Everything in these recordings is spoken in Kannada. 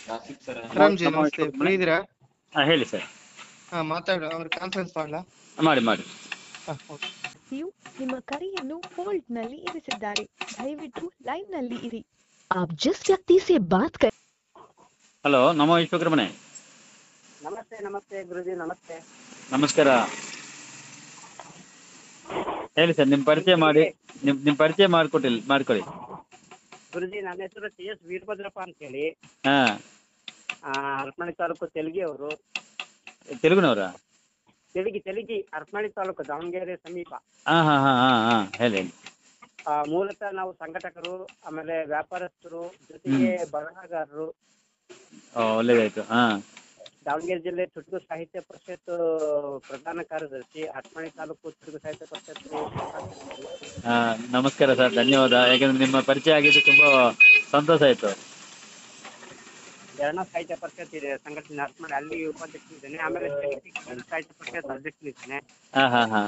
ರಾಮ್ಜಿ ನಮ್ಮ ನಮಸ್ತೆ ಹೆಸರು ಫ್ರೀ ಇದೀರಾ ಹಾಂ ಹೇಳಿ ಸರ್ ಹಾ ಮಾತಾಡ ಅವ್ರ ಕಾನ್ಫರೆನ್ಸ್ ಮಾಡ್ಲಾ ಮಾಡಿ ಮಾಡಿ ಹಾ ಓಕೆ ವ್ಯಕ್ತಿಯು ನಿಮ್ಮ ಕರೆಯನ್ನು ಹೋಲ್ಡ್ ನಲ್ಲಿ ಇರಿಸಿದ್ದಾರೆ ದಯವಿಟ್ಟು ಲೈನ್ ನಲ್ಲಿ ಇರಿ आप जिस व्यक्ति से बात कर ಹಲೋ ನಮೋ ವಿಶ್ವಕರ್ಮನೆ ನಮಸ್ತೆ ನಮಸ್ತೆ ಗುರುಜಿ ನಮಸ್ತೆ ನಮಸ್ಕಾರ ಹೇಳಿ ಸರ್ ನಿಮ್ಮ ಪರಿಚಯ ಮಾಡಿ ನಿಮ್ ನಿಮ್ಮ ಪರಿಚಯ ಮಾಡಿಕೊಟ್ಟಿಲ್ಲ ಮಾಡ್ಕೊಳ್ಳಿ ಗುರುಜಿ ನನ್ನ ಹೆಸರು ಟಿ ಎಸ್ ವೀರಭದ್ರಪ್ಪ ಅಂತೇಳಿ ಹಾಂ ಆ, ಹರಪನಹಳ್ಳಿ ತಾಲೂಕು ತೆಲಗಿ ಅವರು ತೆಲುಗುನವರಾ ತೆಲಗಿ ತೆಲಗಿ ಹರಪನಹಳ್ಳಿ ತಾಲೂಕು ದಾವಣಗೆರೆ ಸಮೀಪ ಹಾಂ ಹಾಂ ಹಾಂ ಹಾಂ ಹಾಂ ಹೇಳಿ ಹೇಳಿ ಆ, ಮೂಲತಃ ನಾವು ಸಂಘಟಕರು ಆಮೇಲೆ ವ್ಯಾಪಾರಸ್ಥರು ಜೊತೆಗೆ ಬರಹಗಾರರು ಓ ಒಳ್ಳೇದಾಯ್ತು ಹಾಂ ದಾವಣಗೆರೆ ಜಿಲ್ಲೆ ಚುಟುಕು ಸಾಹಿತ್ಯ ಪರಿಷತ್ ಪ್ರಧಾನ ಕಾರ್ಯದರ್ಶಿ ಹರಪನಹಳ್ಳಿ ತಾಲೂಕು ಚುಟುಕು ಸಾಹಿತ್ಯ ಪರಿಷತ್ ಹಾಂ ನಮಸ್ಕಾರ ಸರ್ ಧನ್ಯವಾದ ಯಾಕಂದ್ರೆ ನಿಮ್ಮ ಪರಿಚಯ ಆಗಿದ್ದು ತುಂಬ ಸಂತೋಷ ಆಯಿತು ಎರಡನೇ ಸಾಹಿತ್ಯ ಪರಿಷತ್ ಇದೆ ಸಂಘಟನೆ ಹರಪನಹಳ್ಳಿ ಅಲ್ಲಿ ಉಪಾಧ್ಯಕ್ಷನಿದ್ದೇನೆ ಆಮೇಲೆ ಚುಟುಕು ಸಾಹಿತ್ಯ ಪರಿಷತ್ ಅಧ್ಯಕ್ಷನಿದ್ದೇನೆ ಹಾಂ ಹಾಂ ಹಾಂ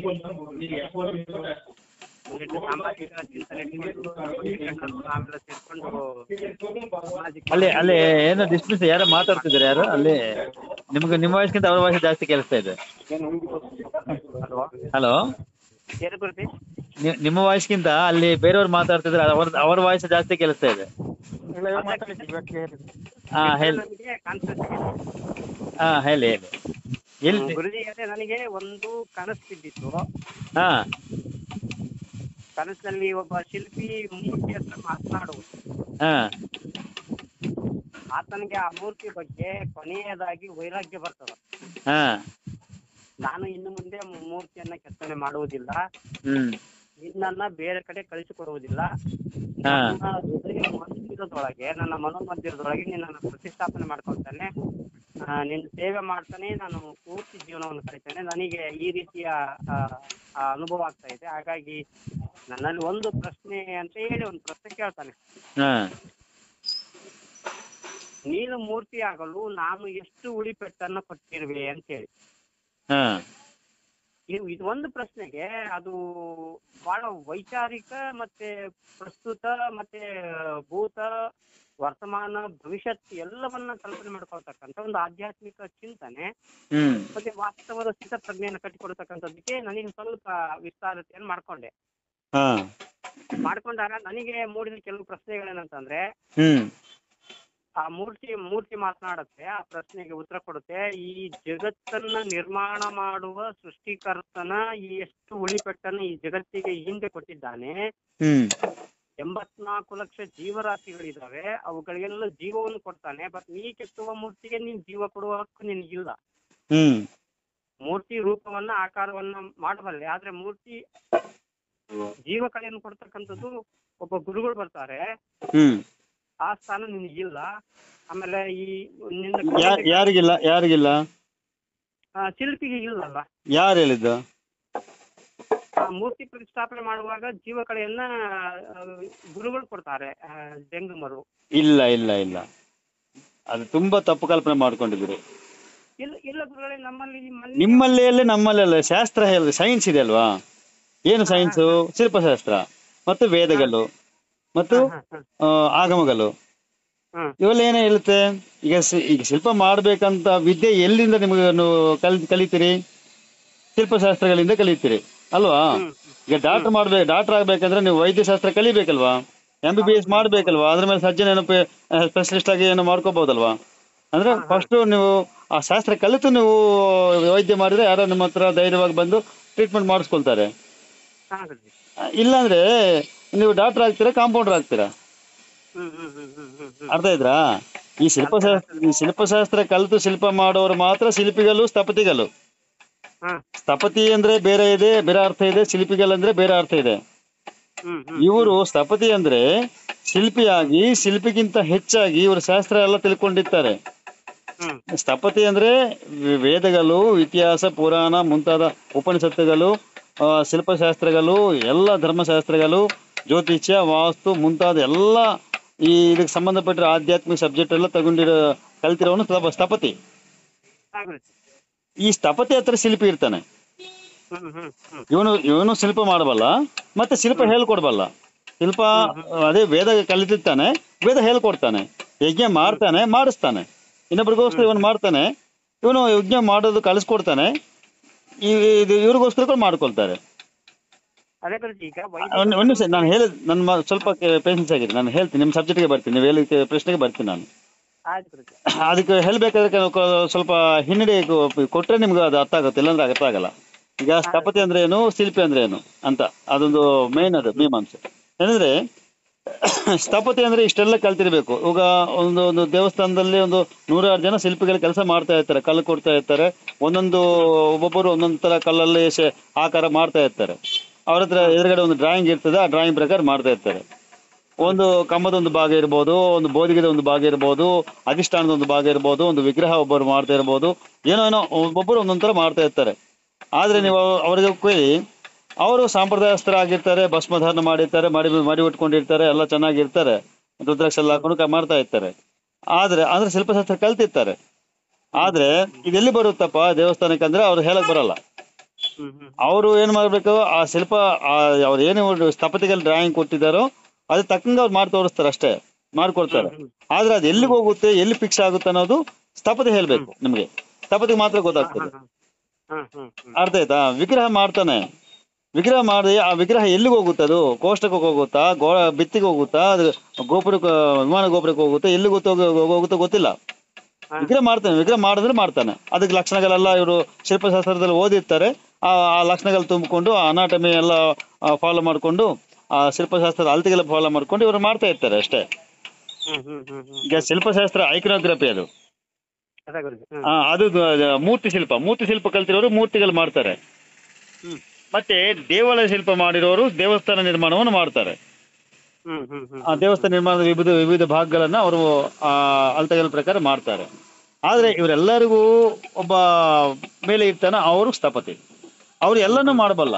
ಒಂದಿಷ್ಟು ಸಾಮಾಜಿಕ ಚಿಂತನೆ ಆಮೇಲೆ ಸೇರ್ಕೊಂಡು ಸಾಮಾಜಿಕ ಅಲ್ಲಿ ಅಲ್ಲಿ ಏನೋ ಡಿಸ್ಟೆನ್ಸ್ ಯಾರೋ ಮಾತಾಡ್ತಿದ್ದಾರೆ ಯಾರು ಅಲ್ಲಿ ನಿಮ್ಗೆ ನಿಮ್ಮ ವಯಸ್ಸಿಗಿಂತ ಅವ್ರ ವಯಸ್ಸು ಜಾಸ್ತಿ ಕೇಳಿಸ್ತಾ ಇದೆ ಅಲ್ವಾ? ಹಲೋ ಏನು ಗುರುಜಿ ನಿಮ್ಮ ವಾಯ್ಸ್ಗಿಂತ ಅಲ್ಲಿ ಬೇರೆಯವ್ರು ಮಾತಾಡ್ತಿದ್ರೆ ಅವ್ರ ಅವ್ರ ವಾಯ್ಸ್ ಜಾಸ್ತಿ ಕೇಳಿಸ್ತಾ ಇದೆ ಹಾ ಹೇಳಿ ನಮಗೆ ಕಾನ್ಸೆಪ್ಟ್ ಹಾ ಹೇಳಿ ಹೇಳಿ ಎಲ್ಲಿ ಗುರುಜಿ ಅದೇ ನನಗೆ ಒಂದು ಕನಸು ಬಿದ್ದಿತ್ತು ಹಾ ಕನಸಿನಲ್ಲಿ ಒಬ್ಬ ಶಿಲ್ಪಿ ಮೂರ್ತಿ ಹತ್ರ ಮಾತನಾಡುವುದು ಹಾ ಆತನಿಗೆ ಆ ಮೂರ್ತಿ ಬಗ್ಗೆ ಕೊನೆಯದಾಗಿ ವೈರಾಗ್ಯ ಬರ್ತದೆ ಹಾ ನಾನು ಇನ್ನು ಮುಂದೆ ಮೂರ್ತಿಯನ್ನ ಕೆತ್ತನೆ ಮಾಡುವುದಿಲ್ಲ ಹ್ಮ್ ನಿನ್ನನ್ನ ಬೇರೆ ಕಡೆ ಕಳಿಸಿಕೊಡುವುದಿಲ್ಲ ಹಾ. ನನ್ನ ಹೃದಯ ಮಂದಿರದೊಳಗೆ ನನ್ನ ಮನೋಮಂದಿರದೊಳಗೆ ನಿನ್ನನ್ನು ಪ್ರತಿಷ್ಠಾಪನೆ ಮಾಡ್ಕೊಳ್ತಾನೆ ಆ, ನಿನ್ನ ಸೇವೆ ಮಾಡ್ತಾನೆ ನಾನು ಪೂರ್ತಿ ಜೀವನವನ್ನು ಕಳಿತೇನೆ ನನಗೆ ಈ ರೀತಿಯ ಆ, ಆ ಅನುಭವ ಆಗ್ತಾ ಇದೆ ಹಾಗಾಗಿ ನನ್ನಲ್ಲಿ ಒಂದು ಪ್ರಶ್ನೆ ಅಂತ ಹೇಳಿ ಒಂದು ಪ್ರಶ್ನೆ ಕೇಳ್ತಾನೆ ಹಾ ನೀನು ಮೂರ್ತಿ ಆಗಲು ನಾನು ಎಷ್ಟು ಉಳಿಪೆಟ್ಟನ್ನು ಕೊಟ್ಟಿರುವೆ ಅಂತ ಹೇಳಿ ಹಾ ಇದು ಇದು ಒಂದು ಪ್ರಶ್ನೆಗೆ ಅದು ಬಹಳ ವೈಚಾರಿಕ ಮತ್ತೆ ಪ್ರಸ್ತುತ ಮತ್ತೆ ಭೂತ ವರ್ತಮಾನ ಭವಿಷ್ಯತ್ ಎಲ್ಲವನ್ನ ಕಲ್ಪನೆ ಮಾಡ್ಕೊಳ್ತಕ್ಕಂಥ ಒಂದು ಆಧ್ಯಾತ್ಮಿಕ ಚಿಂತನೆ ಹ್ಮ್ ಮತ್ತೆ ವಾಸ್ತವದ ಸ್ಥಿತ ಪ್ರಜ್ಞೆಯನ್ನು ಕಟ್ಟಿಕೊಡ್ತಕ್ಕಂಥದ್ದಕ್ಕೆ ನನಗೆ ಸ್ವಲ್ಪ ವಿಸ್ತಾರತೆಯನ್ನು ಮಾಡ್ಕೊಂಡೆ ಹಾ ಮಾಡ್ಕೊಂಡಾಗ ನನಗೆ ಮೂಡಿದ ಕೆಲವು ಪ್ರಶ್ನೆಗಳೇನಂತಂದ್ರೆ ಹ್ಮ್ ಆ ಮೂರ್ತಿ ಮೂರ್ತಿ ಮಾತನಾಡುತ್ತೆ ಆ ಪ್ರಶ್ನೆಗೆ ಉತ್ತರ ಕೊಡುತ್ತೆ ಈ ಜಗತ್ತನ್ನ ನಿರ್ಮಾಣ ಮಾಡುವ ಸೃಷ್ಟಿಕರ್ತನ ಈ ಎಷ್ಟು ಉಳಿಪೆಟ್ಟನ್ನು ಈ ಜಗತ್ತಿಗೆ ಹಿಂದೆ ಕೊಟ್ಟಿದ್ದಾನೆ ಹ್ಮ್ ಎಂಬತ್ನಾಲ್ಕು ಲಕ್ಷ ಜೀವರಾಶಿಗಳಿದಾವೆ ಅವುಗಳಿಗೆಲ್ಲ ಜೀವವನ್ನು ಕೊಡ್ತಾನೆ ಬಟ್ ನೀ ಕೆತ್ತುವ ಮೂರ್ತಿಗೆ ನೀನ್ ಜೀವ ಕೊಡುವ ಹಕ್ಕು ನಿನಗಿಲ್ಲ ಹ್ಮ್ ಮೂರ್ತಿ ರೂಪವನ್ನ ಆಕಾರವನ್ನ ಮಾಡಬಲ್ಲೆ ಆದ್ರೆ ಮೂರ್ತಿ ಜೀವ ಕಳೆಯನ್ನು ಕೊಡ್ತಕ್ಕಂಥದ್ದು ಒಬ್ಬ ಗುರುಗಳು ಬರ್ತಾರೆ ಹ್ಮ್ ಆ ಸ್ಥಾನ ನಿನಗಿಲ್ಲ ಆಮೇಲೆ ಈ ನಿನ್ನ ಯಾ- ಯಾರಿಗಿಲ್ಲ ಯಾರಿಗಿಲ್ಲ ಆ, ಶಿಲ್ಪಿಗೆ ಇಲ್ಲಲ್ಲ ಯಾರು ಹೇಳಿದ್ದು ಆ ಮೂರ್ತಿ ಪ್ರತಿಷ್ಠಾಪನೆ ಮಾಡುವಾಗ ಜೀವಕಳೆಯನ್ನ ಆ, ಗುರುಗಳು ಕೊಡ್ತಾರೆ ಆ, ಜಂಗಮರು ಇಲ್ಲ ಇಲ್ಲ ಇಲ್ಲ ಅದು ತುಂಬಾ ತಪ್ಪು ಕಲ್ಪನೆ ಮಾಡ್ಕೊಂಡಿದ್ದೀರಿ ಇಲ್ಲ ಇಲ್ಲ ಗುರುಗಳೇ ನಮ್ಮಲ್ಲಿ ಮೊನ್ನೆ ನಿಮ್ಮಲ್ಲಿ ಅಲ್ಲ ನಮ್ಮಲ್ಲಿ ಅಲ್ಲ ಶಾಸ್ತ್ರ ಹೇಳಿ ಸೈನ್ಸ್ ಇದೆ ಅಲ್ವಾ ಏನು ಸೈನ್ಸು ಶಿಲ್ಪಶಾಸ್ತ್ರ ಮತ್ತು ವೇದಗಳು ಮತ್ತು ಹಾ, ಹಾ, ಆ, ಆಗಮಗಳು ಹಾ. ಇವೆಲ್ಲ ಏನೇ ಹೇಳುತ್ತೆ ಈಗ ಸಿ- ಈಗ ಶಿಲ್ಪ ಮಾಡ್ಬೇಕಂತ ವಿದ್ಯೆ ಎಲ್ಲಿಂದ ನಿಮಗೆ ಕಲ್ ಕಲಿತೀರಿ ಶಿಲ್ಪಶಾಸ್ತ್ರಗಳಿಂದ ಕಲಿತೀರಿ ಅಲ್ವಾ ಹ್ಮ್. ಈಗ ಡಾಕ್ಟರ್ ಮಾಡ್ಬೇಕು ಡಾಕ್ಟರ್ ಆಗ್ಬೇಕಂದ್ರೆ ನೀವು ವೈದ್ಯಶಾಸ್ತ್ರ ಕಲಿಬೇಕಲ್ವಾ ಎಂ ಬಿ ಬಿ ಎಸ್ ಮಾಡ್ಬೇಕಲ್ವಾ ಅದ್ರ ಮೇಲೆ ಸರ್ಜನ್ ಏನೋ ಸ್ಪೆಷಲಿಸ್ಟ್ ಆಗಿ ಏನೋ ಮಾಡ್ಕೋಬಹುದಲ್ವಾ ಅಂದ್ರೆ ಫಸ್ಟ್ ನೀವು ಆ ಶಾಸ್ತ್ರ ಕಲಿತು ನೀವು ವೈದ್ಯ ಮಾಡಿದ್ರೆ ಯಾರೋ ನಿಮ್ಮ ಹತ್ರ ಧೈರ್ಯವಾಗಿ ಬಂದು ಟ್ರೀಟ್ಮೆಂಟ್ ಮಾಡಿಸ್ಕೊಳ್ತಾರೆ ಹಾ, ಗುರುಜಿ. ಆ, ಇಲ್ಲಾಂದ್ರೆ ನೀವು ಡಾಕ್ಟರ್ ಆಗ್ತೀರಾ ಕಾಂಪೌಂಡರ್ ಆಗ್ತೀರಾ ಹ್ಮ್ ಹ್ಮ್ ಹ್ಮ್ ಹ್ಮ್ ಹ್ಮ್ ಹ್ಮ್ ಅರ್ಥ ಇದ್ರಾ ಈ ಶಿಲ್ಪಶಾಸ್ತ್ರ ಈ ಶಿಲ್ಪಶಾಸ್ತ್ರ ಕಲಿತು ಶಿಲ್ಪ ಮಾಡೋರು ಮಾತ್ರ ಶಿಲ್ಪಿಗಳು ಸ್ಥಪತಿಗಳು ಹಾ, ಸ್ಥಪತಿ ಅಂದ್ರೆ ಬೇರೆ ಇದೆ ಬೇರೆ ಅರ್ಥ ಇದೆ ಶಿಲ್ಪಿಗಳಂದ್ರೆ ಬೇರೆ ಅರ್ಥ ಇದೆ ಹ್ಮ್ ಹ್ಮ್ ಇವರು ಸ್ಥಪತಿ ಅಂದ್ರೆ ಶಿಲ್ಪಿಯಾಗಿ ಶಿಲ್ಪಿಗಿಂತ ಹೆಚ್ಚಾಗಿ ಇವರು ಶಾಸ್ತ್ರ ಎಲ್ಲ ತಿಳ್ಕೊಂಡಿರ್ತಾರೆ ಹ್ಮ್ ಸ್ಥಪತಿ ಅಂದ್ರೆ ವೆ- ವೇದಗಳು ಇತಿಹಾಸ ಪುರಾಣ ಮುಂತಾದ ಉಪನಿಷತ್ತುಗಳು ಆ, ಶಿಲ್ಪಶಾಸ್ತ್ರಗಳು ಎಲ್ಲ ಧರ್ಮಶಾಸ್ತ್ರಗಳು ಜ್ಯೋತಿಷ್ಯ ವಾಸ್ತು ಮುಂತಾದ ಎಲ್ಲ ಈ ಇದಕ್ಕೆ ಸಂಬಂಧಪಟ್ಟಿರೋ ಆಧ್ಯಾತ್ಮಿಕ ಸಬ್ಜೆಕ್ಟ್ ಎಲ್ಲ ತಗೊಂಡಿರೋ ಕಲ್ತಿರೋನು ಸ್ಥಪ- ಸ್ಥಪತಿ ಹಾ, ಗುರುಜಿ. ಈ ಸ್ಥಪತಿ ಹತ್ರ ಶಿಲ್ಪಿ ಇರ್ತಾನೆ ಹ್ಮ್ ಹ್ಮ್ ಹ್ಮ್ ಇವನು ಇವನು ಶಿಲ್ಪ ಮಾಡಬಲ್ಲ ಮತ್ತೆ ಶಿಲ್ಪ ಹೇಳ್ಕೊಡ್ಬಲ್ಲ ಶಿಲ್ಪ ಅದೇ ವೇದ ಕಲಿತಿರ್ತಾನೆ ವೇದ ಹೇಳ್ಕೊಡ್ತಾನೆ ಯಜ್ಞ ಮಾಡ್ತಾನೆ ಮಾಡಿಸ್ತಾನೆ ಇನ್ನೊಬ್ರಿಗೋಸ್ಕರ ಇವನು ಮಾಡ್ತಾನೆ ಇವನು ಯಜ್ಞ ಮಾಡೋದು ಕಳಿಸ್ಕೊಡ್ತಾನೆ ಈ ಇದು ಇವ್ರಿಗೋಸ್ಕರ ಕೂಡ ಮಾಡ್ಕೊಳ್ತಾರೆ ಅದೇ ಗುರುಜಿ ಈಗ ಒಂದು ಒಂದು ನಿಮಿಷ ನಾನು ಹೇಳಿದ್ ನನ್ನ ಮ- ಸ್ವಲ್ಪ ಪೇಷನ್ಸ್ ಆಗಿದೆ ನಾನು ಹೇಳ್ತೀನಿ ನಿಮ್ಮ ಸಬ್ಜೆಕ್ಟ್ಗೆ ಬರ್ತೀನಿ ನೀವು ಹೇಳಿದ ಪ್ರಶ್ನೆಗೆ ಬರ್ತೀನಿ ನಾನು ಆಯ್ತು ಗುರುಜಿ ಅದಕ್ಕೆ ಹೇಳ್ಬೇಕಾದ್ರೆ ಕೆಲವು ಕ- ಸ್ವಲ್ಪ ಹಿನ್ನಡೆ ಕೊ- ಕೊಟ್ರೆ ನಿಮ್ಗೆ ಅದು ಅರ್ಥ ಆಗುತ್ತೆ ಇಲ್ಲಾಂದ್ರೆ ಅರ್ಥ ಆಗಲ್ಲ ಈಗ ಸ್ಥಪತಿ ಅಂದ್ರೆ ಏನು ಶಿಲ್ಪಿ ಅಂದ್ರೆ ಏನು ಅಂತ ಅದೊಂದು ಮೇನ್ ಅದು ಮೀಮಾಂಸೆ ಏನಂದ್ರೆ ಸ್ಥಪತಿ ಅಂದ್ರೆ ಇಷ್ಟೆಲ್ಲ ಕಲ್ತಿರ್ಬೇಕು ಇವಾಗ ಒಂದು ಒಂದು ದೇವಸ್ಥಾನದಲ್ಲಿ ಒಂದು ನೂರಾರು ಜನ ಶಿಲ್ಪಿಗಳು ಕೆಲಸ ಮಾಡ್ತಾ ಇರ್ತಾರೆ ಕಲ್ಲು ಕೊಡ್ತಾ ಇರ್ತಾರೆ ಒಂದೊಂದು ಒಬ್ಬೊಬ್ಬರು ಒಂದೊಂದು ತರ ಕಲ್ಲಲ್ಲಿ ಶೆ- ಆಕಾರ ಮಾಡ್ತಾ ಇರ್ತಾರೆ ಅವ್ರ ಹತ್ರ ಎದುರುಗಡೆ ಒಂದು ಡ್ರಾಯಿಂಗ್ ಇರ್ತದೆ ಆ ಡ್ರಾಯಿಂಗ್ ಪ್ರಕಾರ ಮಾಡ್ತಾ ಇರ್ತಾರೆ ಒಂದು ಕಂಬದ ಒಂದು ಭಾಗ ಇರ್ಬೋದು ಒಂದು ಬೋದಿಗೆದ ಒಂದು ಭಾಗ ಇರ್ಬೋದು ಅಧಿಷ್ಠಾನದ ಒಂದು ಭಾಗ ಇರ್ಬೋದು ಒಂದು ವಿಗ್ರಹ ಒಬ್ಬರು ಮಾಡ್ತಾ ಇರ್ಬೋದು ಏನೋ ಏನೋ ಒಬ್ಬೊಬ್ಬರು ಒಂದೊಂದ್ ತರ ಮಾಡ್ತಾ ಇರ್ತಾರೆ ಆದ್ರೆ ನೀವು ಅವರಿಗೆ ಕೇಳಿ ಅವರು ಸಾಂಪ್ರದಾಯಸ್ಥರಾಗಿರ್ತಾರೆ ಭಸ್ಮಧಾರಣ ಮಾಡಿರ್ತಾರೆ ಮಾಡಿ ಮಾಡಿ ಉಟ್ಕೊಂಡಿರ್ತಾರೆ ಎಲ್ಲ ಚೆನ್ನಾಗಿರ್ತಾರೆ ರುದ್ರಾಕ್ಷ ಎಲ್ಲ ಹಾಕೊಂಡು ಕ- ಮಾಡ್ತಾ ಇರ್ತಾರೆ ಆದ್ರೆ ಅಂದ್ರೆ ಶಿಲ್ಪಶಾಸ್ತ್ರ ಕಲ್ತಿರ್ತಾರೆ ಆದ್ರೆ ಇದೆಲ್ಲಿ ಬರುತ್ತಪ್ಪ ದೇವಸ್ಥಾನಕ್ಕೆ ಅಂದ್ರೆ ಅವ್ರು ಹೇಳಕ್ ಬರಲ್ಲ ಹ್ಮ್ ಹ್ಮ್ ಅವರು ಏನ್ ಮಾಡ್ಬೇಕು ಆ ಶಿಲ್ಪ ಆ ಅವ್ರು ಏನು ಸ್ಥಪತಿಗಳು ಡ್ರಾಯಿಂಗ್ ಕೊಟ್ಟಿದ್ದಾರೋ ಅದು ತಕ್ಕಂಗೆ ಅವ್ರು ಮಾಡಿ ತೋರಿಸ್ತಾರೆ ಅಷ್ಟೇ ಮಾಡ್ಕೊಡ್ತಾರೆ ಆದ್ರೆ ಅದು ಎಲ್ಲಿಗೆ ಹೋಗುತ್ತೆ ಎಲ್ಲಿ ಫಿಕ್ಸ್ ಆಗುತ್ತೆ ಅನ್ನೋದು ಸ್ಥಪತಿ ಹೇಳ್ಬೇಕು ನಿಮ್ಗೆ ಸ್ಥಪತಿಗೆ ಮಾತ್ರ ಗೊತ್ತಾಗ್ತದೆ ಹ್ಮ್ ಹ್ಮ್ ಹ್ಮ್ ಅರ್ಥ ಆಯ್ತಾ ವಿಗ್ರಹ ಮಾಡ್ತಾನೆ ವಿಗ್ರಹ ಮಾಡಿ ಆ ವಿಗ್ರಹ ಎಲ್ಲಿಗೆ ಹೋಗುತ್ತೆ ಅದು ಕೋಷ್ಟಕ್ಕೆ ಹೋಗುತ್ತಾ ಗೋ ಭಿತ್ತಿಗೆ ಹೋಗುತ್ತಾ ಅದು ಗೋಪುರಕ್ಕೆ ವಿಮಾನ ಗೋಪುರಕ್ಕೆ ಹೋಗುತ್ತೆ ಎಲ್ಲಿಗೆ ಹೋಗುತ್ತೆ ಹೋಗುತ್ತೋ ಗೊತ್ತಿಲ್ಲ ವಿಗ್ರಹ ಮಾಡ್ತಾನೆ ವಿಗ್ರಹ ಮಾಡಿದ್ರೆ ಮಾಡ್ತಾನೆ ಅದಕ್ಕೆ ಲಕ್ಷಣಗಳೆಲ್ಲ ಇವರು ಶಿಲ್ಪಶಾಸ್ತ್ರದಲ್ಲಿ ಓದಿರ್ತಾರೆ ಆ ಆ ಲಕ್ಷಣಗಳು ತುಂಬಿಕೊಂಡು ಅನಾಟಮಿ ಎಲ್ಲ ಫಾಲೋ ಮಾಡಿಕೊಂಡು ಆ ಶಿಲ್ಪಶಾಸ್ತ್ರದ ಅಳತೆಗೆಲ್ಲ ಫಾಲೋ ಮಾಡ್ಕೊಂಡು ಇವರು ಮಾಡ್ತಾ ಇರ್ತಾರೆ ಅಷ್ಟೇ ಹ್ಮ್ ಹ್ಮ್ ಹ್ಮ್ ಹ್ಮ್ ಈಗ ಶಿಲ್ಪಶಾಸ್ತ್ರ ಐಕನೋಗ್ರಫಿ ಅದು ಅದೇ ಗುರುಜಿ ಹ್ಮ್ ಆ, ಅದು ದ- ಮೂರ್ತಿ ಶಿಲ್ಪ ಮೂರ್ತಿ ಶಿಲ್ಪ ಕಲ್ತಿರೋರು ಮೂರ್ತಿಗಳು ಮಾಡ್ತಾರೆ ಹ್ಮ್ ಮತ್ತೆ ದೇವಾಲಯ ಶಿಲ್ಪ ಮಾಡಿರೋರು ದೇವಸ್ಥಾನ ನಿರ್ಮಾಣವನ್ನು ಮಾಡ್ತಾರೆ ಹ್ಮ್ ಹ್ಮ್ ಹ್ಮ್ ಆ ದೇವಸ್ಥಾನ ನಿರ್ಮಾಣದ ವಿವಿಧ ವಿವಿಧ ಭಾಗಗಳನ್ನ ಅವರು ಆ ಅಳತೆಗಳ ಪ್ರಕಾರ ಮಾಡ್ತಾರೆ ಆದ್ರೆ ಇವರೆಲ್ಲರಿಗೂ ಒಬ್ಬ ಮೇಲೆ ಇರ್ತಾನ ಅವರು ಸ್ಥಪತಿ ಅವ್ರು ಎಲ್ಲನೂ ಮಾಡಬಲ್ಲ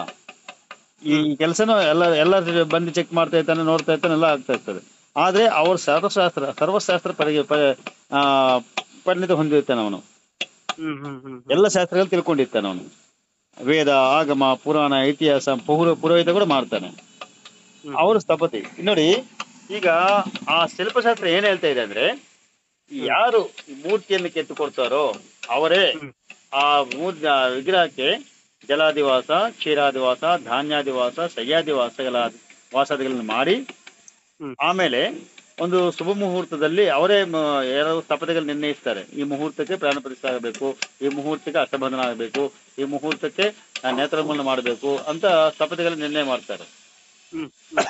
ಈ ಕೆಲಸನೂ ಎಲ್ಲ ಎಲ್ಲ ಬಂದು ಚೆಕ್ ಮಾಡ್ತಾ ಇರ್ತಾನೆ ನೋಡ್ತಾ ಇರ್ತಾನೆ ಎಲ್ಲ ಆಗ್ತಾ ಇರ್ತದೆ ಆದ್ರೆ ಅವ್ರ ಸರ್ವಶಾಸ್ತ್ರ ಸರ್ವಶಾಸ್ತ್ರ ಪರಿ ಪ- ಆ, ಪರಿಣಿತ ಹೊಂದಿರ್ತಾನೆ ಅವನು ಹ್ಮ್ ಹ್ಮ್ ಹ್ಮ್ ಎಲ್ಲ ಶಾಸ್ತ್ರಗಳು ತಿಳ್ಕೊಂಡಿರ್ತಾನೆ ಅವನು ವೇದ ಆಗಮ ಪುರಾಣ ಇತಿಹಾಸ ಪೌರ ಪುರೋಹಿತ ಕೂಡ ಮಾಡ್ತಾನೆ ಹ್ಮ್. ಅವರು ಸ್ಥಪತಿ ನೋಡಿ ಈಗ ಆ ಶಿಲ್ಪಶಾಸ್ತ್ರ ಏನ್ ಹೇಳ್ತಾ ಇದೆ ಅಂದ್ರೆ ಯಾರು ಈ ಮೂರ್ತಿಯನ್ನು ಕೆತ್ತು ಕೊಡ್ತಾರೋ ಅವರೇ ಹ್ಮ್. ಆ ಮೂರ್ ಆ ವಿಗ್ರಹಕ್ಕೆ ಜಲಾದಿವಾಸ ಕ್ಷೀರಾದಿವಾಸ ಧಾನ್ಯಾದಿವಾಸ ಶಯ್ಯಾದಿವಾಸಗಳ ವಾಸಾದಿಗಳನ್ನು ಮಾಡಿ ಹ್ಮ್. ಆಮೇಲೆ ಒಂದು ಶುಭ ಮುಹೂರ್ತದಲ್ಲಿ ಅವರೇ ಮ- ಯಾರೋ ಸ್ಥಪತಿಗಳು ನಿರ್ಣಯಿಸ್ತಾರೆ ಈ ಮುಹೂರ್ತಕ್ಕೆ ಪ್ರಾಣ ಪ್ರತಿಷ್ಠೆ ಆಗಬೇಕು ಈ ಮುಹೂರ್ತಕ್ಕೆ ಅಷ್ಟಬಂಧನ ಆಗಬೇಕು ಈ ಮುಹೂರ್ತಕ್ಕೆ ಆ, ನೇತ್ರಮೂಲನ ಮಾಡಬೇಕು ಅಂತ ಸ್ಥಪತಿಗಳು ನಿರ್ಣಯ ಮಾಡ್ತಾರೆ ಹ್ಮ್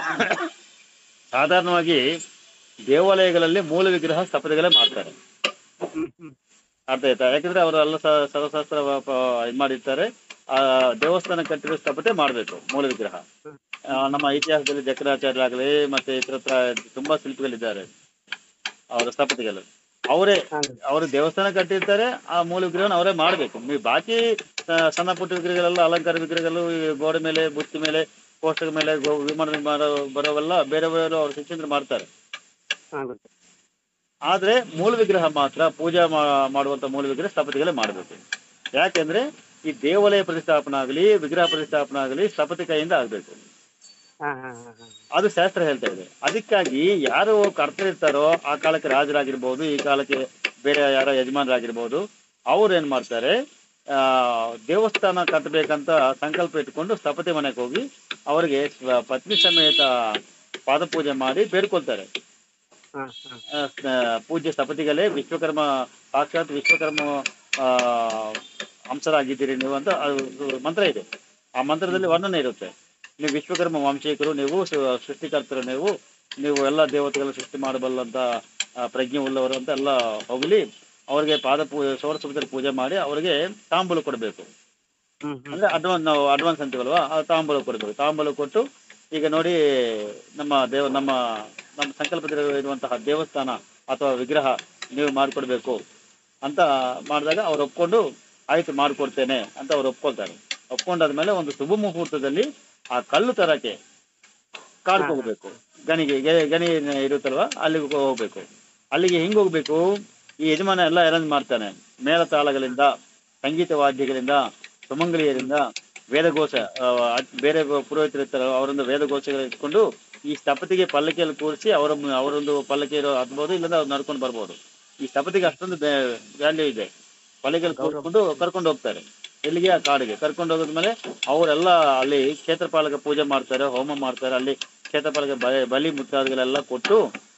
ಸಾಧಾರಣವಾಗಿ ದೇವಾಲಯಗಳಲ್ಲಿ ಮೂಲ ವಿಗ್ರಹ ಸ್ಥಪತಿಗಳೇ ಮಾಡ್ತಾರೆ ಹ್ಮ್ ಹ್ಮ್ ಅರ್ಥ ಆಯ್ತಾ ಯಾಕಂದ್ರೆ ಅವರು ಎಲ್ಲ ಸ- ಸರ್ವಶಾಸ್ತ್ರ ವ- ಪ- ಇದ್ ಮಾಡಿರ್ತಾರೆ ಆ ದೇವಸ್ಥಾನ ಕಟ್ಟಿರೋ ಸ್ಥಪತಿ ಮಾಡ್ಬೇಕು ಮೂಲ ವಿಗ್ರಹ ಆ, ನಮ್ಮ ಇತಿಹಾಸದಲ್ಲಿ ಜಕರಾಚಾರ್ಯರಾಗಲಿ ಮತ್ತೆ ಇತರ ತುಂಬಾ ಶಿಲ್ಪಿಗಳಿದ್ದಾರೆ ಅವರ ಸ್ಥಪತಿಗಳು ಅವರೇ ಹಾಂ ಅವರು ದೇವಸ್ಥಾನ ಕಟ್ಟಿರ್ತಾರೆ ಆ ಮೂಲ ವಿಗ್ರಹನ ಅವರೇ ಮಾಡ್ಬೇಕು ಮಿ- ಬಾಕಿ ಆ, ಸಣ್ಣ ಪುಟ್ಟ ವಿಗ್ರಹಗಳೆಲ್ಲ ಅಲಂಕಾರ ವಿಗ್ರಹಗಳು ಈ ಗೋಡೆ ಮೇಲೆ ಬುತ್ತಿ ಮೇಲೆ ಪೋಸ್ಟರ್ ಮೇಲೆ ಗೋ- ವಿಮಾನ ಮಾಡೋ ಬರೋವೆಲ್ಲ ಬೇರೆ ಬೇರೆ ಅವ್ರ ಶಿಕ್ಷಣರು ಮಾಡ್ತಾರೆ ಹಾಂ ಗುರುಜಿ ಆದ್ರೆ ಮೂಲ ವಿಗ್ರಹ ಮಾತ್ರ ಪೂಜಾ ಮಾ- ಮಾಡುವಂತ ಮೂಲ ವಿಗ್ರಹ ಸ್ಥಪತಿಗಳೇ ಮಾಡಬೇಕು ಯಾಕೆಂದ್ರೆ ಈ ದೇವಾಲಯ ಪ್ರತಿಷ್ಠಾಪನೆ ಆಗಲಿ ವಿಗ್ರಹ ಪ್ರತಿಷ್ಠಾಪನೆ ಆಗಲಿ ಸ್ಥಪತಿ ಕೈಯಿಂದ ಆಗ್ಬೇಕು ಹಾಂ ಹಾಂ ಹಾಂ ಹಾಂ ಅದು ಶಾಸ್ತ್ರ ಹೇಳ್ತಾ ಇದೆ ಅದಕ್ಕಾಗಿ ಯಾರು ಕರ್ತರಿರ್ತಾರೋ ಆ ಕಾಲಕ್ಕೆ ರಾಜರಾಗಿರ್ಬೋದು ಈ ಕಾಲಕ್ಕೆ ಬೇರೆ ಯಾರೋ ಯಜಮಾನರಾಗಿರ್ಬೋದು ಅವ್ರು ಏನ್ ಮಾಡ್ತಾರೆ ಆ ದೇವಸ್ಥಾನ ಕಟ್ಟಬೇಕಂತ ಸಂಕಲ್ಪ ಇಟ್ಕೊಂಡು ಸ್ಥಪತಿ ಮನೆಗೆ ಹೋಗಿ ಅವರಿಗೆ ಸ್ವ- ಪತ್ನಿ ಸಮೇತ ಪಾದಪೂಜೆ ಮಾಡಿ ಬೇಡ್ಕೊಳ್ತಾರೆ ಹಾಂ ಹಾಂ ಆ, ಸ- ಪೂಜ್ಯ ಸ್ಥಪತಿಗಳೇ ವಿಶ್ವಕರ್ಮ ಸಾಕ್ಷಾತ್ ವಿಶ್ವಕರ್ಮ ಆ, ಅಂಶರಾಗಿದ್ದೀರಿ ನೀವು ಅಂತ ಅದು ಮಂತ್ರ ಇದೆ ಆ ಮಂತ್ರದಲ್ಲಿ ವರ್ಣನೆ ಇರುತ್ತೆ ನೀವು ವಿಶ್ವಕರ್ಮ ವಂಶಿಕರು ನೀವು ಸೃ- ಸೃಷ್ಟಿಕರ್ತರು ನೀವು ನೀವು ಎಲ್ಲ ದೇವತೆಗಳ ಸೃಷ್ಟಿ ಮಾಡಬಲ್ಲಂತ ಆ, ಪ್ರಜ್ಞೆ ಉಳ್ಳವರು ಅಂತ ಎಲ್ಲ ಹೋಗಲಿ ಅವರಿಗೆ ಪಾದ ಪೂಜೆ ಸೌರಸುಖದಲ್ಲಿ ಪೂಜೆ ಮಾಡಿ ಅವರಿಗೆ ತಾಂಬೂಲ ಕೊಡಬೇಕು ಹ್ಮ್ ಹ್ಮ್ ಅಂದ್ರೆ ಅಡ್ವಾನ್ಸ್ ನಾವು ಅಡ್ವಾನ್ಸ್ ಅಂತೀವಲ್ವಾ ಆ ತಾಂಬೂಲ ಕೊಡಬೇಕು ತಾಂಬೂಲ ಕೊಟ್ಟು ಈಗ ನೋಡಿ ನಮ್ಮ ದೇವ ನಮ್ಮ ನಮ್ಮ ಸಂಕಲ್ಪದಲ್ಲಿ ಇರುವಂತಹ ದೇವಸ್ಥಾನ ಅಥವಾ ವಿಗ್ರಹ ನೀವು ಮಾಡಿಕೊಡ್ಬೇಕು ಅಂತ ಮಾಡಿದಾಗ ಅವ್ರು ಒಪ್ಕೊಂಡು ಆಯ್ತು ಮಾಡಿಕೊಡ್ತೇನೆ ಅಂತ ಅವ್ರು ಒಪ್ಕೊಳ್ತಾರೆ ಒಪ್ಕೊಂಡಾದ್ಮೇಲೆ ಒಂದು ಶುಭ ಮುಹೂರ್ತದಲ್ಲಿ ಆ ಕಲ್ಲು ತರಕ್ಕೆ ಕಾಡ್ಗೆ ಹೋಗ್ಬೇಕು ಗಣಿಗೆ ಗೆ- ಗಣಿ ಇರುತ್ತಲ್ವಾ ಅಲ್ಲಿಗೆ ಹೋಗ್ಬೇಕು ಅಲ್ಲಿಗೆ ಹೆಂಗ್ ಹೋಗ್ಬೇಕು ಈ ಯಜಮಾನ ಎಲ್ಲ ಅರೇಂಜ್ ಮಾಡ್ತಾನೆ ಮೇಳತಾಳಗಳಿಂದ ಸಂಗೀತ ವಾದ್ಯಗಳಿಂದ ಸುಮಂಗಲಿಯರಿಂದ ವೇದಘೋಷ ಆ, ಅದ್- ಬೇರೆ ಪುರೋಹಿತರು ಇರ್ತಾರೆ ಅವರಿಂದ ವೇದಘೋಷಗಳು ಇಟ್ಕೊಂಡು ಈ ಸ್ಥಪತಿಗೆ ಪಲ್ಲಕ್ಕಿಯಲ್ಲಿ ಕೂರಿಸಿ ಅವರ ಅವರೊಂದು ಪಲ್ಲಕ್ಕಿ ಇರೋ ಹತ್ಬೋದು ಇಲ್ಲಂದ್ರೆ ಅವ್ರು ನಡ್ಕೊಂಡು ಬರ್ಬೋದು ಈ ಸ್ಥಪತಿಗೆ ಅಷ್ಟೊಂದು ವ್ಯಾಲ್ಯೂ ಇದೆ ಪಲ್ಲಕ್ಕಿಯಲ್ಲಿ ಕೂರಿಸ್ಕೊಂಡು ಕರ್ಕೊಂಡು ಹೋಗ್ತಾರೆ ಎಲ್ಲಿಗೆ ಆ ಕಾಡಿಗೆ ಕರ್ಕೊಂಡು ಹೋಗಿದ್ಮೇಲೆ ಅವರೆಲ್ಲ ಅಲ್ಲಿ ಕ್ಷೇತ್ರಪಾಲಕ ಪೂಜೆ ಮಾಡ್ತಾರೆ ಹೋಮ ಮಾಡ್ತಾರೆ ಅಲ್ಲಿ ಕ್ಷೇತ್ರಪಾಲಕ ಬಲಿ ಬಲಿ ಮುತ್ತಾದಗಳೆಲ್ಲ ಕೊಟ್ಟು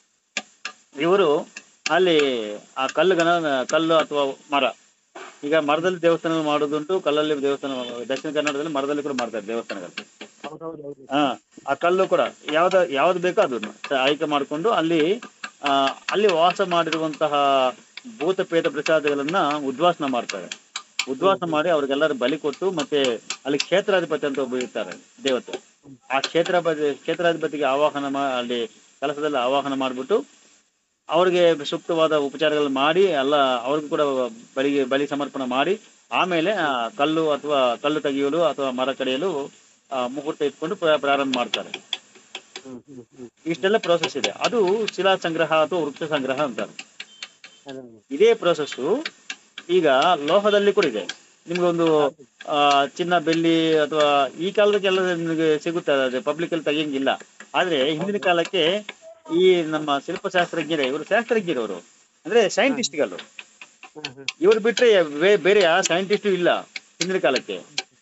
ಇವರು ಅಲ್ಲಿ ಆ ಕಲ್ಲುಗನ ಕಲ್ಲು ಅಥವಾ ಮರ ಈಗ ಮರದಲ್ಲಿ ದೇವಸ್ಥಾನ ಮಾಡೋದುಂಟು ಕಲ್ಲಲ್ಲಿ ದೇವಸ್ಥಾನ ದಕ್ಷಿಣ ಕನ್ನಡದಲ್ಲಿ ಮರದಲ್ಲಿ ಕೂಡ ಮಾಡ್ತಾರೆ ದೇವಸ್ಥಾನಗಳು ಹೌದೌದು ಹೌದು ಹಾ ಆ ಕಲ್ಲು ಕೂಡ ಯಾವ್ದ ಯಾವ್ದು ಬೇಕೋ ಅದನ್ನು ಆಯ್ಕೆ ಮಾಡಿಕೊಂಡು ಅಲ್ಲಿ ಆ ಅಲ್ಲಿ ವಾಸ ಮಾಡಿರುವಂತಹ ಭೂತ ಪ್ರೇತ ಪ್ರಸಾದಗಳನ್ನ ಉದ್ವಾಸನ ಮಾಡ್ತಾರೆ ಉದ್ವಾಸನ ಮಾಡಿ ಅವ್ರಿಗೆಲ್ಲರೂ ಬಲಿ ಕೊಟ್ಟು ಮತ್ತೆ ಅಲ್ಲಿ ಕ್ಷೇತ್ರಾಧಿಪತಿ ಅಂತ ಒಬ್ಬ ಇರ್ತಾರೆ ದೇವತೆ ಆ ಕ್ಷೇತ್ರಾಧಿಪತಿ ಕ್ಷೇತ್ರಾಧಿಪತಿಗೆ ಆವಾಹನ ಮಾ ಅಲ್ಲಿ ಕೆಲಸದಲ್ಲಿ ಆವಾಹನ ಮಾಡಿಬಿಟ್ಟು ಅವ್ರಿಗೆ ಸೂಕ್ತವಾದ ಉಪಚಾರಗಳು ಮಾಡಿ ಎಲ್ಲ ಅವ್ರಿಗೂ ಕೂಡ ಬಲಿಗೆ ಬಲಿ ಸಮರ್ಪಣೆ ಮಾಡಿ ಆಮೇಲೆ ಆ ಕಲ್ಲು ಅಥವಾ ಕಲ್ಲು ತೆಗೆಯಲು ಅಥವಾ ಮರ ಕಡಿಯಲು ಆ, ಮುಹೂರ್ತ ಇಟ್ಕೊಂಡು ಪ್ರ- ಪ್ರಾರಂಭ ಮಾಡ್ತಾರೆ ಹ್ಮ್ ಹ್ಮ್ ಹ್ಮ್ ಇಷ್ಟೆಲ್ಲ ಪ್ರೋಸೆಸ್ ಇದೆ ಅದು ಶಿಲಾ ಸಂಗ್ರಹ ಅಥವಾ ವೃಕ್ಷ ಸಂಗ್ರಹ ಅಂತಾರೆ ಅದೇ ಇದೇ ಪ್ರೋಸೆಸ್ಸು ಈಗ ಲೋಹದಲ್ಲಿ ಕೂಡ ಇದೆ ನಿಮ್ಗೆ ಒಂದು ಆ, ಚಿನ್ನ ಬೆಳ್ಳಿ ಅಥವಾ ಈ ಕಾಲದಕ್ಕೆಲ್ಲ ನಿಮಗೆ ಸಿಗುತ್ತೆ ಅದು ಪಬ್ಲಿಕ್ ಅಲ್ಲಿ ತೆಗಿಯಂಗಿಲ್ಲ ಆದ್ರೆ ಹಿಂದಿನ ಕಾಲಕ್ಕೆ ಈ ನಮ್ಮ ಶಿಲ್ಪಶಾಸ್ತ್ರಜ್ಞರೇ ಇವರು ಶಾಸ್ತ್ರಜ್ಞರು ಅವರು ಅಂದ್ರೆ ಸೈಂಟಿಸ್ಟ್ಗಳು ಹ್ಮ್ ಹ್ಮ್ ಇವರು ಬಿಟ್ರೆ ಬೇ- ಬೇರೆ ಯಾವ ಸೈಂಟಿಸ್ಟು ಇಲ್ಲ ಹಿಂದಿನ ಕಾಲಕ್ಕೆ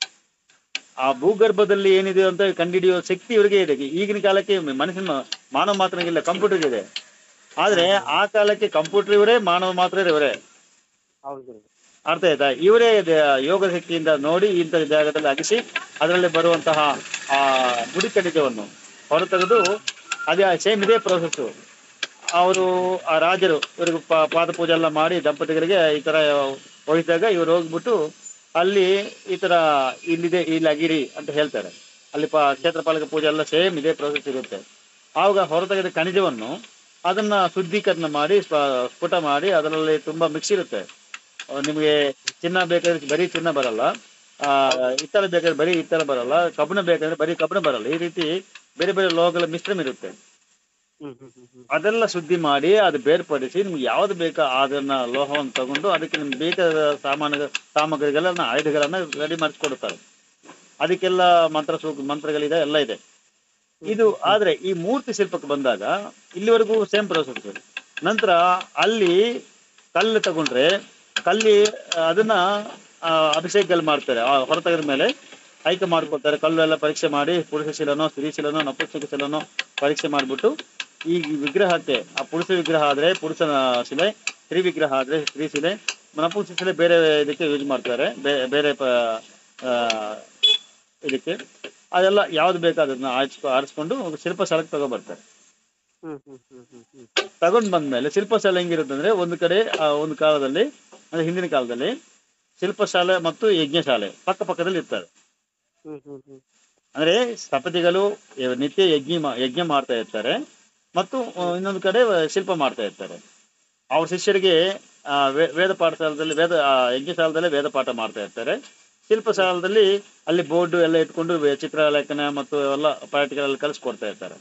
ಆ ಭೂಗರ್ಭದಲ್ಲಿ ಏನಿದೆ ಅಂತ ಕಂಡುಹಿಡಿಯುವ ಶಕ್ತಿ ಇವರಿಗೆ ಇದೆ ಈಗಿನ ಕಾಲಕ್ಕೆ ಮನುಷ್ಯನ ಮಾನವ ಮಾತ್ರನಿಗಿಲ್ಲ ಕಂಪ್ಯೂಟರ್ ಇದೆ ಆದ್ರೆ ಆ ಕಾಲಕ್ಕೆ ಕಂಪ್ಯೂಟರ್ ಇವರೇ ಮಾನವ ಮಾತ್ರ ಇವರೇ ಹೌದು ಅರ್ಥ ಆಯ್ತಾ ಇವರೇ ದ- ಯೋಗ ಶಕ್ತಿಯಿಂದ ನೋಡಿ ಇಂಥ ಜಾಗದಲ್ಲಿ ಅಗಿಸಿ ಅದರಲ್ಲಿ ಬರುವಂತಹ ಆ ಗುಡಿ ಖನಿಜವನ್ನು ಹೊರತೆಗೆದು ಅದೇ ಸೇಮ್ ಇದೇ ಪ್ರೋಸೆಸ್ ಅವರು ಆ ರಾಜರು ಇವರಿಗೆ ಪ- ಪಾದ ಪೂಜೆ ಎಲ್ಲ ಮಾಡಿ ದಂಪತಿಗಳಿಗೆ ಈ ತರ ಹೋಗಿದ್ದಾಗ ಇವ್ರು ಹೋಗ್ಬಿಟ್ಟು ಅಲ್ಲಿ ಈ ತರ ಇಲ್ಲಿದೆ ಇಲ್ಲಿ ಅಗಿರಿ ಅಂತ ಹೇಳ್ತಾರೆ ಅಲ್ಲಿ ಪ ಕ್ಷೇತ್ರಪಾಲಕ ಪೂಜೆ ಎಲ್ಲ ಸೇಮ್ ಇದೇ ಪ್ರೋಸೆಸ್ ಇರುತ್ತೆ ಆವಾಗ ಹೊರತೆಗೆದ ಖನಿಜವನ್ನು ಅದನ್ನ ಶುದ್ಧೀಕರಣ ಮಾಡಿ ಸ್ಪ- ಸ್ಫುಟ ಮಾಡಿ ಅದರಲ್ಲಿ ತುಂಬಾ ಮಿಕ್ಸ್ ಇರುತ್ತೆ ಆ, ನಿಮಗೆ ಚಿನ್ನ ಬೇಕಾದ್ರೆ ಬರೀ ಚಿನ್ನ ಬರಲ್ಲ ಆ ಹಿತ್ತಲ ಬೇಕಾದ್ರೆ ಬರೀ ಹಿತ್ತಲ ಬರಲ್ಲ ಕಬ್ಬಣ ಬೇಕಾದ್ರೆ ಬರೀ ಕಬ್ಬಣ ಬರಲ್ಲ ಈ ರೀತಿ ಬೇರೆ ಬೇರೆ ಲೋಹಗಳ ಮಿಶ್ರಣ ಇರುತ್ತೆ ಹ್ಮ್ ಹ್ಮ್ ಹ್ಮ್ ಹ್ಮ್ ಅದೆಲ್ಲ ಶುದ್ಧಿ ಮಾಡಿ ಅದು ಬೇರ್ಪಡಿಸಿ ನಿಮ್ಗೆ ಯಾವ್ದು ಬೇಕೋ ಅದನ್ನ ಲೋಹವನ್ನು ತಗೊಂಡು ಅದಕ್ಕೆ ನಿಮ್ಗೆ ಬೇಕಾದ ಸಾಮಾನು ಸಾಮಗ್ರಿಗಳನ್ನ ಆಯುಧಗಳನ್ನ ರೆಡಿ ಮಾಡಿಸ್ಕೊಡ್ತಾರೆ ಅದಕ್ಕೆಲ್ಲ ಮಂತ್ರ ಸೂ ಮಂತ್ರಗಳಿದೆ ಎಲ್ಲ ಇದೆ ಇದು ಆದ್ರೆ ಈ ಮೂರ್ತಿ ಶಿಲ್ಪಕ್ಕೆ ಬಂದಾಗ ಇಲ್ಲಿವರೆಗೂ ಸೇಮ್ ಪ್ರೋಸೆಸ್ ನಂತರ ಅಲ್ಲಿ ಕಲ್ಲು ತಗೊಂಡ್ರೆ ಕಲ್ಲಿ ಅದನ್ನ ಆ, ಅಭಿಷೇಕಗಳು ಮಾಡ್ತಾರೆ ಆ ಹೊರತೆಗೆದ ಮೇಲೆ ಆಯ್ಕೆ ಮಾಡ್ಕೊಳ್ತಾರೆ ಕಲ್ಲು ಎಲ್ಲ ಪರೀಕ್ಷೆ ಮಾಡಿ ಪುರುಷ ಶಿಲನೋ ಸ್ತ್ರೀ ಶಿಲನೋ ನಪುಂಸಕ ಶಿಲನೋ ಪರೀಕ್ಷೆ ಮಾಡಿಬಿಟ್ಟು ಈ ವಿಗ್ರಹಕ್ಕೆ ಆ ಪುರುಷ ವಿಗ್ರಹ ಆದ್ರೆ ಪುರುಷನ ಶಿಲೆ ಸ್ತ್ರೀ ವಿಗ್ರಹ ಆದ್ರೆ ಸ್ತ್ರೀ ಶಿಲೆ ನಪುಂಸಕ ಶಿಲೆ ಬೇರೆ ಇದಕ್ಕೆ ಯೂಸ್ ಮಾಡ್ತಾರೆ ಬೇ- ಬೇರೆ ಪ- ಆ, ಇದಕ್ಕೆ ಅದೆಲ್ಲ ಯಾವ್ದು ಬೇಕೋ ಅದನ್ನ ಆರಿಸ್ಕೊ ಆರಿಸ್ಕೊಂಡು ಶಿಲ್ಪ ಸ್ಥಳಕ್ಕೆ ತಗೊಬರ್ತಾರೆ ಹ್ಮ್ ಹ್ಮ್ ಹ್ಮ್ ಹ್ಮ್ ಹ್ಮ್ ತಗೊಂಡ್ ಬಂದ್ಮೇಲೆ ಶಿಲ್ಪಶಾಲೆ ಹೆಂಗಿರುತ್ತೆ ಅಂದ್ರೆ ಒಂದು ಕಡೆ ಆ ಒಂದು ಕಾಲದಲ್ಲಿ ಅಂದ್ರೆ ಹಿಂದಿನ ಕಾಲದಲ್ಲಿ ಶಿಲ್ಪಶಾಲೆ ಮತ್ತು ಯಜ್ಞಶಾಲೆ ಪಕ್ಕ ಪಕ್ಕದಲ್ಲಿ ಇರ್ತಾರೆ ಹ್ಮ್ ಹ್ಮ್ ಹ್ಮ್ ಅಂದ್ರೆ ಸ್ಥಪತಿಗಳು ಇವ್ ನಿತ್ಯ ಯಜ್ಞ ಮಾ- ಯಜ್ಞ ಮಾಡ್ತಾ ಇರ್ತಾರೆ ಮತ್ತು ಆ, ಇನ್ನೊಂದು ಕಡೆ ಶಿಲ್ಪ ಮಾಡ್ತಾ ಇರ್ತಾರೆ ಅವ್ರ ಶಿಷ್ಯರಿಗೆ ಆ, ವೇ- ವೇದ ಪಾಠಶಾಲದಲ್ಲಿ ವೇದ ಆ, ಯಜ್ಞಶಾಲದಲ್ಲೇ ವೇದ ಪಾಠ ಮಾಡ್ತಾ ಇರ್ತಾರೆ ಶಿಲ್ಪಶಾಲದಲ್ಲಿ ಅಲ್ಲಿ ಬೋರ್ಡ್ ಎಲ್ಲ ಇಟ್ಕೊಂಡು ವೇ- ಚಿತ್ರಲೇಖನ ಮತ್ತು ಎಲ್ಲ ಪಾಠಗಳೆಲ್ಲ ಕಲಿಸ್ಕೊಡ್ತಾ ಇರ್ತಾರೆ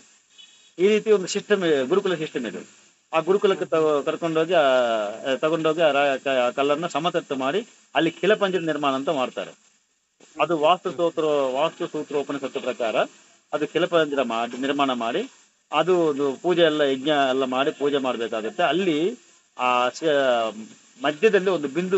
ಈ ರೀತಿ ಒಂದು ಸಿಸ್ಟಮ್ ಗುರುಕುಲ ಸಿಸ್ಟಮ್ ಇದೆ ಆ ಗುರುಕುಲಕ್ಕೆ ತಗೊ ಕರ್ಕೊಂಡೋಗಿ ಆ, ತಗೊಂಡೋಗಿ ಆ ರಾ- ಕ- ಆ ಕಲ್ಲನ್ನ ಸಮತಟ್ಟು ಮಾಡಿ ಅಲ್ಲಿ ಕಿಲಪಂಜರ ನಿರ್ಮಾಣ ಅಂತ ಮಾಡ್ತಾರೆ ಅದು ವಾಸ್ತು ಸೂತ್ರ ವಾಸ್ತು ಸೂತ್ರ ಉಪನಿಷತ್ತು ಪ್ರಕಾರ ಅದು ಕಿಲಪಂಜರ ಮಾಡಿ ನಿರ್ಮಾಣ ಮಾಡಿ ಅದು ಒಂದು ಪೂಜೆ ಎಲ್ಲ ಯಜ್ಞ ಎಲ್ಲ ಮಾಡಿ ಪೂಜೆ ಮಾಡಬೇಕಾಗುತ್ತೆ ಅಲ್ಲಿ ಆ ಶ- ಮಧ್ಯದಲ್ಲಿ ಒಂದು ಬಿಂದು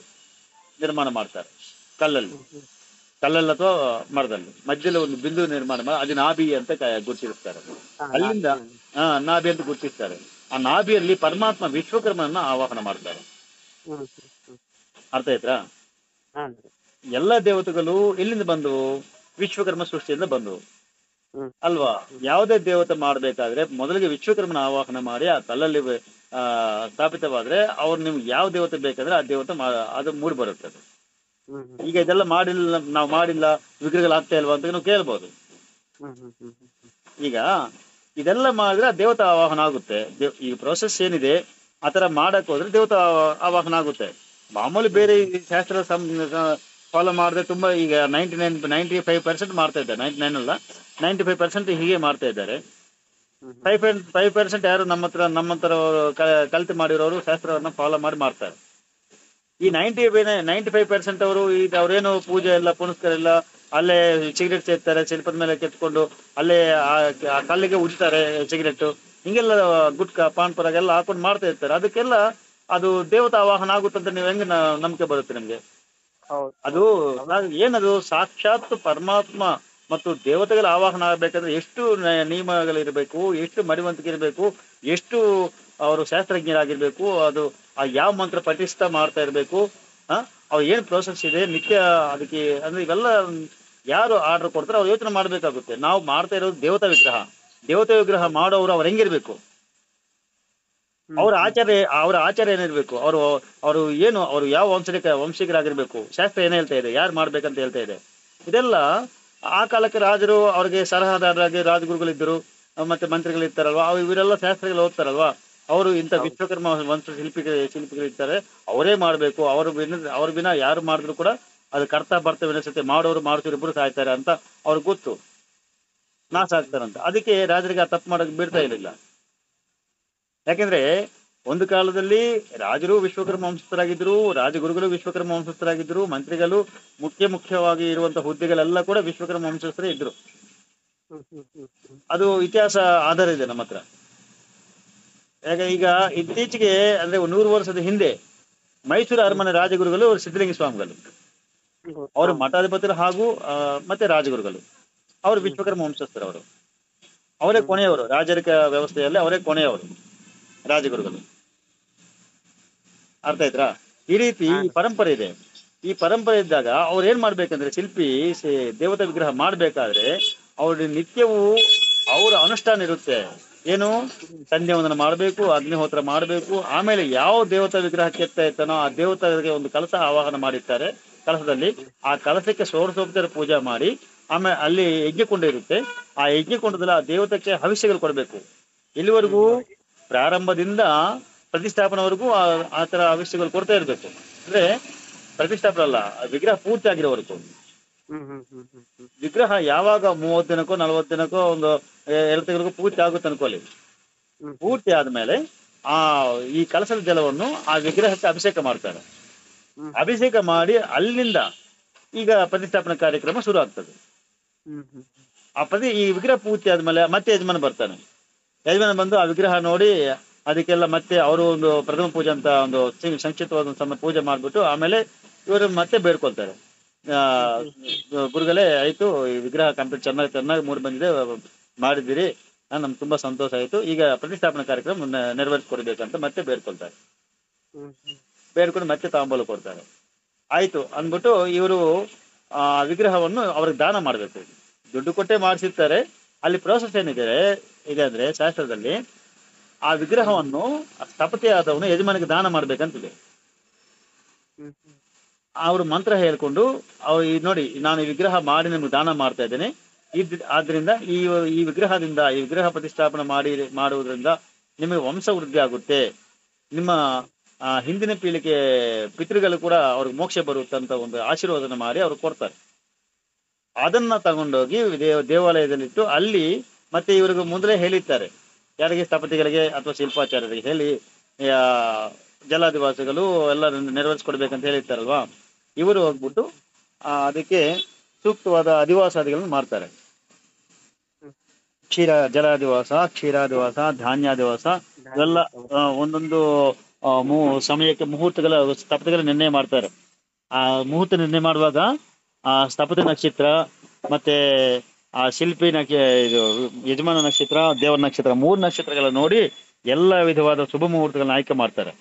ನಿರ್ಮಾಣ ಮಾಡ್ತಾರೆ ಕಲ್ಲಲ್ಲಿ ಕಲ್ಲಲ್ಲಿ ಅಥವಾ ಮರದಲ್ಲಿ ಮಧ್ಯದಲ್ಲಿ ಒಂದು ಬಿಂದು ನಿರ್ಮಾಣ ಮಾಡಿ ಅದು ನಾಭಿ ಅಂತ ಕ- ಗುರುತಿಸ್ತಾರೆ ಹಾ, ಅಲ್ಲಿಂದ ಹಾ ನಾಭಿ ಅಂತ ಗುರುತಿಸ್ತಾರೆ ಆ ನಾಭಿಯಲ್ಲಿ ಪರಮಾತ್ಮ ವಿಶ್ವಕರ್ಮನನ್ನ ಆವಾಹನ ಮಾಡ್ತಾರೆ ಹ್ಮ್ ಹ್ಮ್ ಹ್ಮ್ ಅರ್ಥ ಆಯ್ತಾ ಹಾ ಎಲ್ಲ ದೇವತೆಗಳು ಎಲ್ಲಿಂದ ಬಂದವು ವಿಶ್ವಕರ್ಮ ಸೃಷ್ಟಿಯಿಂದ ಬಂದವು ಹ್ಮ್. ಅಲ್ವಾ ಯಾವುದೇ ದೇವತೆ ಮಾಡಬೇಕಾದ್ರೆ ಮೊದಲಿಗೆ ವಿಶ್ವಕರ್ಮನ ಆವಾಹನ ಮಾಡಿ ಆ ಕಲ್ಲಲ್ಲಿ ಆ ಸ್ಥಾಪಿತವಾದ್ರೆ ಅವ್ರು ನಿಮ್ಗೆ ಯಾವ ದೇವತೆ ಬೇಕಾದ್ರೆ ಆ ದೇವತೆ ಮಾ- ಅದು ಮೂಡಿ ಬರುತ್ತೆ ಅದು. ಹ್ಮ್ ಹ್ಮ್ ಈಗ ಇದೆಲ್ಲ ಮಾಡಿಲ್ಲ ನಾವು ಮಾಡಿಲ್ಲ ವಿಗ್ರಹಗಳು ಆಗ್ತಾ ಇಲ್ವಾ ಅಂತ ನೀವು ಕೇಳ್ಬೋದು ಹ್ಮ್ ಹ್ಮ್ ಹ್ಮ್ ಹ್ಮ್ ಈಗ ಇದೆಲ್ಲ ಮಾಡಿದ್ರೆ ಆ ದೇವತಾ ಆವಾಹನ ಆಗುತ್ತೆ ದೇವ್- ಈ ಪ್ರೊಸೆಸ್ ಏನಿದೆ ಆ ತರ ಮಾಡಕ್ ಹೋದ್ರೆ ದೇವತಾ ಆವಾ- ಆವಾಹನ ಆಗುತ್ತೆ ಮಾಮೂಲಿ ಬೇರೆ ಈ ಶಾಸ್ತ್ರ ಫಾಲೋ ಮಾಡಿದ್ರೆ ತುಂಬಾ ಈಗ ninety nine ninety five percent ಮಾಡ್ತಾ ಇದ್ದಾರೆ ನೈಂಟಿ ನೈನ್ ಅಲ್ಲ ನೈಂಟಿ ಫೈವ್ ಪರ್ಸೆಂಟ್ ಹೀಗೆ ಮಾಡ್ತಾ ಇದ್ದಾರೆ ಹ್ಮ್ ಫೈವ್ ಫೈವ್ ಪರ್ಸೆಂಟ್ ಯಾರು ನಮ್ಮ ಹತ್ರ ನಮ್ಮ ಹತ್ರ ಕಲ್ತು ಮಾಡಿರೋರು ಶಾಸ್ತ್ರವನ್ನ ಫಾಲೋ ಮಾಡಿ ಮಾಡ್ತಾರೆ ಈ ನೈಂಟಿ ನೈಂಟಿ ಫೈವ್ ಪರ್ಸೆಂಟ್ ಅವರು ಈಗ ಅವ್ರೇನು ಪೂಜೆ ಎಲ್ಲ ಪುನಸ್ಕಾರ ಎಲ್ಲ ಅಲ್ಲೇ ಸಿಗರೆಟ್ ಸೇರ್ತಾರೆ ಶಿಲ್ಪದ ಮೇಲೆ ಕೆತ್ಕೊಂಡು ಅಲ್ಲೇ ಆ ಆ ಕಲ್ಲಿಗೆ ಉಜ್ತಾರೆ ಸಿಗರೆಟ್ ಹಿಂಗೆಲ್ಲ ಗುಟ್ಕಾ ಪಾನ್ ಪರಾಗ ಎಲ್ಲ ಹಾಕೊಂಡು ಮಾಡ್ತಾ ಇರ್ತಾರೆ ಅದಕ್ಕೆಲ್ಲ ಅದು ದೇವತಾ ಆವಾಹನ ಆಗುತ್ತಂತ ನೀವು ಹೆಂಗೆ ನ- ನಂಬಿಕೆ ಬರುತ್ತೆ ನಿಮ್ಗೆ ಹೌದು ಅದು ನಾವ್- ಏನದು ಸಾಕ್ಷಾತ್ ಪರಮಾತ್ಮ ಮತ್ತು ದೇವತೆಗಳ ಆವಾಹನ ಆಗ್ಬೇಕಾದ್ರೆ ಎಷ್ಟು ನ- ನಿಯಮಗಳಿರ್ಬೇಕು ಎಷ್ಟು ಮಡಿವಂತಿಕೆ ಇರಬೇಕು ಎಷ್ಟು ಅವರು ಶಾಸ್ತ್ರಜ್ಞರಾಗಿರ್ಬೇಕು ಅದು ಆ ಯಾವ ಮಂತ್ರ ಪಠಿಸ್ತಾ ಮಾಡ್ತಾ ಇರಬೇಕು ಆ ಅವ್ರು ಏನು ಪ್ರೋಸೆಸ್ ಇದೆ ನಿತ್ಯ ಅದಕ್ಕೆ ಅಂದ್ರೆ ಇವೆಲ್ಲ ಯಾರು ಆರ್ಡರ್ ಕೊಡ್ತಾರೆ ಅವ್ರು ಯೋಚನೆ ಮಾಡ್ಬೇಕಾಗುತ್ತೆ ನಾವು ಮಾಡ್ತಾ ಇರೋದು ದೇವತಾ ವಿಗ್ರಹ ದೇವತಾ ವಿಗ್ರಹ ಮಾಡೋರು ಅವ್ರು ಹೆಂಗಿರ್ಬೇಕು ಅವ್ರ ಆಚಾರ್ಯ ಅವರ ಆಚಾರ್ಯ ಏನಿರ್ಬೇಕು ಅವರು ಅವರು ಏನು ಅವರು ಯಾವ ವಂಶಿಕ ವಂಶಿಕರಾಗಿರ್ಬೇಕು ಶಾಸ್ತ್ರ ಏನ್ ಹೇಳ್ತಾ ಇದೆ ಯಾರು ಮಾಡ್ಬೇಕಂತ ಹೇಳ್ತಾ ಇದೆ ಇದೆಲ್ಲ ಆ ಕಾಲಕ್ಕೆ ರಾಜರು ಅವ್ರಿಗೆ ಸಲಹಾದಾರರಾಗಿ ರಾಜಗುರುಗಳಿದ್ದರು ಮತ್ತೆ ಮಂತ್ರಿಗಳಿರ್ತಾರಲ್ವಾ ಅವ್ ಇವರೆಲ್ಲ ಶಾಸ್ತ್ರಗಳು ಓದ್ತಾರಲ್ವಾ ಅವರು ಇಂಥ ವಿಶ್ವಕರ್ಮ ವಂಶ ಶಿಲ್ಪಿ ಶಿಲ್ಪಿಗಳಿರ್ತಾರೆ ಅವರೇ ಮಾಡಬೇಕು ಅವ್ರ ಬಿನ ಅವ್ರ ಬಿನ ಯಾರು ಮಾಡಿದ್ರು ಕೂಡ ಅದು ಕರ್ತ ಬರ್ತ ವಿನಸತೆ ಮಾಡೋರು ಮಾಡ್ತಿರೋ ಇಬ್ಬರು ಸಾಯ್ತಾರೆ ಅಂತ ಅವ್ರಿಗೆ ಗೊತ್ತು ನಾಶ ಆಗ್ತಾರಂತ ಅದಕ್ಕೆ ರಾಜರಿಗೆ ಆ ತಪ್ಪು ಮಾಡಕ್ ಬಿಡ್ತಾ ಇರಲಿಲ್ಲ ಯಾಕೆಂದ್ರೆ ಒಂದು ಕಾಲದಲ್ಲಿ ರಾಜರು ವಿಶ್ವಕರ್ಮ ವಂಶಸ್ಥರಾಗಿದ್ರು ರಾಜಗುರುಗಳು ವಿಶ್ವಕರ್ಮ ವಂಶಸ್ಥರಾಗಿದ್ರು ಮಂತ್ರಿಗಳು ಮುಖ್ಯ ಮುಖ್ಯವಾಗಿ ಇರುವಂತಹ ಹುದ್ದೆಗಳೆಲ್ಲ ಕೂಡ ವಿಶ್ವಕರ್ಮ ವಂಶಸ್ಥರೇ ಇದ್ರು ಹ್ಮ್ ಹ್ಮ್ ಹ್ಮ್ ಹ್ಮ್ ಅದು ಇತಿಹಾಸ ಆಧಾರ ಇದೆ ನಮ್ಮ ಹತ್ರ ಯಾಕೆ ಈಗ ಇತ್ತೀಚೆಗೆ ಅಂದ್ರೆ ಒಂದು ನೂರು ವರ್ಷದ ಹಿಂದೆ ಮೈಸೂರು ಅರಮನೆ ರಾಜಗುರುಗಳು ಸಿದ್ಧಲಿಂಗ ಸ್ವಾಮಿಗಳು ಹ್ಮ್. ಅವರು ಮಠಾಧಿಪತಿಗಳು ಹಾಗೂ ಆ, ಮತ್ತೆ ರಾಜಗುರುಗಳು ಅವರು ವಿಶ್ವಕರ್ಮ ವಂಶಸ್ಥರು ಅವರು ಅವರೇ ಕೊನೆಯವರು ರಾಜರಿಕ ವ್ಯವಸ್ಥೆಯಲ್ಲಿ ಅವರೇ ಕೊನೆಯವರು ರಾಜಗುರುಗಳು ಅರ್ಥ ಆಯ್ತಾ ಈ ರೀತಿ ಈ ಪರಂಪರೆ ಇದೆ ಈ ಪರಂಪರೆ ಇದ್ದಾಗ ಅವ್ರು ಏನ್ ಮಾಡ್ಬೇಕಂದ್ರೆ ಶಿಲ್ಪಿ ಸಿ- ದೇವತಾ ವಿಗ್ರಹ ಮಾಡ್ಬೇಕಾದ್ರೆ ಅವ್ರ ನಿತ್ಯವೂ ಅವರ ಅನುಷ್ಠಾನ ಇರುತ್ತೆ ಏನು ಸಂಧ್ಯಾ ವಂದನ ಮಾಡಬೇಕು ಅಗ್ನಿಹೋತ್ರ ಮಾಡಬೇಕು ಆಮೇಲೆ ಯಾವ ದೇವತಾ ವಿಗ್ರಹ ಕೆತ್ತ ಇರ್ತಾನೋ ಆ ದೇವತೆಗೆ ಒಂದು ಕಲಶ ಆವಾಹನ ಮಾಡಿರ್ತಾರೆ ಕಲಶದಲ್ಲಿ ಆ ಕಲಶಕ್ಕೆ ಷೋಡಶೋಪಚಾರ ಪೂಜೆ ಮಾಡಿ ಆಮೇಲೆ ಅಲ್ಲಿ ಯಜ್ಞಕುಂಡ ಇರುತ್ತೆ ಆ ಯಜ್ಞಕುಂಡದಲ್ಲಿ ಆ ದೇವತೆಗೆ ಹವಿಷ್ಯಗಳು ಕೊಡಬೇಕು ಇಲ್ಲಿವರೆಗೂ ಪ್ರಾರಂಭದಿಂದ ಪ್ರತಿಷ್ಠಾಪನೆವರೆಗೂ ಆ- ಆ ತರ ಹವಿಷ್ಯಗಳು ಕೊಡ್ತಾ ಇರ್ಬೇಕು ಅಂದ್ರೆ ಪ್ರತಿಷ್ಠಾಪನೆ ಅಲ್ಲ ಆ ವಿಗ್ರಹ ಪೂರ್ತಿ ಆಗಿರೋವರೆಗೂ ಹ್ಮ್ ಹ್ಮ್ ಹ್ಮ್ ಹ್ಮ್ ಹ್ಮ್ ವಿಗ್ರಹ ಯಾವಾಗ ಮೂವತ್ತು ದಿನಕ್ಕೋ ನಲವತ್ತು ದಿನಕ್ಕೋ ಒಂದು ಎ- ಎರಡು ತಿಂಗಳಿಗೂ ಪೂರ್ತಿ ಆಗುತ್ತೆ ಅನ್ಕೊಳ್ಳಿ ಹ್ಮ್. ಪೂರ್ತಿ ಆದ್ಮೇಲೆ ಆ ಈ ಕಲಸದ ಜಲವನ್ನು ಆ ವಿಗ್ರಹಕ್ಕೆ ಅಭಿಷೇಕ ಮಾಡ್ತಾರೆ ಹ್ಮ್. ಅಭಿಷೇಕ ಮಾಡಿ ಅಲ್ಲಿಂದ ಈಗ ಪ್ರತಿಷ್ಠಾಪನಾ ಕಾರ್ಯಕ್ರಮ ಶುರು ಆಗ್ತದೆ ಹ್ಮ್ ಹ್ಮ್ ಆ ಪ್ರತಿ ಈ ವಿಗ್ರಹ ಪೂರ್ತಿ ಆದ್ಮೇಲೆ ಮತ್ತೆ ಯಜಮಾನ ಬರ್ತಾನೆ ಯಜಮಾನ ಬಂದು ಆ ವಿಗ್ರಹ ನೋಡಿ ಅದಕ್ಕೆಲ್ಲ ಮತ್ತೆ ಅವರು ಒಂದು ಪ್ರಥಮ ಪೂಜೆ ಅಂತ ಒಂದು ಸಿ- ಸಂಕ್ಷಿಪ್ತವಾದ ಒಂದು ಸಣ್ಣ ಪೂಜೆ ಮಾಡ್ಬಿಟ್ಟು ಆಮೇಲೆ ಇವರು ಮತ್ತೆ ಬೇಡ್ಕೊಳ್ತಾರೆ ಆ, ಗುರುಗಳೇ ಆಯ್ತು ಈ ವಿಗ್ರಹ ಕಂಪ್ಲೀಟ್ ಚೆನ್ನಾಗಿ ಚೆನ್ನಾಗಿ ಮೂಡಿ ಬಂದಿದೆ ಮಾಡಿದ್ದೀರಿ ಆ, ನಮ್ಗೆ ತುಂಬಾ ಸಂತೋಷ ಆಯ್ತು ಈಗ ಪ್ರತಿಷ್ಠಾಪನಾ ಕಾರ್ಯಕ್ರಮ ನೆ- ನೆರವೇರಿಸ್ಕೊಡ್ಬೇಕಂತ ಮತ್ತೆ ಬೇಡ್ಕೊಳ್ತಾರೆ ಹ್ಮ್ ಹ್ಮ್ ಬೇಡ್ಕೊಂಡು ಮತ್ತೆ ತಾಂಬೂಲ ಕೊಡ್ತಾರೆ ಆಯ್ತು ಅಂದ್ಬಿಟ್ಟು ಇವರು ಆ ವಿಗ್ರಹವನ್ನು ಅವ್ರಿಗೆ ದಾನ ಮಾಡಬೇಕು ದುಡ್ಡು ಕೊಟ್ಟೆ ಮಾಡಿಸಿರ್ತಾರೆ ಅಲ್ಲಿ ಪ್ರೋಸೆಸ್ ಏನಿದೆ ಇದೆ ಅಂದ್ರೆ ಶಾಸ್ತ್ರದಲ್ಲಿ ಆ ವಿಗ್ರಹವನ್ನು ಸ್ಥಪತಿ ಆದವನು ಯಜಮಾನಿಗೆ ದಾನ ಮಾಡ್ಬೇಕಂತಿದೆ ಹ್ಮ್ ಹ್ಮ್ ಅವರು ಮಂತ್ರ ಹೇಳ್ಕೊಂಡು ಅವ್ರು ಈ ನೋಡಿ ನಾನು ಈ ವಿಗ್ರಹ ಮಾಡಿ ನಿಮ್ಗೆ ದಾನ ಮಾಡ್ತಾ ಇದ್ದೇನೆ ಇದ್ ಆದ್ರಿಂದ ಈ ಈ ವಿಗ್ರಹದಿಂದ ಈ ವಿಗ್ರಹ ಪ್ರತಿಷ್ಠಾಪನೆ ಮಾಡಿ ಮಾಡುವುದರಿಂದ ನಿಮಗೆ ವಂಶ ವೃದ್ಧಿ ಆಗುತ್ತೆ ನಿಮ್ಮ ಆ, ಹಿಂದಿನ ಪೀಳಿಗೆ ಪಿತೃಗಳು ಕೂಡ ಅವ್ರಿಗೆ ಮೋಕ್ಷ ಬರುತ್ತೆ ಅಂತ ಒಂದು ಆಶೀರ್ವಾದನ ಮಾಡಿ ಅವ್ರು ಕೊಡ್ತಾರೆ ಅದನ್ನ ತಗೊಂಡೋಗಿ ದೇವ ದೇವಾಲಯದಲ್ಲಿಟ್ಟು ಅಲ್ಲಿ ಮತ್ತೆ ಇವ್ರಿಗೆ ಮೊದಲೇ ಹೇಳಿರ್ತಾರೆ ಯಾರಿಗೆ ಸ್ಥಪತಿಗಳಿಗೆ ಅಥವಾ ಶಿಲ್ಪಾಚಾರ್ಯರಿಗೆ ಹೇಳಿ ಆ, ಜಲಾದಿವಾಸಿಗಳು ಎಲ್ಲ ನೆರವೇರಿಸ್ಕೊಡ್ಬೇಕಂತ ಹೇಳಿರ್ತಾರಲ್ವಾ ಇವರು ಹೋಗ್ಬಿಟ್ಟು ಆ, ಅದಕ್ಕೆ ಸೂಕ್ತವಾದ ಅಧಿವಾಸಾದಿಗಳನ್ನು ಮಾಡ್ತಾರೆ ಕ್ಷೀರ ಜಲಾದಿವಾಸ ಕ್ಷೀರಾದಿವಾಸ ಧಾನ್ಯಾದಿವಾಸ ಇವೆಲ್ಲ ಆ, ಒಂದೊಂದು ಆ, ಮು ಸಮಯಕ್ಕೆ ಮುಹೂರ್ತಗಳ ಸ್ಥಪತಿಗಳ ನಿರ್ಣಯ ಮಾಡ್ತಾರೆ ಆ ಮುಹೂರ್ತ ನಿರ್ಣಯ ಮಾಡುವಾಗ ಆ ಸ್ಥಪತಿ ನಕ್ಷತ್ರ ಮತ್ತೆ ಆ ಶಿಲ್ಪಿ ನಕ್ಷ ಇದು ಯಜಮಾನ ನಕ್ಷತ್ರ ದೇವರ ನಕ್ಷತ್ರ ಮೂರು ನಕ್ಷತ್ರಗಳ ನೋಡಿ ಎಲ್ಲ ವಿಧವಾದ ಶುಭ ಮುಹೂರ್ತಗಳನ್ನ ಆಯ್ಕೆ ಮಾಡ್ತಾರೆ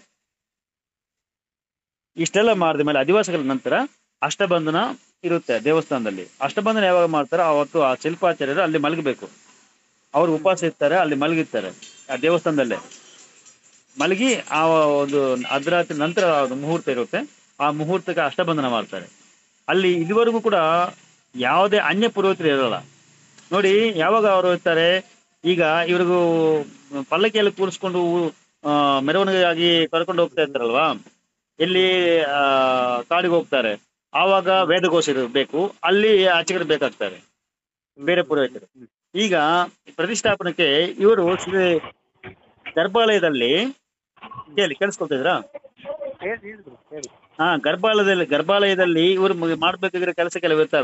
ಇಷ್ಟೆಲ್ಲ ಮಾಡಿದ ಮೇಲೆ ಅಧಿವಾಸಗಳ ನಂತರ ಅಷ್ಟಬಂಧನ ಇರುತ್ತೆ ದೇವಸ್ಥಾನದಲ್ಲಿ ಅಷ್ಟಬಂಧನ ಯಾವಾಗ ಮಾಡ್ತಾರೋ ಅವತ್ತು ಆ ಶಿಲ್ಪಾಚಾರ್ಯರು ಅಲ್ಲಿ ಮಲಗಬೇಕು ಅವ್ರು ಉಪವಾಸ ಇರ್ತಾರೆ ಅಲ್ಲಿ ಮಲಗಿರ್ತಾರೆ ಆ ದೇವಸ್ಥಾನದಲ್ಲೇ ಮಲಗಿ ಆ ಒಂದು ಅರ್ಧರಾತ್ರಿ ನಂತರ ಒಂದು ಮುಹೂರ್ತ ಇರುತ್ತೆ ಆ ಮುಹೂರ್ತಕ್ಕೆ ಅಷ್ಟಬಂಧನ ಮಾಡ್ತಾರೆ ಅಲ್ಲಿ ಇದುವರೆಗೂ ಕೂಡ ಯಾವುದೇ ಅನ್ಯ ಪುರೋಹಿತರು ಇರಲ್ಲ ನೋಡಿ ಯಾವಾಗ ಅವರು ಇರ್ತಾರೆ ಈಗ ಇವ್ರಿಗೂ ಪಲ್ಲಕ್ಕಿಯಲ್ಲಿ ಕೂರಿಸ್ಕೊಂಡು ಆ, ಮೆರವಣಿಗೆಯಾಗಿ ಕರ್ಕೊಂಡು ಹೋಗ್ತಾ ಇರ್ತಾರಲ್ವಾ ಎಲ್ಲಿ ಆ ಕಾಡಿಗೆ ಹೋಗ್ತಾರೆ ಆವಾಗ ವೇದಘೋಷ ಇರಬೇಕು ಅಲ್ಲಿ ಆಚೆಗಡೆ ಬೇಕಾಗ್ತಾರೆ ಬೇರೆ ಪುರೋಹಿತರು ಈಗ ಪ್ರತಿಷ್ಠಾಪನಕ್ಕೆ ಇವರು ಶ್ರೀ- ಗರ್ಭಾಲಯದಲ್ಲಿ ಕೇಳಿ ಕೇಳಿಸ್ಕೊಳ್ತಿದ್ರಾ ಹೇಳಿ ಹೇಳಿ ಗುರು, ಹೇಳಿ ಹಾ ಗರ್ಭಾಲಯದಲ್ಲಿ ಗರ್ಭಾಲಯದಲ್ಲಿ ಇವರು ಮಾಡ್ಬೇಕಾಗಿರೋ ಕೆಲಸ ಕೆಲವು ಇರ್ತವೆ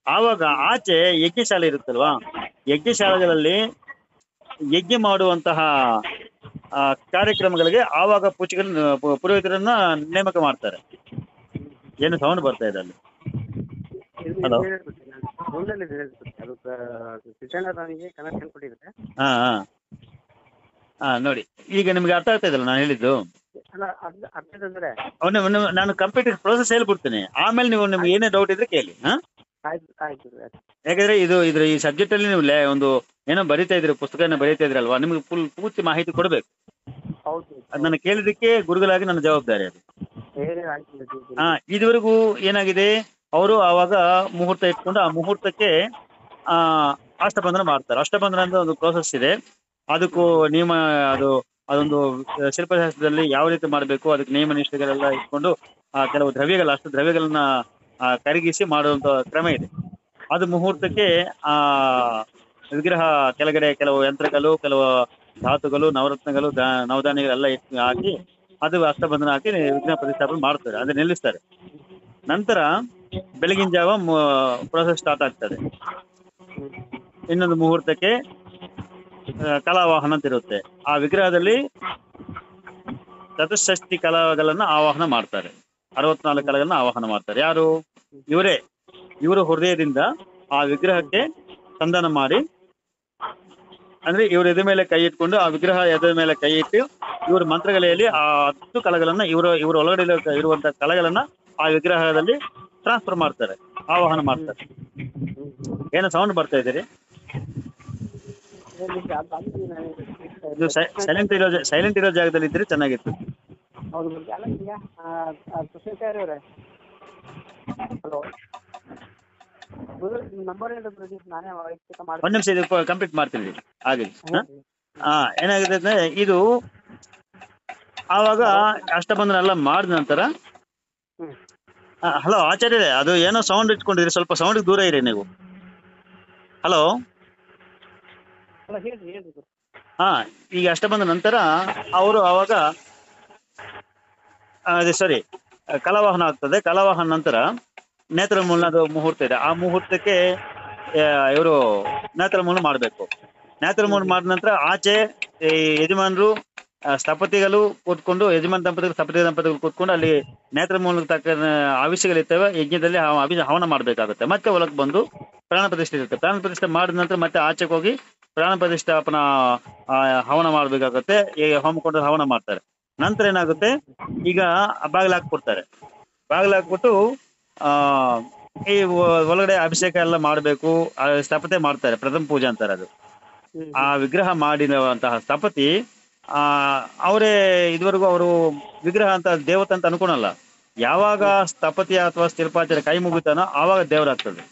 ಆವಾಗ ಆಚೆ ಯಜ್ಞಶಾಲೆ ಇರುತ್ತಲ್ವಾ ಯಜ್ಞಶಾಲೆಗಳಲ್ಲಿ ಯಜ್ಞ ಮಾಡುವಂತಹ ಆ, ಕಾರ್ಯಕ್ರಮಗಳಿಗೆ ಆವಾಗ ಪೂಜೆಗಳನ್ನ ಪು- ಪುರೋಹಿತರನ್ನ ನೇಮಕ ಮಾಡ್ತಾರೆ ಏನು ಸೌಂಡ್ ಬರ್ತಾ ಇದೆ ಅಲ್ಲಿ Hello. ಫೋನಲ್ಲಿ ಹೇಳ್ಬಿಟ್ಟೆ ಅದು ನನಗೆ ಕನೆಕ್ಷನ್ ಕೊಟ್ಟಿದ್ರೆ ಹಾ ಹಾ ಹಾ ನೋಡಿ ಈಗ ನಿಮ್ಗೆ ಅರ್ಥ ಆಗ್ತಾ ಇದಲ್ಲ ನಾನು ಹೇಳಿದ್ದು ಅಲ್ಲ ಅರ್ಧ ಅರ್ಧ ಅಂದ್ರೆ ಒಮ್ಮೆ ಒಮ್ಮೆ ನಾನು ಕಂಪ್ಯೂಟರ್ ಪ್ರೋಸೆಸ್ ಹೇಳ್ಬಿಡ್ತೀನಿ ಆಮೇಲೆ ನೀವು ನಿಮ್ಗೆ ಏನೇ ಡೌಟ್ ಇದ್ರೆ ಕೇಳಿ ಹಾ ಆಯ್ತು ಆಯ್ತು ಆಯ್ತು ಯಾಕಂದ್ರೆ ಇದು ಇದ್ರ ಈ ಸಬ್ಜೆಕ್ಟ್ ಅಲ್ಲಿ ನೀವು ಲೇ- ಒಂದು ಏನೋ ಬರಿತಾ ಇದ್ರಿ ಪುಸ್ತಕನ ಬರಿತಾ ಇದ್ರಲ್ವಾ ನಿಮ್ಗೆ ಫುಲ್ ಪೂರ್ತಿ ಮಾಹಿತಿ ಕೊಡ್ಬೇಕು ಹೌದು ಅದ್ ನನ್ನ ಕೇಳಿದಕ್ಕೆ ಗುರುಗಳಾಗಿ ನನ್ನ ಜವಾಬ್ದಾರಿ ಅದು ಬೇರೆ ಆಯ್ತು ಹಾ ಇದುವರೆಗೂ ಏನಾಗಿದೆ ಅವರು ಆವಾಗ ಮುಹೂರ್ತ ಇಟ್ಕೊಂಡು ಆ ಮುಹೂರ್ತಕ್ಕೆ ಆ ಅಷ್ಟಬಂಧನ ಮಾಡ್ತಾರೆ ಅಷ್ಟಬಂಧನ ಅಂತ ಒಂದು ಪ್ರೋಸೆಸ್ ಇದೆ ಅದಕ್ಕೂ ನಿಯಮ ಅದು ಅದೊಂದು ಶಿಲ್ಪಶಾಸ್ತ್ರದಲ್ಲಿ ಯಾವ ರೀತಿ ಮಾಡಬೇಕು ಅದಕ್ಕೆ ನಿಯಮ ನಿಷ್ಠೆಗಳೆಲ್ಲ ಇಟ್ಕೊಂಡು ಆ ಕೆಲವು ದ್ರವ್ಯಗಳ ಅಷ್ಟು ದ್ರವ್ಯಗಳನ್ನ ಆ, ಕರಗಿಸಿ ಮಾಡುವಂತ ಕ್ರಮ ಇದೆ ಅದು ಮುಹೂರ್ತಕ್ಕೆ ಆ ವಿಗ್ರಹ ಕೆಳಗಡೆ ಕೆಲವು ಯಂತ್ರಗಳು ಕೆಲವು ಧಾತುಗಳು ನವರತ್ನಗಳು ದಾ- ನವಧಾನ್ಯಗಳೆಲ್ಲ ಇಟ್ಟು ಹಾಕಿ ಅದು ಅಷ್ಟಬಂಧನ ಹಾಕಿ ವಿಗ್ರಹ ಪ್ರತಿಷ್ಠಾಪನೆ ಮಾಡ್ತಾರೆ ಅದನ್ನ ನಿಲ್ಲಿಸ್ತಾರೆ ನಂತರ ಬೆಳಗಿನ ಜಾವ ಪ್ರೊಸೆಸ್ ಸ್ಟಾರ್ಟ್ ಆಗ್ತದೆ ಇನ್ನೊಂದು ಮುಹೂರ್ತಕ್ಕೆ ಆ, ಕಲಾವಾಹನ ಅಂತ ಇರುತ್ತೆ ಆ ವಿಗ್ರಹದಲ್ಲಿ ಚತುಷ್ಷಷ್ಟಿ ಕಲಾಗಳನ್ನ ಆವಾಹನ ಮಾಡ್ತಾರೆ ಅರವತ್ನಾಲ್ಕು ಕಲೆಗಳನ್ನ ಆವಾಹನ ಮಾಡ್ತಾರೆ ಯಾರು ಇವರೇ ಇವರ ಹೃದಯದಿಂದ ಆ ವಿಗ್ರಹಕ್ಕೆ ಸಂಧಾನ ಮಾಡಿ ಅಂದ್ರೆ ಇವ್ರ ಎದೆ ಮೇಲೆ ಕೈ ಇಟ್ಕೊಂಡು ಆ ವಿಗ್ರಹ ಎದೆ ಮೇಲೆ ಕೈ ಇಟ್ಟು ಇವ್ರ ಮಂತ್ರಗಲೆಯಲ್ಲಿ ಆ ಹತ್ತು ಕಲೆಗಳನ್ನ ಇವರ ಇವ್ರ ಒಳಗಡೆ ಇರೋ- ಇರುವಂತ ಕಲೆಗಳನ್ನ ಆ ವಿಗ್ರಹದಲ್ಲಿ ಟ್ರಾನ್ಸ್ಫರ್ ಮಾಡ್ತಾರೆ ಆವಾಹನ ಮಾಡ್ತಾರೆ ಏನೋ ಸೌಂಡ್ ಬರ್ತಾ ಇದ್ದೀರಿ ಇದು ಸೈಲೆಂಟ್ ಇರೋ ಸೈಲೆಂಟ್ ಇರೋ ಜಾಗದಲ್ಲಿ ಇದ್ರೆ ಚೆನ್ನಾಗಿತ್ತು ಹೌದು ಮತ್ತೆ ಅಲ್ಲ ಈಗ ಸುಶೇಖರ್ ಅವರೇ ಹಲೋ ನಂಬರ್ ಹೇಳಿ ಪ್ರದೀಪ್ ನಾನೇ ವೈಯಕ್ತಿಕ ಒಂದ್ ಮಾಡ್ತೀನಿ ನಿಮಿಷ ಇದು ಕಂಪ್ಲೀಟ್ ಮಾಡ್ತೀನಿ ಹಾಗೆ ಹಾ? ಹಾ ಏನಾಗಿದೆ ಅಂದ್ರೆ ಇದು ಆವಾಗ ಅಷ್ಟಬಂಧನ ಎಲ್ಲ ಮಾಡಿದ ನಂತರ ಹ್ಮ್. ಹಲೋ ಆಚಾರ್ಯರೇ ಅದು ಏನೋ ಸೌಂಡ್ ಇಟ್ಕೊಂಡಿರಿ ಸ್ವಲ್ಪ ಸೌಂಡ್ ದೂರ ಇರಿ ನೀವು ಹಲೋ ಅಲ್ಲ ಹೇಳ್ರಿ ಹೇಳ್ರಿ ಗುರು. ಹಾ ಈಗ ಅಷ್ಟಬಂಧ ನಂತರ ಅವರು ಅವಾಗ ಆ, ಅದೇ ಸಾರಿ ಕಲಾವಾಹನ ಆಗ್ತದೆ ಕಲಾವಾಹನ ನಂತರ ನೇತ್ರಮೂಲನದು ಮುಹೂರ್ತ ಇದೆ ಆ ಮುಹೂರ್ತಕ್ಕೆ ಇವರು ನೇತ್ರಮೂಲ ಮಾಡಬೇಕು ನೇತ್ರಮೂಲ ಮಾಡಿದ ನಂತರ ಆಚೆ ಈ ಯಜಮಾನರು ಆ, ಸ್ಥಪತಿಗಳು ಕೂತ್ಕೊಂಡು ಯಜಮಾನ ದಂಪತಿಗಳು ಸ್ಥಪತಿ ದಂಪತಿಗಳು ಕೂತ್ಕೊಂಡು ಅಲ್ಲಿ ನೇತ್ರಮೂಲಕ್ಕೆ ತಕ್ಕ ಆವಿಷ್ಯಗಳಿರ್ತವೆ ಯಜ್ಞದಲ್ಲಿ ಆ ಅಭಿ ಹವನ ಮಾಡಬೇಕಾಗುತ್ತೆ ಮತ್ತೆ ಒಳಗೆ ಬಂದು ಪ್ರಾಣ ಪ್ರತಿಷ್ಠೆ ಇರುತ್ತೆ ಪ್ರಾಣ ಪ್ರತಿಷ್ಠೆ ಮಾಡಿದ ನಂತರ ಮತ್ತೆ ಆಚೆಗೆ ಹೋಗಿ ಪ್ರಾಣ ಪ್ರತಿಷ್ಠಾಪನಾ ಆ, ಹವನ ಮಾಡ್ಬೇಕಾಗುತ್ತೆ ಈ ಹೋಮಕೊಂಡ ಹವನ ಮಾಡ್ತಾರೆ ನಂತರ ಏನಾಗುತ್ತೆ ಈಗ ಬಾಗಿಲು ಹಾಕ್ಬಿಡ್ತಾರೆ ಬಾಗಿಲು ಹಾಕ್ಬಿಟ್ಟು ಆ ಈ ಒ- ಒಳಗಡೆ ಅಭಿಷೇಕ ಎಲ್ಲ ಮಾಡಬೇಕು ಸ್ಥಪತೆ ಮಾಡ್ತಾರೆ ಪ್ರಥಮ ಪೂಜೆ ಅಂತಾರೆ ಅದು ಹ್ಮ್ ಆ ವಿಗ್ರಹ ಮಾಡಿರುವಂತಹ ಸ್ಥಪತಿ ಆ ಅವರೇ ಇದುವರೆಗೂ ಅವರು ವಿಗ್ರಹ ಅಂತ ದೇವತೆ ಅಂತ ಅನ್ಕೊಳಲ್ಲ ಯಾವಾಗ ಸ್ಥಪತಿ ಅಥವಾ ಶಿಲ್ಪಾಚಾರ್ಯ ಕೈ ಮುಗಿತಾನೋ ಆವಾಗ ದೇವರಾಗ್ತದೆ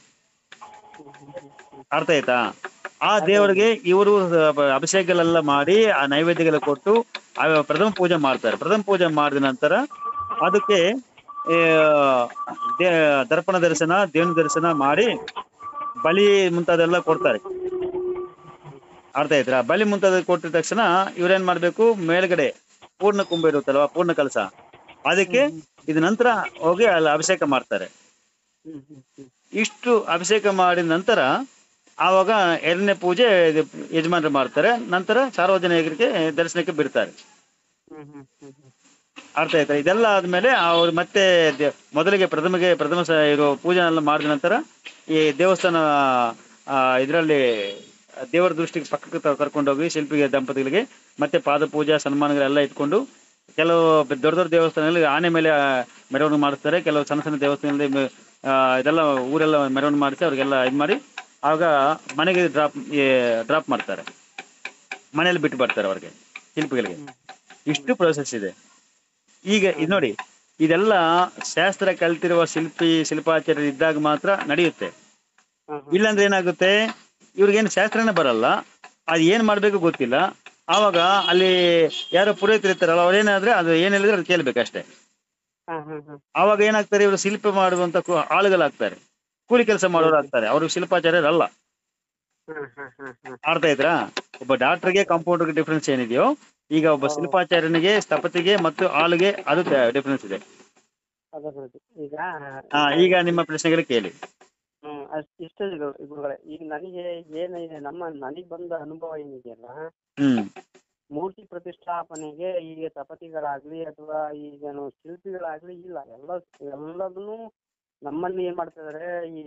ಅರ್ಥ ಆಯ್ತಾ ಆ ದೇವರಿಗೆ ಇವರು ಅಭಿಷೇಕಗಳೆಲ್ಲ ಮಾಡಿ ಆ ನೈವೇದ್ಯಗಳ ಕೊಟ್ಟು ಆ ಪ್ರಥಮ ಪೂಜೆ ಮಾಡ್ತಾರೆ ಪ್ರಥಮ ಪೂಜೆ ಮಾಡಿದ ನಂತರ ಅದಕ್ಕೆ ಆ, ದೇ- ದರ್ಪಣ ದರ್ಶನ ದೇವನ ದರ್ಶನ ಮಾಡಿ ಬಲಿ ಮುಂತಾದೆಲ್ಲ ಕೊಡ್ತಾರೆ ಅರ್ಥ ಆಯ್ತಾ ಬಲಿ ಮುಂತಾದ ಕೊಟ್ಟಿದ ತಕ್ಷಣ ಇವ್ರೇನ್ ಮಾಡ್ಬೇಕು ಮೇಲ್ಗಡೆ ಪೂರ್ಣ ಕುಂಭ ಇರುತ್ತಲ್ವಾ ಪೂರ್ಣ ಕಲಸ ಅದಕ್ಕೆ ಇದು ನಂತರ ಹೋಗಿ ಅಲ್ಲಿ ಅಭಿಷೇಕ ಮಾಡ್ತಾರೆ ಹ್ಮ್ ಹ್ಮ್ ಹ್ಮ್ ಇಷ್ಟು ಅಭಿಷೇಕ ಮಾಡಿದ ನಂತರ ಆವಾಗ ಎರಡನೇ ಪೂಜೆ ಇದು ಯಜಮಾನರು ಮಾಡ್ತಾರೆ ನಂತರ ಸಾರ್ವಜನಿಕರಿಗೆ ದರ್ಶನಕ್ಕೆ ಬಿಡ್ತಾರೆ ಹ್ಮ್ ಹ್ಮ್ ಹ್ಮ್ ಹ್ಮ್ ಅರ್ಥ ಆಯ್ತಾ ಇದೆಲ್ಲ ಆದ್ಮೇಲೆ ಅವ್ರು ಮತ್ತೆ ದೆ- ಮೊದಲಿಗೆ ಪ್ರಥಮಗೆ ಪ್ರಥಮ ಸ ಇದು ಪೂಜೆ ಎಲ್ಲ ಮಾಡಿದ ನಂತರ ಈ ದೇವಸ್ಥಾನ ಇದರಲ್ಲಿ ದೇವರ ದೃಷ್ಟಿಗೆ ಪಕ್ಕಕ್ಕೆ ತ- ಕರ್ಕೊಂಡೋಗಿ ಶಿಲ್ಪಿಗೆ ದಂಪತಿಗಳಿಗೆ ಮತ್ತೆ ಪಾದ ಪೂಜಾ ಸನ್ಮಾನಗಳೆಲ್ಲ ಇಟ್ಕೊಂಡು ಕೆಲವು ದೊಡ್ಡ ದೊಡ್ಡ ದೇವಸ್ಥಾನಗಳಲ್ಲಿ ಆನೆ ಮೇಲೆ ಆ, ಮೆರವಣಿಗೆ ಮಾಡಿಸ್ತಾರೆ ಕೆಲವು ಸಣ್ಣ ಸಣ್ಣ ದೇವಸ್ಥಾನದಲ್ಲಿ ಮ- ಆ, ಇದೆಲ್ಲ ಊರೆಲ್ಲ ಮೆರವಣಿಗೆ ಮಾಡಿಸಿ ಅವ್ರಿಗೆಲ್ಲ ಇದು ಮಾಡಿ ಆವಾಗ ಮನೆಗೆ ಡ್ರಾಪ್ ಡ್ರಾಪ್ ಮಾಡ್ತಾರೆ ಮನೆಯಲ್ಲಿ ಬಿಟ್ಟು ಬರ್ತಾರೆ ಅವ್ರಿಗೆ ಶಿಲ್ಪಿಗಳಿಗೆ ಇಷ್ಟು ಪ್ರೊಸೆಸ್ ಇದೆ ಈಗ ಇದು ನೋಡಿ ಇದೆಲ್ಲ ಶಾಸ್ತ್ರ ಕಲ್ತಿರುವ ಶಿಲ್ಪಿ ಶಿಲ್ಪಾಚಾರ್ಯರು ಇದ್ದಾಗ ಮಾತ್ರ ನಡೆಯುತ್ತೆ ಹ್ಮ್ ಹ್ಮ್ ಇಲ್ಲಾಂದ್ರೆ ಏನಾಗುತ್ತೆ ಇವ್ರಿಗೇನು ಶಾಸ್ತ್ರನೇ ಬರಲ್ಲ ಅದು ಏನ್ ಮಾಡ್ಬೇಕು ಗೊತ್ತಿಲ್ಲ ಆವಾಗ ಅಲ್ಲಿ ಯಾರೋ ಪುರೋಹಿತರು ಇರ್ತಾರಲ್ಲ ಅವ್ರು ಏನಾದ್ರೆ ಅದು ಏನ್ ಹೇಳಿದ್ರೆ ಅದು ಕೇಳ್ಬೇಕಷ್ಟೇ ಹ್ಮ್ ಹ್ಮ್ ಹ್ಮ್ ಆವಾಗ ಏನಾಗ್ತಾರೆ ಇವರು ಶಿಲ್ಪ ಮಾಡುವಂತ ಕು- ಆಳುಗಳಾಗ್ತಾರೆ ಕೂಲಿ ಕೆಲಸ ಮಾಡೋರು ಆಗ್ತಾರೆ ಅವರು ಶಿಲ್ಪಾಚಾರ್ಯರಲ್ಲ ಹ್ಮ್ ಹ್ಮ್ ಹ್ಮ್ ಹ್ಮ್ ಅರ್ಥ ಆಯ್ತಾ ಒಬ್ಬ ಡಾಕ್ಟರ್ಗೆ ಕಾಂಪೌಂಡರ್ಗೆ ಡಿಫ್ರೆನ್ಸ್ ಏನಿದೆಯೋ ಈಗ ಒಬ್ಬ ಶಿಲ್ಪಾಚಾರ್ಯನಿಗೆ ಸ್ಥಪತಿಗೆ ಮತ್ತು ಆಳುಗೆ ಅದು ಡಿಫ್ರೆನ್ಸ್ ಇದೆ ಅದೇ ಪ್ರದೀಪ್ ಈಗ ಹಾ ಈಗ ನಿಮ್ಮ ಪ್ರಶ್ನೆಗಳು ಕೇಳಿ ಹ್ಮ್ ಅಷ್ಟು ಇಷ್ಟ ಗುರುಗಳೇ ಈಗ ನನಗೆ ಏನಿದೆ ನಮ್ಮ ನನಗೆ ಬಂದ ಅನುಭವ ಏನಿದೆಯಲ್ಲ ಹ್ಮ್ ಮೂರ್ತಿ ಪ್ರತಿಷ್ಠಾಪನೆಗೆ ಈಗ ತಪತಿಗಳಾಗ್ಲಿ ಅಥವಾ ಈಗೇನು ಶಿಲ್ಪಿಗಳಾಗ್ಲಿ ಇಲ್ಲ ಎಲ್ಲ ಎಲ್ಲದನ್ನು ನಮ್ಮಲ್ಲಿ ಏನ್ ಮಾಡ್ತಾ ಇದಾರೆ ಈ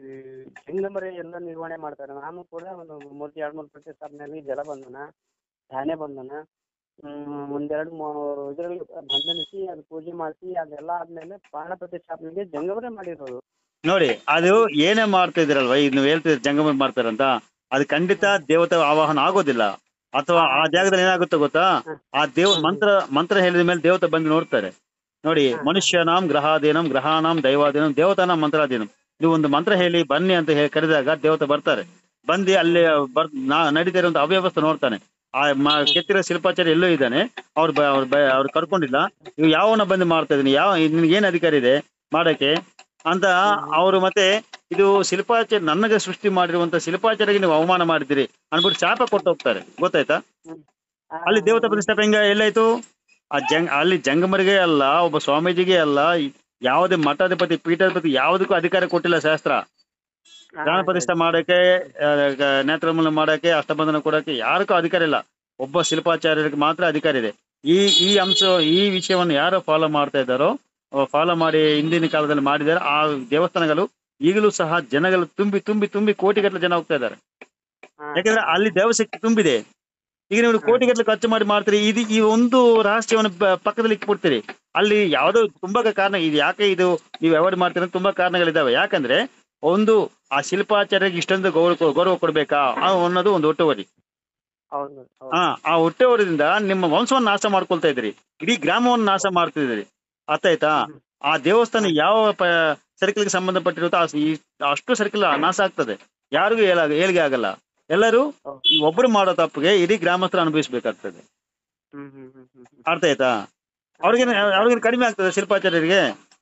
ಜಂಗಮರೆ ಎಲ್ಲ ನಿರ್ವಹಣೆ ಮಾಡ್ತಾರೆ ನಾನು ಕೂಡ ಒಂದು ಮೂರ್ತಿ ಎರಡು ಮೂರು ಪ್ರತಿಷ್ಠಾಪನೆಯಲ್ಲಿ ಜಲಬಂಧನ ಧಾನ್ಯ ಬಂಧನ ಹ್ಮ್ ಒಂದೆರಡು ಮೂರು ಇದರಲ್ಲಿ ಬಂಧನಿಸಿ ಅದು ಪೂಜೆ ಮಾಡಿಸಿ ಅದೆಲ್ಲ ಆದ್ಮೇಲೆ ಪ್ರಾಣ ಪ್ರತಿಷ್ಠಾಪನೆಗೆ ಜಂಗಮರೆ ಮಾಡಿರೋದು ನೋಡಿ ಅದು ಏನೇ ಮಾಡ್ತಾ ಇದ್ದೀರಲ್ವಾ ಈಗ ನೀವು ಹೇಳ್ತಿದ್ದೀರಿ ಜಂಗಮ ಮಾಡ್ತಾರಂತ ಅದು ಖಂಡಿತ ದೇವತೆ ಆವಾಹನ ಆಗೋದಿಲ್ಲ ಅಥವಾ ಆ ಜಾಗದಲ್ಲಿ ಏನಾಗುತ್ತೆ ಗೊತ್ತಾ ಆ ದೇವ ಮಂತ್ರ ಮಂತ್ರ ಹೇಳಿದ ಮೇಲೆ ದೇವತೆ ಬಂದು ನೋಡ್ತಾರೆ ನೋಡಿ ಮನುಷ್ಯನಾಂ ಗ್ರಹಾಧೀನಂ ಗ್ರಹಾನಾಂ ದೈವಾಧೀನಂ ದೇವತಾನಾಂ ಮಂತ್ರಾಧೀನಂ ನೀವು ಒಂದು ಮಂತ್ರ ಹೇಳಿ ಬನ್ನಿ ಅಂತ ಹೇಳಿ ಕರೆದಾಗ ದೇವತೆ ಬರ್ತಾರೆ ಬಂದು ಅಲ್ಲಿ ಬರ್ ನಾ- ನಡೀತಾ ಇರುವಂತ ಅವ್ಯವಸ್ಥೆ ನೋಡ್ತಾನೆ ಆ ಮ- ಕೆತ್ತಿರೋ ಶಿಲ್ಪಾಚಾರ್ಯ ಎಲ್ಲೋ ಇದ್ದಾನೆ ಅವ್ರು ಬ- ಅವ್ರು ಬ- ಅವ್ರು ಕರ್ಕೊಂಡಿಲ್ಲ ನೀವು ಯಾವನ ಬಂದು ಮಾಡ್ತಾ ಇದೀನಿ ಯಾವ ನಿನ್ಗೆ ಏನ್ ಅಧಿಕಾರ ಇದೆ ಮಾಡಕ್ಕೆ ಅಂತ ಅವರು ಮತ್ತೆ ಇದು ಶಿಲ್ಪಾಚಾರ್ಯ ನನಗೆ ಸೃಷ್ಟಿ ಮಾಡಿರುವಂತ ಶಿಲ್ಪಾಚಾರ್ಯಗೆ ನೀವು ಅವಮಾನ ಮಾಡಿದ್ದೀರಿ ಅನ್ಬಿಟ್ಟು ಶಾಪ ಕೊಟ್ಟು ಹೋಗ್ತಾರೆ ಗೊತ್ತಾಯ್ತಾ ಅಲ್ಲಿ ದೇವತಾ ಪ್ರತಿಷ್ಠಾಪನೆ ಹೆಂಗ ಎಲ್ಲಾಯ್ತು ಆ ಜಂಗ್ ಅಲ್ಲಿ ಜಂಗಮರಿಗೆ ಅಲ್ಲ ಒಬ್ಬ ಸ್ವಾಮೀಜಿಗೆ ಅಲ್ಲ ಯಾವುದೇ ಮಠಾಧಿಪತಿ ಪೀಠಾಧಿಪತಿ ಯಾವುದಕ್ಕೂ ಅಧಿಕಾರ ಕೊಟ್ಟಿಲ್ಲ ಶಾಸ್ತ್ರ ಜ್ಞಾನ ಪ್ರತಿಷ್ಠೆ ಮಾಡಕ್ಕೆ ಆ, ಗ- ನೇತ್ರಮೂಲ ಮಾಡಕ್ಕೆ ಅಷ್ಟಬಂಧನ ಕೊಡಕ್ಕೆ ಯಾರಿಗೂ ಅಧಿಕಾರ ಇಲ್ಲ ಒಬ್ಬ ಶಿಲ್ಪಾಚಾರ್ಯರಿಗೆ ಮಾತ್ರ ಅಧಿಕಾರ ಇದೆ ಈ ಈ ಅಂಶ ಈ ವಿಷಯವನ್ನು ಯಾರು ಫಾಲೋ ಮಾಡ್ತಾ ಇದ್ದಾರೋ ಫಾಲೋ ಮಾಡಿ ಹಿಂದಿನ ಕಾಲದಲ್ಲಿ ಮಾಡಿದ್ದಾರೆ ಆ ದೇವಸ್ಥಾನಗಳು ಈಗಲೂ ಸಹ ಜನಗಳು ತುಂಬಿ ತುಂಬಿ ತುಂಬಿ ಕೋಟಿಗಟ್ಟಲೆ ಜನ ಹೋಗ್ತಾ ಇದ್ದಾರೆ ಯಾಕಂದ್ರೆ ಅಲ್ಲಿ ದೇವಶಕ್ತಿ ತುಂಬಿದೆ ಈಗ ನೀವು ಕೋಟಿಗಟ್ಟಲೆ ಖರ್ಚು ಮಾಡಿ ಮಾಡ್ತೀರಿ ಇದು ಈ ಒಂದು ರಹಸ್ಯವನ್ನು ಪ- ಪಕ್ಕದಲ್ಲಿ ಇಟ್ಬಿಡ್ತೀರಿ ಅಲ್ಲಿ ಯಾವುದೋ ತುಂಬಾ ಕಾರಣ ಇದು ಯಾಕೆ ಇದು ನೀವು ಅವಾಯ್ಡ್ ಮಾಡ್ತೀರಿ ಅಂತ ತುಂಬಾ ಕಾರಣಗಳಿದಾವೆ ಯಾಕಂದ್ರೆ ಒಂದು ಆ ಶಿಲ್ಪಾಚಾರ್ಯರಿಗೆ ಇಷ್ಟೊಂದು ಗೌರವ ಕೊ- ಗೌರವ ಕೊಡ್ಬೇಕಾ ಆ ಅನ್ನೋದು ಒಂದು ಹೊಟ್ಟೆವರಿ ಹೌದು ಹೌದು ಹಾ ಆ ಹೊಟ್ಟೆವರದಿಂದ ನಿಮ್ಮ ವಂಶವನ್ನು ನಾಶ ಮಾಡ್ಕೊಳ್ತಾ ಇದ್ದೀರಿ ಇಡೀ ಗ್ರಾಮವನ್ನು ನಾಶ ಮಾಡ್ತಿದ್ದೀರಿ ಅರ್ಥ ಆಯ್ತಾ ಆ ದೇವಸ್ಥಾನ ಯಾವ ಸರ್ಕಲ್ಗೆ ಸಂಬಂಧಪಟ್ಟಿರುತ್ತೋ ಆ ಈ- ಅಷ್ಟು ಸರ್ಕಲ್ ನಾಶ ಆಗ್ತದೆ ಯಾರಿಗೂ ಹೇಳ ಏಳಿಗೆ ಆಗಲ್ಲ ಎಲ್ಲರೂ ಈ ಒಬ್ರು ಮಾಡೋ ತಪ್ಪಿಗೆ ಇಡೀ ಗ್ರಾಮಸ್ಥರು ಅನುಭವಿಸ್ಬೇಕಾಗ್ತದೆ ಹ್ಮ್ ಹ್ಮ್ ಹ್ಮ್ ಹ್ಮ್ ಹ್ಮ್ ಅರ್ಥ ಆಯ್ತಾ ಅವ್ರಿಗೆ ಅವ್ರಿಗೆ ಕಡಿಮೆ ಆಗ್ತದೆ ಶಿಲ್ಪಾಚಾರ್ಯರಿಗೆ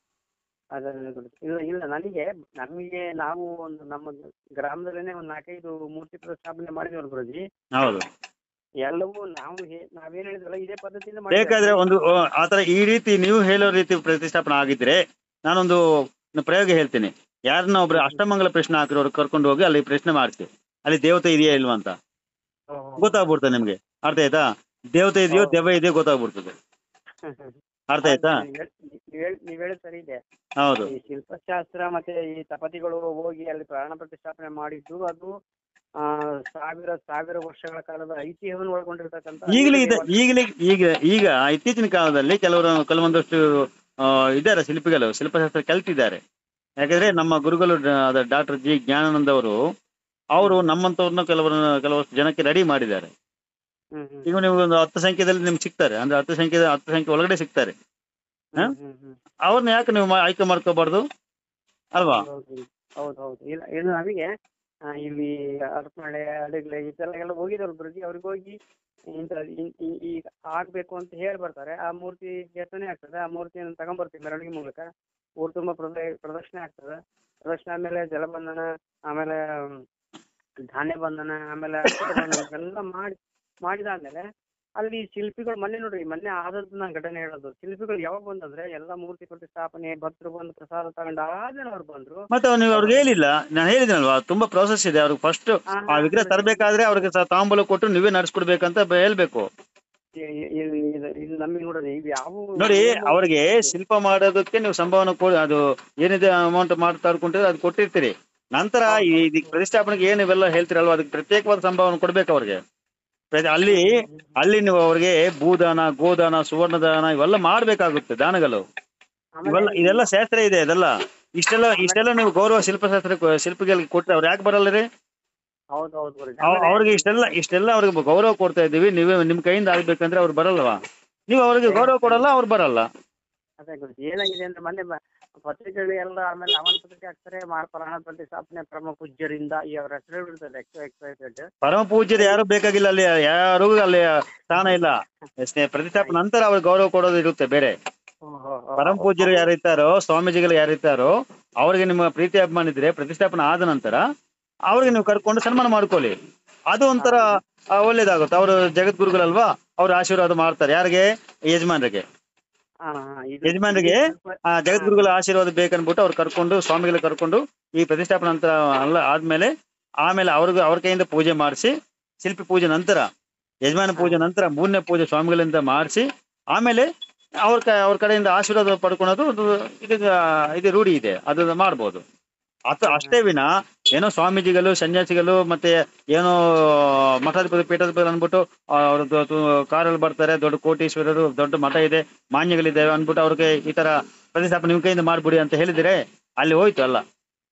ಅದನ್ನ ಗೊತ್ತು. ಇಲ್ಲ ಇಲ್ಲ ನನಗೆ ನಮಗೆ ನಾವು ಒಂದು ನಮ್ಮ ಗ್ರಾಮದಲ್ಲೇನೆ ಒಂದು ನಾಲ್ಕೈದು ಮೂರ್ತಿ ಪ್ರತಿಷ್ಠಾಪನೆ ಮಾಡಿದ್ವಿ ಗುರುಜಿ ಹೌದು ಎಲ್ಲವೂ ನಾವು ಹೇ- ನಾವೇನ್ ಹೇಳಿದ್ರಲ್ಲ ಇದೇ ಪದ್ಧತಿಯಿಂದ ಬೇಕಾದ್ರೆ ಒಂದು ಆ, ಆತರ ಈ ರೀತಿ ನೀವು ಹೇಳೋ ರೀತಿ ಪ್ರತಿಷ್ಠಾಪನೆ ಆಗಿದ್ರೆ ನಾನೊಂದು ಪ್ರಯೋಗ ಹೇಳ್ತೀನಿ ಯಾರನ್ನ ಒಬ್ರು ಅಷ್ಟಮಂಗಲ ಪ್ರಶ್ನೆ ಹಾಕಿರೋರು ಕರ್ಕೊಂಡು ಹೋಗಿ ಅಲ್ಲಿ ಪ್ರಶ್ನೆ ಮಾಡ್ತೀವಿ ಅಲ್ಲಿ ದೇವತೆ ಇದೆಯಾ ಇಲ್ವಾ ಅಂತ ಗೊತ್ತಾಗ್ಬಿಡ್ತದೆ ನಿಮ್ಗೆ ಅರ್ಥ ಆಯ್ತಾ ದೇವತೆ ಇದೆಯೋ ದೆವ್ವ ಇದೆಯೋ ಗೊತ್ತಾಗ್ಬಿಡ್ತದೆ ಅರ್ಥ ಆಯ್ತಾ ನೀವ್ ಹೇಳಿ ಸರಿ ಇದೆ ಹೌದು ಈ ಶಿಲ್ಪಶಾಸ್ತ್ರ ಮತ್ತೆ ಈ ತಪತಿಗಳು ಹೋಗಿ ಅಲ್ಲಿ ಪ್ರಾಣ ಪ್ರತಿಷ್ಠಾಪನೆ ಮಾಡಿದ್ದು ಅದು ಆ ಸಾವಿರ ಸಾವಿರ ವರ್ಷಗಳ ಕಾಲದ ಐತಿಹ್ಯವನ್ನು ಒಳಗೊಂಡಿರ್ತಕ್ಕಂಥ ಈಗಲೇ ಇದೆ ಈಗಲೇ ಈಗ ಈಗ ಇತ್ತೀಚಿನ ಕಾಲದಲ್ಲಿ ಕೆಲವರು ಕೆಲವೊಂದಷ್ಟು ಆ, ಇದ್ದಾರೆ ಶಿಲ್ಪಿಗಳು ಶಿಲ್ಪಶಾಸ್ತ್ರ ಕಲ್ತಿದ್ದಾರೆ ಯಾಕಂದ್ರೆ ನಮ್ಮ ಗುರುಗಳು ಡಾಕ್ಟರ್ ಜಿ ಜ್ಞಾನಾನಂದ ಅವರು ಅವರು ನಮ್ಮಂತವ್ರನ್ನ ಕೆಲವರನ್ನ ಕೆಲವಷ್ಟು ಜನಕ್ಕೆ ರೆಡಿ ಮಾಡಿದ್ದಾರೆ ಹ್ಮ್ ಹ್ಮ್ ಈಗ ನೀವು ಒಂದು ಹತ್ತು ಸಂಖ್ಯೆದಲ್ಲಿ ನಿಮ್ಗೆ ಸಿಗ್ತಾರೆ ಅಂದ್ರೆ ಹತ್ತು ಸಂಖ್ಯೆ ಹತ್ತು ಸಂಖ್ಯೆ ಒಳಗಡೆ ಸಿಗ್ತಾರೆ ಹಾ? ಹ್ಮ್ ಹ್ಮ್ ಹ್ಮ್ ಅವ್ರನ್ನ ಯಾಕೆ ನೀವು ಮಾ- ಆಯ್ಕೆ ಮಾಡ್ಕೋಬಾರ್ದು ಅಲ್ವಾ ಹೌದು ಹೌದು ಹೌದು ಇಲ್ಲ ಇದು ನಮಗೆ ಆ, ಇಲ್ಲಿ ಅರಪನಹಳ್ಳಿ ಅಡಿಗ್ಲೆ ಇದೆಲ್ಲ ಎಲ್ಲ ಹೋಗಿದ್ರು ಗುರುಜಿ ಅವ್ರಿಗೆ ಹೋಗಿ ಇಂಥ ಇನ್- ಈ- ಈಗ ಆಗ್ಬೇಕು ಅಂತ ಹೇಳಿ ಬರ್ತಾರೆ ಆ ಮೂರ್ತಿ ಕೆತ್ತನೆ ಆಗ್ತದೆ ಆ ಮೂರ್ತಿಯನ್ನು ತಗೊಂಡ್ಬರ್ತೀವಿ ಮೆರವಣಿಗೆ ಮೂಲಕ ಊರು ತುಂಬ ಪ್ರದ ಪ್ರದರ್ಶನ ಆಗ್ತದೆ ಪ್ರದರ್ಶನ ಆಮೇಲೆ ಜಲಬಂಧನ ಆಮೇಲೆ ಮ್, ಧಾನ್ಯ ಬಂಧನ ಆಮೇಲೆ ಅಕ್ಷತೆ ಬಂಧನ ಎಲ್ಲ ಮಾಡಿ ಮಾಡಿದಾದ್ಮೇಲೆ ಅಲ್ಲಿ ಶಿಲ್ಪಿಗಳು ಮೊನ್ನೆ ನೋಡ್ರಿ ಮೊನ್ನೆ ಆದದ್ದು ನಾನು ಘಟನೆ ಹೇಳೋದು ಶಿಲ್ಪಿಗಳು ಯಾವಾಗ ಬಂದಂದ್ರೆ ಎಲ್ಲ ಮೂರ್ತಿ ಪ್ರತಿಷ್ಠಾಪನೆ ಭಕ್ತರು ಬಂದು ಪ್ರಸಾದ ತಗೊಂಡು ಆದ್ಮೇಲೆ ಅವ್ರು ಬಂದ್ರು ಮತ್ತೆ ಅವ್ರು ನೀವು ಅವ್ರಿಗೆ ಹೇಳಿಲ್ಲ ನಾನು ಹೇಳಿದ್ನಲ್ವಾ ತುಂಬಾ ಪ್ರೋಸೆಸ್ ಇದೆ ಅವ್ರಿಗೆ ಫಸ್ಟ್ ಆ ವಿಗ್ರಹ ತರಬೇಕಾದ್ರೆ ಅವ್ರಿಗೆ ಸ- ತಾಂಬೂಲ ಕೊಟ್ಟು ನೀವೇ ನಡೆಸ್ಕೊಡ್ಬೇಕಂತ ಬ- ಹೇಳ್ಬೇಕು ಇ- ಇ- ಇ- ಇದು- ಇದು ನಮಗೆ ನೋಡ್ರಿ ಇವು ಯಾವ ನೋಡಿ ಅವ್ರಿಗೆ ಶಿಲ್ಪ ಮಾಡೋದಕ್ಕೆ ನೀವು ಸಂಭಾವನೆ ಕೊಡಿ ಅದು ಏನಿದೆ ಅಮೌಂಟ್ ಮಾಡ್ತಾಡ್ಕೊಂಡಿದ್ರೆ ಅದು ಕೊಟ್ಟಿರ್ತೀರಿ ನಂತರ ಈ ಇದಕ್ಕೆ ಪ್ರತಿಷ್ಠಾಪನೆಗೆ ಏನು ಇವೆಲ್ಲ ಹೇಳ್ತೀರಲ್ವಾ ಅದಕ್ಕೆ ಪ್ರತ್ಯೇಕವಾದ ಸಂಭಾವನೆ ಕೊಡ್ಬೇಕು ಅವ್ರಿಗೆ ಪ್ರತಿ- ಅಲ್ಲಿ ಅಲ್ಲಿ ನೀವು ಅವ್ರಿಗೆ ಭೂದಾನ ಗೋದಾನ ಸುವರ್ಣದಾನ ಇವೆಲ್ಲ ಮಾಡ್ಬೇಕಾಗುತ್ತೆ ದಾನಗಳು ಇವೆಲ್ಲ ಇದೆಲ್ಲ ಶಾಸ್ತ್ರ ಇದೆ ಇದೆಲ್ಲ ಇಷ್ಟೆಲ್ಲ ಇಷ್ಟೆಲ್ಲ ನೀವು ಗೌರವ ಶಿಲ್ಪಶಾಸ್ತ್ರ ಶಿಲ್ಪಿಗಳಿಗೆ ಕೊಟ್ರೆ ಅವ್ರು ಯಾಕೆ ಬರಲ್ಲ ರೀ ಹೌದು ಹೌದು ಗುರುಜಿ. ಅವ್- ಅವ್ರಿಗೆ ಇಷ್ಟೆಲ್ಲ ಇಷ್ಟೆಲ್ಲ ಅವ್ರಿಗೆ ಗೌರವ ಕೊಡ್ತಾ ಇದ್ದೀವಿ ನೀವೇ ನಿಮ್ ಕೈಯಿಂದ ಆಗ್ಬೇಕಂದ್ರೆ ಅವ್ರು ಬರಲ್ವಾ ನೀವು ಅವ್ರಿಗೆ ಗೌರವ ಕೊಡಲ್ಲ ಅವ್ರು ಬರಲ್ಲ ಅದೇ ಗುರುಜಿ ಏನಾಗಿದೆ ಅಂದ್ರೆ ಮೊನ್ನೆ ಬ- ಪತ್ರಿಕೆಗಳು ಎಲ್ಲ ಆಮೇಲೆ ಅವನ ಪತ್ರಿಕೆ ಹಾಕ್ತಾರೆ ಮಾ- ಪ್ರಾಣ ಪ್ರತಿಷ್ಠಾಪನೆ ಪ್ರಮುಖ ಪೂಜ್ಯರಿಂದ ಈ ಅವ್ರ ಹೆಸರು ಇರ್ತದೆ ಎಕ್ಸ್ ಎಕ್ಸ್ ವೈ ಝೆಡ್. ಪರಮ ಪೂಜ್ಯರು ಯಾರು ಬೇಕಾಗಿಲ್ಲ ಅಲ್ಲಿ ಯಾರು ಅಲ್ಲಿ ಸ್ಥಾನ ಇಲ್ಲ ಅಷ್ಟೇ ಪ್ರತಿಷ್ಠಾಪನೆ ನಂತರ ಅವ್ರಿಗೆ ಗೌರವ ಕೊಡೋದು ಇರುತ್ತೆ ಬೇರೆ ಹ್ಮ್, ಹ್ಮ್, ಹ್ಮ್. ಪರಮ ಪೂಜ್ಯರು ಯಾರು ಇರ್ತಾರೋ ಸ್ವಾಮೀಜಿಗಳು ಯಾರು ಇರ್ತಾರೋ ಅವ್ರಿಗೆ ನಿಮ್ಮ ಪ್ರೀತಿ ಅಭಿಮಾನ ಇದ್ರೆ ಪ್ರತಿಷ್ಠಾಪನೆ ಆದ ನಂತರ ಅವ್ರಿಗೆ ನೀವು ಕರ್ಕೊಂಡು ಸನ್ಮಾನ ಮಾಡ್ಕೊಳ್ಳಿ ಅದು ಒಂಥರ ಆ, ಒಳ್ಳೇದಾಗುತ್ತೆ ಅವರು ಜಗದ್ಗುರುಗಳಲ್ವಾ ಅವ್ರ ಆಶೀರ್ವಾದ ಮಾಡ್ತಾರೆ ಯಾರಿಗೆ ಯಜಮಾನರಿಗೆ ಹಾ, ಹಾ, ಇದು- ಯಜಮಾನರಿಗೆ ಇದು ಸ್ವಲ್ಪ- ಆ ಜಗದ್ಗುರುಗಳ ಆಶೀರ್ವಾದ ಬೇಕನ್ಬಿಟ್ಟು ಅವ್ರು ಕರ್ಕೊಂಡು ಸ್ವಾಮಿಗಳ ಕರ್ಕೊಂಡು ಈ ಪ್ರತಿಷ್ಠಾಪನೆ ನಂತರ ಅಲ್ಲ ಆದ್ಮೇಲೆ ಆಮೇಲೆ ಅವ್ರಿಗೆ ಅವ್ರ ಕೈಯಿಂದ ಪೂಜೆ ಮಾಡಿಸಿ ಶಿಲ್ಪಿ ಪೂಜೆ ನಂತರ ಯಜಮಾನ ಪೂಜೆ ನಂತರ ಮೂರನೇ ಪೂಜೆ ಸ್ವಾಮಿಗಳಿಂದ ಮಾಡಿಸಿ ಆಮೇಲೆ ಅವ್ರ ಕ ಅವ್ರ ಕಡೆಯಿಂದ ಆಶೀರ್ವಾದ ಪಡ್ಕೊಳೋದು ಅದು ಇದು ಇದು ರೂಢಿ ಇದೆ ಅದನ್ನ ಮಾಡ್ಬೋದು ಅಥ ಅಷ್ಟೇ ವಿನ ಏನೋ ಸ್ವಾಮೀಜಿಗಳು ಸನ್ಯಾಸಿಗಳು ಮತ್ತೆ ಏನೋ ಮಠಾಧಿಪತಿ ಪೀಠಾಧಿಪತಿ ಅಂದ್ಬಿಟ್ಟು ಅವ್ರದ್ದು ಕಾರಲ್ಲಿ ಬರ್ತಾರೆ ದೊಡ್ಡ ಕೋಟೀಶ್ವರರು ದೊಡ್ಡ ಮಠ ಇದೆ ಮಾನ್ಯಗಳಿದ್ದಾವೆ ಅಂದ್ಬಿಟ್ಟು ಅವ್ರಿಗೆ ಈ ತರ ಪ್ರತಿಷ್ಠಾಪನೆ ನಿಮ್ಮ ಕೈಯಿಂದ ಮಾಡ್ಬಿಡಿ ಅಂತ ಹೇಳಿದ್ರೆ ಅಲ್ಲಿ ಹೋಯ್ತು ಅಲ್ಲ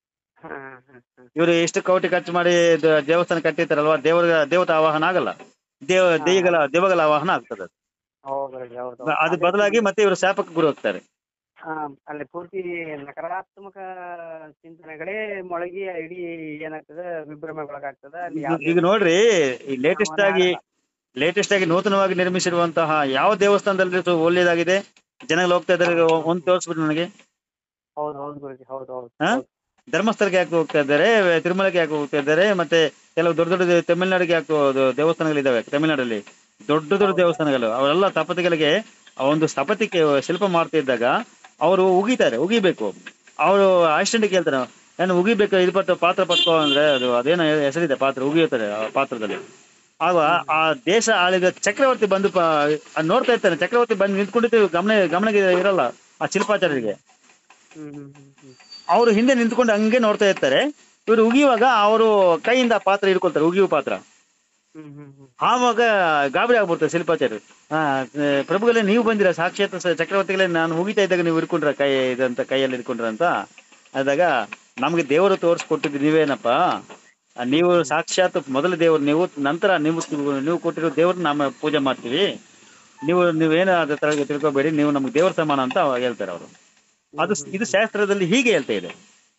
ಹಾ ಹಾ ಹಾ ಇವರು ಎಷ್ಟು ಕೋಟಿ ಖರ್ಚು ಮಾಡಿ ದ- ದೇವಸ್ಥಾನ ಕಟ್ಟಿರ್ತಾರಲ್ವಾ ದೇವರ ದೇವತಾ ಆವಾಹನ ಆಗಲ್ಲ ದೇವ ದೇವಿಗಳ ದೇವಗಳ ಆವಾಹನ ಆಗ್ತದೆ ಅದು. ಹೌದು ಹೌದು ಅದು ಅದೇ ಬದಲಾಗಿ ಮತ್ತೆ ಇವರು ಶಾಪಕ್ಕೆ ಗುರಿ ಹೋಗ್ತಾರೆ ಆ, ಅಲ್ಲಿ ಪೂರ್ತಿ ನಕಾರಾತ್ಮಕ ಚಿಂತನೆಗಳೇ ಮೊಳಗಿ ಇಡೀ ಏನಾಗ್ತದೆ ವಿಭ್ರಮೆಗೊಳಗಾಗ್ತದೆ ಅಲ್ಲಿ ಈಗ- ಯಾವ್ದೇ ಈಗ ನೋಡ್ರಿ ಈ ಲೇಟೆಸ್ಟ್ ಭಾವನೆ ಆಗಿ ಆಗಲ್ಲ. ಲೇಟೆಸ್ಟ್ ಆಗಿ ನೂತನವಾಗಿ ನಿರ್ಮಿಸಿರುವಂತಹ ಯಾವ ದೇವಸ್ಥಾನದಲ್ಲಿ ಇದು ಒಳ್ಳೆಯದಾಗಿದೆ ಜನಗಳು ಹೋಗ್ತಾ ಇದ್ದಾರೆ ಒಂದು ತೋರಿಸ್ಬಿಟ್ಟು ನನಗೆ ಹೌದು ಹೌದು ಗುರುಜಿ ಹೌದು ಹೌದು ಹಾ? ಹೌದು. ಧರ್ಮಸ್ಥಳಕ್ಕೆ ಯಾಕೆ ಹೋಗ್ತಾ ಇದ್ದಾರೆ ತಿರುಮಲಕ್ಕೆ ಯಾಕೆ ಹೋಗ್ತಾ ಇದ್ದಾರೆ ಮತ್ತೆ ಕೆಲವು ದೊಡ್ಡ ದೊಡ್ಡ ದೇ- ತಮಿಳ್ನಾಡಿಗೆ ಯಾಕೆ ಹೋ- ದೇವಸ್ಥಾನಗಳಿದಾವೆ ತಮಿಳ್ನಾಡಲ್ಲಿ ದೊಡ್ಡ ದೊಡ್ಡ ದೇವಸ್ಥಾನಗಳು ಅವರೆಲ್ಲ ಸ್ಥಪತಿಗಳಿಗೆ ಆ ಒಂದು ಸ್ಥಪತಿಗೆ ಶಿಲ್ಪ ಮಾಡ್ತಾ ಇದ್ದಾಗ ಅವರು ಉಗಿತಾರೆ ಉಗಿಬೇಕು ಅವರು ಅಸಿಸ್ಟೆಂಟ್ ಕೇಳ್ತಾರೆ ಏನು ಉಗಿಬೇಕು ಇದು ಪಟ್ಟು ಪಾತ್ರ ಪಟ್ಕೋ ಅಂದ್ರೆ ಅದು ಅದೇನೋ ಹೆಸರಿದೆ ಪಾತ್ರ ಉಗಿಯುತ್ತಾರೆ ಆ ಪಾತ್ರದಲ್ಲಿ ಆಗ ಆ ದೇಶ ಆಳಿದ ಚಕ್ರವರ್ತಿ ಬಂದು ಪ- ಅದ್ ನೋಡ್ತಾ ಇರ್ತಾನೆ ಚಕ್ರವರ್ತಿ ಬಂದು ನಿಂತ್ಕೊಂಡಿದ್ದು ಗಮನ ಗಮನಕ್ಕೆ ಇರಲ್ಲ ಆ ಶಿಲ್ಪಾಚಾರ್ಯರಿಗೆ ಹ್ಮ್ ಹ್ಮ್ ಹ್ಮ್ ಹ್ಮ್ ಅವರು ಹಿಂದೆ ನಿಂತ್ಕೊಂಡು ಹಂಗೆ ನೋಡ್ತಾ ಇರ್ತಾರೆ ಇವರು ಉಗಿಯುವಾಗ ಅವರು ಕೈಯಿಂದ ಪಾತ್ರ ಹಿಡ್ಕೊಳ್ತಾರೆ ಉಗಿಯುವ ಪಾತ್ರ ಹ್ಮ್ ಹ್ಮ್ ಹ್ಮ್ ಆವಾಗ ಗಾಬರಿ ಆಗ್ಬಿಡ್ತಾರೆ ಶಿಲ್ಪಾಚಾರ್ಯರು ಹಾ ಪ್ರಭುಗಳೇ ನೀವು ಬಂದಿರ ಸಾಕ್ಷಾತ್ ಸ- ಚಕ್ರವರ್ತಿಗಳೇ ನಾನು ಉಗಿತಾ ಇದ್ದಾಗ ನೀವು ಹಿಡ್ಕೊಂಡ್ರ ಕೈ ಇದಂತ ಕೈಯಲ್ಲಿ ಹಿಡ್ಕೊಂಡ್ರ ಅಂತ ಆದಾಗ ನಮ್ಗೆ ದೇವರು ತೋರಿಸ್ಕೊಟ್ಟಿದ್ದು ನೀವೇನಪ್ಪ ಆ, ನೀವು ಸಾಕ್ಷಾತ್ ಮೊದಲ ದೇವರು ನೀವು ನಂತರ ನೀವು ನೀವು ಕೊಟ್ಟಿರೋ ದೇವ್ರನ್ನ ನಾಮ ಪೂಜೆ ಮಾಡ್ತೀವಿ ನೀವು ನೀವೇನು ಅದ್ರ ತರ ತಿಳ್ಕೊಬೇಡಿ ನೀವು ನಮ್ಗೆ ದೇವ್ರ ಸಮಾನ ಅಂತ ಹೇಳ್ತಾರೆ ಅವರು ಅದು ಇದು ಶಾಸ್ತ್ರದಲ್ಲಿ ಹೀಗೆ ಹೇಳ್ತಾ ಇದೆ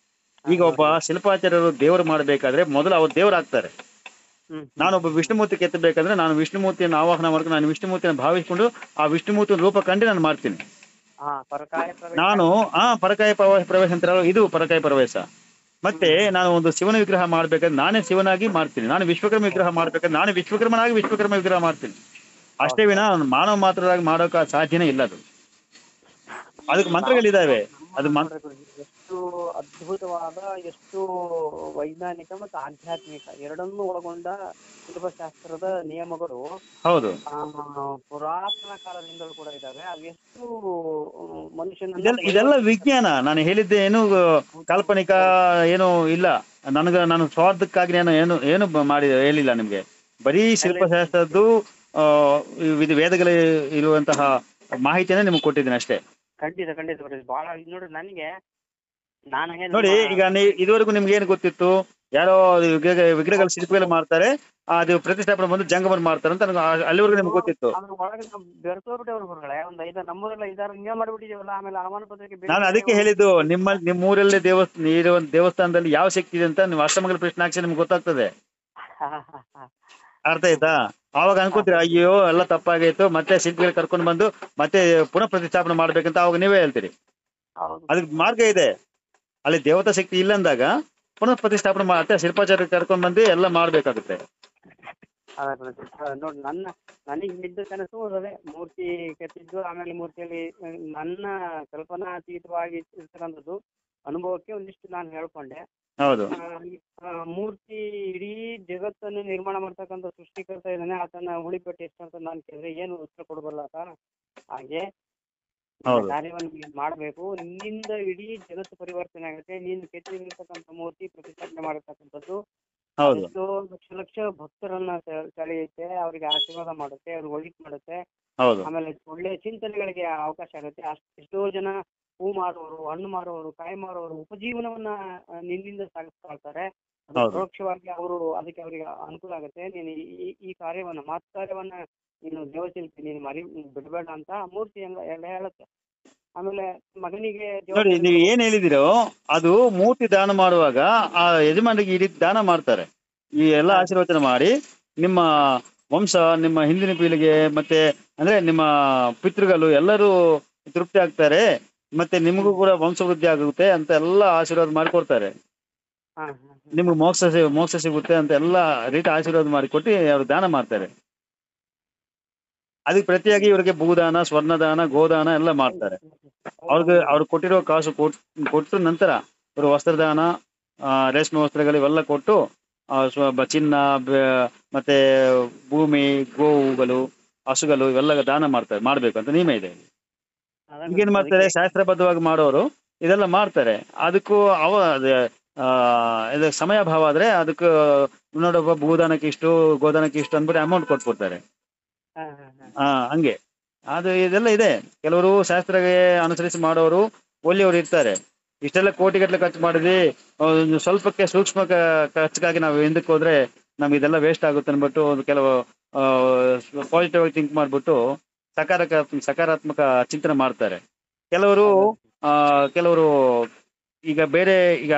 ಈಗ ಒಬ್ಬ ಶಿಲ್ಪಾಚಾರ್ಯರು ದೇವರು ಮಾಡಬೇಕಾದ್ರೆ ಮೊದಲು ಅವ್ರು ದೇವರಾಗ್ತಾರೆ ಹ್ಮ್ ನಾನೊಬ್ಬ ವಿಷ್ಣುಮೂರ್ತಿ ಕೆತ್ತಬೇಕಂದ್ರೆ ನಾನು ವಿಷ್ಣುಮೂರ್ತಿಯನ್ನು ಆವಾಹನ ಮಾಡ್ಕೊಂಡು ನಾನು ವಿಷ್ಣುಮೂರ್ತಿಯನ್ನು ಭಾವಿಸಿಕೊಂಡು ಆ ವಿಷ್ಣುಮೂರ್ತಿಯ ರೂಪ ಕಂಡು ನಾನು ಮಾಡ್ತೀನಿ ಹಾ ಪರಕಾಯ ಪ್ರವೇಶ ನಾನು ಆ ಪರಕಾಯ ಪ್ರವೇಶ ಪ್ರವೇಶ ಅಂತಾರಲ್ಲ ಇದು ಪರಕಾಯ ಪ್ರವೇಶ ಮತ್ತೆ ನಾನು ಒಂದು ಶಿವನ ವಿಗ್ರಹ ಮಾಡ್ಬೇಕಾದ್ರೆ ನಾನೇ ಶಿವನಾಗಿ ಮಾಡ್ತೀನಿ ನಾನು ವಿಶ್ವಕರ್ಮ ವಿಗ್ರಹ ಮಾಡ್ಬೇಕಾದ್ರೆ ನಾನು ವಿಶ್ವಕರ್ಮನಾಗಿ ವಿಶ್ವಕರ್ಮ ವಿಗ್ರಹ ಮಾಡ್ತೀನಿ ಅಷ್ಟೇ ವಿನ ನಾನು ಮಾನವ ಮಾತ್ರರಾಗಿ ಮಾಡೋಕೆ ಸಾಧ್ಯನೇ ಇಲ್ಲ ಅದು ಅದಕ್ಕೆ ಮಂತ್ರಗಳಿದಾವೆ ಅದು ಮನ್ ನೋಡ್ರಿ ಗುರುಜಿ, ಎಷ್ಟು ಅದ್ಭುತವಾದ ಎಷ್ಟು ವೈಜ್ಞಾನಿಕ ಮತ್ತು ಆಧ್ಯಾತ್ಮಿಕ ಎರಡನ್ನೂ ಒಳಗೊಂಡ ಶಿಲ್ಪಶಾಸ್ತ್ರದ ನಿಯಮಗಳು ಹೌದು ಆ, ಪುರಾತನ ಕಾಲದಿಂದಲೂ ಕೂಡ ಇದಾವೆ ಅವು ಎಷ್ಟು ಮನುಷ್ಯನ ಇದೆಲ್ಲ ಇದೆಲ್ಲ ವಿಜ್ಞಾನ ನಾನು ಹೇಳಿದ್ದೆ ಏನು ಕಾಲ್ಪನಿಕ ಏನು ಇಲ್ಲ ನನಗ ನಾನು ಸ್ವಾರ್ಥಕ್ಕಾಗಿ ನಾನು ಏನು ಏನು ಬ- ಮಾಡಿ ಹೇಳಿಲ್ಲ ನಿಮ್ಗೆ ಬರೀ ಶಿಲ್ಪಶಾಸ್ತ್ರದ್ದು ಆ, ಇದು ವೇದಗಳು ಇರುವಂತಹ ಮಾಹಿತಿಯನ್ನ ನಿಮ್ಗೆ ಕೊಟ್ಟಿದ್ದೀನಿ ಅಷ್ಟೇ ಖಂಡಿತ ಖಂಡಿತ ಗುರುಜಿ. ಬಹಳ ಇದ್ ನೋಡ್ರಿ ನನಗೆ ನಾನು ಹಂಗೆ ನೋಡಿ ನಮ್ಮ- ಈಗ ನೀ ಇದುವರೆಗೂ ನಿಮ್ಗೆ ಏನು ಗೊತ್ತಿತ್ತು ಯಾರೋ ಅದು ವಿಗ್ರಹ ವಿಗ್ರಹಗಳು ಶಿಲ್ಪಿಗಳು ಮಾಡ್ತಾರೆ ಆ, ಅದು ಪ್ರತಿಷ್ಠಾಪನೆ ಬಂದು ಜಂಗಮನ್ ಮಾಡ್ತಾರೆ ಅಂತ ನನಗೆ ಆ- ಅಲ್ಲಿವರೆಗೂ ನಿಮ್ಗೆ ಗೊತ್ತಿತ್ತು ಅದ್ರ ಒಳಗೆ ನಾವು ಬೆರೆಸೋಗ್ಬಿಟ್ಟೇವ್ರಿ ಗುರುಗಳೇ ಒಂದ್ ಐದ ನಮ್ಮೂರೆಲ್ಲ ಐದಾರು ಹಿಂಗೆ ಮಾಡ್ಬಿಟ್ಟಿದೀವಲ್ಲ ಆಮೇಲೆ ಆಹ್ವಾನ ಪತ್ರಿಕೆ ಬೇರೆ ನಾನು ಬೇರೆ ಅದಕ್ಕೆ ಹೇಳಿದ್ದು ನಿಮ್ಮ ನಿಮ್ಮ ಊರಲ್ಲೇ ದೇವಸ್ಥಾನ ಇರುವ ದೇವಸ್ಥಾನದಲ್ಲಿ ಯಾವ ಶಕ್ತಿ ಇದೆ ಅಂತ ನೀವು ಅಷ್ಟಮಂಗಲ ಪ್ರಶ್ನಾಕ್ಷಿ ನಿಮ್ಗೆ ಗೊತ್ತಾಗ್ತದೆ ಹಾ, ಹಾ, ಹಾ, ಹಾ. ಅರ್ಥ ಆಯ್ತಾ ಅವಾಗ ಅನ್ಕೋತೀರ ಅಯ್ಯೋ ಎಲ್ಲ ತಪ್ಪಾಗೈತು ಮತ್ತೆ ಶಿಲ್ಪಿಗಳು ಕರ್ಕೊಂಡು ಬಂದು ಮತ್ತೆ ಪುನಃ ಪ್ರತಿಷ್ಠಾಪನೆ ಮಾಡ್ಬೇಕಂತ ಅವಾಗ ನೀವೇ ಹೇಳ್ತೀರಿ ಹೌದು ಅದಕ್ಕೆ ಮಾರ್ಗ ಇದೆ ಅಲ್ಲಿ ದೇವತಾ ಶಕ್ತಿ ಇಲ್ಲ ಅಂದಾಗ ಪುನಃ ಪ್ರತಿಷ್ಠಾಪನೆ ಮತ್ತೆ ಶಿಲ್ಪಾಚಾರ್ಯ ಕರ್ಕೊಂಡು ಬಂದು ಎಲ್ಲ ಮಾಡ್ಬೇಕಾಗುತ್ತೆ ಅದ ಗುರುಜಿ. ಅದ ನೋಡ್ ನನ್ನ ನನಗೆ ಬಿದ್ದ ಕನಸು ಅದೇ ಮೂರ್ತಿ ಕೆತ್ತಿದ್ದು ಆಮೇಲೆ ಮೂರ್ತಿಯಲ್ಲಿ ಅಹ್, ನನ್ನ ಕಲ್ಪನಾತೀತವಾಗಿ ಇರ್ತಕ್ಕಂಥದ್ದು ಅನುಭವಕ್ಕೆ ಒಂದಿಷ್ಟು ನಾನು ಹೇಳ್ಕೊಂಡೆ ಹೌದು ಆ, ಈ, ಆ, ಮೂರ್ತಿ ಇಡೀ ಜಗತ್ತನ್ನು ನಿರ್ಮಾಣ ಮಾಡ್ತಕ್ಕಂಥ ಸೃಷ್ಟಿಕರ್ತ ಇದ್ದಾನೆ ಆತನ ಉಳಿಪಟ್ಟು ಎಷ್ಟು ಅಂತ ನಾನು ಕೇಳಿದ್ರೆ ಏನು ಉತ್ತರ ಕೊಡಬಲ್ಲ ಆತ ಹಾಗೆ ಈ ಹೌದು. ಕಾರ್ಯವನ್ನು ನೀನು ಮಾಡಬೇಕು ನಿನ್ನಿಂದ ಇಡೀ ಜಗತ್ತು ಪರಿವರ್ತನೆ ಆಗುತ್ತೆ ನೀನು ಕೆತ್ತಿರ್ತಕ್ಕಂಥ ಮೂರ್ತಿ ಪ್ರತಿಷ್ಠಾಪನೆ ಮಾಡಿರ್ತಕ್ಕಂಥದ್ದು ಹೌದು ಎಷ್ಟೋ ಲಕ್ಷ ಲಕ್ಷ ಭಕ್ತರನ್ನ ಸೆ- ಸೆಳೆಯುತ್ತೆ ಅವರಿಗೆ ಆಶೀರ್ವಾದ ಮಾಡುತ್ತೆ ಅವ್ರಿಗೆ ಒಳಿತ್ ಮಾಡುತ್ತೆ ಹೌದು ಆಮೇಲೆ ಒಳ್ಳೆಯ ಚಿಂತನೆಗಳಿಗೆ ಅವಕಾಶ ಆಗುತ್ತೆ ಅಷ್ಟ್ ಎಷ್ಟೋ ಜನ ಹೂ ಮಾರೋರು ಹಣ್ಣು ಮಾರೋರು ಕಾಯಿ ಮಾರೋರು ಉಪಜೀವನವನ್ನ ಆ, ನಿನ್ನಿಂದ ಸಾಗಿಸ್ಕೊಳ್ತಾರೆ ಅದು ಹೌದು. ಪರೋಕ್ಷವಾಗಿ ಅವರು ಅದಕ್ಕೆ ಅವರಿಗೆ ಅನುಕೂಲ ಆಗುತ್ತೆ ನೀನು ಈ- ಈ- ಈ ಕಾರ್ಯವನ್ನ ಮಾತು ಕಾರ್ಯವನ್ನ ನೀನು ದೇವಶಿಲ್ಪಿ ನೀನು ಮರಿ ಬಿಡಬೇಡ ಅಂತ ಮೂರ್ತಿ ಎಲ್ಲ ಎಲ್ಲ ಹೇಳುತ್ತೆ ಆಮೇಲೆ ಮಗನಿಗೆ ನೋಡಿ ದೇವಸ್ಥಾನಕ್ಕೆ ನೀವು ಏನ್ ಹೇಳಿದಿರೋ ಅದು ಮೂರ್ತಿ ದಾನ ಮಾಡುವಾಗ ಆ ಯಜಮಾನಿಗೆ ಇಡೀ ದಾನ ಮಾಡ್ತಾರೆ ಈ ಎಲ್ಲ ಆಶೀರ್ವಚನ ಮಾಡಿ ನಿಮ್ಮ ವಂಶ ನಿಮ್ಮ ಹಿಂದಿನ ಪೀಳಿಗೆ ಮತ್ತೆ ಅಂದ್ರೆ ನಿಮ್ಮ ಪಿತೃಗಳು ಎಲ್ಲರೂ ತೃಪ್ತಿ ಆಗ್ತಾರೆ ಮತ್ತೆ ನಿಮಗೂ ಕೂಡ ವಂಶವೃದ್ಧಿ ಆಗುತ್ತೆ ಅಂತ ಎಲ್ಲ ಆಶೀರ್ವಾದ ಮಾಡಿಕೊಡ್ತಾರೆ ಹಾ, ಹಾ, ಹಾ. ನಿಮ್ಗೆ ಮೋಕ್ಷ ಸಿ- ಮೋಕ್ಷ ಸಿಗುತ್ತೆ ಅಂತ ಎಲ್ಲ ರೀತಿ ಆಶೀರ್ವಾದ ಮಾಡಿ ಕೊಟ್ಟು ಅವ್ರು ದಾನ ಮಾಡ್ತಾರೆ ಅದಕ್ಕೆ ಪ್ರತಿಯಾಗಿ ಇವರಿಗೆ ಭೂದಾನ ಸ್ವರ್ಣದಾನ ಗೋದಾನ ಎಲ್ಲ ಮಾಡ್ತಾರೆ ಅವ್ರಿಗೆ ಅವ್ರು ಕೊಟ್ಟಿರೋ ಕಾಸು ಕೊಟ್ ಕೊಟ್ಟ ನಂತರ ಇವರು ವಸ್ತ್ರದಾನ ಆ, ರೇಷ್ಮೆ ವಸ್ತ್ರಗಳು ಇವೆಲ್ಲ ಕೊಟ್ಟು ಆ, ಸ್ವ- ಬ- ಚಿನ್ನ ಬ- ಮತ್ತೆ ಭೂಮಿ ಗೋವುಗಳು ಹಸುಗಳು ಇವೆಲ್ಲ ದಾನ ಮಾಡ್ತಾರೆ ಮಾಡ್ಬೇಕು ಅಂತ ನಿಯಮ ಇದೆ ಈಗೇನ್ ಮಾಡ್ತಾರೆ ಶಾಸ್ತ್ರಬದ್ಧವಾಗಿ ಮಾಡೋರು ಇದೆಲ್ಲ ಮಾಡ್ತಾರೆ ಅದಕ್ಕೂ ಅವ ಅದೇ, ಆ, ಇದು ಸಮಯಾಭಾವ ಆದ್ರೆ ಅದಕ್ಕೆ ನೋಡಪ್ಪ ಭೂದಾನಕ್ಕೆ ಇಷ್ಟು ಗೋದಾನಕ್ಕೆ ಇಷ್ಟು ಅಂದ್ಬಿಟ್ಟು ಅಮೌಂಟ್ ಕೊಟ್ಬಿಡ್ತಾರೆ ಹಾ ಹಾ ಹಾ ಹಾ ಹಂಗೆ ಅದು ಇದೆಲ್ಲ ಇದೆ ಕೆಲವರು ಶಾಸ್ತ್ರಗೆ ಅನುಸರಿಸಿ ಮಾಡೋರು ಒಳ್ಳೆಯವರು ಇರ್ತಾರೆ ಇಷ್ಟೆಲ್ಲ ಕೋಟಿಗಟ್ಟಲೆ ಖರ್ಚು ಮಾಡಿದ್ವಿ ಒಂದು ಸ್ವಲ್ಪಕ್ಕೆ ಸೂಕ್ಷ್ಮ ಕ- ಖರ್ಚಿಗಾಗಿ ನಾವು ಹಿಂದಕ್ಕೆ ಹೋದ್ರೆ ನಮ್ಗೆ ಇದೆಲ್ಲ ವೇಸ್ಟ್ ಆಗುತ್ತೆ ಅಂದ್ಬಿಟ್ಟು ಒಂದು ಕೆಲವು ಪಾಸಿಟಿವ್ ಆಗಿ ಥಿಂಕ್ ಮಾಡ್ಬಿಟ್ಟು ಸಕಾರಾತ್ಮಕ ಸಕಾರಾತ್ಮಕ ಚಿಂತನೆ ಮಾಡ್ತಾರೆ ಕೆಲವರು ಆ ಕೆಲವರು ಈಗ ಬೇರೆ ಈಗ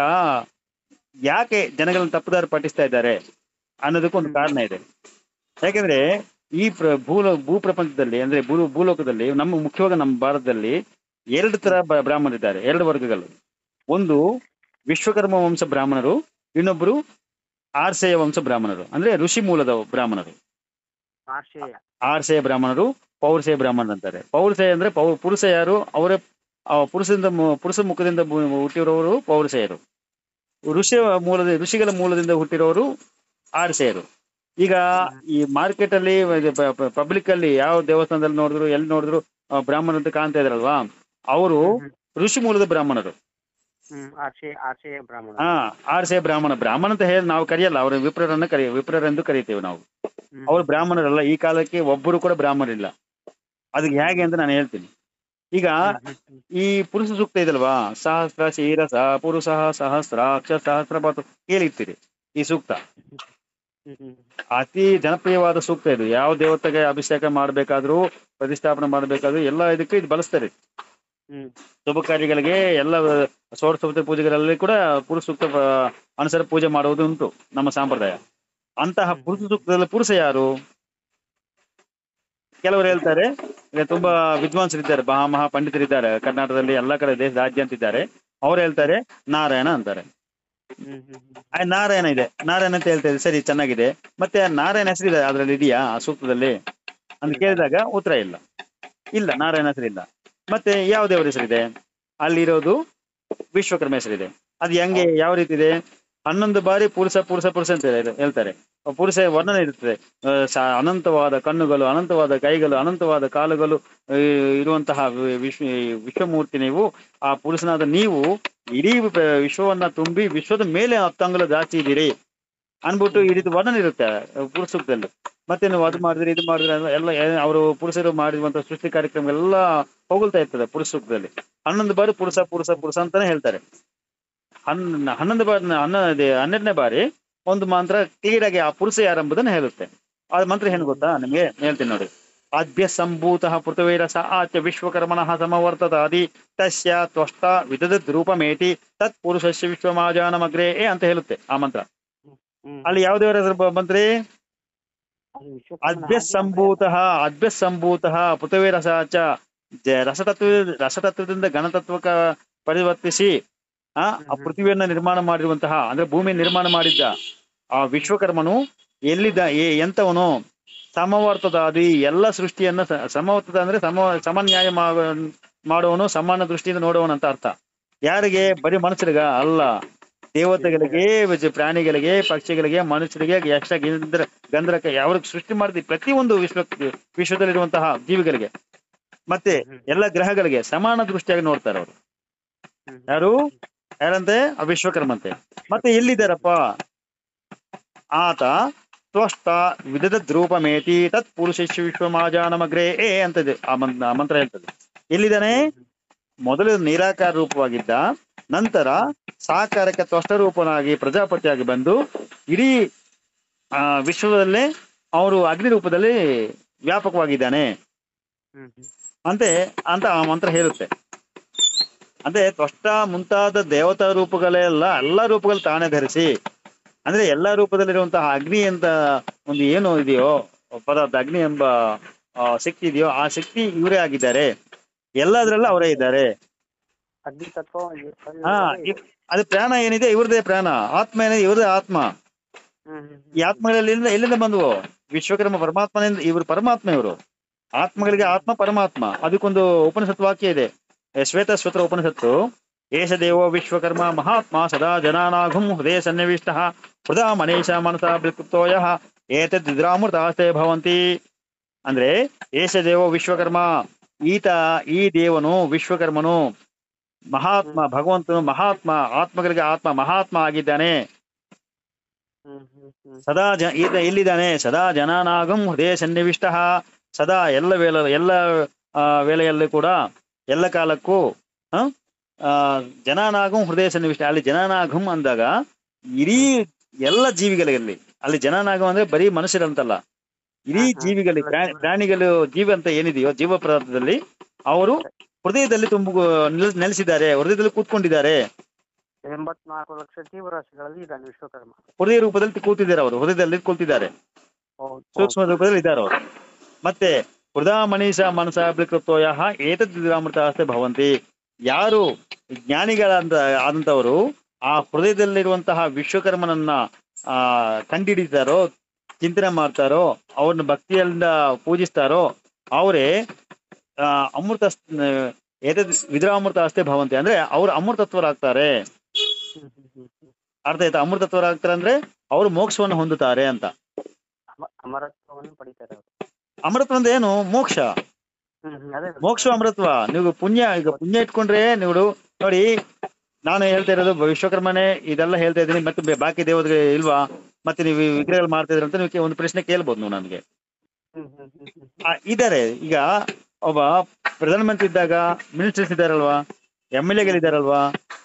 ಯಾಕೆ ಜನಗಳನ್ನ ತಪ್ಪುದಾರಿ ಪಠಿಸ್ತಾ ಇದ್ದಾರೆ ಅನ್ನೋದಕ್ಕೂ ಒಂದು ಕಾರಣ ಇದೆ ಯಾಕೆಂದ್ರೆ ಈ ಪ್ರ ಭೂಲೋ ಭೂ ಪ್ರಪಂಚದಲ್ಲಿ ಅಂದ್ರೆ ಭೂ ಭೂಲೋಕದಲ್ಲಿ ನಮ್ಮ ಮುಖ್ಯವಾಗಿ ನಮ್ಮ ಭಾರತದಲ್ಲಿ ಎರಡು ತರ ಬ- ಬ್ರಾಹ್ಮಣರಿದ್ದಾರೆ ಎರಡು ವರ್ಗಗಳು ಒಂದು ವಿಶ್ವಕರ್ಮ ವಂಶ ಬ್ರಾಹ್ಮಣರು ಇನ್ನೊಬ್ಬರು ಆರ್ಸೆಯ ವಂಶ ಬ್ರಾಹ್ಮಣರು ಅಂದ್ರೆ ಋಷಿ ಮೂಲದ ಬ್ರಾಹ್ಮಣರು ಆರ್ಷೇಯ ಆರ್ಸೆಯ ಬ್ರಾಹ್ಮಣರು ಪೌರುಷೇಯ ಬ್ರಾಹ್ಮಣರು ಅಂತಾರೆ ಪೌರುಷೇಯ ಅಂದ್ರೆ ಪೌ ಪುರುಷ ಯಾರು ಅವರೇ ಆ ಪುರುಷದಿಂದ ಮು- ಪುರುಷ ಮುಖದಿಂದ ಬು- ಹುಟ್ಟಿರೋರು ಪೌರುಷೇಯರು ಋಷಿ ಮೂಲದ ಋಷಿಗಳ ಮೂಲದಿಂದ ಹುಟ್ಟಿರೋರು ಆರ್ಸೆಯರು ಈಗ ಈ ಮಾರ್ಕೆಟ್ ಅಲ್ಲಿ ಪಬ್ಲಿಕ್ ಅಲ್ಲಿ ಯಾವ ದೇವಸ್ಥಾನದಲ್ಲಿ ನೋಡಿದ್ರು ಎಲ್ಲಿ ನೋಡಿದ್ರು ಆ, ಬ್ರಾಹ್ಮಣರು ಅಂತ ಕಾಣ್ತಾ ಇದ್ರಲ್ವಾ ಅವರು ಋಷಿ ಮೂಲದ ಬ್ರಾಹ್ಮಣರು ಹ್ಮ್ ಆರ್ಷೇಯ ಆರ್ಷೇಯ ಬ್ರಾಹ್ಮಣ ಹಾ ಆರ್ಸೆಯ ಬ್ರಾಹ್ಮಣ ಬ್ರಾಹ್ಮಣ ಅಂತ ಹೇಳಿ ನಾವು ಕರೆಯಲ್ಲ ಅವ್ರ ವಿಪ್ರರನ್ನ ಕರೆಯ ವಿಪ್ರರೆಂದು ಕರಿತೇವೆ ನಾವು ಹ್ಮ್. ಅವ್ರು ಬ್ರಾಹ್ಮಣರಲ್ಲ ಈ ಕಾಲಕ್ಕೆ ಒಬ್ಬರು ಕೂಡ ಬ್ರಾಹ್ಮಣರಿಲ್ಲ ಅದಕ್ಕೆ ಹೇಗೆ ಅಂತ ನಾನು ಹೇಳ್ತೀನಿ ಈಗ ಹ್ಮ್, ಹ್ಮ್, ಹ್ಮ್. ಈ ಪುರುಷ ಸೂಕ್ತ ಇದಲ್ವಾ ಸಹಸ್ರ ಶೀರಸ ಪುರುಷ ಸಹಸ್ರ ಅಕ್ಷ ಸಹಸ್ರ ಬಾತು ಕೇಳಿರ್ತೀರಿ ಈ ಸೂಕ್ತ ಹ್ಮ್, ಹ್ಮ್. ಅತಿ ಜನಪ್ರಿಯವಾದ ಸೂಕ್ತ ಇದು ಯಾವ ದೇವತೆಗೆ ಅಭಿಷೇಕ ಮಾಡ್ಬೇಕಾದ್ರೂ ಪ್ರತಿಷ್ಠಾಪನೆ ಮಾಡ್ಬೇಕಾದ್ರೂ ಎಲ್ಲ ಇದಕ್ಕೆ ಇದು ಬಳಸ್ತಾರೆ ಹ್ಮ್. ಶುಭ ಕಾರ್ಯಗಳಿಗೆ ಎಲ್ಲ ಷೋಡಶೋಪಚಾರ ಪೂಜೆಗಳಲ್ಲಿ ಕೂಡ ಪುರುಷ ಸೂಕ್ತ ಆ, ಅನುಸಾರ ಪೂಜೆ ಮಾಡುವುದು ಉಂಟು ನಮ್ಮ ಸಂಪ್ರದಾಯ ಅಂತಹ ಪುರುಷ ಸೂಕ್ತದಲ್ಲಿ ಪುರುಷ ಯಾರು ಕೆಲವರು ಹೇಳ್ತಾರೆ ಈಗ ತುಂಬಾ ವಿದ್ವಾಂಸರಿದ್ದಾರೆ ಮಹಾ ಮಹಾ ಪಂಡಿತರಿದ್ದಾರೆ ಕರ್ನಾಟಕದಲ್ಲಿ ಎಲ್ಲಾ ಕಡೆ ದೇಶ ರಾಜ್ಯ ಅಂತಿದ್ದಾರೆ ಅವ್ರು ಹೇಳ್ತಾರೆ ನಾರಾಯಣ ಅಂತಾರೆ ಹ್ಮ್, ಹ್ಮ್, ಹ್ಮ್. ಆ ನಾರಾಯಣ ಇದೆ ನಾರಾಯಣ ಅಂತ ಹೇಳ್ತಾ ಇದೆ ಸರಿ ಚೆನ್ನಾಗಿದೆ ಮತ್ತೆ ಆ ನಾರಾಯಣ ಹೆಸರಿದೆ ಅದ್ರಲ್ಲಿ ಇದೆಯಾ ಆ ಸೂಕ್ತದಲ್ಲಿ ಅಂತ ಕೇಳಿದಾಗ ಉತ್ತರ ಇಲ್ಲ ಇಲ್ಲ ನಾರಾಯಣ ಹೆಸರಿಲ್ಲ ಮತ್ತೆ ಯಾವ ದೇವರ ಹೆಸರಿದೆ ಅಲ್ಲಿರೋದು ವಿಶ್ವಕರ್ಮ ಹೆಸರಿದೆ ಅದು ಹೆಂಗೆ ಯಾವ ರೀತಿ ಇದೆ ಹನ್ನೊಂದು ಬಾರಿ ಪುರುಷ ಪುರುಷ ಪುರುಷ ಅಂತ ಹೇಳಿ- ಹೇಳ್ತಾರೆ ಆ ಪುರುಷ ವರ್ಣನೆ ಇರುತ್ತದೆ ಆ, ಸ- ಅನಂತವಾದ ಕಣ್ಣುಗಳು ಅನಂತವಾದ ಕೈಗಳು ಅನಂತವಾದ ಕಾಲುಗಳು ಆ, ಇರುವಂತಹ ವಿ- ವಿಶ್ವ ವಿಶ್ವಮೂರ್ತಿ ನೀವು ಆ ಪುರುಷನಾದ ನೀವು ಇಡೀ ಪ- ವಿಶ್ವವನ್ನ ತುಂಬಿ ವಿಶ್ವದ ಮೇಲೆ ಹತ್ತು ಅಂಗುಲ ಜಾಸ್ತಿ ಇದ್ದೀರಿ ಅನ್ಬಿಟ್ಟು ಈ ರೀತಿ ವರ್ಣನೆ ಇರುತ್ತೆ ಪುರುಷ ಸೂಕ್ತದಲ್ಲಿ ಮತ್ತೆ ನೀವು ಅದು ಮಾಡಿದ್ರಿ ಇದು ಮಾಡಿದ್ರಿ ಅನ್ನೋ ಎಲ್ಲ ಏ- ಅವರು ಪುರುಷರು ಮಾಡಿರುವಂತ ಸೃಷ್ಟಿ ಕಾರ್ಯಕ್ರಮ ಎಲ್ಲ ಹೋಗಲ್ತಾ ಇರ್ತದೆ ಪುರುಷ ಸೂಕ್ತದಲ್ಲಿ ಹನ್ನೊಂದು ಬಾರಿ ಪುರುಷ ಪುರುಷ ಪುರುಷ ಅಂತಾನೆ ಹೇಳ್ತಾರೆ ಹನ್ ಹನ್ನೊಂದು ಬಾರಿ ಹನ್ನ ಅದೇ ಹನ್ನೆರಡನೇ ಬಾರಿ ಒಂದು ಮಂತ್ರ ಕ್ಲಿಯರ್ ಆಗಿ ಆ ಪುರುಷ ಯಾರೆಂಬುದನ್ನು ಹೇಳುತ್ತೆ ಆ ಮಂತ್ರ ಏನು ಗೊತ್ತಾ ನಿಮಗೆ ಹೇಳ್ತೀನಿ ನೋಡಿ ಆದ್ಯ ಸಂಭೂತ ಪೃಥ್ವೀರಸ ಆಚ ವಿಶ್ವಕರ್ಮಣಃ ಸಮವರ್ತದಾದಿ ತಸ್ಯ ತ್ವಷ್ಟ ವಿಧದ ರೂಪಮೇತಿ ತತ್ ಪುರುಷಸ್ಯ ವಿಶ್ವಮಾಜಾನಮಗ್ರೇ ಅಂತ ಹೇಳುತ್ತೆ ಆ ಮಂತ್ರ ಹ್ಮ್. ಅಲ್ಲಿ ಯಾವ ದೇವರ ಹೆಸರು ಬ- ಬಂತ್ರಿ ಅದು ವಿಶ್ವಕರ್ಮನ ಅದ್ಭ್ಯ ಆಜ್ಞೆ ಸಂಭೂತ ಅದ್ಭ್ಯ ಸಂಭೂತ ಪೃಥ್ವಿ ರಸ ಚ ಜ- ರಸತತ್ವ ರಸತತ್ವದಿಂದ ಘನತತ್ವಕ ಪರಿವರ್ತಿಸಿ ಆ ಆ ಪೃಥ್ವಿಯನ್ನ ನಿರ್ಮಾಣ ಮಾಡಿರುವಂತಹ ಅಂದ್ರೆ ಭೂಮಿ ನಿರ್ಮಾಣ ಮಾಡಿದ್ದ ಆ ವಿಶ್ವಕರ್ಮನು ಎಲ್ಲಿದ್ದ ಏ- ಎಂತವನು ಸಮವರ್ತದಾದಿ ಎಲ್ಲ ಸೃಷ್ಟಿಯನ್ನ ಸ- ಸಮವರ್ತದ ಅಂದ್ರೆ ಸಮ ಸಮನ್ಯಾಯ ಮಾ- ಮಾಡುವವನು ಸಮಾನ ದೃಷ್ಟಿಯಿಂದ ನೋಡುವವನು ಅಂತ ಅರ್ಥ ಯಾರಿಗೆ ಬರೀ ಮನುಷ್ಯರಿಗ ಅಲ್ಲ ದೇವತೆಗಳಿಗೆ ವಿಜ- ಪ್ರಾಣಿಗಳಿಗೆ ಪಕ್ಷಿಗಳಿಗೆ ಮನುಷ್ಯರಿಗೆ ಯಕ್ಷ ಗಿಂದ್ರ ಗಂಧರ್ಕ ಯಾವ್ರಿಗೆ ಸೃಷ್ಟಿ ಮಾಡಿದ ಪ್ರತಿಯೊಂದು ವಿಶ್ವ ವಿಶ್ವದಲ್ಲಿರುವಂತಹ ಜೀವಿಗಳಿಗೆ ಮತ್ತೆ ಎಲ್ಲ ಗ್ರಹಗಳಿಗೆ ಸಮಾನ ದೃಷ್ಟಿಯಾಗಿ ನೋಡ್ತಾರೆ ಅವರು ಹ್ಮ್. ಯಾರು ಯಾರಂತೆ ಆ ವಿಶ್ವಕರ್ಮಂತೆ ಮತ್ತೆ ಎಲ್ಲಿದ್ದಾರಪ್ಪ ಆತ ತ್ವಷ್ಟ ವಿಧದ ದ್ರೂಪಮೇತಿ ತತ್ ಪುರುಷ ವಿಶ್ವಮಾಜಾನಮಗ್ರೇ ಏ ಅಂತದೆ ಆ ಮನ್- ಆ ಮಂತ್ರ ಹೇಳ್ತದೆ ಎಲ್ಲಿದ್ದಾನೆ ಮೊದಲು ನಿರಾಕಾರ ರೂಪವಾಗಿದ್ದ ನಂತರ ಸಾಕಾರಕ್ಕೆ ತ್ವಷ್ಟ ರೂಪನಾಗಿ ಪ್ರಜಾಪತಿಯಾಗಿ ಬಂದು ಇಡೀ ಆ ವಿಶ್ವದಲ್ಲೇ ಅವರು ಅಗ್ನಿ ರೂಪದಲ್ಲಿ ವ್ಯಾಪಕವಾಗಿದ್ದಾನೆ ಹ್ಮ್, ಹ್ಮ್. ಅಂತೆ ಅಂತ ಆ ಮಂತ್ರ ಹೇಳುತ್ತೆ ಅಂದ್ರೆ ತ್ವಷ್ಟ ಮುಂತಾದ ದೇವತಾ ರೂಪಗಳೆಲ್ಲ ಎಲ್ಲ ರೂಪಗಳು ತಾನೇ ಧರಿಸಿ ಅಂದ್ರೆ ಎಲ್ಲಾ ರೂಪದಲ್ಲಿರುವಂತಹ ಅಗ್ನಿ ಅಂತ ಒಂದು ಏನು ಇದೆಯೋ ಪದಾರ್ಥ ಅಗ್ನಿ ಎಂಬ ಆ, ಶಕ್ತಿ ಇದೆಯೋ ಆ ಶಕ್ತಿ ಇವರೇ ಆಗಿದ್ದಾರೆ ಎಲ್ಲದ್ರಲ್ಲೂ ಅವರೇ ಇದ್ದಾರೆ ಅಗ್ನಿ ತತ್ವ ಹಾ ಇವ್- ಅದು ಪ್ರಾಣ ಏನಿದೆ ಇವ್ರದೇ ಪ್ರಾಣ ಆತ್ಮ ಏನಿದೆ ಇವ್ರದೇ ಆತ್ಮ ಹ್ಮ್, ಹ್ಮ್, ಈ ಆತ್ಮಗಳು ಎಲ್ಲಿಂದ ಎಲ್ಲಿಂದ ಬಂದವು ವಿಶ್ವಕರ್ಮ ಪರಮಾತ್ಮನಿಂದ ಇವರು ಪರಮಾತ್ಮ ಇವರು ಆತ್ಮಗಳಿಗೆ ಆತ್ಮ ಪರಮಾತ್ಮ ಅದಕ್ಕೊಂದು ಉಪನಿಷತ್ ವಾಕ್ಯ ಇದೆ ಏ, ಶ್ವೇತ ಶ್ವೇತ್ರ ಉಪನಿಷತ್ತು ಏಷ ದೇವೋ ವಿಶ್ವಕರ್ಮ ಮಹಾತ್ಮ ಸದಾ ಜನಾನಾಘುಂ ಹೃದಯ ಸನ್ನಿವಿಷ್ಟ ಹೃದಾ ಮನೇಶ ಮನಸ ಬಿಲ್ಕೃಪ್ತೋಯ ಏತದ್ ವಿದ್ರಾಮೃತಾಸ್ತೆ ಭವಂತಿ ಅಂದ್ರೆ ಏಷ ದೇವೋ ವಿಶ್ವಕರ್ಮ ಈತ ಈ ದೇವನು ವಿಶ್ವಕರ್ಮನು ಮಹಾತ್ಮ ಭಗವಂತನು ಮಹಾತ್ಮ ಆತ್ಮಗಳಿಗೆ ಆತ್ಮ ಮಹಾತ್ಮ ಆಗಿದ್ದಾನೆ ಹ್ಮ್ ಹ್ಮ್ ಹ್ಮ್ ಸದಾ ಜ ಈತ ಎಲ್ಲಿದ್ದಾನೆ ಸದಾ ಜನಾನಾಗಂ ಹೃದಯ ಸನ್ನಿವಿಷ್ಟ ಸದಾ ಎಲ್ಲ ವೇಳ ಎಲ್ಲ ಆ, ವೇಳೆಯಲ್ಲೂ ಕೂಡ ಎಲ್ಲ ಕಾಲಕ್ಕೂ ಆ, ಆ, ಜನಾನಾಗಂ ಹೃದಯ ಸನ್ನಿವಿಷ್ಟ ಅಲ್ಲಿ ಜನಾನಾಗಂ ಅಂದಾಗ ಇಡೀ ಎಲ್ಲ ಜೀವಿಗಳಲ್ಲಿ ಅಲ್ಲಿ ಜನಾನಾಗಂ ಅಂದ್ರೆ ಬರೀ ಮನುಷ್ಯರಂತಲ್ಲ ಇಡೀ ಹಾ, ಹಾ. ಜೀವಿಗಳಿಗೆ ಪ್ರಾಣಿ- ಪ್ರಾಣಿಗಳು ಜೀವ ಅಂತ ಏನಿದೆಯೋ ಜೀವ ಪದಾರ್ಥದಲ್ಲಿ ಅವರು ಹೃದಯದಲ್ಲಿ ತುಂಬು ನೆಲೆ- ನೆಲೆಸಿದ್ದಾರೆ ಹೃದಯದಲ್ಲಿ ಕೂತ್ಕೊಂಡಿದ್ದಾರೆ ಎಂಬತ್ನಾಲ್ಕು ಲಕ್ಷ ಜೀವರಾಶಿಗಳಲ್ಲಿ ಇದ್ದಾನೆ ವಿಶ್ವಕರ್ಮ ಹೃದಯ ರೂಪದಲ್ಲಿ ಕೂತಿದ್ದಾರೆ ಅವರು ಹೃದಯದಲ್ಲಿ ಕೂತಿದ್ದಾರೆ ಹೌದು ಸೂಕ್ಷ್ಮ ರೂಪದಲ್ಲಿ ಇದ್ದಾರೆ ಅವರು ಮತ್ತೆ ಹೃದಯ ಮನೀಷ ಮನಸ ಬಿಕೃತ್ವಯ ಏತದ್ ವಿದ್ರಾಮೃತ ಅಷ್ಟೇ ಭವಂತಿ ಯಾರು ಜ್ಞಾನಿಗಳಂತ ಆದಂತವರು ಆ ಹೃದಯದಲ್ಲಿರುವಂತಹ ವಿಶ್ವಕರ್ಮನನ್ನ ಆ ಕಂಡಿಡಿತಾರೋ ಚಿಂತನೆ ಮಾಡ್ತಾರೋ ಅವ್ರನ್ನ ಭಕ್ತಿಯಿಂದ ಪೂಜಿಸ್ತಾರೋ ಅವರೇ ಆ ಅಮೃತ ಏತದ್ ವಿದ್ರಾಮೃತ ಅಷ್ಟೇ ಭವಂತಿ ಅಂದ್ರೆ ಅವ್ರು ಅಮೃತತ್ವರಾಗ್ತಾರೆ ಹ್ಮ್ ಹ್ಮ್ ಹ್ಮ್ ಹ್ಮ್. ಅರ್ಥ ಆಯ್ತಾ ಅಮೃತತ್ವರಾಗ್ತಾರೆ ಅಂದ್ರೆ ಅವರು ಮೋಕ್ಷವನ್ನು ಹೊಂದುತ್ತಾರೆ ಅಂತ ಅಮ- ಅಮರತ್ವವನ್ನು ಪಡಿತಾರೆ ಅವರು ಅಮೃತ ಅಂದ್ರೆ ಏನು ಮೋಕ್ಷ ಹ್ಮ್ ಹ್ಮ್ ಅದೇ ಮೋಕ್ಷ ಅಮೃತ್ವ ನೀವು ಪುಣ್ಯ ಈಗ ಪುಣ್ಯ ಇಟ್ಕೊಂಡ್ರೆ ನೀವು ನೋಡಿ ನಾನು ಹೇಳ್ತಾ ಇರೋದು ವಿಶ್ವಕರ್ಮನೇ ಇದೆಲ್ಲ ಹೇಳ್ತಾ ಇದ್ದೀನಿ ಮತ್ತೆ ಬೆ- ಬಾಕಿ ದೇವತೆಗಳು ಇಲ್ವಾ ಮತ್ತೆ ನೀವು ಈ ವಿಗ್ರಹಗಳು ಮಾಡ್ತಾ ಇದ್ರಿ ಅಂತ ನೀವು ಒಂದು ಪ್ರಶ್ನೆ ಕೇಳ್ಬೋದು ನೀವು ನನಗೆ ಹ್ಮ್ ಹ್ಮ್ ಹ್ಮ್ ಹ್ಮ್ ಆ, ಇದಾರೆ ಈಗ ಒಬ್ಬ ಪ್ರಧಾನಮಂತ್ರಿ ಇದ್ದಾಗ ಮಿನಿಸ್ಟರ್ಸ್ ಇದ್ದಾರಲ್ವಾ ಎಮ್ ಎಲ್ ಎಗಳಿದಾರಲ್ವಾ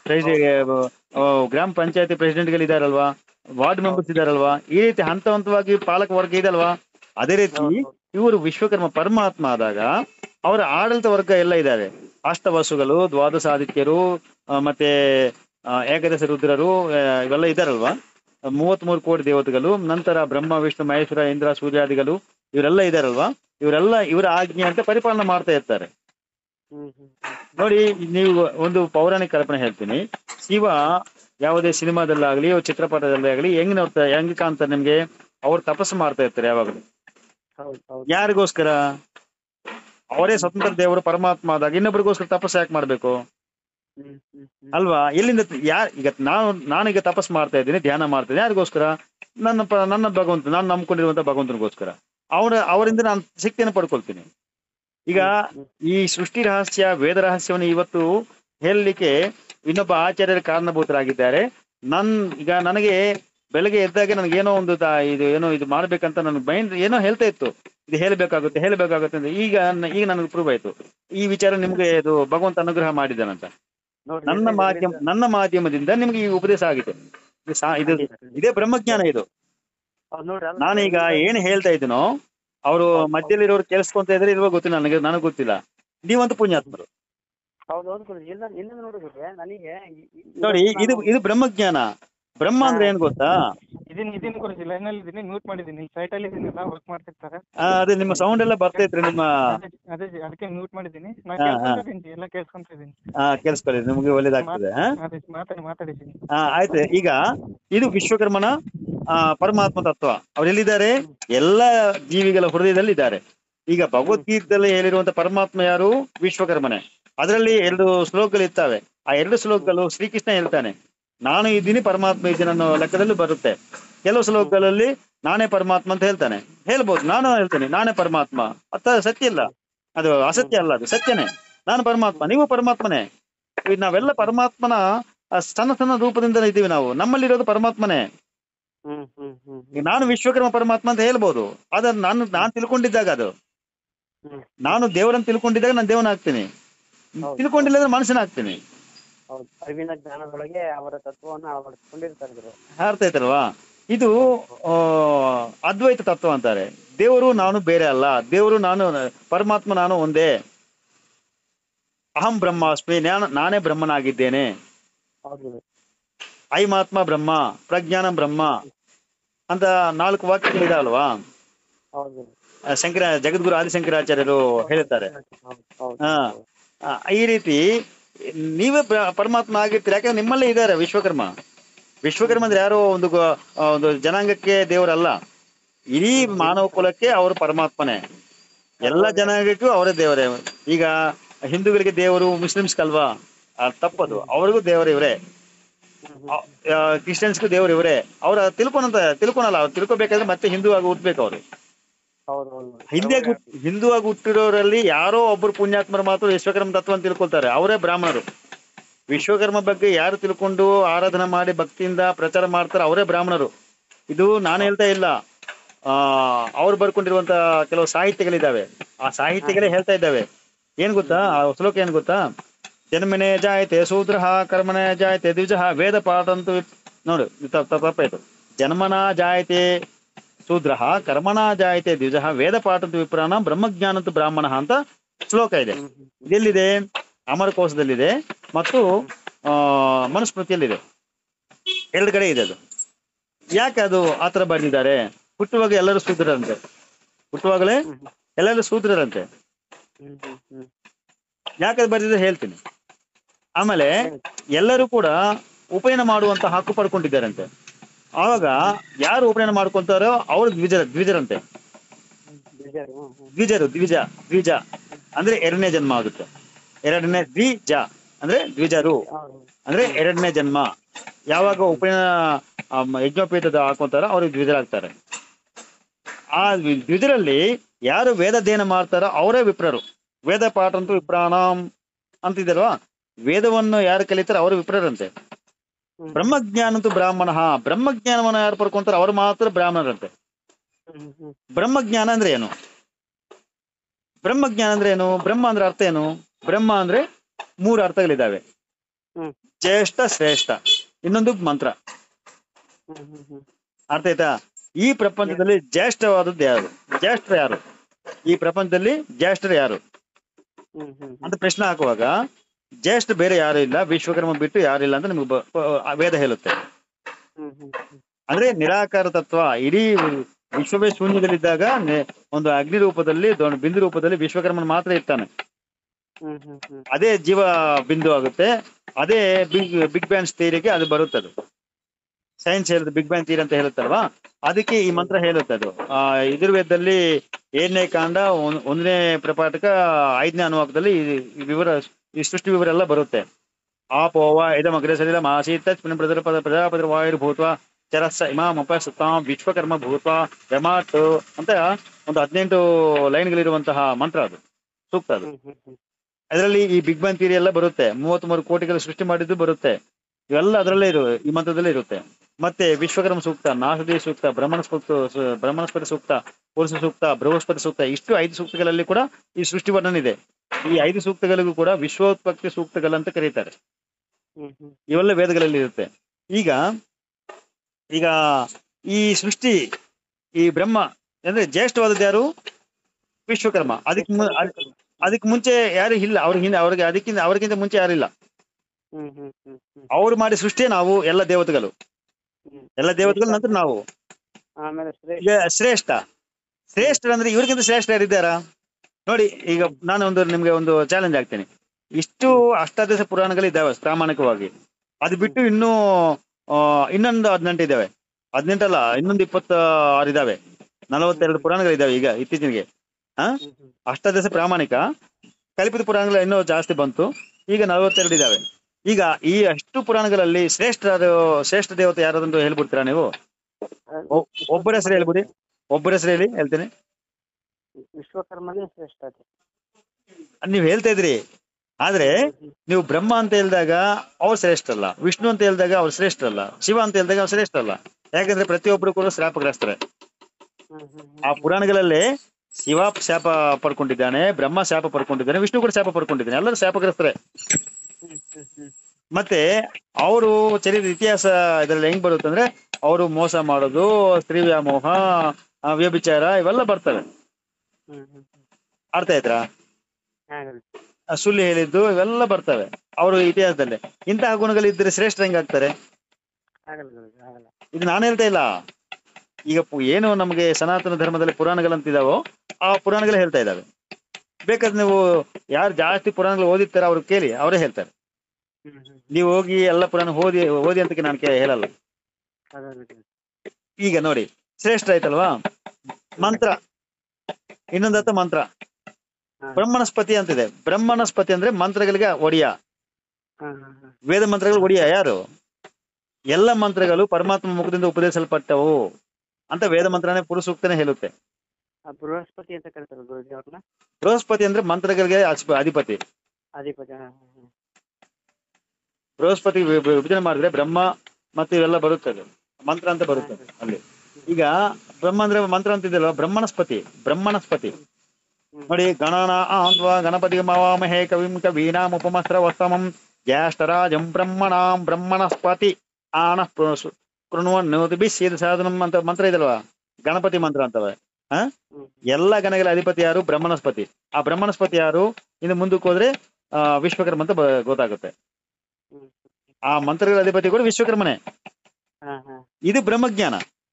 ಗ್ರಾಮ ಪಂಚಾಯತಿ ಪ್ರೆಸಿಡೆಂಟ್ಗಳಿದಾರಲ್ವಾ ವಾರ್ಡ್ ಮೆಂಬರ್ಸ್ ಇದಾರಲ್ವಾ ಈ ರೀತಿ ಹಂತ ಹಂತವಾಗಿ ಪಾಲಕ ವರ್ಗ ಇದಲ್ವಾ ಅದೇ ರೀತಿ ಇವರು ವಿಶ್ವಕರ್ಮ ಪರಮಾತ್ಮ ಆದಾಗ ಅವರ ಆಡಳಿತ ವರ್ಗ ಎಲ್ಲ ಇದ್ದಾರೆ ಅಷ್ಟವಸುಗಳು ದ್ವಾದಶಾದಿತ್ಯರು ಆ, ಮತ್ತೆ ಆ, ಏಕದಶ ರುದ್ರರು ಆ, ಇವೆಲ್ಲ ಇದಾರಲ್ವಾ ಮೂವತ್ಮೂರು ಕೋಟಿ ದೇವತೆಗಳು ನಂತರ ಬ್ರಹ್ಮ ವಿಷ್ಣು ಮಹೇಶ್ವರ ಇಂದ್ರ ಸೂರ್ಯಾದಿಗಳು ಇವರೆಲ್ಲ ಇದಾರಲ್ವಾ ಇವರೆಲ್ಲ ಇವರ ಆಜ್ಞೆ ಅಂತ ಪರಿಪಾಲನೆ ಮಾಡ್ತಾ ಇರ್ತಾರೆ ಹ್ಮ್ ಹ್ಮ್ ಹ್ಮ್ ನೋಡಿ ನೀವು ಒಂದು ಪೌರಾಣಿಕ ಕಲ್ಪನೆ ಹೇಳ್ತೀನಿ ಶಿವ ಯಾವುದೇ ಸಿನಿಮಾದಲ್ಲಾಗ್ಲಿ ಚಿತ್ರಪಟದಲ್ಲೇ ಆಗಲಿ ಹೆಂಗ್ ನೋಡ್ತಾ ಹೆಂಗ್ ಕಾಣ್ತಾರೆ ನಿಮ್ಗೆ ಅವ್ರು ತಪಸ್ಸು ಮಾಡ್ತಾ ಇರ್ತಾರೆ ಯಾವಾಗಲೂ ಹೌದು ಹೌದು ಯಾರಿಗೋಸ್ಕರ ಅವರೇ ಸ್ವತಂತ್ರ ದೇವರು ಪರಮಾತ್ಮ ಆದಾಗ ಇನ್ನೊಬ್ರಿಗೋಸ್ಕರ ತಪಸ್ಸು ಯಾಕೆ ಮಾಡ್ಬೇಕು ಹ್ಮ್ ಹ್ಮ್ ಹ್ಮ್ ಅಲ್ವಾ ಎಲ್ಲಿಂದ ಯಾ ಈಗ ನಾನು ನಾನೀಗ ತಪಸ್ ಮಾಡ್ತಾ ಇದ್ದೀನಿ ಧ್ಯಾನ ಮಾಡ್ತಾ ಇದ್ದೀನಿ ಯಾರಿಗೋಸ್ಕರ ನನ್ನ ಪ- ನನ್ನ ಭಗವಂತ ನಾನು ನಂಬ್ಕೊಂಡಿರುವಂತ ಭಗವಂತನಿಗೋಸ್ಕರ ಅವರ ಅವರಿಂದ ನಾನು ಶಕ್ತಿಯನ್ನು ಪಡ್ಕೊಳ್ತೀನಿ ಈಗ ಈ ಸೃಷ್ಟಿ ರಹಸ್ಯ ವೇದ ರಹಸ್ಯವನ್ನು ಇವತ್ತು ಹೇಳಲಿಕ್ಕೆ ಇನ್ನೊಬ್ಬ ಆಚಾರ್ಯರು ಕಾರಣಭೂತರಾಗಿದ್ದಾರೆ ನನ್ ಈಗ ನನಗೆ ಬೆಳಗ್ಗೆ ಎದ್ದಾಗ ನನಗೆ ಏನೋ ಒಂದು ದ- ಇದು ಏನೋ ಇದು ಮಾಡ್ಬೇಕಂತ ನನ್ನ ಮೈಂಡ್ ಏನೋ ಹೇಳ್ತಾ ಇತ್ತು ಇದು ಹೇಳ್ಬೇಕಾಗುತ್ತೆ ಹೇಳ್ಬೇಕಾಗುತ್ತೆ ಅಂತ ಈಗ ನ- ಈಗ ನನಗೆ ಪ್ರೂವ್ ಆಯ್ತು ಈ ವಿಚಾರ ನಿಮ್ಗೆ ಇದು ಭಗವಂತ ಅನುಗ್ರಹ ಮಾಡಿದ್ದಾನಂತ ನೋಡ್ರಿ ನನ್ನ ಎಲ್ಲಿಂದ- ಮಾಧ್ಯಮ ನನ್ನ ಮಾಧ್ಯಮದಿಂದ ನಿಮ್ಗೆ ಈ ಉಪದೇಶ ಆಗಿದೆ ಇದು ಸಾ- ಇದು ಇದೇ ಬ್ರಹ್ಮಜ್ಞಾನ ಇದು ಹೌದು ನೋಡ್ರಿ ಅಲ್ಲ ನಾನೀಗ ಏನ್ ಹೇಳ್ತಾ ಇದ್ದೀನೋ ಅವರು ಮಧ್ಯದಲ್ಲಿರೋರು ಕೇಳಿಸ್ಕೊಂತ ಇದ್ರೆ ಇಲ್ವೋ ಗೊತ್ತಿಲ್ಲ ನನಗೆ ನನಗೆ ಗೊತ್ತಿಲ್ಲ ನೀವಂತೂ ಪುಣ್ಯಾತ್ಮರು ಹೌದು ಹೌದು ಗುರುಜಿ ಇಲ್ಲ ಇನ್ನೊಂದು ನೋಡಿದ್ರೆ ನನಗೆ ಈ- ಈ- ನೋಡಿ ಇದು ಇದು ಬ್ರಹ್ಮಜ್ಞಾನ ಬ್ರಹ್ಮ ಅಂದ್ರೆ ಏನ್ ಗೊತ್ತಾ ಇದೀನಿ ಇದೀನಿ ಗುರುಜಿ ಲೈನಲ್ಲಿ ಇದೀನಿ ಮ್ಯೂಟ್ ಮಾಡಿದ್ದೀನಿ ಸೈಟ್ ಅಲ್ಲಿ ಇದೀನಲ್ಲ ವರ್ಕ್ ಮಾಡ್ತಿರ್ತಾರೆ ಆ, ಅದೇ ನಿಮ್ಮ ಸೌಂಡ್ ಎಲ್ಲ ಬರ್ತಾ ಇದ್ರೆ ನಿಮ್ಮ ಅದೇ ಅದೇ ಜಿ, ಅದಕ್ಕೆ ಮ್ಯೂಟ್ ಮಾಡಿದ್ದೀನಿ ನಾ ಹಾ, ಹಾ. ಕೇಳ್ಕೊಂತಿದ್ದೀನಿ ಜಿ, ಎಲ್ಲ ಕೇಳ್ಕೊಂತಿದ್ದೀನಿ ಆ ಕೇಳಿಸ್ಕೊಳ್ಳಿ ನಿಮ್ಗೆ ಒಳ್ಳೇದಾಗ್ತದೆ ಹಾ ಅದೇ ಮಾತಾಡಿ ಮಾತಾಡಿದ್ದೀನಿ ಆ, ಆಯ್ತು ಈಗ ಇದು ವಿಶ್ವಕರ್ಮನ ಆ ಪರಮಾತ್ಮ ತತ್ವ ಅವ್ರು ಎಲ್ಲಿದ್ದಾರೆ ಎಲ್ಲ ಜೀವಿಗಳ ಹೃದಯದಲ್ಲಿ ಇದ್ದಾರೆ ಈಗ ಭಗವದ್ಗೀತೆಯಲ್ಲಿ ಹೇಳಿರುವಂತ ಪರಮಾತ್ಮ ಯಾರು ವಿಶ್ವಕರ್ಮನೆ ಅದರಲ್ಲಿ ಎರಡು ಶ್ಲೋಕಗಳು ಇರ್ತವೆ ಆ ಎರಡು ಶ್ಲೋಕಗಳು ಶ್ರೀಕೃಷ್ಣ ಹೇಳ್ತಾನೆ ನಾನು ಇದ್ದೀನಿ ಪರಮಾತ್ಮ ಇದ್ದೀನಿ ಅನ್ನೋ ಲೆಕ್ಕದಲ್ಲಿ ಬರುತ್ತೆ ಕೆಲವು ಶ್ಲೋಕಗಳಲ್ಲಿ ನಾನೇ ಪರಮಾತ್ಮ ಅಂತ ಹೇಳ್ತಾನೆ ಹೇಳ್ಬೋದು ನಾನು ಹೇಳ್ತೇನೆ ನಾನೇ ಪರಮಾತ್ಮ ಅತ್ತ ಸತ್ಯ ಇಲ್ಲ ಅದು ಅಸತ್ಯ ಅಲ್ಲ ಅದು ಸತ್ಯನೇ ನಾನು ಪರಮಾತ್ಮ ನೀವು ಪರಮಾತ್ಮನೇ ಈಗ ನಾವೆಲ್ಲ ಪರಮಾತ್ಮನ ಆ ಸಣ್ಣ ಸಣ್ಣ ರೂಪದಿಂದ ಇದ್ದೀವಿ ನಾವು ನಮ್ಮಲ್ಲಿರೋದು ಪರಮಾತ್ಮನೇ ಹ್ಮ್ ಹ್ಮ್ ಹ್ಮ್ ಈಗ ನಾನು ವಿಶ್ವಕರ್ಮ ಪರಮಾತ್ಮ ಅಂತ ಹೇಳ್ಬೋದು ಆದ್ರೆ ನಾನು ನಾನು ತಿಳ್ಕೊಂಡಿದ್ದಾಗ ಅದು ಹ್ಮ್. ನಾನು ದೇವರನ್ನು ತಿಳ್ಕೊಂಡಿದ್ದಾಗ ನಾನು ದೇವನಾಗ್ತೀನಿ ಹೌದು. ತಿಳ್ಕೊಂಡಿಲ್ಲ ಅಂದ್ರೆ ಮನುಷ್ಯನಾಗ್ತೀನಿ ಹೌದು ಅರಿವಿನ ಜ್ಞಾನದೊಳಗೆ ಅವರ ತತ್ವವನ್ನು ಅಳವಡಿಸಿಕೊಂಡಿರ್ತಾರೆ ಗುರು ಅರ್ಥ ಆಯ್ತಲ್ವಾ ಇದು ಆ, ಅದ್ವೈತ ತತ್ವ ಅಂತಾರೆ ದೇವರು ನಾನು ಬೇರೆ ಅಲ್ಲ ದೇವರು ನಾನು ಪರಮಾತ್ಮ ನಾನು ಒಂದೇ ಅಹಂ ಬ್ರಹ್ಮಾಸ್ಮಿ ನಾನು ನಾನೇ ಬ್ರಹ್ಮನಾಗಿದ್ದೇನೆ ಹೌದು ಗುರು ಐಮಾತ್ಮ ಬ್ರಹ್ಮ ಪ್ರಜ್ಞಾನ ಬ್ರಹ್ಮ ಅಂತ ನಾಲ್ಕು ವಾಕ್ಯಗಳಿದಾವಲ್ವಾ ಹೌದು ಗುರು ಆ, ಶಂಕರ ಜಗದ್ಗುರು ಆದಿಶಂಕರಾಚಾರ್ಯರು ಹೇಳ್ತಾರೆ ಹೌದು ಹೌದು ಹಾ. ಆ, ಈ ರೀತಿ ನೀವೇ ಪ್ರ- ಪರಮಾತ್ಮ ಆಗಿರ್ತೀರಿ ಯಾಕಂದ್ರೆ ನಿಮ್ಮಲ್ಲೇ ಇದ್ದಾರೆ ವಿಶ್ವಕರ್ಮ ವಿಶ್ವಕರ್ಮ ಅಂದ್ರೆ ಯಾರೋ ಒಂದು ಗೊ- ಆ, ಒಂದು ಜನಾಂಗಕ್ಕೆ ದೇವರಲ್ಲ ಇಡೀ ಮಾನವ ಕುಲಕ್ಕೆ ಅವರು ಪರಮಾತ್ಮನೇ ಎಲ್ಲ ಜನಾಂಗಕ್ಕೂ ಅವರೇ ದೇವರೇ ಈಗ ಹಿಂದೂಗಳಿಗೆ ದೇವರು ಮುಸ್ಲಿಮ್ಸ್ಗಲ್ವಾ ಆ, ತಪ್ಪದು ಅವ್ರಿಗೂ ದೇವರು ಇವರೇ ಕ್ರಿಶ್ಚಿಯನ್ಸ್ಗೂ ದೇವರು ಇವರೇ ಅವ್ರ ತಿಳ್ಕೊನಂತ ತಿಳ್ಕೊನಲ್ಲ ಅವ್ರು ತಿಳ್ಕೊಬೇಕಾದ್ರೆ ಮತ್ತೆ ಹಿಂದೂ ಆಗಿ ಹುಟ್ಬೇಕು ಅವ್ರು ಹೌದು ಹೌದು ಹಿಂದೆ ಹಿಂದೂ ಆಗಿ ಹುಟ್ಟಿರೋರಲ್ಲಿ ಯಾರೋ ಒಬ್ರು ಪುಣ್ಯಾತ್ಮರು ಮಾತ್ರ ವಿಶ್ವಕರ್ಮ ತತ್ವ ಅಂತ ತಿಳ್ಕೊಳ್ತಾರೆ ಅವರೇ ಬ್ರಾಹ್ಮಣರು ವಿಶ್ವಕರ್ಮ ಬಗ್ಗೆ ಯಾರು ತಿಳ್ಕೊಂಡು ಆರಾಧನೆ ಮಾಡಿ ಭಕ್ತಿಯಿಂದ ಪ್ರಚಾರ ಮಾಡ್ತಾರೆ ಅವರೇ ಬ್ರಾಹ್ಮಣರು ಇದು ನಾನು ಹೇಳ್ತಾ ಇಲ್ಲ ಆ ಅವ್ರು ಬರ್ಕೊಂಡಿರುವಂತ ಕೆಲವು ಸಾಹಿತ್ಯಗಳಿದಾವೆ ಆ ಸಾಹಿತ್ಯಗಳೇ ಹೇಳ್ತಾ ಇದ್ದಾವೆ ಏನ್ ಗೊತ್ತಾ ಆ ಶ್ಲೋಕ ಏನ್ ಗೊತ್ತಾ ಜನ್ಮನೆ ಜಾಯತೆ ಶೂದ್ರ ಕರ್ಮನೆ ಜಾಯತೆ ದ್ವಿಜ ವೇದ ಪಾಠಂತು ವಿಪ್- ನೋಡು ಇದು ತಪ್ಪ ತಪ್ಪ- ತಪ್ಪಾಯ್ತು ಜನ್ಮನ ಜಾಯತೆ ಶೂದ್ರ ಕರ್ಮಣ ಜಾಯತೆ ದ್ವಿಜ ವೇದ ಪಾಠಂತು ವಿಪ್ರಾಣ ಬ್ರಹ್ಮಜ್ಞಾನಂತು ಬ್ರಾಹ್ಮಣ ಅಂತ ಶ್ಲೋಕ ಇದೆ ಇದೆಲ್ಲಿದೆ ಅಮರಕೋಶದಲ್ಲಿದೆ ಮತ್ತು ಆ ಮನುಸ್ಮೃತಿಯಲ್ಲಿದೆ ಎರಡು ಕಡೆ ಇದೆ ಅದು ಯಾಕೆ ಅದು ಆತರ ಬರೆದಿದ್ದಾರೆ ಹುಟ್ಟುವಾಗ ಎಲ್ಲರೂ ಶೂದ್ರರಂತೆ ಹುಟ್ಟುವಾಗಲೇ ಎಲ್ಲರೂ ಶೂದ್ರರಂತೆ ಹ್ಮ್ ಹ್ಮ್ ಹ್ಮ್ ಯಾಕೆ ಅದು ಬರೆದಿದ್ದಾರೆ ಹೇಳ್ತೀನಿ ಆಮೇಲೆ ಎಲ್ಲರೂ ಕೂಡ ಉಪನಯನ ಮಾಡುವಂತ ಹಕ್ಕು ಪಡ್ಕೊಂಡಿದ್ದಾರಂತೆ ಆವಾಗ ಯಾರು ಉಪನಯನ ಮಾಡ್ಕೊಂತಾರೋ ಅವ್ರು ದ್ವಿಜ ದ್ವಿಜರಂತೆ ಬೇಜಾರು ಹ್ಮ್ ಹ್ಮ್ ದ್ವಿಜರು ದ್ವಿಜ ದ್ವಿಜ ಅಂದ್ರೆ ಎರಡನೇ ಜನ್ಮ ಆಗುತ್ತೆ ಎರಡನೇ ದ್ವಿಜ ಅಂದ್ರೆ ದ್ವಿಜರು ಹೌದು ಅಂದ್ರೆ ಎರಡನೇ ಜನ್ಮ ಯಾವಾಗ ಉಪನಯನ ಆ, ಮ- ಯಜ್ಞೋಪೇತದ ಹಾಕೊಂತಾರೋ ಅವ್ರಿಗೆ ದ್ವಿಜರಾಗ್ತಾರೆ ಆ ದ್ವಿ- ದ್ವಿಜರಲ್ಲಿ ಯಾರು ವೇದ ಅಧ್ಯಯನ ಮಾಡ್ತಾರೋ ಅವರೇ ವಿಪ್ರರು ವೇದ ಪಾಠ ಅಂತೂ ವಿಪ್ರಾಣಂ ಅಂತಿದಲ್ವಾ ವೇದವನ್ನು ಯಾರು ಕಲಿತಾರೋ ಅವರು ವಿಪ್ರರಂತೆ ಹ್ಮ್. ಬ್ರಹ್ಮಜ್ಞಾನ ಅಂತೂ ಬ್ರಾಹ್ಮಣ ಬ್ರಹ್ಮಜ್ಞಾನವನ್ನು ಯಾರು ಪಡ್ಕೊಂತಾರೋ ಅವ್ರು ಮಾತ್ರ ಬ್ರಾಹ್ಮಣರಂತೆ ಹ್ಮ್ ಹ್ಮ್ ಬ್ರಹ್ಮಜ್ಞಾನ ಅಂದ್ರೆ ಏನು ಬ್ರಹ್ಮಜ್ಞಾನ ಅಂದ್ರೆ ಏನು ಬ್ರಹ್ಮ ಅಂದ್ರೆ ಅರ್ಥ ಏನು ಬ್ರಹ್ಮ ಅಂದ್ರೆ ಮೂರು ಅರ್ಥಗಳಿದಾವೆ ಹ್ಮ್. ಜ್ಯೇಷ್ಠ ಶ್ರೇಷ್ಠ ಇನ್ನೊಂದು ಮಂತ್ರ ಹ್ಮ್ ಹ್ಮ್ ಹ್ಮ್ ಅರ್ಥ ಆಯ್ತಾ ಈ ಪ್ರಪಂಚದಲ್ಲಿ ಜ್ಯೇಷ್ಠವಾದದ್ದು ಯಾರು ಜ್ಯೇಷ್ಠರು ಯಾರು ಈ ಪ್ರಪಂಚದಲ್ಲಿ ಜ್ಯೇಷ್ಠರು ಯಾರು ಹ್ಮ್ ಹ್ಮ್ ಅಂತ ಪ್ರಶ್ನೆ ಹಾಕುವಾಗ ಜ್ಯೇಷ್ಠ ಬೇರೆ ಯಾರು ಇಲ್ಲ ವಿಶ್ವಕರ್ಮ ಬಿಟ್ಟು ಯಾರು ಇಲ್ಲ ಅಂತ ನಿಮ್ಗೆ ಬ- ಆ ವೇದ ಹೇಳುತ್ತೆ ಹ್ಮ್ ಹ್ಮ್ ಹ್ಮ್ ಅಂದ್ರೆ ನಿರಾಕಾರ ತತ್ವ ಇಡೀ ವಿಶ್ವವೇ ಶೂನ್ಯದಲ್ಲಿದ್ದಾಗ ನೆ- ಒಂದು ಅಗ್ನಿ ರೂಪದಲ್ಲಿ ದೊಡ್ಡ ಬಿಂದು ರೂಪದಲ್ಲಿ ವಿಶ್ವಕರ್ಮನ ಮಾತ್ರ ಇರ್ತಾನೆ ಹ್ಮ್ ಹ್ಮ್ ಹ್ಮ್ ಅದೇ ಜೀವ ಬಿಂದು ಆಗುತ್ತೆ ಅದೇ ಬಿಗ್ ಬಿಗ್ ಬ್ಯಾಂಗ್ ಥಿಯರಿಗೆ ಅದು ಬರುತ್ತೆ ಅದು ಸೈನ್ಸ್ ಹೇಳುದು ಬಿಗ್ ಬ್ಯಾಂಗ್ ಥಿಯರಿ ಅಂತ ಹೇಳುತ್ತಲ್ವಾ ಅದಕ್ಕೆ ಈ ಮಂತ್ರ ಹೇಳುತ್ತೆ ಅದು ಆ ಯಜುರ್ವೇದದಲ್ಲಿ ಏಳನೇ ಕಾಂಡ ಒಂದ್- ಒಂದನೇ ಪ್ರಪಾಠಕ ಐದನೇ ಅನುವಾಕದಲ್ಲಿ ಈ- ಈ ವಿವರ ಈ ಸೃಷ್ಟಿ ವಿವರ ಎಲ್ಲ ಬರುತ್ತೆ ಆಪೋವ ಇದಮಗ್ರೆ ಸಲಿಲ ಮಾಸೀತ ಪ್ರಜರ ಪದ ಪ್ರಜಾಪತಿ ವಾಯುರ್ ಭೂತ್ವ ಚರಸ್ಸ ಇಮಾಮಪ ಸುತ್ತಾಂ ವಿಶ್ವಕರ್ಮ ಭೂತ್ವ ಯಮಾಟ್ ಅಂತ ಒಂದು ಹದಿನೆಂಟು ಲೈನ್ಗಳಿರುವಂತಹ ಮಂತ್ರ ಅದು ಸೂಕ್ತ ಅದು ಹ್ಮ್ ಹ್ಮ್ ಹ್ಮ್ ಅದರಲ್ಲಿ ಈ ಬಿಗ್ ಬ್ಯಾಂಗ್ ಥಿಯರಿ ಎಲ್ಲ ಬರುತ್ತೆ ಮೂವತ್ಮೂರು ಕೋಟಿಗಳ ಸೃಷ್ಟಿ ಮಾಡಿದ್ದು ಬರುತ್ತೆ ಇವೆಲ್ಲ ಅದರಲ್ಲೇ ಇರು ಈ ಮಂತ್ರದಲ್ಲೇ ಇರುತ್ತೆ ಮತ್ತೆ ವಿಶ್ವಕರ್ಮ ಸೂಕ್ತ ನಾಸದಿ ಸೂಕ್ತ ಬ್ರಹ್ಮಣ ಸೂಕ್ತ ಸು- ಬ್ರಹ್ಮಣಸ್ಪತಿ ಸೂಕ್ತ ಪುರುಷ ಸೂಕ್ತ ಬೃಹಸ್ಪತಿ ಸೂಕ್ತ ಇಷ್ಟು ಐದು ಸೂಕ್ತಗಳಲ್ಲಿ ಕೂಡ ಈ ಸೃಷ್ಟಿ ವರ್ಣನೆ ಇದೆ ಈ ಐದು ಸೂಕ್ತಗಳಿಗೂ ಕೂಡ ವಿಶ್ವೋತ್ಪತ್ತಿ ಸೂಕ್ತಗಳಂತ ಕರೀತಾರೆ ಹ್ಮ್ ಹ್ಮ್ ಇವೆಲ್ಲ ವೇದಗಳಲ್ಲಿ ಇರುತ್ತೆ ಈಗ ಈಗ ಈ ಸೃಷ್ಟಿ ಈ ಬ್ರಹ್ಮ ಅಂದ್ರೆ ಜ್ಯೇಷ್ಠವಾದದ್ದು ಯಾರು ವಿಶ್ವಕರ್ಮ ಅದಕ್ಕೆ ಮು- ಅದ್- ಅದಕ್ಕೆ ಮುಂಚೆ ಯಾರು ಇಲ್ಲ ಅವ್ರಿಗೆ ಹಿಂದೆ ಅವ್ರಿಗೆ ಅದಕ್ಕಿಂತ ಅವ್ರಿಗಿಂತ ಮುಂಚೆ ಯಾರಿಲ್ಲ ಹ್ಮ್ ಹ್ಮ್ ಹ್ಮ್ ಹ್ಮ್ ಅವ್ರು ಮಾಡಿ ಸೃಷ್ಟಿಯೇ ನಾವು ಎಲ್ಲ ದೇವತೆಗಳು ಹ್ಮ್. ಎಲ್ಲ ದೇವತೆಗಳ ನಂತರ ನಾವು ಆಮೇಲೆ ಶ್ರೇಷ್ಠ ಈಗ ಶ್ರೇಷ್ಠ ಶ್ರೇಷ್ಠ ಅಂದ್ರೆ ಇವ್ರಿಗಿಂತ ಶ್ರೇಷ್ಠ ಯಾರಿದ್ದಾರಾ ನೋಡಿ ಈಗ ನಾನು ಒಂದು ನಿಮ್ಗೆ ಒಂದು ಚಾಲೆಂಜ್ ಆಗ್ತೇನೆ ಇಷ್ಟು ಅಷ್ಟಾದಶ ಪುರಾಣಗಳಿದ್ದಾವೆ ಪ್ರಾಮಾಣಿಕವಾಗಿ ಅದು ಬಿಟ್ಟು ಇನ್ನೂ ಆ, ಇನ್ನೊಂದು ಹದಿನೆಂಟು ಇದಾವೆ ಹದಿನೆಂಟಲ್ಲ ಇನ್ನೊಂದು ಇಪ್ಪತ್ತ ಆರು ಇದಾವೆ ನಲವತ್ತೆರಡು ಪುರಾಣಗಳಿದಾವೆ ಈಗ ಇತ್ತೀಚೆಗೆ ಆ ಹ್ಮ್ ಹ್ಮ್ ಅಷ್ಟಾದಶ ಪ್ರಾಮಾಣಿಕ ಕಲ್ಪಿತ ಪುರಾಣಗಳು ಇನ್ನೂ ಜಾಸ್ತಿ ಬಂತು ಈಗ ನಲವತ್ತೆರಡು ಇದಾವೆ ಈಗ ಈ ಅಷ್ಟು ಪುರಾಣಗಳಲ್ಲಿ ಶ್ರೇಷ್ಠ ಶ್ರೇಷ್ಠ ದೇವತೆ ಯಾರಾದಂತ ಹೇಳ್ಬಿಡ್ತೀರಾ ನೀವು ಒ- ಒಬ್ಬರ ಹೆಸರು ಹೇಳ್ಬಿಡಿ ಒಬ್ಬರ ಹೆಸರು ಹೇಳಿ ಹೇಳ್ತೇನೆ ವಿಶ್ವಕರ್ಮನೇ ಶ್ರೇಷ್ಠತೆ ನೀವ್ ಹೇಳ್ತಾ ಇದ್ರಿ ಆದ್ರೆ ನೀವು ಬ್ರಹ್ಮ ಅಂತ ಹೇಳಿದಾಗ ಅವ್ರು ಶ್ರೇಷ್ಠ ಅಲ್ಲ ವಿಷ್ಣು ಅಂತ ಹೇಳಿದಾಗ ಅವ್ರು ಶ್ರೇಷ್ಠ ಅಲ್ಲ ಶಿವ ಅಂತ ಹೇಳಿದಾಗ ಅವ್ರು ಶ್ರೇಷ್ಠ ಅಲ್ಲ ಯಾಕಂದ್ರೆ ಪ್ರತಿಯೊಬ್ಬರು ಕೂಡ ಶಾಪಗ್ರಸ್ತಾರೆ ಹ್ಮ್ ಹ್ಮ್ ಆ ಪುರಾಣಗಳಲ್ಲೇ ಶಿವ ಶಾಪ ಪಡ್ಕೊಂಡಿದ್ದಾನೆ ಬ್ರಹ್ಮ ಶಾಪ ಪಡ್ಕೊಂಡಿದ್ದಾನೆ ವಿಷ್ಣು ಕೂಡ ಶಾಪ ಪಡ್ಕೊಂಡಿದ್ದಾನೆ ಎಲ್ಲರೂ ಶಾಪಗ್ರಸ್ತರೆ ಹ್ಮ್ ಹ್ಮ್ ಹ್ಮ್ ಮತ್ತೆ ಅವರು ಚರಿತ್ರೆ ಇತಿಹಾಸ ಇದರಲ್ಲಿ ಹೆಂಗ್ ಬರುತ್ತೆ ಅಂದ್ರೆ ಅವರು ಮೋಸ ಮಾಡೋದು ಸ್ತ್ರೀ ವ್ಯಾಮೋಹ ಆ, ವ್ಯಭಿಚಾರ ಇವೆಲ್ಲ ಬರ್ತವೆ ಹ್ಮ್ ಹ್ಮ್ ಹ್ಮ್ ಅರ್ಥ ಆಯ್ತಾ ಆಗಲ್ಲ ಆ, ಸುಳ್ಳು ಹೇಳಿದ್ದು ಇವೆಲ್ಲ ಬರ್ತವೆ ಅವರು ಇತಿಹಾಸದಲ್ಲಿ ಇಂತಹ ಗುಣಗಳಿದ್ರೆ ಶ್ರೇಷ್ಠ ಹೆಂಗಾಗ್ತಾರೆ ಆಗಲ್ಲ ಗುರುಜಿ ಆಗಲ್ಲ ಇದು ನಾನು ಹೇಳ್ತಾ ಇಲ್ಲ ಈಗ ಪು- ಏನು ನಮಗೆ ಸನಾತನ ಧರ್ಮದಲ್ಲಿ ಪುರಾಣಗಳಂತಿದಾವೋ ಆ ಪುರಾಣಗಳೇ ಹೇಳ್ತಾ ಇದ್ದಾವೆ ಬೇಕಾದ್ರೆ ನೀವು ಯಾರು ಜಾಸ್ತಿ ಪುರಾಣಗಳು ಓದಿರ್ತಾರ ಅವ್ರು ಕೇಳಿ ಅವರೇ ಹೇಳ್ತಾರೆ ಹ್ಮ್ ಹ್ಮ್ ನೀವು ಹೋಗಿ ಎಲ್ಲ ಪುರಾಣ ಓದಿ ಓದಿ ಅಂತ ನಾನು ಕೇ- ಹೇಳಲ್ಲ ಆಗಲ್ಲ ಗುರುಜಿ ಈಗ ನೋಡಿ ಶ್ರೇಷ್ಠ ಆಯ್ತಲ್ವಾ ಮಂತ್ರ ಇನ್ನೊಂದತ್ತ ಮಂತ್ರ ಹಾ. ಬ್ರಹ್ಮಣಸ್ಪತಿ ಅಂತಿದೆ ಬ್ರಹ್ಮಣಸ್ಪತಿ ಅಂದ್ರೆ ಮಂತ್ರಗಳಿಗೆ ಒಡಿಯ ಹಾ ಹಾ ಹಾ ವೇದ ಮಂತ್ರಗಳು ಒಡೆಯ ಯಾರು ಎಲ್ಲ ಮಂತ್ರಗಳು ಪರಮಾತ್ಮ ಮುಖದಿಂದ ಉಪದೇಶಿಸಲ್ಪಟ್ಟವು ಅಂತ ವೇದ ಮಂತ್ರನೇ ಪುರುಷ ಸೂಕ್ತನೇ ಹೇಳುತ್ತೆ ಆ ಬೃಹಸ್ಪತಿ ಅಂತ ಕರೀತಾರೆ ಗುರುಜಿ ಅವ್ರನ್ನ ಬೃಹಸ್ಪತಿ ಅಂದ್ರೆ ಮಂತ್ರಗಳಿಗೆ ಅಸ್ಪ- ಅಧಿಪತಿ ಅಧಿಪತಿ ಹಾ ಹಾ ಹಾ ಬೃಹಸ್ಪತಿ ವಿ- ವಿ- ವಿಭಜನೆ ಮಾಡಿದ್ರೆ ಬ್ರಹ್ಮ ಮತ್ತೆ ಇವೆಲ್ಲ ಬರುತ್ತದೆ ಮಂತ್ರ ಅಂತ ಬರುತ್ತದೆ ಅಲ್ಲಿ ಈಗ ಬ್ರಹ್ಮ ಅಂದ್ರೆ ಮಂತ್ರ ಅಂತ ಇದೆಯಲ್ಲ ಬ್ರಹ್ಮಣಸ್ಪತಿ ಬ್ರಹ್ಮಣಸ್ಪತಿ ನೋಡಿ ಗಣನ ಆಂತ್ವ ಗಣಪತಿಗೆ ಮವಾಮಹೇ ಕವಿಂ ಕವೀನಾಂ ಉಪಮಸ್ತ್ರ ವಸ್ತಮಂ ಜ್ಯೇಷ್ಠರಾಜಂ ಬ್ರಹ್ಮಣಾಂ ಬ್ರಹ್ಮಣಸ್ಪತಿ ಆನ ಕೃಣ್ವನ್ನೋತಿ ಸೀದ ಸಾಧನಂ ಅಂತ ಮಂತ್ರ ಇದಲ್ವಾ ಗಣಪತಿ ಮಂತ್ರ ಅಂತವೆ ಹ ಹ್ಮ್ ಎಲ್ಲ ಗಣಗಳ ಅಧಿಪತಿ ಯಾರು ಬ್ರಹ್ಮಣಸ್ಪತಿ ಆ ಬ್ರಹ್ಮಣಸ್ಪತಿ ಯಾರು ಇನ್ನು ಮುಂದಕ್ಕೆ ಹೋದ್ರೆ ಆ ವಿಶ್ವಕರ್ಮ ಅಂತ ಬ- ಗೊತ್ತಾಗುತ್ತೆ ಹ್ಮ್ ಆ ಮಂತ್ರಗಳ ಅಧಿಪತಿ ಕೂಡ ವಿಶ್ವಕರ್ಮನೇ ಹಾ ಹಾ ಇದು ಬ್ರಹ್ಮಜ್ಞಾನ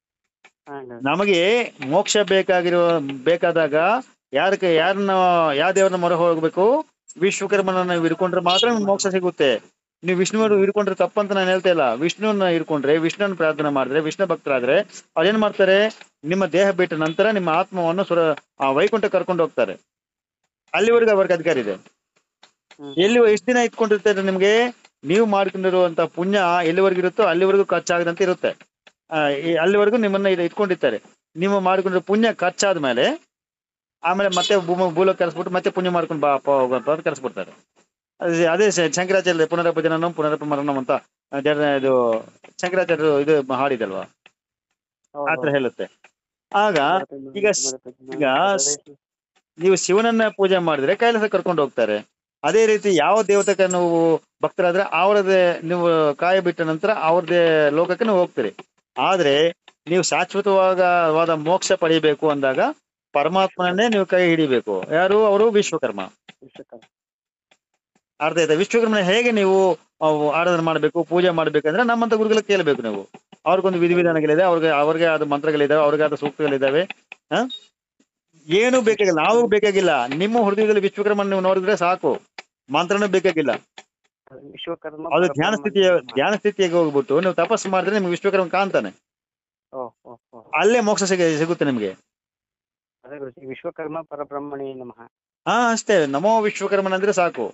ಹಾ ಗುರುಜಿ. ನಮಗೆ ಮೋಕ್ಷ ಬೇಕಾಗಿರೋ ಬೇಕಾದಾಗ ಯಾರಕ್ಕೆ ಯಾರನ್ನ ಯಾವ ದೇವರನ್ನ ಮೊರೆ ಹೋಗ್ಬೇಕು ವಿಶ್ವಕರ್ಮನನ್ನ ನೀವು ಹಿಡ್ಕೊಂಡ್ರೆ ಮಾತ್ರ ನಿಮ್ಗೆ ಮೋಕ್ಷ ಸಿಗುತ್ತೆ ನೀವು ವಿಷ್ಣುವನ್ನು ಹಿಡ್ಕೊಂಡ್ರೆ ತಪ್ಪಂತ ನಾನು ಹೇಳ್ತಾ ಇಲ್ಲ ವಿಷ್ಣುವನ್ನ ಹಿಡ್ಕೊಂಡ್ರೆ ವಿಷ್ಣುವನ್ನ ಪ್ರಾರ್ಥನೆ ಮಾಡಿದ್ರೆ ವಿಷ್ಣು ಭಕ್ತರಾದ್ರೆ ಅದೇನ್ ಮಾಡ್ತಾರೆ ನಿಮ್ಮ ದೇಹ ಬಿಟ್ಟ ನಂತರ ನಿಮ್ಮ ಆತ್ಮವನ್ನು ಸುರ ಆ ವೈಕುಂಠ ಕರ್ಕೊಂಡು ಹೋಗ್ತಾರೆ ಅಲ್ಲಿವರೆಗೂ ಅವ್ರಿಗೆ ಅಧಿಕಾರ ಇದೆ ಹ್ಮ್. ಎಲ್ಲಿ ಎಷ್ಟು ದಿನ ಇಟ್ಕೊಂಡಿರ್ತಾರೆ ನಿಮ್ಗೆ ನೀವು ಮಾಡ್ಕೊಂಡಿರುವಂತ ಪುಣ್ಯ ಎಲ್ಲಿವರೆಗೂ ಇರುತ್ತೋ ಅಲ್ಲಿವರೆಗೂ ಖರ್ಚಾಗದಂತೆ ಇರುತ್ತೆ ಆ, ಈ ಅಲ್ಲಿವರೆಗೂ ನಿಮ್ಮನ್ನ ಇದು ಇಟ್ಕೊಂಡಿರ್ತಾರೆ ನೀವು ಮಾಡ್ಕೊಂಡಿರೋ ಪುಣ್ಯ ಖರ್ಚಾದ್ಮೇಲೆ ಆಮೇಲೆ ಮತ್ತೆ ಭೂಮ ಭೂಲೋಕ ಕರೆಸ್ಬಿಟ್ಟು ಮತ್ತೆ ಪುಣ್ಯ ಮಾಡ್ಕೊಂಡು ಬಾ ಅಪ್ಪ ಹೋಗಪ್ಪ ಅಂತ ಕರೆಸ್ಬಿಡ್ತಾರೆ ಅದೇ ಅದೇ ಶ- ಶಂಕರಾಚಾರ್ಯ ಪುನರಪ ಜನನಂ ಪುನರಪ ಮರಣಂ ಅಂತ ಆ, ಜನ ಇದು ಶಂಕರಾಚಾರ್ಯರು ಇದು ಹಾಡಿದಲ್ವಾ ಹೌದು, ಆತರ ಹೌದು. ಹೇಳುತ್ತೆ ಆಗ ಗಣಪತಿ ಈಗ ಸ್- ಈಗ ಸ್- ನೀವು ಶಿವನನ್ನ ಪೂಜೆ ಮಾಡಿದ್ರೆ ಕೈಲಾಸ ಕರ್ಕೊಂಡು ಹೋಗ್ತಾರೆ ಅದೇ ರೀತಿ ಯಾವ ದೇವತೆಗೆ ನೀವು ಭಕ್ತರಾದ್ರೆ ಅವರದೇ ನೀವು ಕಾಯ ಬಿಟ್ಟ ನಂತರ ಅವ್ರದೇ ಲೋಕಕ್ಕೆ ನೀವು ಹೋಗ್ತೀರಿ ಆದ್ರೆ ನೀವು ಶಾಶ್ವತವಾದ ಮೋಕ್ಷ ಪಡಿಬೇಕು ಅಂದಾಗ ಪರಮಾತ್ಮನನ್ನೇ ನೀವು ಕೈ ಹಿಡಿಬೇಕು ಯಾರು ಅವರು ವಿಶ್ವಕರ್ಮ ವಿಶ್ವಕರ್ಮ ಅರ್ಥ ಆಯ್ತಾ ವಿಶ್ವಕರ್ಮನ ಹೇಗೆ ನೀವು ಅವು ಆರಾಧನೆ ಮಾಡಬೇಕು ಪೂಜೆ ಮಾಡ್ಬೇಕಂದ್ರೆ ನಮ್ಮಂತ ಗುರುಗಳ ಕೇಳಬೇಕು ನೀವು ಅವ್ರಿಗೊಂದು ವಿಧಿವಿಧಾನಗಳಿದೆ ಅವ್ರಿಗೆ ಅವ್ರಿಗೆ ಆದ ಮಂತ್ರಗಳಿದಾವೆ ಅವ್ರಿಗೆ ಆದ ಸೂಕ್ತಗಳಿದಾವೆ ಹ ಏನು ಬೇಕಾಗಿಲ್ಲ ನಾವು ಬೇಕಾಗಿಲ್ಲ ನಿಮ್ಮ ಹೃದಯದಲ್ಲಿ ವಿಶ್ವಕರ್ಮನ ನೀವು ನೋಡಿದ್ರೆ ಸಾಕು ಮಂತ್ರನೂ ಬೇಕಾಗಿಲ್ಲ ವಿಶ್ವಕರ್ಮ ಅದು ಪರಬ್ರಹ್ಮ ಧ್ಯಾನ ಸ್ಥಿತಿಯ ನಿರ್ಮಾಣ. ಧ್ಯಾನ ಸ್ಥಿತಿಯಾಗಿ ಹೋಗ್ಬಿಟ್ಟು ನೀವು ತಪಸ್ಸು ಮಾಡಿದ್ರೆ ನಿಮ್ಗೆ ವಿಶ್ವಕರ್ಮ ಕಾಣ್ತಾನೆ ಓ ಓ ಓ ಅಲ್ಲೇ ಮೋಕ್ಷ ಸಿಗ ಸಿಗುತ್ತೆ ನಿಮ್ಗೆ ಅದೇ ಗುರುಜಿ ವಿಶ್ವಕರ್ಮ ಪರಬ್ರಹ್ಮಣಿ ನಮಃ ಹಾ ಅಷ್ಟೇ ನಮೋ ವಿಶ್ವಕರ್ಮನ ಅಂದ್ರೆ ಸಾಕು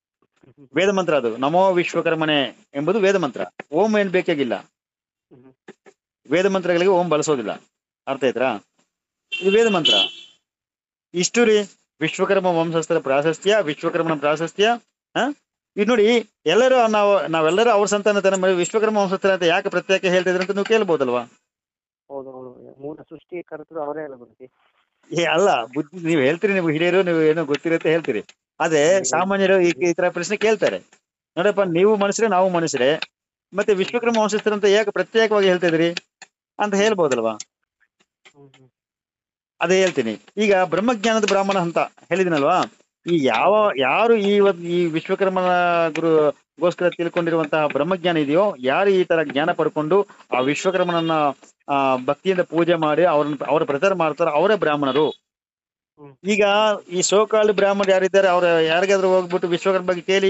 ವೇದ ಮಂತ್ರ ಅದು ನಮೋ ವಿಶ್ವಕರ್ಮನೆ ಎಂಬುದು ವೇದ ಮಂತ್ರ ಓಂ ಏನ್ ಬೇಕಾಗಿಲ್ಲ ಹ್ಮ್. ವೇದ ಮಂತ್ರಗಳಿಗೆ ಓಂ ಬಳಸೋದಿಲ್ಲ ಅರ್ಥ ಆಯ್ತಾ ಇದು ವೇದ ಮಂತ್ರ ಇಷ್ಟು ರೀ ವಿಶ್ವಕರ್ಮ ವಂಶಸ್ಥರ ಪ್ರಾಶಸ್ತ್ಯ ವಿಶ್ವಕರ್ಮನ ಪ್ರಾಶಸ್ತ್ಯ ಹ ಇದು ನೋಡಿ ಎಲ್ಲರೂ ನಾವು ನಾವೆಲ್ಲರೂ ಅವ್ರ ಸಂತಾನತನ ಮಾಡಿ ವಿಶ್ವಕರ್ಮ ವಂಶಸ್ಥರ ಅಂತ ಯಾಕೆ ಪ್ರತ್ಯೇಕ ಹೇಳ್ತಿದ್ರು ಅಂತ ನೀವು ಕೇಳ್ಬೋದಲ್ವಾ ಹೌದು ಹೌದು ಮೂಲ ಸೃಷ್ಟಿ ಕರ್ತರು ಅವರೇ ಅಲ್ಲ ಗುರುಜಿ ಏ ಅಲ್ಲ ಬುದ್ಧಿ ನೀವು ಹೇಳ್ತೀರಿ ನೀವು ಹಿರಿಯರು ನೀವು ಏನೋ ಗೊತ್ತಿರುತ್ತೆ ಹೇಳ್ತೀರಿ ಅದೇ ಸಾಮಾನ್ಯರು ಈ ಈ ತರ ಪ್ರಶ್ನೆ ಕೇಳ್ತಾರೆ ನೋಡಪ್ಪ ನೀವು ಮನುಷ್ಯರೇ ನಾವು ಮನುಷ್ಯರೇ ಮತ್ತೆ ವಿಶ್ವಕರ್ಮ ವಂಶಸ್ಥರು ಅಂತ ಯಾಕೆ ಪ್ರತ್ಯೇಕವಾಗಿ ಹೇಳ್ತಾ ಇದ್ರಿ ಅಂತ ಹೇಳ್ಬೋದಲ್ವಾ ಹ್ಮ್ ಹ್ಮ್ ಅದೇ ಹೇಳ್ತೀನಿ ಈಗ ಬ್ರಹ್ಮಜ್ಞಾನದ ಬ್ರಾಹ್ಮಣ ಅಂತ ಹೇಳಿದಿನಲ್ವಾ ಈ ಯಾವ ಯಾರು ಈ ಒಂದ್- ಈ ವಿಶ್ವಕರ್ಮನ ಗುರು ಗೋಸ್ಕರ ತಿಳ್ಕೊಂಡಿರುವಂತಹ ಬ್ರಹ್ಮಜ್ಞಾನ ಇದೆಯೋ ಯಾರು ಈ ತರ ಜ್ಞಾನ ಪಡ್ಕೊಂಡು ಆ ವಿಶ್ವಕರ್ಮನನ್ನ ಆ ಭಕ್ತಿಯಿಂದ ಪೂಜೆ ಮಾಡಿ ಅವ್ರನ್ನ ಅವ್ರ ಪ್ರಚಾರ ಮಾಡ್ತಾರೋ ಅವರೇ ಬ್ರಾಹ್ಮಣರು ಹ್ಮ್. ಈಗ ಈ ಸೋಕಾಳು ಬ್ರಾಹ್ಮಣರು ಯಾರಿದ್ದಾರೆ ಅವ್ರ ಯಾರಿಗಾದ್ರೂ ಹೋಗ್ಬಿಟ್ಟು ವಿಶ್ವಕರ್ಮ ಬಗ್ಗೆ ಕೇಳಿ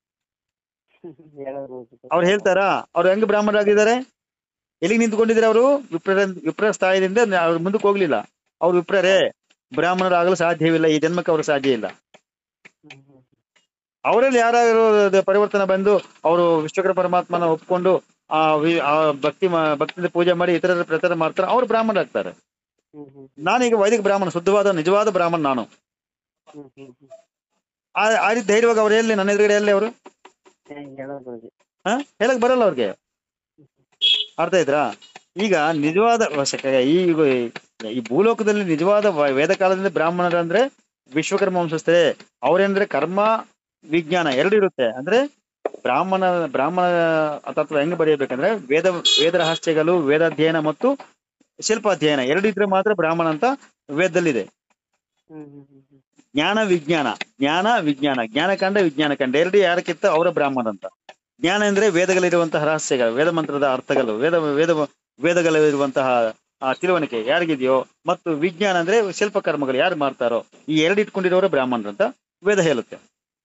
ಹೇಳೋದು ಗುರೂಜಿ. ಅವ್ರು ಹೇಳ್ತಾರಾ ಅವ್ರು ಹೆಂಗ್ ಬ್ರಾಹ್ಮಣರಾಗಿದ್ದಾರೆ ಎಲ್ಲಿಗೆ ನಿಂತ್ಕೊಂಡಿದ್ದಾರೆ ಅವರು ವಿಪ್ರ ವಿಪ್ರ ಸ್ಥಾಯದಿಂದ ಅವ್ರು ಮುಂದಕ್ಕೆ ಹೋಗ್ಲಿಲ್ಲ ಅವ್ರು ವಿಪ್ರರೇ ಬ್ರಾಹ್ಮಣರಾಗಲು ಸಾಧ್ಯವಿಲ್ಲ ಈ ಜನ್ಮಕ್ಕೆ ಅವ್ರಿಗೆ ಸಾಧ್ಯ ಇಲ್ಲ ಹ್ಮ್ ಹ್ಮ್ ಅವರಲ್ಲಿ ಯಾರಾದರೂ ಅದು ಪರಿವರ್ತನೆ ಬಂದು ಅವರು ವಿಶ್ವಕರ್ಮ ಪರಮಾತ್ಮನ ಒಪ್ಕೊಂಡು ಆ ವಿ- ಆ ಭಕ್ತಿ ಮಾ- ಭಕ್ತಿಯಿಂದ ಪೂಜೆ ಮಾಡಿ ಇತರರ ಪ್ರಚಾರ ಮಾಡ್ತಾರೆ ಅವ್ರು ಬ್ರಾಹ್ಮಣರಾಗ್ತಾರೆ ಹ್ಮ್ ಹ್ಮ್ ನಾನೀಗ ವೈದಿಕ ಬ್ರಾಹ್ಮಣ ಶುದ್ಧವಾದ ನಿಜವಾದ ಬ್ರಾಹ್ಮಣ ನಾನು ಹ್ಮ್ ಹ್ಮ್ ಹ್ಮ್ ಆ ಆ ರೀತಿ ಧೈರ್ಯವಾಗಿ ಅವ್ರು ಎಲ್ಲಿ ನನ್ನ ಎದುರುಗಡೆ ಎಲ್ಲಿ ಅವರು ಏ, ಹೇಳೋದು ಗುರೂಜಿ. ಹಾ ಹೇಳಕ್ ಬರಲ್ಲ ಅವ್ರಿಗೆ ಅರ್ಥ ಆಯ್ತಾ ಈಗ ನಿಜವಾದ ವಶ- ಈ ಈ ಭೂಲೋಕದಲ್ಲಿ ನಿಜವಾದ ವ- ವೇದ ಕಾಲದಿಂದ ಬ್ರಾಹ್ಮಣರು ಅಂದ್ರೆ ವಿಶ್ವಕರ್ಮ ವಂಶಸ್ಥರೇ ಅವ್ರೇಂದ್ರೆ ಕರ್ಮ ವಿಜ್ಞಾನ ಎರಡು ಇರುತ್ತೆ ಅಂದ್ರೆ ಬ್ರಾಹ್ಮಣ ಬ್ರಾಹ್ಮಣ ತತ್ವ ಹೆಂಗ್ ಬರೆಯಬೇಕಂದ್ರೆ ವೇದ ವೇದ ರಹಸ್ಯಗಳು ವೇದಾಧ್ಯಯನ ಮತ್ತು ಶಿಲ್ಪಾಧ್ಯಯನ ಎರಡು ಇದ್ರೆ ಮಾತ್ರ ಬ್ರಾಹ್ಮಣ ಅಂತ ವೇದದಲ್ಲಿದೆ ಹ್ಮ್ ಹ್ಮ್ ಹ್ಮ್ ಹ್ಮ್ ಜ್ಞಾನ ವಿಜ್ಞಾನ ಜ್ಞಾನ ವಿಜ್ಞಾನ ಜ್ಞಾನ ಕಂಡ ವಿಜ್ಞಾನ ಕಂಡ ಎರಡು ಯಾರಕ್ಕಿತ್ತ ಅವರ ಬ್ರಾಹ್ಮಣ ಅಂತ ಜ್ಞಾನ ಅಂದ್ರೆ ವೇದಗಳಿರುವಂತಹ ರಹಸ್ಯಗಳು ವೇದ ಮಂತ್ರದ ಅರ್ಥಗಳು ವೇದ ವೇದ ವೇದಗಳಿರುವಂತಹ ಆ ತಿಳುವಳಿಕೆ ಯಾರಿಗಿದೆಯೋ ಮತ್ತು ವಿಜ್ಞಾನ ಅಂದ್ರೆ ಶಿಲ್ಪಕರ್ಮಗಳು ಯಾರು ಮಾಡ್ತಾರೋ ಈ ಎರಡು ಇಟ್ಕೊಂಡಿರೋರು ಬ್ರಾಹ್ಮಣರು ಅಂತ ವೇದ ಹೇಳುತ್ತೆ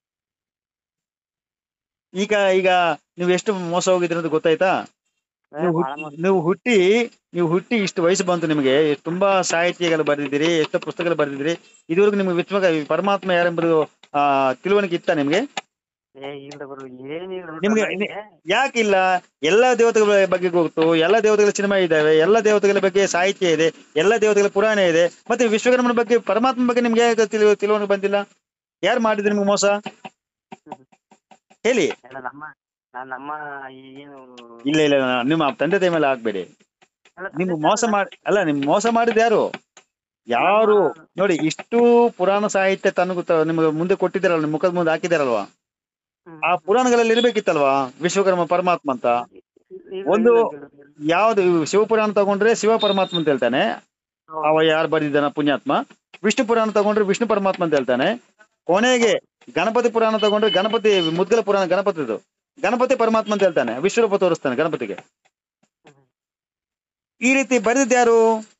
ಈಗ ಈಗ ನೀವು ಎಷ್ಟು ಮೋಸ ಹೋಗಿದ್ರಿ ಅಂತ ಗೊತ್ತಾಯ್ತಾ ಏ, ನೀವು ಭಾಳ ಹುಟ್ಟಿ- ಮಸ್ತ್. ನೀವು ಹುಟ್ಟಿ ನೀವು ಹುಟ್ಟಿ ಇಷ್ಟು ವಯಸ್ಸು ಬಂತು ನಿಮಗೆ ತುಂಬಾ ಸಾಹಿತ್ಯಗಳು ಬರೆದಿದ್ದೀರಿ ಎಷ್ಟೋ ಪುಸ್ತಕಗಳು ಬರೆದಿದ್ದೀರಿ ಇದುವರೆಗೂ ನಿಮ್ಗೆ ವಿಶ್ವ ಪರಮಾತ್ಮ ಯಾರೆಂಬುದು ಆ ತಿಳುವಳಿಕೆ ಇತ್ತ ನಿಮ್ಗೆ ಏ ಇಲ್ಲ ಗುರು ಏನಿಲ್ಲ ನಿಮ್ಗೆ- ನನಗೆ ಯಾಕಿಲ್ಲ ಎಲ್ಲಾ ದೇವತೆಗಳ ಬಗ್ಗೆ ಗೊತ್ತು ಎಲ್ಲಾ ದೇವತೆಗಳ ಸಿನಿಮಾ ಇದಾವೆ ಎಲ್ಲಾ ದೇವತೆಗಳ ಬಗ್ಗೆ ಸಾಹಿತ್ಯ ಇದೆ ಎಲ್ಲಾ ದೇವತೆಗಳ ಪುರಾಣ ಇದೆ ಮತ್ತೆ ವಿಶ್ವಕರ್ಮನ ಬಗ್ಗೆ ಪರಮಾತ್ಮ ಬಗ್ಗೆ ನಿಮ್ಗೆ ಯಾಕೆ ತಿಳು ತಿಳುವಳಿಕೆ ಬಂದಿಲ್ಲ ಯಾರು ಮಾಡಿದ್ರು ನಿಮ್ಗೆ ಮೋಸ ಹೇಳಿ ಎಲ್ಲ ನಮ್ಮ ನಾ- ನಮ್ಮ ಈ ಏನು ಇಲ್ಲ ಇಲ್ಲ ನಿಮ್ಮ ತಂದೆ ತಾಯಿ ಮೇಲೆ ಆಗ್ಬೇಡಿ ಎಲ್ಲ ನಿಮ್ಗೆ ತಂದೆ ಮೋಸ ತಾಯಿ ಮಾಡಿ ಅಲ್ಲ ನಿಮ್ ಮೋಸ ಮಾಡಿದ ಯಾರು ಯಾರು ನೋಡಿ ಇಷ್ಟು ಪುರಾಣ ಸಾಹಿತ್ಯ ತನಗೂ ತ- ನಿಮ್ಗೆ ಮುಂದೆ ಕೊಟ್ಟಿದ್ದಾರಲ್ಲ ನಿಮ್ ಮುಖದ ಮುಂದೆ ಹಾಕಿದಾರಲ್ವಾ ಹ್ಮ್. ಆ ಪುರಾಣಗಳಲ್ಲಿ ಇರ್ಬೇಕಿತ್ತಲ್ವಾ ವಿಶ್ವಕರ್ಮ ಪರಮಾತ್ಮ ಅಂತ ಇಲ್ಲ, ಒಂದು ಇಲ್ಲ, ಇಲ್ಲ, ಇಲ್ಲ. ಯಾವ್ದು ಶಿವಪುರಾಣ ತಗೊಂಡ್ರೆ ಶಿವ ಪರಮಾತ್ಮ ಅಂತ ಹೇಳ್ತಾನೆ ಹೌದು. ಅವ ಯಾರು ಬರೆದಿದ್ದಾನ ಪುಣ್ಯಾತ್ಮ ವಿಷ್ಣು ಪುರಾಣ ತಗೊಂಡ್ರೆ ವಿಷ್ಣು ಪರಮಾತ್ಮ ಅಂತ ಹೇಳ್ತಾನೆ ಕೊನೆಗೆ ಗಣಪತಿ ಪುರಾಣ ತಗೊಂಡ್ರೆ ಗಣಪತಿ ಮುದ್ಗಲ ಪುರಾಣ ಗಣಪತಿದು ಗಣಪತಿ ಪರಮಾತ್ಮ ಅಂತ ಹೇಳ್ತಾನೆ ವಿಶ್ವರೂಪ ತೋರಿಸ್ತಾನೆ ಗಣಪತಿಗೆ ಈ ರೀತಿ ಬರೆದಿದ್ದು ಯಾರು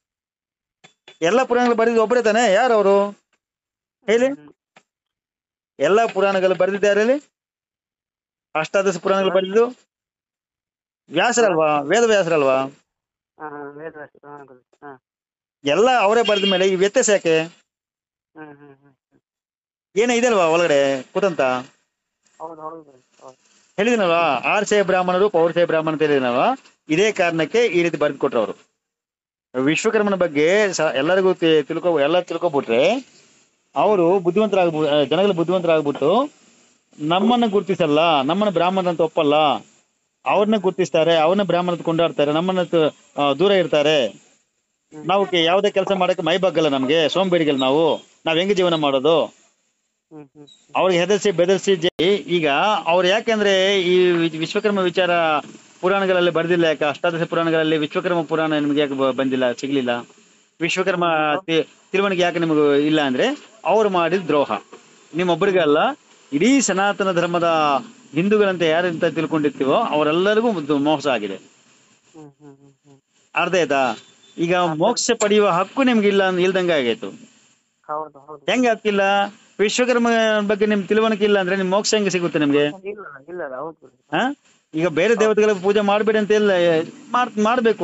ಎಲ್ಲ ಪುರಾಣಗಳು ಬರೆದಿದ್ದು ಒಬ್ಬರೇ ತಾನೆ ಯಾರು ಅವರು ಹೇಳಿ ಹ್ಮ್. ಎಲ್ಲ ಪುರಾಣಗಳು ಬರೆದಿದ್ದು ಯಾರು ಹೇಳಿ ಅಷ್ಟಾದಶ ಪುರಾಣಗಳು ಬರೆದಿದ್ದು ವ್ಯಾಸರಲ್ವಾ ವೇದ ವ್ಯಾಸರಲ್ವಾ ಹಾ, ಹಾ, ವೇದವ್ಯಾಸ, ಹಾ, ಗುರು. ಹಾ. ಎಲ್ಲ ಅವರೇ ಬರೆದ ಮೇಲೆ ಈ ವ್ಯತ್ಯಾಸ ಯಾಕೆ ಹ್ಮ್, ಹ್ಮ್, ಹ್ಮ್. ಏನೋ ಇದಲ್ವಾ ಒಳಗಡೆ ಕುತಂತ ಹೌದು ಹೌದು ಗುರು, ಹೌದು. ಹೇಳಿದಿನಲ್ವಾ ಆರ್ಸೆ ಬ್ರಾಹ್ಮಣರು ಪೌರ್ಸೆ ಬ್ರಾಹ್ಮಣ ಅಂತ ಹೇಳಿದಿನಲ್ವಾ ಇದೇ ಕಾರಣಕ್ಕೆ ಈ ರೀತಿ ಬರೆದು ಕೊಟ್ರು ಅವರು ವಿಶ್ವಕರ್ಮನ ಬಗ್ಗೆ ಸ- ಎಲ್ಲರಿಗೂ ತಿ- ತಿಳ್ಕೊ ಎಲ್ಲ ತಿಳ್ಕೊಬಿಟ್ರೆ ಅವರು ಬುದ್ಧಿವಂತರಾಗ್ಬು ಆ, ಜನಗಳು ಬುದ್ಧಿವಂತರಾಗ್ಬಿಟ್ಟು ನಮ್ಮನ್ನ ಗುರ್ತಿಸಲ್ಲ ನಮ್ಮನ್ನ ಬ್ರಾಹ್ಮಣ ಅಂತ ಒಪ್ಪಲ್ಲ ಅವ್ರನ್ನ ಗುರ್ತಿಸ್ತಾರೆ ಅವ್ರನ್ನ ಬ್ರಾಹ್ಮಣ ಅಂತ ಕೊಂಡಾಡ್ತಾರೆ ನಮ್ಮನ್ನ ತ- ಆ, ದೂರ ಇರ್ತಾರೆ ನಾವು ಕೆ- ಯಾವುದೇ ಕೆಲಸ ಮಾಡಕ್ಕೆ ಮೈ ಬಗ್ಗಲ್ಲ ನಮ್ಗೆ ಸೋಂಬೇರಿಗಳು ನಾವು ನಾವ್ ಹೆಂಗೆ ಜೀವನ ಮಾಡೋದು ಹ್ಮ್, ಹ್ಮ್. ಅವ್ರಿಗೆ ಹೆದರ್ಸಿ ಬೆದರ್ಸಿ ಜೈ ಈಗ ಅವ್ರು ಯಾಕೆಂದ್ರೆ ಈ ವಿ- ವಿಶ್ವಕರ್ಮ ವಿಚಾರ ಪುರಾಣಗಳಲ್ಲಿ ಬರ್ದಿಲ್ಲ ಯಾಕೆ ಅಷ್ಟಾದಶ ಪುರಾಣಗಳಲ್ಲಿ ವಿಶ್ವಕರ್ಮ ಪುರಾಣ ನಿಮ್ಗೆ ಯಾಕೆ ಬ- ಬಂದಿಲ್ಲ ಸಿಗ್ಲಿಲ್ಲ ವಿಶ್ವಕರ್ಮ ತಿ- ತಿಳುವಳಿಕೆ ಯಾಕೆ ನಿಮಗೆ ಇಲ್ಲ ಅಂದ್ರೆ ಅವ್ರು ಮಾಡಿದ ದ್ರೋಹ ನಿಮ್ಮೊಬ್ಬರಿಗೆ ಅಲ್ಲ ಇಡೀ ಸನಾತನ ಧರ್ಮದ ಹಿಂದೂಗಳಂತ ಯಾರಂತ ತಿಳ್ಕೊಂಡಿರ್ತೀವೋ ಅವರೆಲ್ಲರಿಗೂ ಒಂದು ಮೋಸ ಆಗಿದೆ ಹ್ಮ್, ಹ್ಮ್, ಹ್ಮ್, ಹ್ಮ್. ಅರ್ಥ ಆಯ್ತಾ ಈಗ ಮೋಕ್ಷ ಪಡೆಯುವ ಹಕ್ಕು ನಿಮ್ಗೆ ಇಲ್ಲ ಇಲ್ದಂಗೆ ಆಗೈತು ಹೌದು ಹೌದು ಹೆಂಗೆ ಆಗ್ತಿಲ್ಲ ವಿಶ್ವಕರ್ಮ ಬಗ್ಗೆ ನಿಮ್ ತಿಳುವಳಿಕೆ ಇಲ್ಲ ಅಂದ್ರೆ ನಿಮ್ ಮೋಕ್ಷ ಹೆಂಗೆ ಸಿಗುತ್ತೆ ನಿಮ್ಗೆ ಇಲ್ಲ ಇಲ್ಲ ಹೌದು ಗುರು. ಹಾ ಈಗ ಬೇರೆ ದೇವತೆಗಳ ಪೂಜೆ ಮಾಡಬೇಡಿ ಅಂತ ಇಲ್ಲ ಮಾಡ್ ಮಾಡ್ಬೇಕು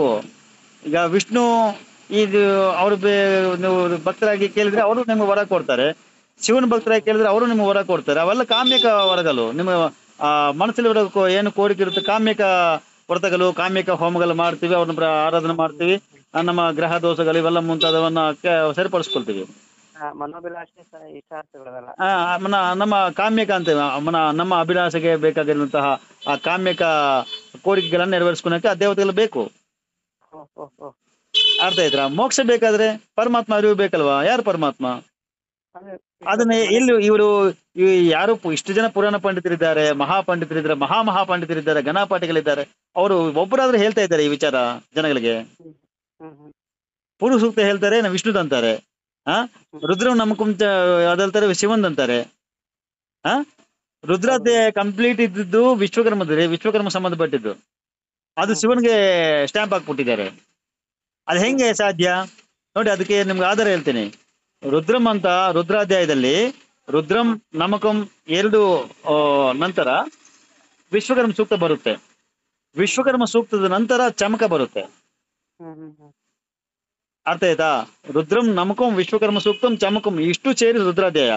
ಈಗ ವಿಷ್ಣು ಇದು ಅವ್ರು ಬೇ- ನೀವು ಭಕ್ತರಾಗಿ ಕೇಳಿದ್ರೆ ಅವರು ನಿಮ್ಗೆ ವರ ಕೊಡ್ತಾರೆ ಶಿವನ ಭಕ್ತರಾಗಿ ಕೇಳಿದ್ರೆ ಅವರು ನಿಮ್ಗೆ ವರ ಕೊಡ್ತಾರೆ ಅವೆಲ್ಲ ಕಾಮ್ಯಕ ವರಗಳು ನಿಮ್ಮ ಆ ಮನಸ್ಸಲ್ಲಿ ಇರೋ ಕೋ- ಏನು ಕೋರಿಕೆ ಇರುತ್ತೆ ಕಾಮ್ಯಕ ವ್ರತಗಳು ಕಾಮ್ಯಕ ಹೋಮಗಳು ಮಾಡ್ತೀವಿ ಅವ್ರನ್ನ ಪ್ರ- ಆರಾಧನೆ ಮಾಡ್ತೀವಿ ಆ, ನಮ್ಮ ಗ್ರಹ ದೋಷಗಳು ಇವೆಲ್ಲ ಮುಂತಾದವನ್ನ ಕೆ- ಸರಿಪಡಿಸ್ಕೊಳ್ತೀವಿ ಆ, ಮನೋಭಿಲಾಷೆ ಸ- ಇಷ್ಟಾರ್ಥಗಳಲ್ಲ ಆ, ಮನ ನಮ್ಮ ಕಾಮ್ಯಕ ಅಂತೇವೆ ಮನ ನಮ್ಮ ಅಭಿಲಾಷೆಗೆ ಬೇಕಾಗಿರುವಂತಹ ಆ ಕಾಮ್ಯಕ ಕೋರಿಕೆಗಳನ್ನ ನೆರವೇರಿಸ್ಕೊಳಕ್ಕೆ ಆ ದೇವತೆಗಳು ಬೇಕು ಓ ಓ ಓ ಅರ್ಥ ಆಯ್ತಾ ಮೋಕ್ಷ ಬೇಕಾದ್ರೆ ಪರಮಾತ್ಮ ಅರಿವು ಬೇಕಲ್ವಾ ಯಾರು ಪರಮಾತ್ಮ ಅದೇ ಅದನ್ನ ಇಲ್ಲಿ ಇವರು ಯಾರು ಪು- ಇಷ್ಟು ಜನ ಪುರಾಣ ಪಂಡಿತರಿದ್ದಾರೆ ಮಹಾ ಪಂಡಿತರಿದ್ದಾರೆ ಮಹಾ ಮಹಾ ಪಂಡಿತರಿದ್ದಾರೆ ಘನಪಾಠಿಗಳಿದ್ದಾರೆ ಅವರು ಒಬ್ಬರಾದ್ರೂ ಹೇಳ್ತಾ ಇದ್ದಾರೆ ಈ ವಿಚಾರ ಜನಗಳಿಗೆ ಹ್ಮ್ ಹ್ಮ್ ಪುರು ಸೂಕ್ತ ಹೇಳ್ತಾರೆ ನಾವು ವಿಷ್ಣುದ್ ಅಂತಾರೆ ಆ ರುದ್ರ ನಮಕುಂಚ ಅದಲ್ತಾರೆ ಶಿವಂದ್ ಅಂತಾರೆ ಆ ರುದ್ರಾಧ್ಯಾಯ ಕಂಪ್ಲೀಟ್ ಇದ್ದಿದ್ದು ವಿಶ್ವಕರ್ಮದ್ರಿ ವಿಶ್ವಕರ್ಮ ಸಂಬಂಧಪಟ್ಟಿದ್ದು ಅದು ಶಿವನ್ಗೆ ಸ್ಟ್ಯಾಂಪ್ ಹಾಕ್ಬಿಟ್ಟಿದ್ದಾರೆ ಅದು ಹೆಂಗೆ ಸಾಧ್ಯ ನೋಡಿ ಅದಕ್ಕೆ ನಿಮ್ಗೆ ಆಧಾರ ಹೇಳ್ತೀನಿ ರುದ್ರಂ ಅಂತ ರುದ್ರಾಧ್ಯಾಯದಲ್ಲಿ ರುದ್ರಂ ನಮಕಂ ಎರಡು ಆ, ನಂತರ ವಿಶ್ವಕರ್ಮ ಸೂಕ್ತ ಬರುತ್ತೆ ವಿಶ್ವಕರ್ಮ ಸೂಕ್ತದ ನಂತರ ಚಮಕ ಬರುತ್ತೆ ಹ್ಮ್ ಹ್ಮ್ ಹ್ಮ್ ಅರ್ಥ ಆಯ್ತಾ ರುದ್ರಂ ನಮಕಂ ವಿಶ್ವಕರ್ಮ ಸೂಕ್ತಂ ಚಮಕಂ ಇಷ್ಟು ಸೇರಿ ರುದ್ರಾಧ್ಯಾಯ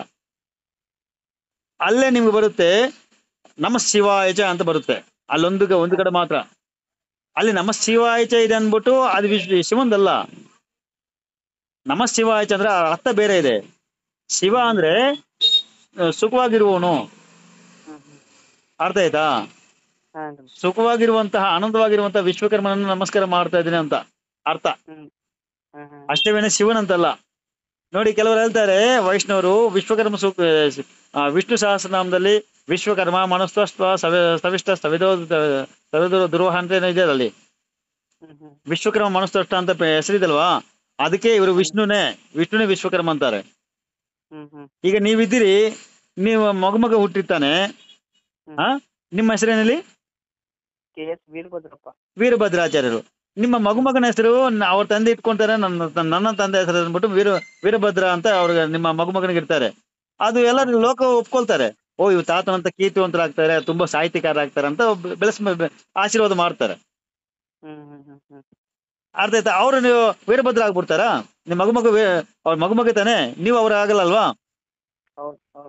ಅಲ್ಲೇ ನಿಮ್ಗೆ ಬರುತ್ತೆ ನಮ ಶಿವಾಯಚ ಅಂತ ಬರುತ್ತೆ ಅಲ್ಲೊಂದು ಗ- ಒಂದು ಕಡೆ ಮಾತ್ರ ಅಲ್ಲಿ ನಮ ಶಿವಾಯಚ ಇದೆ ಅಂದ್ಬಿಟ್ಟು ಅದು ವಿಶ್- ಶಿವಂದಲ್ಲ ನಮ ಶಿವಾಯಚ ಅಂದ್ರೆ ಆ ಅರ್ಥ ಬೇರೆ ಇದೆ ಶಿವ ಅಂದ್ರೆ ಆ, ಸುಖವಾಗಿರುವವನು ಹ್ಮ್ ಹ್ಮ್ ಅರ್ಥ ಆಯ್ತಾ ಹಾಂ ಗುರು. ಸುಖವಾಗಿರುವಂತಹ ಆನಂದವಾಗಿರುವಂತಹ ವಿಶ್ವಕರ್ಮನನ್ನು ನಮಸ್ಕಾರ ಮಾಡ್ತಾ ಇದ್ದೀನಿ ಅಂತ ಅರ್ಥ ಹ್ಮ್ ಹ್ಮ್ ಹ್ಮ್ ಅಷ್ಟೇವೇನೆ ಶಿವನಂತಲ್ಲ ನೋಡಿ ಕೆಲವರು ಹೇಳ್ತಾರೆ ವೈಷ್ಣವರು ವಿಶ್ವಕರ್ಮ ಸೂಕ್ತ ಆ, ವಿಷ್ಣು ಸಹಸ್ರನಾಮದಲ್ಲಿ ವಿಶ್ವಕರ್ಮ ಮನಸ್ತ್ವಸ್ತ್ವ ಸವಿ ಸವಿಷ್ಟ ಸವಿದೋ ಸವಿದೋ ದುರ್ವಾಹ ಅಂತ ಏನೋ ಇದೆ ಅಲ್ಲಿ ಹ್ಮ್ ಹ್ಮ್ ವಿಶ್ವಕರ್ಮ ಮನಸ್ತ್ವಷ್ಟ ಅಂತ ಪೆ- ಹೆಸರಿದಲ್ವಾ ಅದಕ್ಕೆ ಇವರು ವಿಷ್ಣುನೇ ವಿಷ್ಣುನೇ ವಿಶ್ವಕರ್ಮ ಅಂತಾರೆ ಹ್ಮ್ ಹ್ಮ್ ಈಗ ನೀವಿದ್ದೀರಿ ನೀವು ಮಗಮಗ ಹುಟ್ಟಿರ್ತಾನೆ ಆ ನಿಮ್ಮ ಹೆಸರೇನಲ್ಲಿ ಕೆ ಎಸ್ ವೀರಭದ್ರಪ್ಪ ವೀರಭದ್ರಾಚಾರ್ಯರು ನಿಮ್ಮ ಮಗುಮಗನ ಹೆಸರು ನ- ಅವ್ರ ತಂದೆ ಇಟ್ಕೊಂತಾರೆ ನನ್ನ ನನ್ನ ತಂದೆ ಹೆಸರು ಅಂದ್ಬಿಟ್ಟು ವೀರ ವೀರಭದ್ರ ಅಂತ ಅವ್ರಿಗೆ ನಿಮ್ಮ ಮಗುಮಗನಿಗೆ ಇರ್ತಾರೆ ಅದು ಎಲ್ಲರೂ ಲೋಕ ಒಪ್ಕೊಳ್ತಾರೆ ಓ ಇವ್ ತಾತನಂತ ಕೀರ್ತಿವಂತರಾಗ್ತಾರೆ ತುಂಬಾ ಸಾಹಿತ್ಯಕಾರರಾಗ್ತಾರೆ ಅಂತ ಒಬ್ಬ- ಬೆಳೆಸ್ ಆಶೀರ್ವಾದ ಮಾಡ್ತಾರೆ ಹ್ಮ್ ಹ್ಮ್ ಹ್ಮ್ ಹ್ಮ್ ಅರ್ಥ ಆಯ್ತಾ ಅವ್ರು ನೀವು ವೀರಭದ್ರ ಆಗ್ಬಿಡ್ತಾರಾ ನಿಮ್ಮ ಮಗುಮಗ ವೀ- ಅವ್ರ ಮಗುಮಗ ತಾನೆ ನೀವು ಅವ್ರ ಆಗಲ್ಲ ಅಲ್ವಾ ಹೌದು ಹೌದು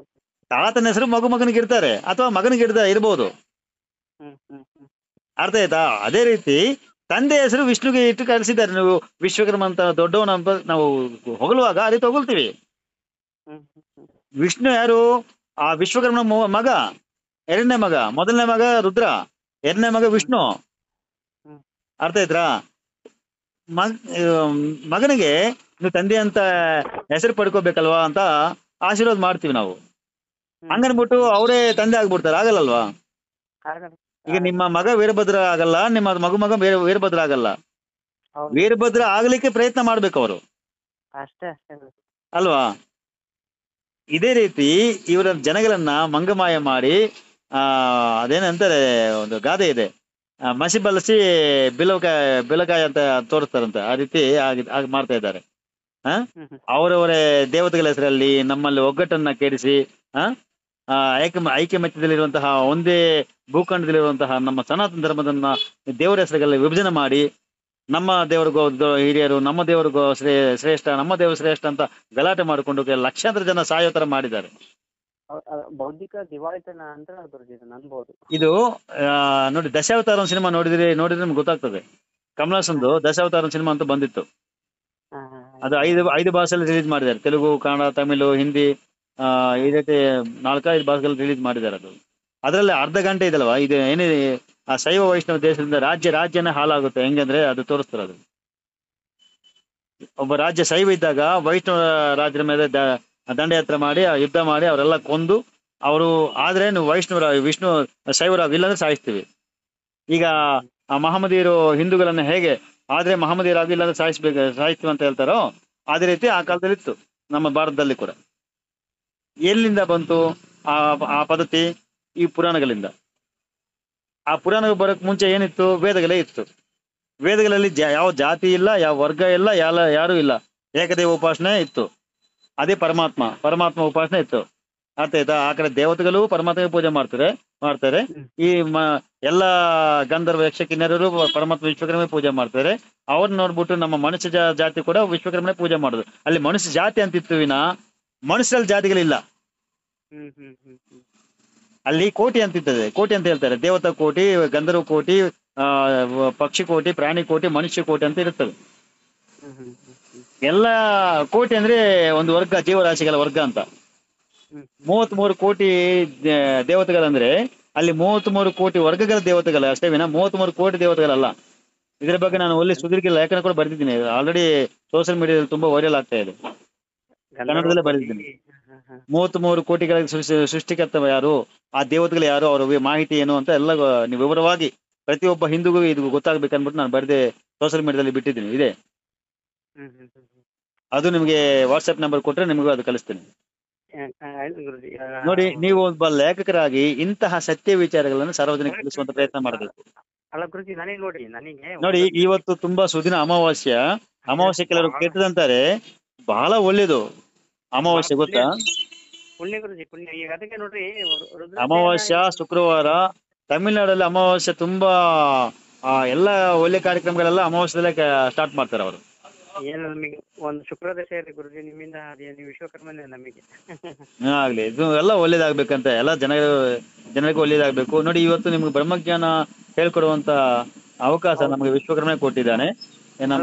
ತಾತನ ಹೆಸರು ಮಗು ಮಗನಿಗೆ ಇರ್ತಾರೆ ಅಥವಾ ಮಗನಿಗೆ ಇರ್ದ ಇರ್ಬೋದು ಹ್ಮ್ ಹ್ಮ್ ಹ್ಮ್ ಅರ್ಥ ಆಯ್ತಾ ಅದೇ ರೀತಿ ತಂದೆ ಹೆಸರು ವಿಷ್ಣುಗೆ ಇಟ್ಟು ಕರೆಸಿದ್ದಾರೆ ನೀವು ವಿಶ್ವಕರ್ಮ ಅಂತ ದೊಡ್ಡವನ ಅಂತ ನಾವು ಹೊಗಳುವಾಗ ಅದೇ ತಗೊಳ್ತೀವಿ ಹ್ಮ್ ಹ್ಮ್ ಹ್ಮ್ ವಿಷ್ಣು ಯಾರು ಆ ವಿಶ್ವಕರ್ಮನ ಮೊ- ಮಗ ಎರಡನೇ ಮಗ ಮೊದಲನೇ ಮಗ ರುದ್ರ ಎರಡನೇ ಮಗ ವಿಷ್ಣು ಹ್ಮ್. ಅರ್ಥ ಆಯ್ತಾ ಮಗ್ ಆಮ್, ಮಗನಿಗೆ ನೀವು ತಂದೆ ಅಂತ ಹೆಸರು ಪಡ್ಕೋಬೇಕಲ್ವಾ ಅಂತ ಆಶೀರ್ವಾದ ಮಾಡ್ತೀವಿ ನಾವು ಹ್ಮ್. ಹಂಗನ್ಬಿಟ್ಟು ಅವರೇ ತಂದೆ ಆಗ್ಬಿಡ್ತಾರೆ ಆಗಲ್ಲಲ್ವಾ ಆಗಲ್ಲ. ಈಗ ನಿಮ್ಮ ಮಗ ವೀರಭದ್ರ ಆಗಲ್ಲ ನಿಮ್ಮ ಮಗು ಮಗ ವೀರ ವೀರಭದ್ರ ಆಗಲ್ಲ ಹೌದು. ವೀರಭದ್ರ ಆಗ್ಲಿಕ್ಕೆ ಪ್ರಯತ್ನ ಮಾಡ್ಬೇಕು ಅವರು ಅಷ್ಟೇ ಅಷ್ಟೇ ಗುರುಜಿ. ಅಲ್ವಾ ಇದೇ ರೀತಿ ಇವರ ಜನಗಳನ್ನ ಮಂಗಮಾಯ ಮಾಡಿ ಆ ಅದೇನಂತಾರೆ ಒಂದು ಗಾದೆ ಇದೆ ಆ, ಮಸಿ ಬಳಸಿ ಬಿಲಕಾಯ ಬಿಲಕಾಯ ಅಂತ ತೋರಿಸ್ತಾರಂತೆ ಆ ರೀತಿ ಆಗಿ ಆಗಿ ಮಾಡ್ತಾ ಇದ್ದಾರೆ ಆ ಹ್ಮ್ ಹ್ಮ್ ಅವರವರೇ ದೇವತೆಗಳ ಹೆಸರಲ್ಲಿ ನಮ್ಮಲ್ಲಿ ಒಗ್ಗಟ್ಟನ್ನ ಕೇಳಿಸಿ ಆ ಆ, ಐಕ್ಯ ಐಕ್ಯಮತ್ಯದಲ್ಲಿರುವಂತಹ ಒಂದೇ ಭೂಖಂಡದಲ್ಲಿರುವಂತಹ ನಮ್ಮ ಸನಾತನ ಧರ್ಮದನ್ನ ದೇವರ ಹೆಸರುಗಳಲ್ಲಿ ವಿಭಜನೆ ಮಾಡಿ ನಮ್ಮ ದೇವರಿಗೋ ದೊ- ಹಿರಿಯರು ನಮ್ಮ ದೇವರಿಗೋ ಶ್ರೇ ಶ್ರೇಷ್ಠ ನಮ್ಮ ದೇವರು ಶ್ರೇಷ್ಠ ಅಂತ ಗಲಾಟೆ ಮಾಡಿಕೊಂಡು ಕೆ- ಲಕ್ಷಾಂತರ ಜನ ಸಾಯೋ ತರ ಮಾಡಿದ್ದಾರೆ ಹೌದ್- ಅದು ಬೌದ್ಧಿಕ ದಿವಾಳಿತನ ಅಂತ ಗುರುಜಿ ಇದನ್ನ ಅನ್ಬೋದು ಇದು ಆ, ನೋಡಿ ದಶಾವತಾರ ಸಿನಿಮಾ ನೋಡಿದ್ರೆ ನೋಡಿದ್ರೆ ನಿಮ್ಗೆ ಗೊತ್ತಾಗ್ತದೆ ಕಮಲಾಸಂದು ದಶಾವತಾರ ಸಿನಿಮಾ ಅಂತ ಬಂದಿತ್ತು ಹಾ, ಹಾ, ಹಾ. ಅದು ಐದು ಐದು ಭಾಷೆಯಲ್ಲಿ ರಿಲೀಸ್ ಮಾಡಿದ್ದಾರೆ ತೆಲುಗು ಕನ್ನಡ ತಮಿಳು ಹಿಂದಿ ಆ, ಈ ರೀತಿ ನಾಲ್ಕೈದು ಭಾಷೆಗಳಲ್ಲಿ ರಿಲೀಸ್ ಮಾಡಿದ್ದಾರೆ ಅದು ಅದರಲ್ಲಿ ಅರ್ಧ ಗಂಟೆ ಇದಲ್ವಾ ಇದು ಏನಿದೆ ಆ ಶೈವ ವೈಷ್ಣವ ದೇಶದಿಂದ ರಾಜ್ಯ ರಾಜ್ಯನೇ ಹಾಳಾಗುತ್ತೆ ಹೆಂಗಂದ್ರೆ ಅದು ತೋರಿಸ್ತಾರೆ ಅದು ಒಬ್ಬ ರಾಜ್ಯ ಶೈವ ಇದ್ದಾಗ ವೈಷ್ಣವ ರಾಜ್ಯದ ಮೇಲೆ ದ- ದಂಡಯಾತ್ರೆ ಮಾಡಿ ಆ ಯುದ್ಧ ಮಾಡಿ ಅವರೆಲ್ಲ ಕೊಂದು ಅವರು ಆದ್ರೆ ನೀವು ವೈಷ್ಣವರ ವಿಷ್ಣು ಶೈವರಾಗ ಇಲ್ಲಾಂದ್ರೆ ಸಾಯಿಸ್ತೀವಿ ಈಗ ಆ ಮಹಮ್ಮದಿಯರು ಹಿಂದೂಗಳನ್ನ ಹೇಗೆ ಆದ್ರೆ ಮಹಮ್ಮದಿಯರಾಗಿ ಇಲ್ಲಾಂದ್ರೆ ಸಾಯಿಸ್ಬೇಕು ಸಾಯಿಸ್ತೀವಿ ಅಂತ ಹೇಳ್ತಾರೋ ಅದೇ ರೀತಿ ಆ ಕಾಲದಲ್ಲಿ ಇತ್ತು ನಮ್ಮ ಭಾರತದಲ್ಲಿ ಕೂಡ ಎಲ್ಲಿಂದ ಬಂತು ಆ ಆ ಪದ್ಧತಿ ಈ ಪುರಾಣಗಳಿಂದ ಆ ಪುರಾಣ ಬರಕ್ ಮುಂಚೆ ಏನಿತ್ತು ವೇದಗಳೇ ಇತ್ತು ವೇದಗಳಲ್ಲಿ ಜಾ- ಯಾವ ಜಾತಿ ಇಲ್ಲ ಯಾವ ವರ್ಗ ಇಲ್ಲ ಯಾಲ ಯಾರು ಇಲ್ಲ ಏಕದೇವ ಉಪಾಸನೆ ಇತ್ತು ಅದೇ ಪರಮಾತ್ಮ ಪರಮಾತ್ಮ ಉಪಾಸನೆ ಇತ್ತು ಅರ್ಥ ಆಯ್ತಾ ಆ ಕಡೆ ದೇವತೆಗಳು ಪರಮಾತ್ಮಗೆ ಪೂಜೆ ಮಾಡ್ತಾರೆ ಮಾಡ್ತಾರೆ ಈ ಮ ಎಲ್ಲ ಗಂಧರ್ವ ಯಕ್ಷ ಕಿನ್ನರರು ಪರಮಾತ್ಮ ವಿಶ್ವಕರ್ಮ ಪೂಜೆ ಮಾಡ್ತಾರೆ ಅವ್ರನ್ನ ನೋಡ್ಬಿಟ್ಟು ನಮ್ಮ ಮನುಷ್ಯ ಜಾ- ಜಾತಿ ಕೂಡ ವಿಶ್ವಕರ್ಮನೆ ಪೂಜೆ ಮಾಡೋದು ಅಲ್ಲಿ ಮನುಷ್ಯ ಜಾತಿ ಅಂತಿತ್ತು ವಿನ ಮನುಷ್ಯರಲ್ಲಿ ಜಾತಿಗಳಿಲ್ಲ ಹ್ಮ್ ಹ್ಮ್ ಹ್ಮ್ ಹ್ಮ್ ಅಲ್ಲಿ ಕೋಟಿ ಅಂತಿರ್ತದೆ ಕೋಟಿ ಅಂತ ಹೇಳ್ತಾರೆ ದೇವತಾ ಕೋಟಿ ಗಂಧರ್ವ ಕೋಟಿ ಆ ವ- ಪಕ್ಷಿ ಕೋಟಿ ಪ್ರಾಣಿ ಕೋಟಿ ಮನುಷ್ಯ ಕೋಟಿ ಅಂತ ಇರುತ್ತವೆ ಹ್ಮ್ ಹ್ಮ್ ಹ್ಮ್ ಹ್ಮ್ ಎಲ್ಲ ಕೋಟಿ ಅಂದ್ರೆ ಒಂದು ವರ್ಗ ಜೀವರಾಶಿಗಳ ವರ್ಗ ಅಂತ ಹ್ಮ್. ಮೂವತ್ತ್ ಮೂರು ಕೋಟಿ ದೇ- ದೇವತೆಗಳಂದ್ರೆ ಅಲ್ಲಿ ಮೂವತ್ತ್ ಮೂರು ಕೋಟಿ ವರ್ಗಗಳ ದೇವತೆಗಳ ಅಷ್ಟೇ ವಿನ ಮೂವತ್ತ್ ಮೂರು ಕೋಟಿ ದೇವತೆಗಳಲ್ಲ ಇದ್ರ ಬಗ್ಗೆ ನಾನು ಒಳ್ಳೆ ಸುದೀರ್ಘ ಲೇಖನ ಕೂಡ ಬರೆದಿದ್ದೀನಿ ಆಲ್ರೆಡಿ ಸೋಷಿಯಲ್ ಮೀಡಿಯಾದಲ್ಲಿ ತುಂಬಾ ವೈರಲ್ ಆಗ್ತಾ ಇದೆ ಕನ್ನಡದಲ್ಲೇ ಬರೆದಿದ್ದೀನಿ. ಹಾ, ಹಾ. ಮೂವತ್ತ್ ಮೂರು ಕೋಟಿಗಳ ಸೃಷ್ಟಿ ಸೃಷ್ಟಿಕರ್ತ ಯಾರು ಆ ದೇವತೆಗಳು ಯಾರು ಅವರ ವಿ- ಮಾಹಿತಿ ಏನು ಅಂತ ಎಲ್ಲ ಗೊ- ನೀವು ವಿವರವಾಗಿ ಪ್ರತಿಯೊಬ್ಬ ಹಿಂದೂಗೂ ಇದು ಗೊತ್ತಾಗ್ಬೇಕನ್ಬಿಟ್ಟು ನಾನು ಬರೆದೆ ಸೋಷಿಯಲ್ ಮೀಡಿಯಾದಲ್ಲಿ ಬಿಟ್ಟಿದ್ದೀನಿ ಇದೆ ಹ್ಮ್ ಹ್ಮ್ ಹ್ಮ್ ಹ್ಮ್. ಅದು ನಿಮಗೆ ವಾಟ್ಸ್ಆಪ್ ನಂಬರ್ ಕೊಟ್ರೆ ನಿಮಗೂ ಅದು ಕಳಿಸ್ತೀನಿ ಆ, ಆ, ಆಯ್ತು ಗುರುಜಿ ಇವಾಗ ನೋಡಿ ನೀವು ಒಬ್ಬ ಲೇಖಕರಾಗಿ ಇಂತಹ ಸತ್ಯ ವಿಚಾರಗಳನ್ನು ಸಾರ್ವಜನಿಕ ತಿಳಿಸುವಂತ ಪ್ರಯತ್ನ ಮಾಡಬೇಕು ಅಲ್ಲ ಗುರುಜಿ ನನಗೆ ನೋಡಿ ನನಗೆ ನೋಡಿ ಇವತ್ತು ತುಂಬಾ ಸುದಿನ ಅಮಾವಾಸ್ಯ ಅಮಾವಾಸ್ಯ ಕೆಲವರು ಕೆಟ್ಟದಂತಾರೆ ಬಹಳ ಒಳ್ಳೇದು ಅಮಾವಾಸ್ಯೆ ಗೊತ್ತಾ ಪುಣ್ಯ ಗುರುಜಿ ಪುಣ್ಯ ಈಗ ಅದಕ್ಕೆ ನೋಡ್ರಿ ರುದ್ರದೇವನ ಅಮಾವಾಸ್ಯ ಶುಕ್ರವಾರ ತಮಿಳ್ನಾಡಲ್ಲಿ ಅಮಾವಾಸ್ಯೆ ತುಂಬಾ ಆ, ಎಲ್ಲ ಒಳ್ಳೆ ಕಾರ್ಯಕ್ರಮಗಳೆಲ್ಲ ಅಮಾವಾಸ್ಯದಲ್ಲೇ ಸ್ಟಾರ್ಟ್ ಮಾಡ್ತಾರೆ ಅವರು ಏನು ನಮಗೆ ಒಂದು ಶುಕ್ರ ದಶೆ ಇದೆ ಗುರುಜಿ ನಿಮ್ಮಿಂದ ಅದೇ ನೀವು ವಿಶ್ವಕರ್ಮನೇ ನಮಗೆ ಆಗ್ಲಿ ಇದು ಎಲ್ಲ ಒಳ್ಳೇದಾಗ್ಬೇಕಂತ ಎಲ್ಲ ಜನ ಜನರಿಗೆ ಒಳ್ಳೇದಾಗ್ಬೇಕು ನೋಡಿ ಇವತ್ತು ನಿಮ್ಗೆ ಬ್ರಹ್ಮಜ್ಞಾನ ಹೇಳ್ಕೊಡುವಂತ ಅವಕಾಶ ನಮಗೆ ವಿಶ್ವಕರ್ಮ ಕೊಟ್ಟಿದ್ದಾನೆ ಏ ನಮ್ಮ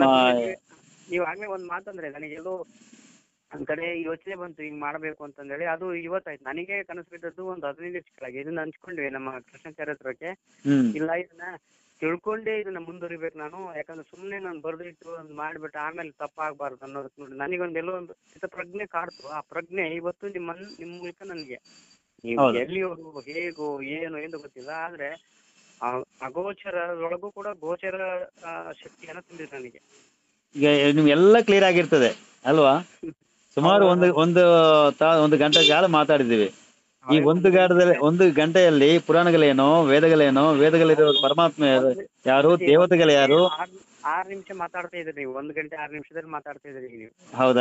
ನೀವು ಆಗ್ಲೇ ಒಂದ್ ಮಾತಂದ್ರೆ ನನಗೆ ಎಲ್ಲೋ ಒಂದ್ ಕಡೆ ಯೋಚನೆ ಬಂತು ಹಿಂಗ್ ಮಾಡ್ಬೇಕು ಅಂತಂದೇಳಿ ಅದು ಇವತ್ತಾಯ್ತು ನನಗೆ ಕನಸು ಬಿದ್ದದ್ದು ಒಂದು ಹದಿನೈದು ದಿವಸ ಕೆಳಗೆ ಇದನ್ನ ಹಂಚ್ಕೊಂಡ್ವಿ ನಮ್ಮ ಕೃಷ್ಣಾಚಾರ್ಯ ಹತ್ರಕ್ಕೆ ಹ್ಮ್ ಇಲ್ಲ ಇದನ್ನ ತಿಳ್ಕೊಂಡೇ ಇದನ್ನ ಮುಂದುವರಿಬೇಕು ನಾನು ಯಾಕಂದ್ರೆ ಸುಮ್ನೆ ನಾನು ಬರ್ದಿಟ್ಟು ಒಂದ್ ಮಾಡ್ಬಿಟ್ಟು ಆಮೇಲೆ ತಪ್ಪಾಗ್ಬಾರ್ದು ಅನ್ನೋದಕ್ಕೆ ನೋಡಿ ನನಗೊಂದು ಎಲ್ಲೋ ಒಂದು ಚಿತ್ತ ಪ್ರಜ್ಞೆ ಕಾಡ್ತು ಆ ಪ್ರಜ್ಞೆ ಇವತ್ತು ನಿಮ್ಮ ನಿಮ್ ಮೂಲಕ ನನಗೆ ನೀವು ಹೌದು. ಎಲ್ಲಿಯವರು ಹೇಗೋ ಏನು ಎಂದು ಗೊತ್ತಿಲ್ಲ ಆದ್ರೆ ಆ ಅಗೋಚರದೊಳಗೂ ಕೂಡ ಗೋಚರ ಆ, ಶಕ್ತಿಯನ್ನ ತುಂಬಿದೆ ನನಗೆ ಈಗ ನಿಮ್ಗೆಲ್ಲ ಕ್ಲಿಯರ್ ಆಗಿರ್ತದೆ ಅಲ್ವಾ ಸುಮಾರು ಒಂದು ಒಂದು ತಾ ಒಂದು ಗಂಟೆ ಕಾಲ ಮಾತಾಡಿದ್ದೀವಿ ಈ ಒಂದು ಗಾಡದಲ್ಲಿ ಒಂದು ಗಂಟೆಯಲ್ಲಿ ಪುರಾಣಗಳೇನೋ ವೇದಗಳೇನೋ ವೇದಗಳಿರೋ ಪರಮಾತ್ಮ ಯಾರು ಯಾರು ದೇವತೆಗಳು ಯಾರು ಆರ್ ಆರ್ ನಿಮಿಷ ಮಾತಾಡ್ತಾ ಇದ್ರಿ ನೀವು ಒಂದ್ ಗಂಟೆ ಆರ್ ನಿಮಿಷದಲ್ಲಿ ಮಾತಾಡ್ತಾ ಇದ್ರಿ ಈಗ ನೀವು ಹೌದಾ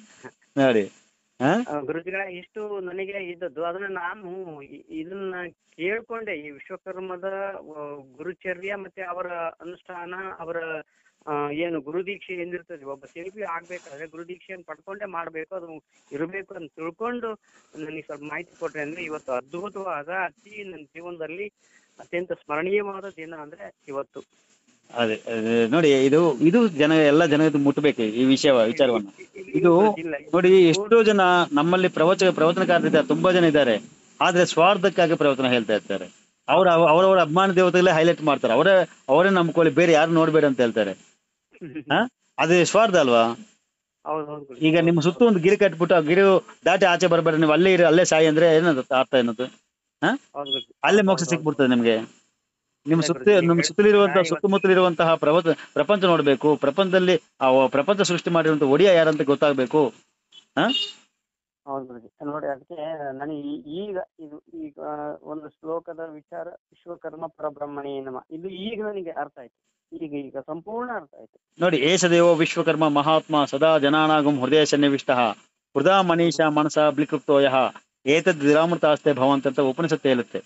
ನೋಡಿ ಹಾ ಆ, ಗುರುಜಿಗಳ ಇಷ್ಟು ನನಗೆ ಇದ್ದದ್ದು ಅದನ್ನ ನಾನು ಇ- ಇದನ್ನ ಕೇಳ್ಕೊಂಡೆ ಈ ವಿಶ್ವಕರ್ಮದ ಆ, ಗುರುಚರ್ಯ ಮತ್ತೆ ಅವರ ಅನುಷ್ಠಾನ ಅವರ ಆ, ಏನು ಗುರು ದೀಕ್ಷೆ ಎಂದಿರ್ತದೆ ಒಬ್ಬ ಶಿಲ್ಪಿ ಆಗ್ಬೇಕಾದ್ರೆ ಗುರು ದೀಕ್ಷೆಯನ್ನು ಪಡ್ಕೊಂಡೇ ಮಾಡ್ಬೇಕು ಅದು ಇರಬೇಕು ಅಂತ ತಿಳ್ಕೊಂಡು ನನಗೆ ಸ್ವಲ್ಪ ಮಾಹಿತಿ ಕೊಟ್ರೆ ಅಂದ್ರೆ ಇವತ್ತು ಅದ್ಭುತವಾದ ಅತಿ ನನ್ನ ಜೀವನದಲ್ಲಿ ಅತ್ಯಂತ ಸ್ಮರಣೀಯವಾದ ದಿನ ಅಂದ್ರೆ ಇವತ್ತು ಅದೇ ಅದೇ ನೋಡಿ ಇದು ಇದು ಜನ ಎಲ್ಲ ಜನಕ್ಕೆ ಮುಟ್ಟಬೇಕು ಈ ವಿಷಯ ವಿಚಾರವನ್ನ ಇದು ಇಲ್ಲ ನೋಡಿ ಎಷ್ಟೋ ಜನ ನಮ್ಮಲ್ಲಿ ಪ್ರವಚ ಪ್ರವಚನಕಾರರಿದ್ದಾರೆ ತುಂಬಾ ಜನ ಇದ್ದಾರೆ ಆದ್ರೆ ಸ್ವಾರ್ಥಕ್ಕಾಗಿ ಪ್ರವಚನ ಹೇಳ್ತಾ ಇರ್ತಾರೆ ಅವ್ರ ಅವರವರ ಅಭಿಮಾನ ದೇವತೆಗಳೇ ಹೈಲೈಟ್ ಮಾಡ್ತಾರೆ ಅವರೇ ಅವರೇ ನಂಬ್ಕೊಳ್ಳಿ ಬೇರೆ ಯಾರು ನೋಡ್ಬೇಡ ಅಂತ ಹೇಳ್ತಾರೆ ಹಾ ಅದೇ ಸ್ವಾರ್ಥ ಅಲ್ವಾ ಹೌದು ಹೌದು ಗುರುಜಿ. ಈಗ ನಿಮ್ಮ ಸುತ್ತ ಒಂದು ಗಿರಿ ಕಟ್ಬಿಟ್ಟು ಆ ಗಿರಿ ದಾಟಿ ಆಚೆ ಬರಬೇಡ ನೀವು ಅಲ್ಲೇ ಇರಿ ಅಲ್ಲೇ ಸಾಯಿ ಅಂದ್ರೆ ಏನದು ಅರ್ಥ ಏನದು ಹೌದು ಗುರುಜಿ. ಅಲ್ಲೇ ಹೌದು, ಮೋಕ್ಷ ಹೌದು, ಸಿಕ್ಬಿಡ್ತದೆ ನಿಮ್ಗೆ ನಿಮ್ಮ ಅದೇ ಸುತ್ತ ಗುರುಜಿ, ನಿಮ್ಮ ಈಗ ಸುತ್ತಲಿರುವಂತಹ ಇವತ್ತು- ಸುತ್ತಮುತ್ತಲಿರುವಂತಹ ಪ್ರಪಂಚ ಪ್ರಪಂಚ ನೋಡ್ಬೇಕು ಪ್ರಪಂಚದಲ್ಲಿ ಆ ವ- ಪ್ರಪಂಚ ಸೃಷ್ಟಿ ಮಾಡಿರುವಂತ ಒಡೆಯ ಯಾರಂತ ಗೊತ್ತಾಗ್ಬೇಕು ಹಾ ಹೌದು ಗುರುಜಿ ನೋಡಿ ಅದಕ್ಕೆ ನನಗೆ ಈ- ಈಗ ಇದು ಈಗ ಒಂದು ಶ್ಲೋಕದ ವಿಚಾರ ವಿಶ್ವಕರ್ಮ ಪರಬ್ರಹ್ಮಣಿ ನಮ ಇದು ಈಗ ನನಗೆ ಅರ್ಥ ಆಯ್ತು ಈಗ ಈಗ ಸಂಪೂರ್ಣ ಅರ್ಥ ಆಯ್ತು ನೋಡಿ ಏಷದೇವೋ ವಿಶ್ವಕರ್ಮ ಮಹಾತ್ಮ ಸದಾ ಜನಾನಾಗಂ ಹೃದಯ ಸನ್ನಿವಿಷ್ಟ ಹೃದಾ ಮನೀಷ ಮನಸ ಬ್ಲಿಕೃಪ್ತೋಯ ಏತದ್ ವಿರಾಮೃತಾಸ್ತೆ ಭವಂತ ಅಂತ ಉಪನಿಷತ್ತು ಹೇಳುತ್ತೆ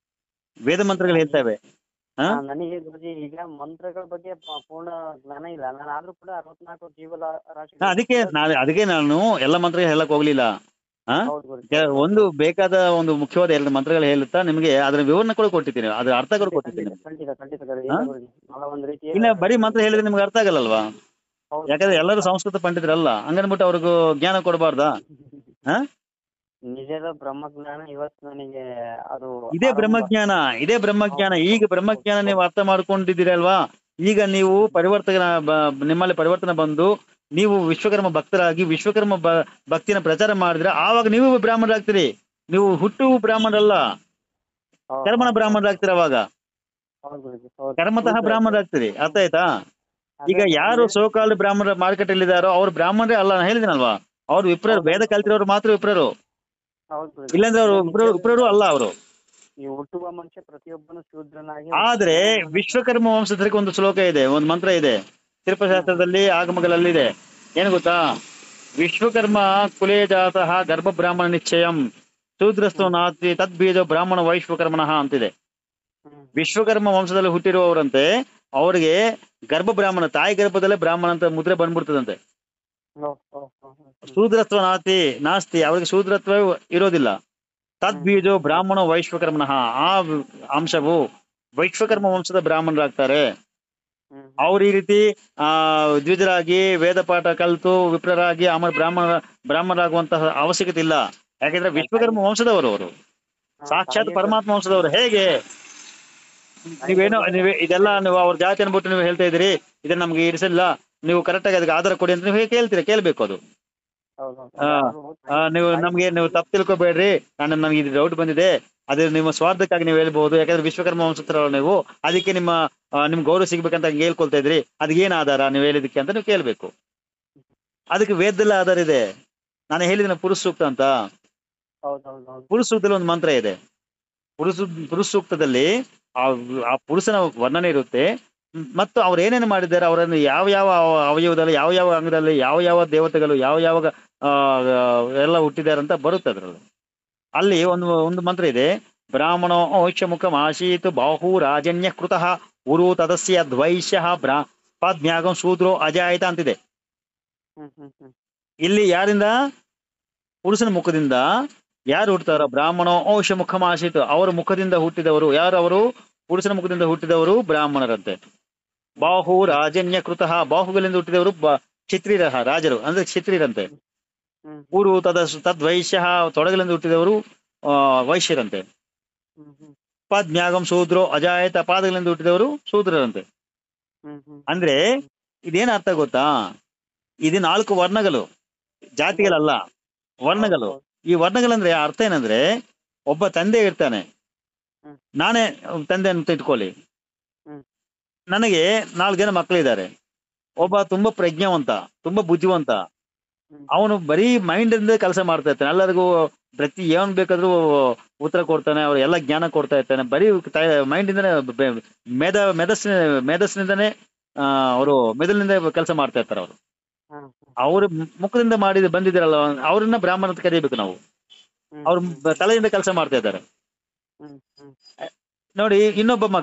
ವೇದ ಮಂತ್ರಗಳು ಹೇಳ್ತವೆ ಹಾ? ಆ, ನನಗೆ ಗುರುಜಿ ಈಗ ಮಂತ್ರಗಳ ಬಗ್ಗೆ ಪ- ಪೂರ್ಣ ಜ್ಞಾನ ಇಲ್ಲ ನಾನು ಆದ್ರೂ ಕೂಡ ಅರವತ್ನಾಲ್ಕು ಜೀವಲ ರಾಶಿ ನಾ ಅದಕ್ಕೆ ನಾನು ಅದಕ್ಕೆ ನಾನು ಎಲ್ಲ ಮಂತ್ರ ಹೇಳಕ್ ಹೋಗ್ಲಿಲ್ಲ ಹಾ ಹೌದು ಗುರುಜಿ ಕೆ- ಒಂದು ಬೇಕಾದ ಒಂದು ಮುಖ್ಯವಾದ ಎರಡು ಮಂತ್ರಗಳು ಹೇಳುತ್ತಾ ನಿಮಗೆ ಅದರ ವಿವರಣೆ ಕೂಡ ಕೊಟ್ಟಿದ್ದೀನಿ ಅದ್ರ ಅರ್ಥ ಕೂಡ ಕೊಟ್ಟಿದ್ದೀನಿ ಖಂಡಿತ ಖಂಡಿತ ಖಂಡಿತ ಗುರುಜಿ. ಹಾ? ಇಲ್ಲ ಗುರುಜಿ ಬಹಳ ಒಂದು ರೀತಿಯ ಇಲ್ಲ ಬರೀ ಮಂತ್ರ ಹೇಳಿದ್ರೆ ನಿಮ್ಗೆ ಅರ್ಥ ಆಗಲ್ಲಲ್ವಾ ಹೌದು. ಯಾಕಂದ್ರೆ ಎಲ್ಲರೂ ಸಂಸ್ಕೃತ ಪಂಡಿತರಲ್ಲ ಹಂಗನ್ಬಿಟ್ಟು ಅವ್ರಿಗೂ ಜ್ಞಾನ ಕೊಡಬಾರ್ದಾ ಹಾ? ನಿಜದ ಬ್ರಹ್ಮಜ್ಞಾನ ಇವತ್ತು ನನಗೆ ಅದು ಇದೇ ಆರಂಭ. ಬ್ರಹ್ಮಜ್ಞಾನ ಇದೇ ಬ್ರಹ್ಮಜ್ಞಾನ ಈಗ ಬ್ರಹ್ಮಜ್ಞಾನ ನೀವು ಅರ್ಥ ಮಾಡ್ಕೊಂಡಿದ್ದೀರಲ್ವಾ ಈಗ ನೀವು ಪರಿವರ್ತನ ಬ- ನಿಮ್ಮಲ್ಲಿ ಪರಿವರ್ತನೆ ಬಂದು ನೀವು ವಿಶ್ವಕರ್ಮ ಭಕ್ತರಾಗಿ ವಿಶ್ವಕರ್ಮ ಬ- ಭಕ್ತಿನ ಪ್ರಚಾರ ಮಾಡಿದ್ರೆ ಆವಾಗ ನೀವು ಬ್ರಾಹ್ಮಣರಾಗ್ತೀರಿ ನೀವು ಹುಟ್ಟು ಬ್ರಾಹ್ಮಣರಲ್ಲ ಹೌದು, ಕರ್ಮನ ಹೌದು. ಬ್ರಾಹ್ಮಣರಾಗ್ತೀರ ಅವಾಗ ಹೌದು ಗುರುಜಿ, ಹೌದು. ಕರ್ಮತಃ ಹೌದು. ಬ್ರಾಹ್ಮಣರಾಗ್ತೀರಿ ಅರ್ಥ ಆಯ್ತಾ ಅದೇ ಈಗ ಯಾರು ಗುರುಜಿ. ಸೋಕಾಲ್ ಬ್ರಾಹ್ಮಣ ಮಾರ್ಕೆಟ್ ಅಲ್ಲಿ ಇದಾರೋ ಅವ್ರು ಬ್ರಾಹ್ಮಣರೇ ಅಲ್ಲ ನಾನು ಹೇಳಿದಿನಲ್ವಾ ಅವ್ರು ವಿಪ್ರರು ಹೌದು. ವೇದ ಕಲ್ತಿರೋರು ಮಾತ್ರ ವಿಪ್ರರು ಹೌದು ಗುರುಜಿ. ಇಲ್ಲಾಂದ್ರೆ ಅವರು ವಿಪ್ರರು ವಿಪ್ರರು ಅಲ್ಲ ಅವರು ಈ ಹುಟ್ಟುವ ಮನುಷ್ಯ ಪ್ರತಿಯೊಬ್ಬನು ಶೂದ್ರನಾಗಿ ಆದ್ರೆ ವಿಶ್ವಕರ್ಮ ವಂಶಧರಿಗೆ ಒಂದು ಶ್ಲೋಕ ಇದೆ ಒಂದು ಮಂತ್ರ ಇದೆ ಶಿಲ್ಪಶಾಸ್ತ್ರದಲ್ಲಿ ಆಗಮಗಳಲ್ಲಿ ಇದೆ ಏನು ಗೊತ್ತಾ ವಿಶ್ವಕರ್ಮ ಕುಲೇ ಜಾತಃ ಗರ್ಭ ಬ್ರಾಹ್ಮಣ ನಿಶ್ಚಯಂ ಶೂದ್ರಸ್ತು ನಾತಿ ತದ್ಬೀಜ ಬ್ರಾಹ್ಮಣ ವೈಶ್ವಕರ್ಮಣಃ ಅಂತಿದೆ ಹ್ಮ್. ವಿಶ್ವಕರ್ಮ ವಂಶದಲ್ಲಿ ಹುಟ್ಟಿರುವವರಂತೆ ಅವರಿಗೆ ಗರ್ಭ ಬ್ರಾಹ್ಮಣ ತಾಯಿ ಗರ್ಭದಲ್ಲೇ ಬ್ರಾಹ್ಮಣ ಅಂತ ಮುದ್ರೆ ಬಂದ್ಬಿಡ್ತದಂತೆ ಹೋ, ಹೋ, ಹೋ, ಹೋ. ಶೂದ್ರತ್ವ ನಾತಿ ನಾಸ್ತಿ ಅವರಿಗೆ ಶೂದ್ರತ್ವ ಇರೋದಿಲ್ಲ ತದ್ಬೀಜೋ ಬ್ರಾಹ್ಮಣ ವೈಶ್ವಕರ್ಮನಃ ಆ ಅಂಶವು ವೈಶ್ವಕರ್ಮ ವಂಶದ ಬ್ರಾಹ್ಮಣರಾಗ್ತಾರೆ ಹ್ಮ್. ಅವ್ರು ಈ ರೀತಿ ಆ ದ್ವಿಜರಾಗಿ ವೇದ ಪಾಠ ಕಲಿತು ವಿಪ್ರರಾಗಿ ಆಮೇಲೆ ಬ್ರಾಹ್ಮಣ ಬ್ರಾಹ್ಮಣರಾಗುವಂತಹ ಅವಶ್ಯಕತೆ ಇಲ್ಲ ಯಾಕಂದ್ರೆ ವಿಶ್ವಕರ್ಮ ವಂಶದವರು ಅವರು ಹಾ, ಸಾಕ್ಷಾತ್ ತಾಯಿಗೆ ಪರಮಾತ್ಮ ವಂಶದವರು ಹೇಗೆ ನೀವೇನೋ ನೀವೇ ಇದೆಲ್ಲ ನೀವು ಅವ್ರ ಜಾತಿ ಅನ್ಬಿಟ್ಟು ನೀವು ಹೇಳ್ತಾ ಇದ್ದೀರಿ ಇದನ್ನ ನಮ್ಗೆ ಇರಿಸಿಲ್ಲ ನೀವು ಕರೆಕ್ಟ್ ಆಗಿ ಅದಕ್ಕೆ ಆಧಾರ ಕೊಡಿ ಅಂತ ನೀವು ಹೇಗೆ ಕೇಳ್ತೀರಾ ಕೇಳ್ಬೇಕು ಅದು ಹೌದು, ಹೌದು. ಆ, ಯಾರು ಆ, ನೀವು ನಮ್ಗೆ ನೀವು ತಪ್ಪು ತಿಳ್ಕೊಬೇಡ್ರಿ ನಾನು ನನಗೆ ಇದು ಡೌಟ್ ಬಂದಿದೆ ಅದೇ ನಿಮ್ಮ ಸ್ವಾರ್ಥಕ್ಕಾಗಿ ನೀವು ಹೇಳ್ಬಹುದು ಯಾಕಂದ್ರೆ ವಿಶ್ವಕರ್ಮ ವಂಶಸ್ಥರಲ್ಲ ನೀವು ಅದಕ್ಕೆ ನಿಮ್ಮ ಆ, ನಿಮ್ಗೆ ಗೌರವ ಸಿಗ್ಬೇಕಂತ ಹಂಗೆ ಹೇಳ್ಕೊಳ್ತಾ ಇದ್ರಿ ಅದಕ್ಕೆ ಏನ್ ಆಧಾರ ನೀವು ಹೇಳಿದಕ್ಕೆ ಅಂತ ನೀವು ಕೇಳ್ಬೇಕು ಅದಕ್ಕೆ ವೇದದಲ್ಲಿ ಆಧಾರ ಇದೆ ನಾನು ಹೇಳಿದಿನ ಪುರುಷ ಸೂಕ್ತ ಅಂತ ಹೌದು, ಹೌದು, ಹೌದು. ಪುರುಷ ಸೂಕ್ತದಲ್ಲಿ ಒಂದು ಮಂತ್ರ ಇದೆ ಪುರುಷ ಪುರುಷ ಸೂಕ್ತದಲ್ಲಿ ಆ ಆ ಪುರುಷನ ವರ್ಣನೆ ಇರುತ್ತೆ ಮ್, ಮತ್ತು ಅವ್ರು ಏನೇನು ಮಾಡಿದ್ದಾರೆ ಅವರನ್ನು ಯಾವ ಯಾವ ಅವ- ಅವಯವದಲ್ಲಿ ಯಾವ ಯಾವ ಅಂಗದಲ್ಲಿ ಯಾವ ಯಾವ ದೇವತೆಗಳು ಯಾವ ಯಾವ ಆ, ಎಲ್ಲ ಹುಟ್ಟಿದ್ದಾರೆ ಅಂತ ಬರುತ್ತೆ ಅದರಲ್ಲಿ ಅಲ್ಲಿ ಒಂದು ಒಂದು ಮಂತ್ರ ಇದೆ ಬ್ರಾಹ್ಮಣೋ ಔಷ್ಯ ಮುಖಂ ಆಶೀತ್ ಬಾಹು ರಾಜನ್ಯ ಕೃತಃ ಉರು ತದಸ್ಯ ದ್ವೈಶ್ಯ ಬ್ರಾ ಪಾದ್ಮ್ಯಾಗಂ ಶೂದ್ರೋ ಅಜಾಯಿತ ಅಂತಿದೆ ಹ್ಮ್, ಹ್ಮ್, ಹ್ಮ್. ಇಲ್ಲಿ ಯಾರಿಂದ ಪುರುಷನ ಮುಖದಿಂದ ಯಾರು ಹುಟ್ಟುತ್ತಾರೋ ಬ್ರಾಹ್ಮಣೋ ಔಷ ಮುಖಮಾಶಿತ್ ಅವರ ಮುಖದಿಂದ ಹುಟ್ಟಿದವರು ಯಾರು ಅವರು ಪುರುಷನ ಮುಖದಿಂದ ಹುಟ್ಟಿದವರು ಬ್ರಾಹ್ಮಣರಂತೆ ಬಾಹು ರಾಜನ್ಯ ಕೃತಃ ಬಾಹುಗಳಿಂದ ಹುಟ್ಟಿದವರು ಬ- ಕ್ಷತ್ರಿಯ ರಾಜರು ಅಂದ್ರೆ ಕ್ಷತ್ರಿಯರಂತೆ ಹ್ಮ್, ಊರು ತದ ತದ್ವೈಶ್ಯ ತೊಡಗಲಿಂದ ಹುಟ್ಟಿದವರು ಆ, ವೈಶ್ಯರಂತೆ ಹ್ಮ್, ಹ್ಮ್, ಪಾದ್ಮ್ಯಾಗಂ ಶೂದ್ರೋ ಅಜಾಯತ ಪಾದಗಳಿಂದ ಹುಟ್ಟಿದವರು ಶೂದ್ರರಂತೆ ಹ್ಮ್, ಹ್ಮ್. ಅಂದ್ರೆ ಇದೇನ್ ಅರ್ಥ ಗೊತ್ತಾ ಇದು ನಾಲ್ಕು ವರ್ಣಗಳು ಜಾತಿಗಳಲ್ಲ ವರ್ಣಗಳು ಈ ವರ್ಣಗಳಂದ್ರೆ ಅರ್ಥ ಏನಂದ್ರೆ ಒಬ್ಬ ತಂದೆ ಇರ್ತಾನೆ ಹ್ಮ್. ನಾನೇ ತಂದೆ ಅಂತ ಇಟ್ಕೊಳ್ಳಿ ಹ್ಮ್. ನನಗೆ ನಾಲ್ಕು ಜನ ಮಕ್ಕಳಿದ್ದಾರೆ ಒಬ್ಬ ತುಂಬಾ ಪ್ರಜ್ಞಾವಂತ ತುಂಬಾ ಬುದ್ಧಿವಂತ ಹ್ಮ್. ಅವನು ಬರೀ ಮೈಂಡ್ ಇಂದ ಕೆಲಸ ಮಾಡ್ತಾ ಇರ್ತಾನೆ ಎಲ್ಲರಿಗೂ ಪ್ರತಿ ಏನ್ ಬೇಕಾದ್ರೂ ಉತ್ತರ ಕೊಡ್ತಾನೆ ಅವ್ರು ಎಲ್ಲ ಜ್ಞಾನ ಕೊಡ್ತಾ ಇರ್ತಾನೆ ಬರೀ ಮೈಂಡ್ ಇಂದನೇ ಬೆ- ಮೇಧ ಮೇಧಸ್ಸಿನ ಮೇಧಸ್ಸಿನಿಂದನೇ ಅವರು ಮೆದುಳಿನಿಂದ ಕೆಲಸ ಮಾಡ್ತಾ ಇರ್ತಾರೆ ಅವರು ಹಾ, ಹಾ. ಅವ್ರ ಮುಖದಿಂದ ಮಾಡಿದ ಬಂದಿದ್ದಾರಲ್ಲ ಅವ್ರನ್ನ ಬ್ರಾಹ್ಮಣ ಅಂತ ಕರೀಬೇಕು ನಾವು ಹ್ಮ್, ಅವ್ರ ಹ್ಮ್, ಬ- ತಲೆಯಿಂದ ಕೆಲಸ ಮಾಡ್ತಾ ಇದ್ದಾರೆ ಹ್ಮ್, ಹ್ಮ್. ನೋಡಿ ಇನ್ನೊಬ್ಬ ಮಗ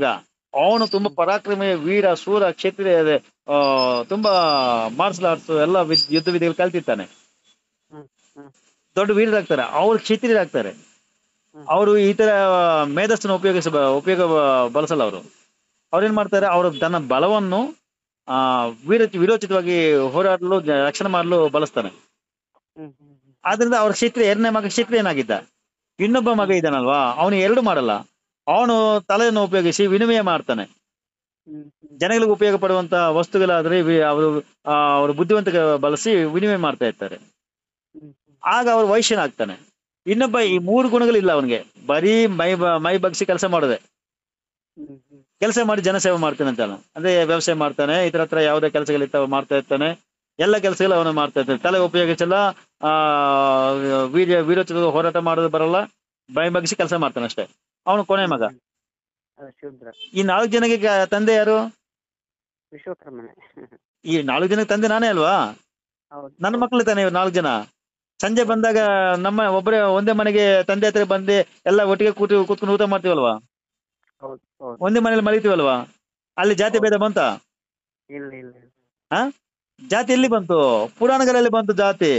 ಅವನು ತುಂಬಾ ಪರಾಕ್ರಮಿ ವೀರ ಶೂರ ಕ್ಷತ್ರಿಯ ಆ, ತುಂಬಾ ಮಾರ್ಷಲ್ ಆರ್ಟ್ಸ್ ಎಲ್ಲ ವಿದ್- ಯುದ್ಧ ವಿಧಿಗಳು ಕಲ್ತಿರ್ತಾನೆ ಹ್ಮ್ ಹ್ಮ್ ದೊಡ್ಡ ವೀರರಾಗ್ತಾರೆ ಅವ್ರು ಕ್ಷತ್ರಿಯರಾಗ್ತಾರೆ ಹ್ಮ್. ಅವರು ಈ ತರ ಮೇಧಸ್ಸನ್ನು ಉಪಯೋಗಿಸ ಉಪಯೋಗ ಬಳಸಲ್ಲ ಅವರು ಅವ್ರೇನ್ ಮಾಡ್ತಾರೆ ಅವರು ತನ್ನ ಬಲವನ್ನು ಆ ವೀರ ವಿರೋಚಿತವಾಗಿ ಹೋರಾಡಲು ಜ- ರಕ್ಷಣೆ ಮಾಡಲು ಬಳಸ್ತಾನೆ ಹ್ಮ್ ಹ್ಮ್ ಹ್ಮ್ ಆದ್ರಿಂದ ಅವ್ರ ಕ್ಷತ್ರಿಯ ಎರಡನೇ ಮಗ ಕ್ಷತ್ರಿಯನಾಗಿದ್ದ ಇನ್ನೊಬ್ಬ ಮಗ ಇದ್ದಾನಲ್ವಾ ಅವನು ಎರಡು ಮಾಡಲ್ಲ ಅವನು ತಲೆಯನ್ನು ಉಪಯೋಗಿಸಿ ವಿನಿಮಯ ಮಾಡ್ತಾನೆ ಹ್ಮ್ ಹ್ಮ್ ಜನಗಳಿಗೆ ಉಪಯೋಗ ಪಡುವಂತ ವಸ್ತುಗಳಾದ್ರೆ ವಿ- ಅವರು ಆ, ಅವ್ರ ಬುದ್ಧಿವಂತಿಕೆ ಬಳಸಿ ವಿನಿಮಯ ಮಾಡ್ತಾ ಇರ್ತಾರೆ ಹ್ಮ್ ಆಗ ಅವ್ರು ವೈಶ್ಯನಾಗ್ತಾನೆ ಇನ್ನೊಬ್ಬ ಈ ಮೂರು ಗುಣಗಳಿಲ್ಲ ಅವನಿಗೆ ಬರೀ ಮೈ ಬ- ಮೈ ಬಗ್ಸಿ ಕೆಲಸ ಮಾಡೋದೆ ಹ್ಮ್ ಹ್ಮ್ ಕೆಲಸ ಮಾಡಿ ಜನಸೇವೆ ಮಾಡ್ತಾನೆ ಅಂತ ಅಂದ್ರೆ ವ್ಯವಸಾಯ ಮಾಡ್ತಾನೆ ಇತರ ಹತ್ರ ಯಾವುದೇ ಕೆಲಸಗಳಿರ್ತಾವ ಮಾಡ್ತಾ ಇರ್ತಾನೆ ಎಲ್ಲ ಕೆಲಸಗಳು ಅವನು ಮಾಡ್ತಾ ಇರ್ತಾನೆ ತಲೆ ಉಪಯೋಗಿಸಲ್ಲ ಆ ವೀರ್ಯ ವೀರೋಚಿತ ಹೋರಾಟ ಮಾಡೋದು ಬರಲ್ಲ ಮೈ ಬಗ್ಸಿ ಕೆಲಸ ಮಾಡ್ತಾನೆ ಅಷ್ಟೇ ಅವನು ಕೊನೆ ಮಗ ಅದು ಶೂದ್ರ ಈ ನಾಲ್ಕು ಜನಕ್ಕೆ ಗ- ತಂದೆ ಯಾರು ವಿಶ್ವಕರ್ಮನೆ ಈ ನಾಲ್ಕು ಜನಕ್ಕೆ ತಂದೆ ನಾನೇ ಅಲ್ವಾ ಹೌದು ನನ್ನ ಮಕ್ಕಳು ತಾನೆ ಇವ್ರು ನಾಲ್ಕು ಜನ ಸಂಜೆ ಬಂದಾಗ ನಮ್ಮ ಒಬ್ಬರೇ ಒಂದೇ ಮನೆಗೆ ತಂದೆ ಹತ್ರ ಬಂದು ಎಲ್ಲ ಒಟ್ಟಿಗೆ ಕೂತು ಕೂತ್ಕೊಂಡು ಊಟ ಮಾಡ್ತೀವಲ್ವಾ ಹೌದು ಹೌದು ಒಂದೇ ಮನೇಲಿ ಮಲಿತೀವಲ್ವಾ ಅಲ್ಲಿ ಜಾತಿ ಭೇದ ಬಂತ ಇಲ್ಲ ಇಲ್ಲ ಇಲ್ಲ ಹಾ ಜಾತಿ ಎಲ್ಲಿ ಬಂತು ಪುರಾಣಗಳಲ್ಲಿ ಬಂತು ಜಾತಿ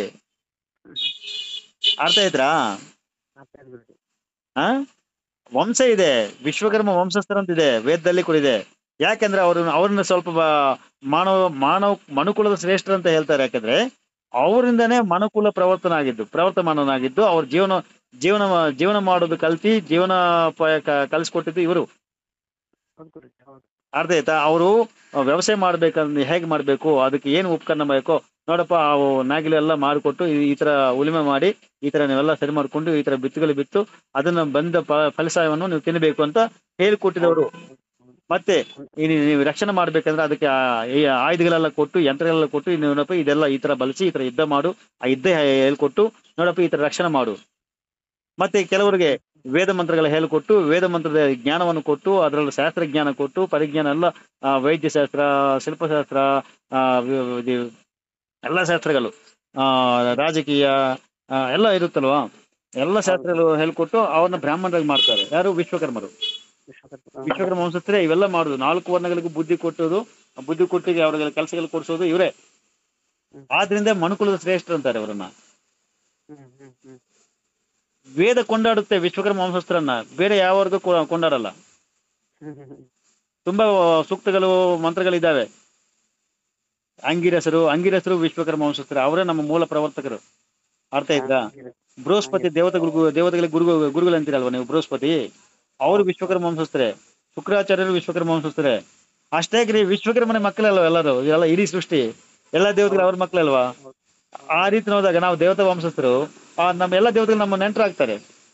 ಅರ್ಥ ಆಯ್ತಾ ಅರ್ಥ ಆಯ್ತು ಗುರುಜಿ ಹಾ ವಂಶ ಇದೆ ವಿಶ್ವಕರ್ಮ ವಂಶಸ್ಥರ ಅಂತ ಇದೆ ವೇದದಲ್ಲಿ ಕೂಡ ಇದೆ ಯಾಕೆಂದ್ರೆ ಅವ್ರ ಅವ್ರನ್ನ ಸ್ವಲ್ಪ ಬ- ಮಾನವ ಮಾನವ ಮನುಕುಲದ ಶ್ರೇಷ್ಠರು ಅಂತ ಹೇಳ್ತಾರೆ ಯಾಕಂದ್ರೆ ಅವರಿಂದನೇ ಮನುಕುಲ ಪ್ರವರ್ತನ ಆಗಿದ್ದು ಪ್ರವರ್ತಮಾನನಾಗಿದ್ದು ಅವ್ರ ಜೀವನ ಜೀವನ ಜೀವನ ಮಾಡೋದು ಕಲ್ತಿ ಜೀವನ ಕಲಿಸ್ಕೊಟ್ಟಿದ್ದು ಇವರು ಹೌದು ಗುರುಜಿ ಹೌದು ಅರ್ಥ ಆಯ್ತಾ ಅವರು ವ್ಯವಸಾಯ ಮಾಡ್ಬೇಕಂದ್ರೆ ಹೇಗೆ ಮಾಡ್ಬೇಕು ಅದಕ್ಕೆ ಏನು ಉಪಕರಣ ಬೇಕು ನೋಡಪ್ಪ ಅವು ನಾಗಿಲು ಎಲ್ಲ ಮಾಡಿಕೊಟ್ಟು ಈ- ಈ ತರ ಉಳುಮೆ ಮಾಡಿ ಈ ತರ ನೀವೆಲ್ಲ ಸರಿ ಮಾಡ್ಕೊಂಡು ಈ ತರ ಬಿತ್ತುಗಳು ಬಿತ್ತು ಅದನ್ನ ಬಂದ ಪ- ಫಲಸಾಯವನ್ನು ನೀವು ತಿನ್ನಬೇಕು ಅಂತ ಹೇಳಿಕೊಟ್ಟಿದವರು ಮತ್ತೆ ಈ ನೀವು ನೀವು ರಕ್ಷಣೆ ಮಾಡ್ಬೇಕಂದ್ರೆ ಅದಕ್ಕೆ ಆ- ಈ ಆಯುಧಗಳೆಲ್ಲ ಕೊಟ್ಟು ಯಂತ್ರಗಳೆಲ್ಲ ಕೊಟ್ಟು ಇನ್ನು ನೋಡಪ್ಪ ಇದೆಲ್ಲ ಈ ತರ ಬಳಸಿ ಈ ತರ ಯುದ್ಧ ಮಾಡು ಆ ಯುದ್ಧ ಹೇ- ಹೇಳ್ಕೊಟ್ಟು ನೋಡಪ್ಪ ಈ ತರ ರಕ್ಷಣೆ ಮಾಡು ಮತ್ತೆ ಕೆಲವರಿಗೆ ವೇದ ಮಂತ್ರಗಳ ಹೇಳಿಕೊಟ್ಟು ವೇದ ಮಂತ್ರದ ಜ್ಞಾನವನ್ನು ಕೊಟ್ಟು ಅದರಲ್ಲಿ ಶಾಸ್ತ್ರ ಜ್ಞಾನ ಕೊಟ್ಟು ಪರಿಜ್ಞಾನ ಎಲ್ಲ ಆ, ವೈದ್ಯಶಾಸ್ತ್ರ ಶಿಲ್ಪಶಾಸ್ತ್ರ ಆ, ವಿ- ಇದು ಎಲ್ಲ ಶಾಸ್ತ್ರಗಳು ಆ ರಾಜಕೀಯ ಆ, ಎಲ್ಲ ಇರುತ್ತಲ್ವಾ ಎಲ್ಲ ಶಾಸ್ತ್ರಗಳು ಹೇಳ್ಕೊಟ್ಟು ಅವ್ರನ್ನ ಬ್ರಾಹ್ಮಣರಾಗಿ ಮಾಡ್ತಾರೆ ಯಾರು ವಿಶ್ವಕರ್ಮರು ವಿಶ್ವಕರ್ಮ ವಿಶ್ವಕರ್ಮ ವಂಶಸ್ಥರೇ ಇವೆಲ್ಲ ಮಾಡುದು ನಾಲ್ಕು ವರ್ಣಗಳಿಗೂ ಬುದ್ಧಿ ಕೊಟ್ಟೋದು ಆ ಬುದ್ಧಿ ಕೊಟ್ಟಿಗೆ ಅವ್ರಿಗೆ ಕೆಲಸಗಳು ಕೊಡಿಸೋದು ಇವರೇ ಹ್ಮ್. ಆದ್ರಿಂದ ಮನುಕುಲದ ಶ್ರೇಷ್ಠರು ಅಂತಾರೆ ಅವರನ್ನ ಹ್ಮ್ ಹ್ಮ್ ಹ್ಮ್ ವೇದ ಕೊಂಡಾಡುತ್ತೆ ವಿಶ್ವಕರ್ಮ ವಂಶಸ್ಥರನ್ನ ಬೇರೆ ಯಾವ ವರ್ಗ ಕೊ- ಕೊಂಡಾಡಲ್ಲ ಹ್ಮ್ ಹ್ಮ್ ಹ್ಮ್ ತುಂಬಾ ಸೂಕ್ತಗಳು ಮಂತ್ರಗಳಿದ್ದಾವೆ ಅಂಗಿರಸರು ಅಂಗಿರಸರು ವಿಶ್ವಕರ್ಮ ವಂಶಸ್ಥರು ಅವರೇ ನಮ್ಮ ಮೂಲ ಪ್ರವರ್ತಕರು ಅರ್ಥ ಆಯ್ತಾ ಬೃಹಸ್ಪತಿ ದೇವತೆ ಗುರು ದೇವತೆಗಳಿಗೆ ಗುರು ಗುರುಗಳು ಅಂತೀರಲ್ವಾ ನೀವು ಬೃಹಸ್ಪತಿ ಅವರು ವಿಶ್ವಕರ್ಮ ವಂಶಸ್ಥರೇ ಶುಕ್ರಾಚಾರ್ಯರು ವಿಶ್ವಕರ್ಮ ವಂಶಸ್ಥರೇ ಅಷ್ಟೇ ರೀ ವಿಶ್ವಕರ್ಮನ ಮಕ್ಕಳಲ್ವ ಎಲ್ಲರೂ ಎಲ್ಲ ಇಡೀ ಸೃಷ್ಟಿ ಎಲ್ಲ ದೇವತೆಗಳು ಅವ್ರ ಮಕ್ಕಳಲ್ವಾ ಆ ರೀತಿ ನೋಡಿದಾಗ ನಾವು ದೇವತಾ ವಂಶಸ್ಥರು ಆ ನಮ್ಮ ಎಲ್ಲ ದೇವತೆಗಳು ನಮ್ಮ ನೆಂಟರಾಗ್ತಾರೆ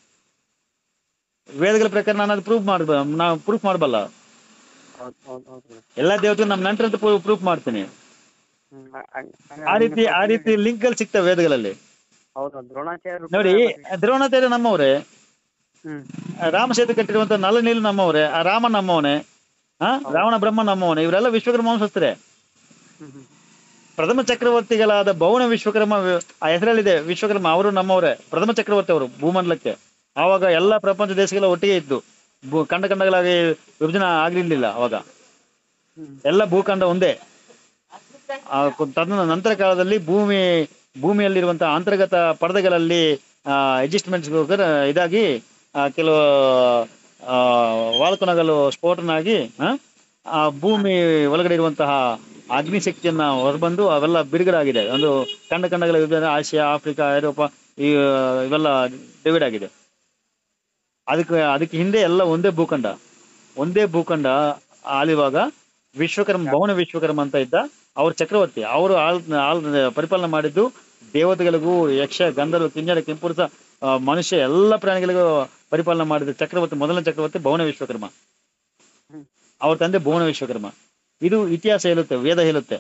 ವೇದಗಳ ಪ್ರಕಾರ ನಾನು ಅದು ಪ್ರೂಫ್ ಮಾಡ್ಬ ನಾವು ಪ್ರೂಫ್ ಮಾಡಬಲ್ಲ ಹೌದು ಹೌದು ಹೌದು ಗುರುಜಿ. ಎಲ್ಲ ದೇವತೆಗಳು ನಮ್ಮ ನೆಂಟರಂತ ಪ್ರೂಫ್ ಮಾಡ್ತೀನಿ ಹ್ಮ್ ಆ- ಆ- ಆ ರೀತಿ ಆ ರೀತಿ ಲಿಂಕ್ ಗಳು ಸಿಗ್ತವೆ ವೇದಗಳಲ್ಲಿ ಹೌದು ದ್ರೋಣಾಚಾರ್ಯರು ನೋಡಿ ಕೂಡ- ದ್ರೋಣಾಚಾರ್ಯ ನಮ್ಮವರೇ ಹ್ಮ್ ರಾಮ ಸೇತು ಕಟ್ಟಿರುವಂತ ನಲ ನೀಲು ನಮ್ಮವರೇ ಆ ರಾಮ ನಮ್ಮವನೇ ಆ ರಾವಣ ಬ್ರಹ್ಮ ನಮ್ಮವನೇ ಇವರೆಲ್ಲ ವಿಶ್ವಕರ್ಮ ವಂಶಸ್ಥರೇ ಹ್ಮ್ ಹ್ಮ್ ಪ್ರಥಮ ಚಕ್ರವರ್ತಿಗಳಾದ ಬೌಣ ವಿಶ್ವಕರ್ಮ ವಿ- ಆ ಹೆಸರಲ್ಲಿದೆ ವಿಶ್ವಕರ್ಮ ಅವರು ನಮ್ಮವರೇ ಪ್ರಥಮ ಚಕ್ರವರ್ತಿ ಅವರು ಭೂಮಂಡಲಕ್ಕೆ ಆವಾಗ ಎಲ್ಲ ಪ್ರಪಂಚ ದೇಶಗಳ ಒಟ್ಟಿಗೆ ಇದ್ದು ಭೂ ಖಂಡ ಖಂಡಗಳಾಗಿ ವಿಭಜನೆ ಆಗ್ಲಿರ್ಲಿಲ್ಲ ಅವಾಗ ಹ್ಮ್ ಎಲ್ಲ ಭೂಖಂಡ ಒಂದೇ ಆ ಕು- ತದ ನಂತರ ಕಾಲದಲ್ಲಿ ಭೂಮಿ ಭೂಮಿಯಲ್ಲಿರುವಂತಹ ಅಂತರ್ಗತ ಪರದೆಗಳಲ್ಲಿ ಅಡ್ಜಸ್ಟ್ಮೆಂಟ್ಸ್ಗೋಸ್ಕರ ಇದಾಗಿ ಆ, ಕೆಲವು ಆ, ವಾಲ್ಕನಗಲು ಸ್ಫೋಟನಾಗಿ ಆ, ಆ ಭೂಮಿ ಒಳಗಡೆ ಇರುವಂತಹ ಅಗ್ನಿ ಶಕ್ತಿಯನ್ನ ಹೊರಬಂದು ಅವೆಲ್ಲ ಬಿಡುಗಡೆ ಒಂದು ಖಂಡ ಖಂಡಗಳ ವಿಭಜನೆ ಆಸಿಯಾ ಆಫ್ರಿಕಾ ಐರೋಪಾ ಈ ಇವೆಲ್ಲ ಡಿವೈಡ್ ಆಗಿದೆ ಅದಕ್ಕೆ ಅದಕ್ಕೆ ಹಿಂದೆ ಎಲ್ಲ ಒಂದೇ ಭೂಖಂಡ ಒಂದೇ ಭೂಖಂಡ ಆಳಿವಾಗ ವಿಶ್ವಕರ್ಮ ಭವನ ವಿಶ್ವಕರ್ಮ ಅಂತ ಇದ್ದ ಅವ್ರ ಚಕ್ರವರ್ತಿ ಅವರು ಆಳ್ ಆಳ್ ಪರಿಪಾಲನೆ ಮಾಡಿದ್ದು ದೇವತೆಗಳಿಗೂ ಯಕ್ಷ ಗಂಧರ್ವ ಕಿಂಜರ ಕಿಂಪುರುಷ ಆ, ಮನುಷ್ಯ ಎಲ್ಲ ಪ್ರಾಣಿಗಳಿಗೂ ಪರಿಪಾಲನೆ ಮಾಡಿದ ಚಕ್ರವರ್ತಿ ಮೊದಲನೇ ಚಕ್ರವರ್ತಿ ಭವನ ವಿಶ್ವಕರ್ಮ ಹ್ಮ್. ಅವ್ರ ತಂದೆ ಭುವನ ವಿಶ್ವಕರ್ಮ ಇದು ಇತಿಹಾಸ ಹೇಳುತ್ತೆ ವೇದ ಹೇಳುತ್ತೆ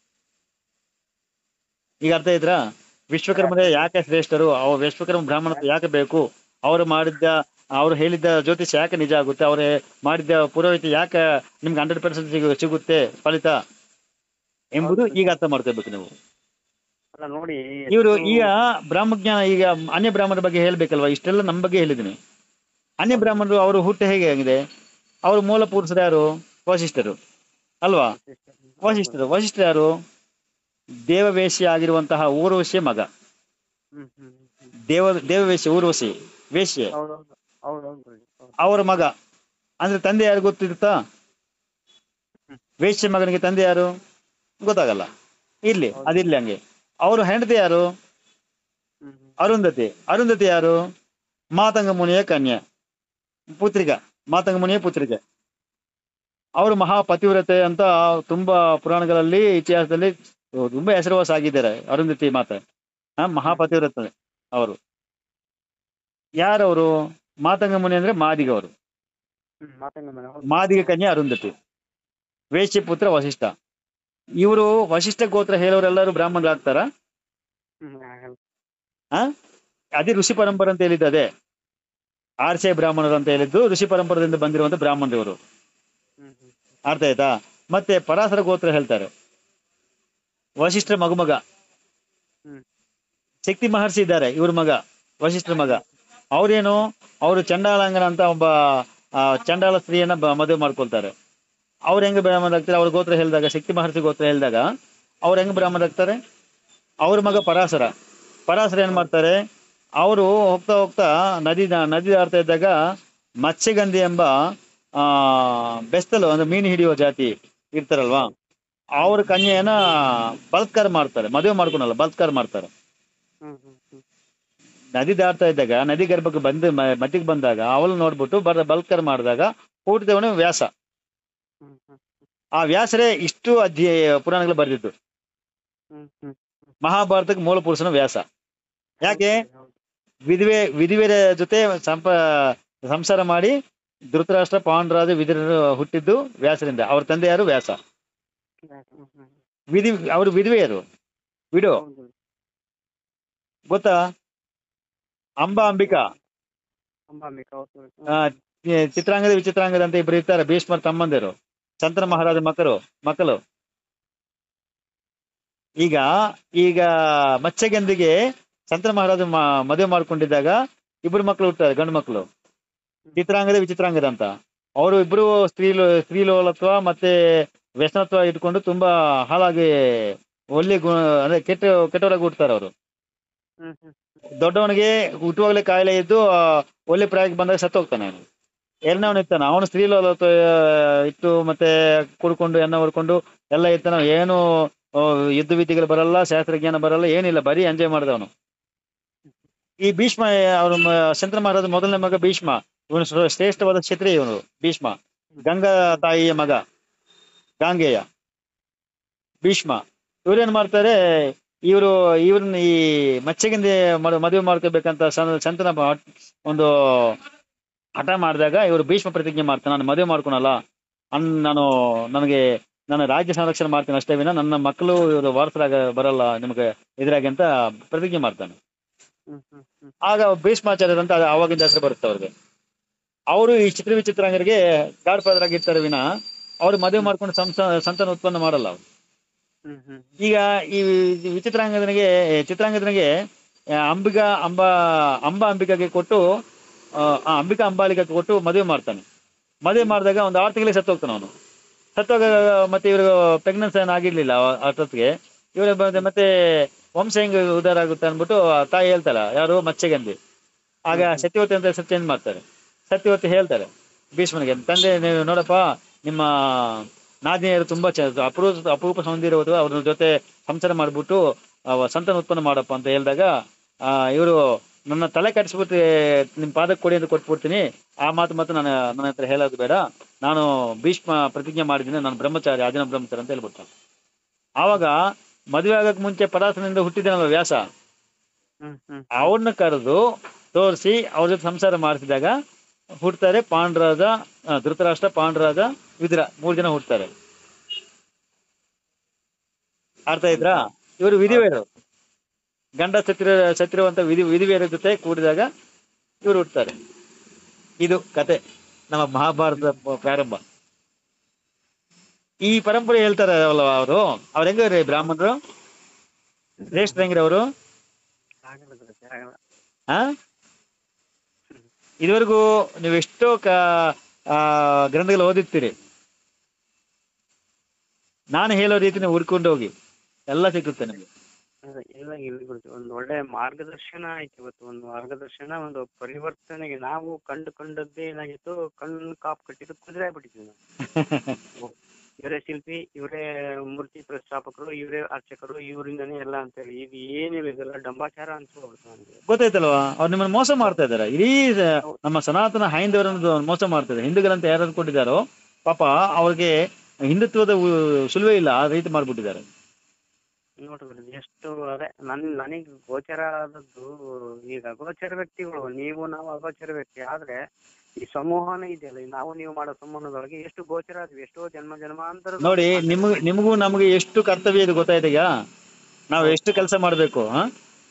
ಈಗ ಅರ್ಥ ಆಯ್ತಾ ವಿಶ್ವಕರ್ಮರೇ ಯಾಕೆ ಶ್ರೇಷ್ಠರು ಅವ್ರ ವಿಶ್ವಕರ್ಮ ಬ್ರಾಹ್ಮಣತ್ವ ಯಾಕೆ ಬೇಕು ಅವರು ಮಾಡಿದ್ದ ಅವ್ರು ಹೇಳಿದ್ದ ಜ್ಯೋತಿಷ ಯಾಕೆ ನಿಜ ಆಗುತ್ತೆ ಅವ್ರು ಮಾಡಿದ್ದ ಪುರೋಹಿತ ಯಾಕೆ ನಿಮ್ಗೆ ಹಂಡ್ರೆಡ್ ಪರ್ಸೆಂಟ್ ಸಿಗುತ್ತೆ ಫಲಿತ ಎಂಬುದು ಈಗ ಅರ್ಥ ಮಾಡ್ಕೋಬೇಕು ನೀವು ಅಲ್ಲ ನೋಡಿ ಇವರು ಎಷ್ಟು- ಈಗ ಬ್ರಾಹ್ಮಜ್ಞಾನ ಈಗ ಅನ್ಯ ಬ್ರಾಹ್ಮಣರ ಬಗ್ಗೆ ಹೇಳ್ಬೇಕಲ್ವಾ ಇಷ್ಟೆಲ್ಲ ನಮ್ಮ ಬಗ್ಗೆ ಹೇಳಿದ್ದೀನಿ ಅನ್ಯ ಬ್ರಾಹ್ಮಣರು ಅವರು ಹುಟ್ಟು ಹೇಗೆ ಆಗಿದೆ ಅವ್ರ ಮೂಲ ಪುರುಷರು ಯಾರು ವಶಿಷ್ಠರು ಅಲ್ವಾ ವಶಿಷ್ಠರು ವಶಿಷ್ಠರು ಯಾರು ದೇವವೇಶಿ ಆಗಿರುವಂತಹ ಊರ್ವಶಿಯ ಮಗ ಹ್ಮ್ ಹ್ಮ್ ಹ್ಮ್ ದೇವ ದೇವವೇಶಿ ಊರ್ವಶಿ ವೇಶ್ಯೆ ಹೌದೌದು ಹೌದೌದು ರೀ ಹೌದು ಅವರ ಮಗ ಅಂದ್ರೆ ತಂದೆ ಯಾರು ಗೊತ್ತಿರುತ್ತಾ ವೇಶ್ಯ ಮಗನಿಗೆ ತಂದೆ ಯಾರು ಗೊತ್ತಾಗಲ್ಲ ಇರ್ಲಿ ಅದಿರ್ಲಿ ಹಂಗೆ ಅವರು ಹೆಂಡತಿ ಯಾರು ಹ್ಮ್ ಹ್ಮ್ ಅರುಂಧತಿ ಅರುಂಧತಿ ಯಾರು ಮಾತಂಗ ಮುನಿಯ ಕನ್ಯೆ ಪುತ್ರಿಕ ಮಾತಂಗ ಮುನಿಯ ಪುತ್ರಿಕೆ ಅವರು ಮಹಾಪತಿವ್ರತೆ ಅಂತ ತುಂಬಾ ಪುರಾಣಗಳಲ್ಲಿ ಇತಿಹಾಸದಲ್ಲಿ ತುಂಬಾ ಹೆಸರುವಾಸಾಗಿದ್ದಾರೆ ಅರುಂಧತಿ ಮಾತೆ ಆ ಮಹಾಪತಿವ್ರತೆ ಅವರು ಯಾರವರು ಮಾತಂಗ ಮುನಿ ಅಂದ್ರೆ ಮಾದಿಗ ಅವರು ಹ್ಮ್ ಮಾತಂಗ ಮನೆ ಹೌದು ಮಾದಿಗ ಕನ್ಯೆ ಅರುಂಧತಿ ವೇಶ್ಯ ಪುತ್ರ ವಶಿಷ್ಠ ಇವರು ವಶಿಷ್ಠ ಗೋತ್ರ ಹೇಳೋರೆಲ್ಲರೂ ಬ್ರಾಹ್ಮಣರಾಗ್ತಾರ ಹ್ಮ್ ಆಗಲ್ಲ ಆ ಅದೇ ಋಷಿ ಪರಂಪರೆ ಅಂತ ಹೇಳಿದ್ದು ಅದೇ ಆರ್ಷೆ ಬ್ರಾಹ್ಮಣರು ಅಂತ ಹೇಳಿದ್ದು ಋಷಿ ಪರಂಪರೆಯಿಂದ ಬಂದಿರುವಂತ ಬ್ರಾಹ್ಮಣರು ಇವರು ಹ್ಮ್ ಹ್ಮ್ ಅರ್ಥ ಆಯ್ತಾ ಮತ್ತೆ ಪರಾಸರ ಗೋತ್ರ ಹೇಳ್ತಾರೆ ವಶಿಷ್ಠರ ಮಗುಮಗ ಹ್ಮ್ ಶಕ್ತಿ ಮಹರ್ಷಿ ಇದ್ದಾರೆ ಇವ್ರ ಮಗ ವಶಿಷ್ಠರ ಮಗ ಅವ್ರೇನು ಅವರು ಚಂಡಾಲಾಂಗನ ಅಂತ ಒಬ್ಬ ಆ, ಚಂಡಾಲ ಸ್ತ್ರೀಯನ್ನ ಬ- ಮದುವೆ ಮಾಡ್ಕೊಳ್ತಾರೆ ಅವ್ರು ಹೆಂಗ್ ಬ್ರಾಹ್ಮಣರಾಗ್ತಾರೆ ಅವ್ರ ಗೋತ್ರ ಹೇಳಿದಾಗ ಶಕ್ತಿ ಮಹರ್ಷಿ ಗೋತ್ರ ಹೇಳಿದಾಗ ಅವ್ರು ಹೆಂಗ್ ಬ್ರಾಹ್ಮಣರಾಗ್ತಾರೆ ಅವ್ರ ಮಗ ಪರಾಸರ ಪರಾಸರ ಏನ್ ಮಾಡ್ತಾರೆ ಅವರು ಹೋಗ್ತಾ ಹೋಗ್ತಾ ನದಿ ನದಿ ದಾಡ್ತಾ ಇದ್ದಾಗ ಮತ್ಸ್ಯಗಂಧಿ ಎಂಬ ಆ ಬೆಸ್ತಲು ಅಂದ್ರೆ ಮೀನು ಹಿಡಿಯುವ ಜಾತಿ ಇರ್ತಾರಲ್ವಾ ಅವ್ರ ಕನ್ಯೆಯನ್ನ ಬಲಾತ್ಕಾರ ಮಾಡ್ತಾರೆ ಮದುವೆ ಮಾಡ್ಕೊಳಲ್ಲ ಬಲಾತ್ಕಾರ ಮಾಡ್ತಾರೆ ಹ್ಮ್ ಹ್ಮ್ ಹ್ಮ್ ನದಿ ದಾಟ್ತಾ ಇದ್ದಾಗ ನದಿ ಗರ್ಭಕ್ಕೆ ಬಂದು ಮ- ಮಧ್ಯಕ್ಕೆ ಬಂದಾಗ ಅವಳು ನೋಡ್ಬಿಟ್ಟು ಬರ ಬಲಾತ್ಕಾರ ಮಾಡಿದಾಗ ಹುಟ್ಟಿದವನು ವ್ಯಾಸ ಹ್ಮ್ ಹ್ಮ್ ಆ ವ್ಯಾಸರೇ ಇಷ್ಟು ಅಧ್ಯಾಯ ಪುರಾಣಗಳು ಬರೆದಿದ್ದು ಹ್ಮ್ ಹ್ಮ್ ಮಹಾಭಾರತಕ್ಕೆ ಮೂಲ ಪುರುಷನ ವ್ಯಾಸ ಯಾಕೆ ಹೌದು ವಿಧವೆ ವಿಧವೆಯರ ಜೊತೆ ಸಂಪ ಸಂಸಾರ ಮಾಡಿ ಧೃತರಾಷ್ಟ್ರ ಪಾಂಡರಾಜ ವಿದುರರು ಹುಟ್ಟಿದ್ದು ವ್ಯಾಸರಿಂದ ಅವ್ರ ತಂದೆ ಯಾರು ವ್ಯಾಸ ಹ್ಮ್ ಹ್ಮ್ ವಿಧಿ ಅವರು ವಿಧವೆಯರು ವಿಡೋ ಹೌದು ಗೊತ್ತಾ ಅಂಬಾ ಅಂಬಿಕಾ ಅಂಬಾಂಬಿಕಾ ಹೌದು ಆ, ಚಿ- ಚಿತ್ರಾಂಗದ ವಿಚಿತ್ರಾಂಗದ ಅಂತ ಇಬ್ರು ಇರ್ತಾರೆ ಭೀಷ್ಮರ್ ತಮ್ಮಂದಿರು ಚಂದ್ರ ಮಹಾರಾಜ ಮಕ್ಕಳು ಮಕ್ಕಳು ಈಗ ಈಗ ಮತ್ಸ್ಯಗಂಧಿಗೆ ಚಂದ್ರ ಮಹಾರಾಜ ಮ- ಮದುವೆ ಮಾಡ್ಕೊಂಡಿದ್ದಾಗ ಇಬ್ರು ಮಕ್ಕಳು ಹುಟ್ಟಾರೆ ಗಂಡು ಮಕ್ಕಳು ಚಿತ್ರಾಂಗದ ವಿಚಿತ್ರಾಂಗದ ಅಂತ ಅವರು ಇಬ್ರು ಸ್ತ್ರೀ ಸ್ತ್ರೀಲೋಲತ್ವ ಮತ್ತೆ ವ್ಯಸನತ್ವ ಇಟ್ಕೊಂಡು ತುಂಬಾ ಹಾಳಾಗಿ ಒಳ್ಳೆ ಗುಣ ಅಂದ್ರೆ ಕೆಟ್ಟ ಕೆಟ್ಟವರಾಗಿ ಹುಡ್ತಾರೆ ಅವರು ಹ್ಮ್ ಹ್ಮ್ ದೊಡ್ಡವನಿಗೆ ಹುಟ್ಟುವಾಗಲೇ ಕಾಯಿಲೆ ಇದ್ದು ಆ, ಒಳ್ಳೆ ಪ್ರಾಯಕ್ಕೆ ಬಂದಾಗ ಸತ್ತು ಹೋಗ್ತಾನೆ ಅವನು ಎರಡನೇವನು ಇರ್ತಾನೆ ಅವನು ಸ್ತ್ರೀಲೋಲತ್ವ ಆ, ಇಟ್ಟು ಮತ್ತೆ ಕುಡ್ಕೊಂಡು ಎಣ್ಣೆ ಹೊಡ್ಕೊಂಡು ಎಲ್ಲ ಇರ್ತಾನೆ ಏನು ಆ, ಯುದ್ಧ ವಿದ್ಯೆಗಳು ಬರಲ್ಲ ಶಾಸ್ತ್ರಜ್ಞಾನ ಬರಲ್ಲ ಏನಿಲ್ಲ ಬರೀ ಎಂಜಾಯ್ ಮಾಡಿದವನು ಈ ಭೀಷ್ಮ ಅವನು ಶಂಕರ ಮಹಾರಾಜ ಮೊದಲನೇ ಮಗ ಭೀಷ್ಮ ಇವನು ಶ್ರ- ಶ್ರೇಷ್ಠವಾದ ಕ್ಷತ್ರಿಯ ಇವನು ಭೀಷ್ಮ ಗಂಗಾ ತಾಯಿಯ ಮಗ ಗಾಂಗೆಯ ಭೀಷ್ಮ ಇವ್ರೇನ್ ಮಾಡ್ತಾರೆ ಇವರು ಇವ್ರನ್ನ ಈ ಮಚ್ಚಗಿಂದ ಮದುವೆ ಮಾಡ್ಕೋಬೇಕಂತ ಸಂ- ಶಂತನ ಬ- ಒಂದು ಹಠ ಮಾಡಿದಾಗ ಇವರು ಭೀಷ್ಮ ಪ್ರತಿಜ್ಞೆ ಮಾಡ್ತಾನೆ ನಾನು ಮದುವೆ ಮಾಡ್ಕೊಳಲ್ಲ ಅನ್ ನಾನು ನನಗೆ ನಾನು ರಾಜ್ಯ ಸಂರಕ್ಷಣೆ ಮಾಡ್ತೀನಿ ಅಷ್ಟೇ ವಿನ ನನ್ನ ಮಕ್ಕಳು ಇವರು ವಾರಸರಾಗ ಬರಲ್ಲ ನಿಮಗೆ ಎದುರಾಗಿ ಅಂತ ಪ್ರತಿಜ್ಞೆ ಮಾಡ್ತಾನೆ ಹ್ಮ್ ಹ್ಮ್ ಹ್ಮ್ ಆಗ ಭೀಷ್ಮಾಚಾರ್ಯರು ಅಂತ ಆವಾಗಿಂದ ಹೆಸರು ಬರುತ್ತೆ ಅವ್ರಿಗೆ ಅವರು ಈ ಚಿತ್ರ ವಿಚಿತ್ರಾಂಗರಿಗೆ ಗಾಡ್ ಫಾದರ್ ಆಗಿರ್ತಾರೆ ವಿನ ಅವ್ರು ಮದುವೆ ಮಾಡ್ಕೊಂಡು ಸಂಸ ಸಂತಾನ ಉತ್ಪನ್ನ ಮಾಡಲ್ಲ ಅವ್ರು ಹ್ಮ್ ಹ್ಮ್ ಈಗ ಈ ವಿಚಿತ್ರಾಂಗದನಿಗೆ ಚಿತ್ರಾಂಗದನಿಗೆ ಆ, ಅಂಬಿಕಾ ಅಂಬಾ ಅಂಬಾ ಅಂಬಿಕಾಗೆ ಕೊಟ್ಟು ಆ, ಆ, ಅಂಬಿಕಾ ಅಂಬಾಲಿಕಾಗೆ ಕೊಟ್ಟು ಮದುವೆ ಮಾಡ್ತಾನೆ ಮದುವೆ ಮಾಡಿದಾಗ ಒಂದು ಆರು ತಿಂಗಳಿಗೆ ಸತ್ತು ಹೋಗ್ತಾನೆ ಅವನು ಸತ್ತೋಗ ಮತ್ತೆ ಇವರು ಪ್ರೆಗ್ನೆನ್ಸಿ ಏನು ಆಗಿರ್ಲಿಲ್ಲ ಆ- ಅಷ್ಟೊತ್ತಿಗೆ ಇವರು ಮತ್ತೆ ವಂಶ ಹೆಂಗ್ ಉದಾರ ಆಗುತ್ತೆ ಅಂದ್ಬಿಟ್ಟು ಆ ತಾಯಿ ಹೇಳ್ತಾರ ಯಾರು ಮಚ್ಚೆಗಂದಿ ಆಗ ಸತ್ಯವತಿ ಅಂತ ಹೆಸರು ಚೇಂಜ್ ಮಾಡ್ತಾರೆ ಸತ್ಯವತಿ ಹೇಳ್ತಾರೆ ಭೀಷ್ಮನಿಗೆ ತಂದೆ ನೀವು ನೋಡಪ್ಪ ನಿಮ್ಮ ನಾದಿನಿಯರು ತುಂಬಾ ಚ ಅಪರೂಪ ಅಪರೂಪ ಹೊಂದಿರೋದು ಅವ್ರ ಜೊತೆ ಸಂಸಾರ ಮಾಡ್ಬಿಟ್ಟು ಅವ ಸಂತಾನ ಉತ್ಪನ್ನ ಮಾಡಪ್ಪ ಅಂತ ಹೇಳಿದಾಗ ಆ ಇವರು ನನ್ನ ತಲೆ ಕಟ್ಸ್ಬಿಟ್ಟು ನಿಮ್ ಪಾದಕ್ಕೆ ಕೊಡಿ ಅಂತ ಕೊಟ್ಬಿಡ್ತೀನಿ ಆ ಮಾತು ಮಾತ್ರ ನನ್ನ ನನ್ನ ಹತ್ರ ಹೇಳೋದು ಬೇಡ ನಾನು ಭೀಷ್ಮ ಪ್ರತಿಜ್ಞೆ ಮಾಡಿದ್ದೀನಿ ನಾನು ಬ್ರಹ್ಮಚಾರಿ ಆದಿನ ಬ್ರಹ್ಮಚಾರಿ ಅಂತ ಹೇಳ್ಬಿಟ್ಟು ಆವಾಗ ಮದುವೆ ಆಗಕ್ ಮುಂಚೆ ಪದಾರ್ಥದಿಂದ ಹುಟ್ಟಿದನಲ್ಲ ವ್ಯಾಸ ಹ್ಮ್ ಹ್ಮ್ ಅವ್ರನ್ನ ಕರೆದು ತೋರಿಸಿ ಅವ್ರ ಜೊತೆ ಸಂಸಾರ ಮಾಡಿಸಿದಾಗ ಹುಡ್ತಾರೆ ಪಾಂಡುರಾಜ ಆ, ಧೃತರಾಷ್ಟ್ರ ಪಾಂಡುರಾಜ ವಿದುರ ಮೂರ್ ಜನ ಹುಡ್ತಾರೆ ಅರ್ಥ ಇದ್ರಾ ಇವರು ವಿಧಿವೇರು ಗಂಡ ಸತ್ತಿರ ಸತ್ತಿರುವಂತ ವಿಧಿ ವಿಧಿವೇರ ಜೊತೆ ಕೂಡಿದಾಗ ಇವರು ಹುಡ್ತಾರೆ ಇದು ಕತೆ ನಮ್ಮ ಮಹಾಭಾರತದ ಪ- ಪ್ರಾರಂಭ ಈ ಪರಂಪರೆ ಹೇಳ್ತಾರೆ ಅಲ್ವ ಅವರು ಅವ್ರ ಹೆಂಗ್ರಿ ಬ್ರಾಹ್ಮಣರು ಶ್ರೇಷ್ಠ ಹೆಂಗ್ರಿ ಅವರು ಆಗಲ್ಲ ಗುರುಜಿ ಆಗಲ್ಲ ಆ ಇದುವರೆಗೂ ನೀವು ಎಷ್ಟೋ ಕ ಆ ಗ್ರಂಥಗಳು ಓದಿರ್ತೀರಿ ನಾನು ಹೇಳೋ ರೀತಿ ನೀವು ಹುಡ್ಕೊಂಡು ಹೋಗಿ ಎಲ್ಲ ಸಿಗುತ್ತೆ ನಿಮಗೆ ಅದೇ, ಇಲ್ಲ ಇಲ್ಲ ಗುರುಜಿ ಒಂದು ಒಳ್ಳೆ ಮಾರ್ಗದರ್ಶನ ಆಯ್ತು ಇವತ್ತು ಒಂದು ಮಾರ್ಗದರ್ಶನ ಒಂದು ಪರಿವರ್ತನೆಗೆ ನಾವು ಕಂಡು ಕಂಡದ್ದೇ ಏನಾಗಿತ್ತು ಕಣ್ಣು ಕಾಪ್ ಕಟ್ಟಿದ್ದು ಕುದುರೆ ಆಗ್ಬಿಟ್ಟಿದ್ವಿ ನಾವು ಇವರೇ ಶಿಲ್ಪಿ ಇವರೇ ಮೂರ್ತಿ ಪ್ರತಿಷ್ಠಾಪಕರು ಇವರೇ ಅರ್ಚಕರು ಇವರಿಂದನೇ ಎಲ್ಲ ಅಂತೇಳಿ ಇದು ಏನಿಲ್ಲ ಇದೆಲ್ಲ ಡಂಬಾಚಾರ ಅನ್ಸ್ಕೊಬಿಡ್ತು ನನಗೆ ಗೊತ್ತಾಯ್ತಲ್ವಾ ಅವ್ರು ನಿಮ್ಮನ್ನ ಮೋಸ ಮಾಡ್ತಾ ಇದ್ದಾರೆ ಇಡೀ ಸ- ನಮ್ಮ ಸನಾತನ ಹೈಂದವರನ್ನು ಮೋಸ ಮಾಡ್ತಾ ಇದ್ದಾರೆ ಹಿಂದೂಗಳಂತ ಯಾರು ಅನ್ಕೊಂಡಿದ್ದಾರೋ ಪಾಪ ಅವ್ರಿಗೆ ಹಿಂದುತ್ವದ ಉ- ಸುಳುವೇ ಇಲ್ಲ ಆ ರೀತಿ ಮಾಡ್ಬಿಟ್ಟಿದ್ದಾರೆ ನೋಡ್ರಿ ಎಷ್ಟು ಅದೇ ನನ್ ನನಗೆ ಗೋಚರ ಆದದ್ದು ಈಗ ಅಗೋಚರ ವ್ಯಕ್ತಿಗಳು ನೀವು ನಾವು ಅಗೋಚರ ವ್ಯಕ್ತಿ ಆದ್ರೆ ಈ ಸಮೂಹನೇ ಇದೆಯಲ್ಲ ಈ ನಾವು ನೀವು ಮಾಡೋ ಸಮೂಹದೊಳಗೆ ಎಷ್ಟು ಗೋಚರ ಆದ್ವಿ ಎಷ್ಟೋ ಜನ್ಮ ಜನ್ಮಾಂತರ ನೋಡಿ ನಿಮ್ಗ್ ನಿಮಗೂ ನಮಗೆ ಎಷ್ಟು ಕರ್ತವ್ಯ ಇದೆ ಗೊತ್ತಾಯ್ತು ಈಗ ನಾವು ಎಷ್ಟು ಕೆಲಸ ಮಾಡಬೇಕು ಹಾ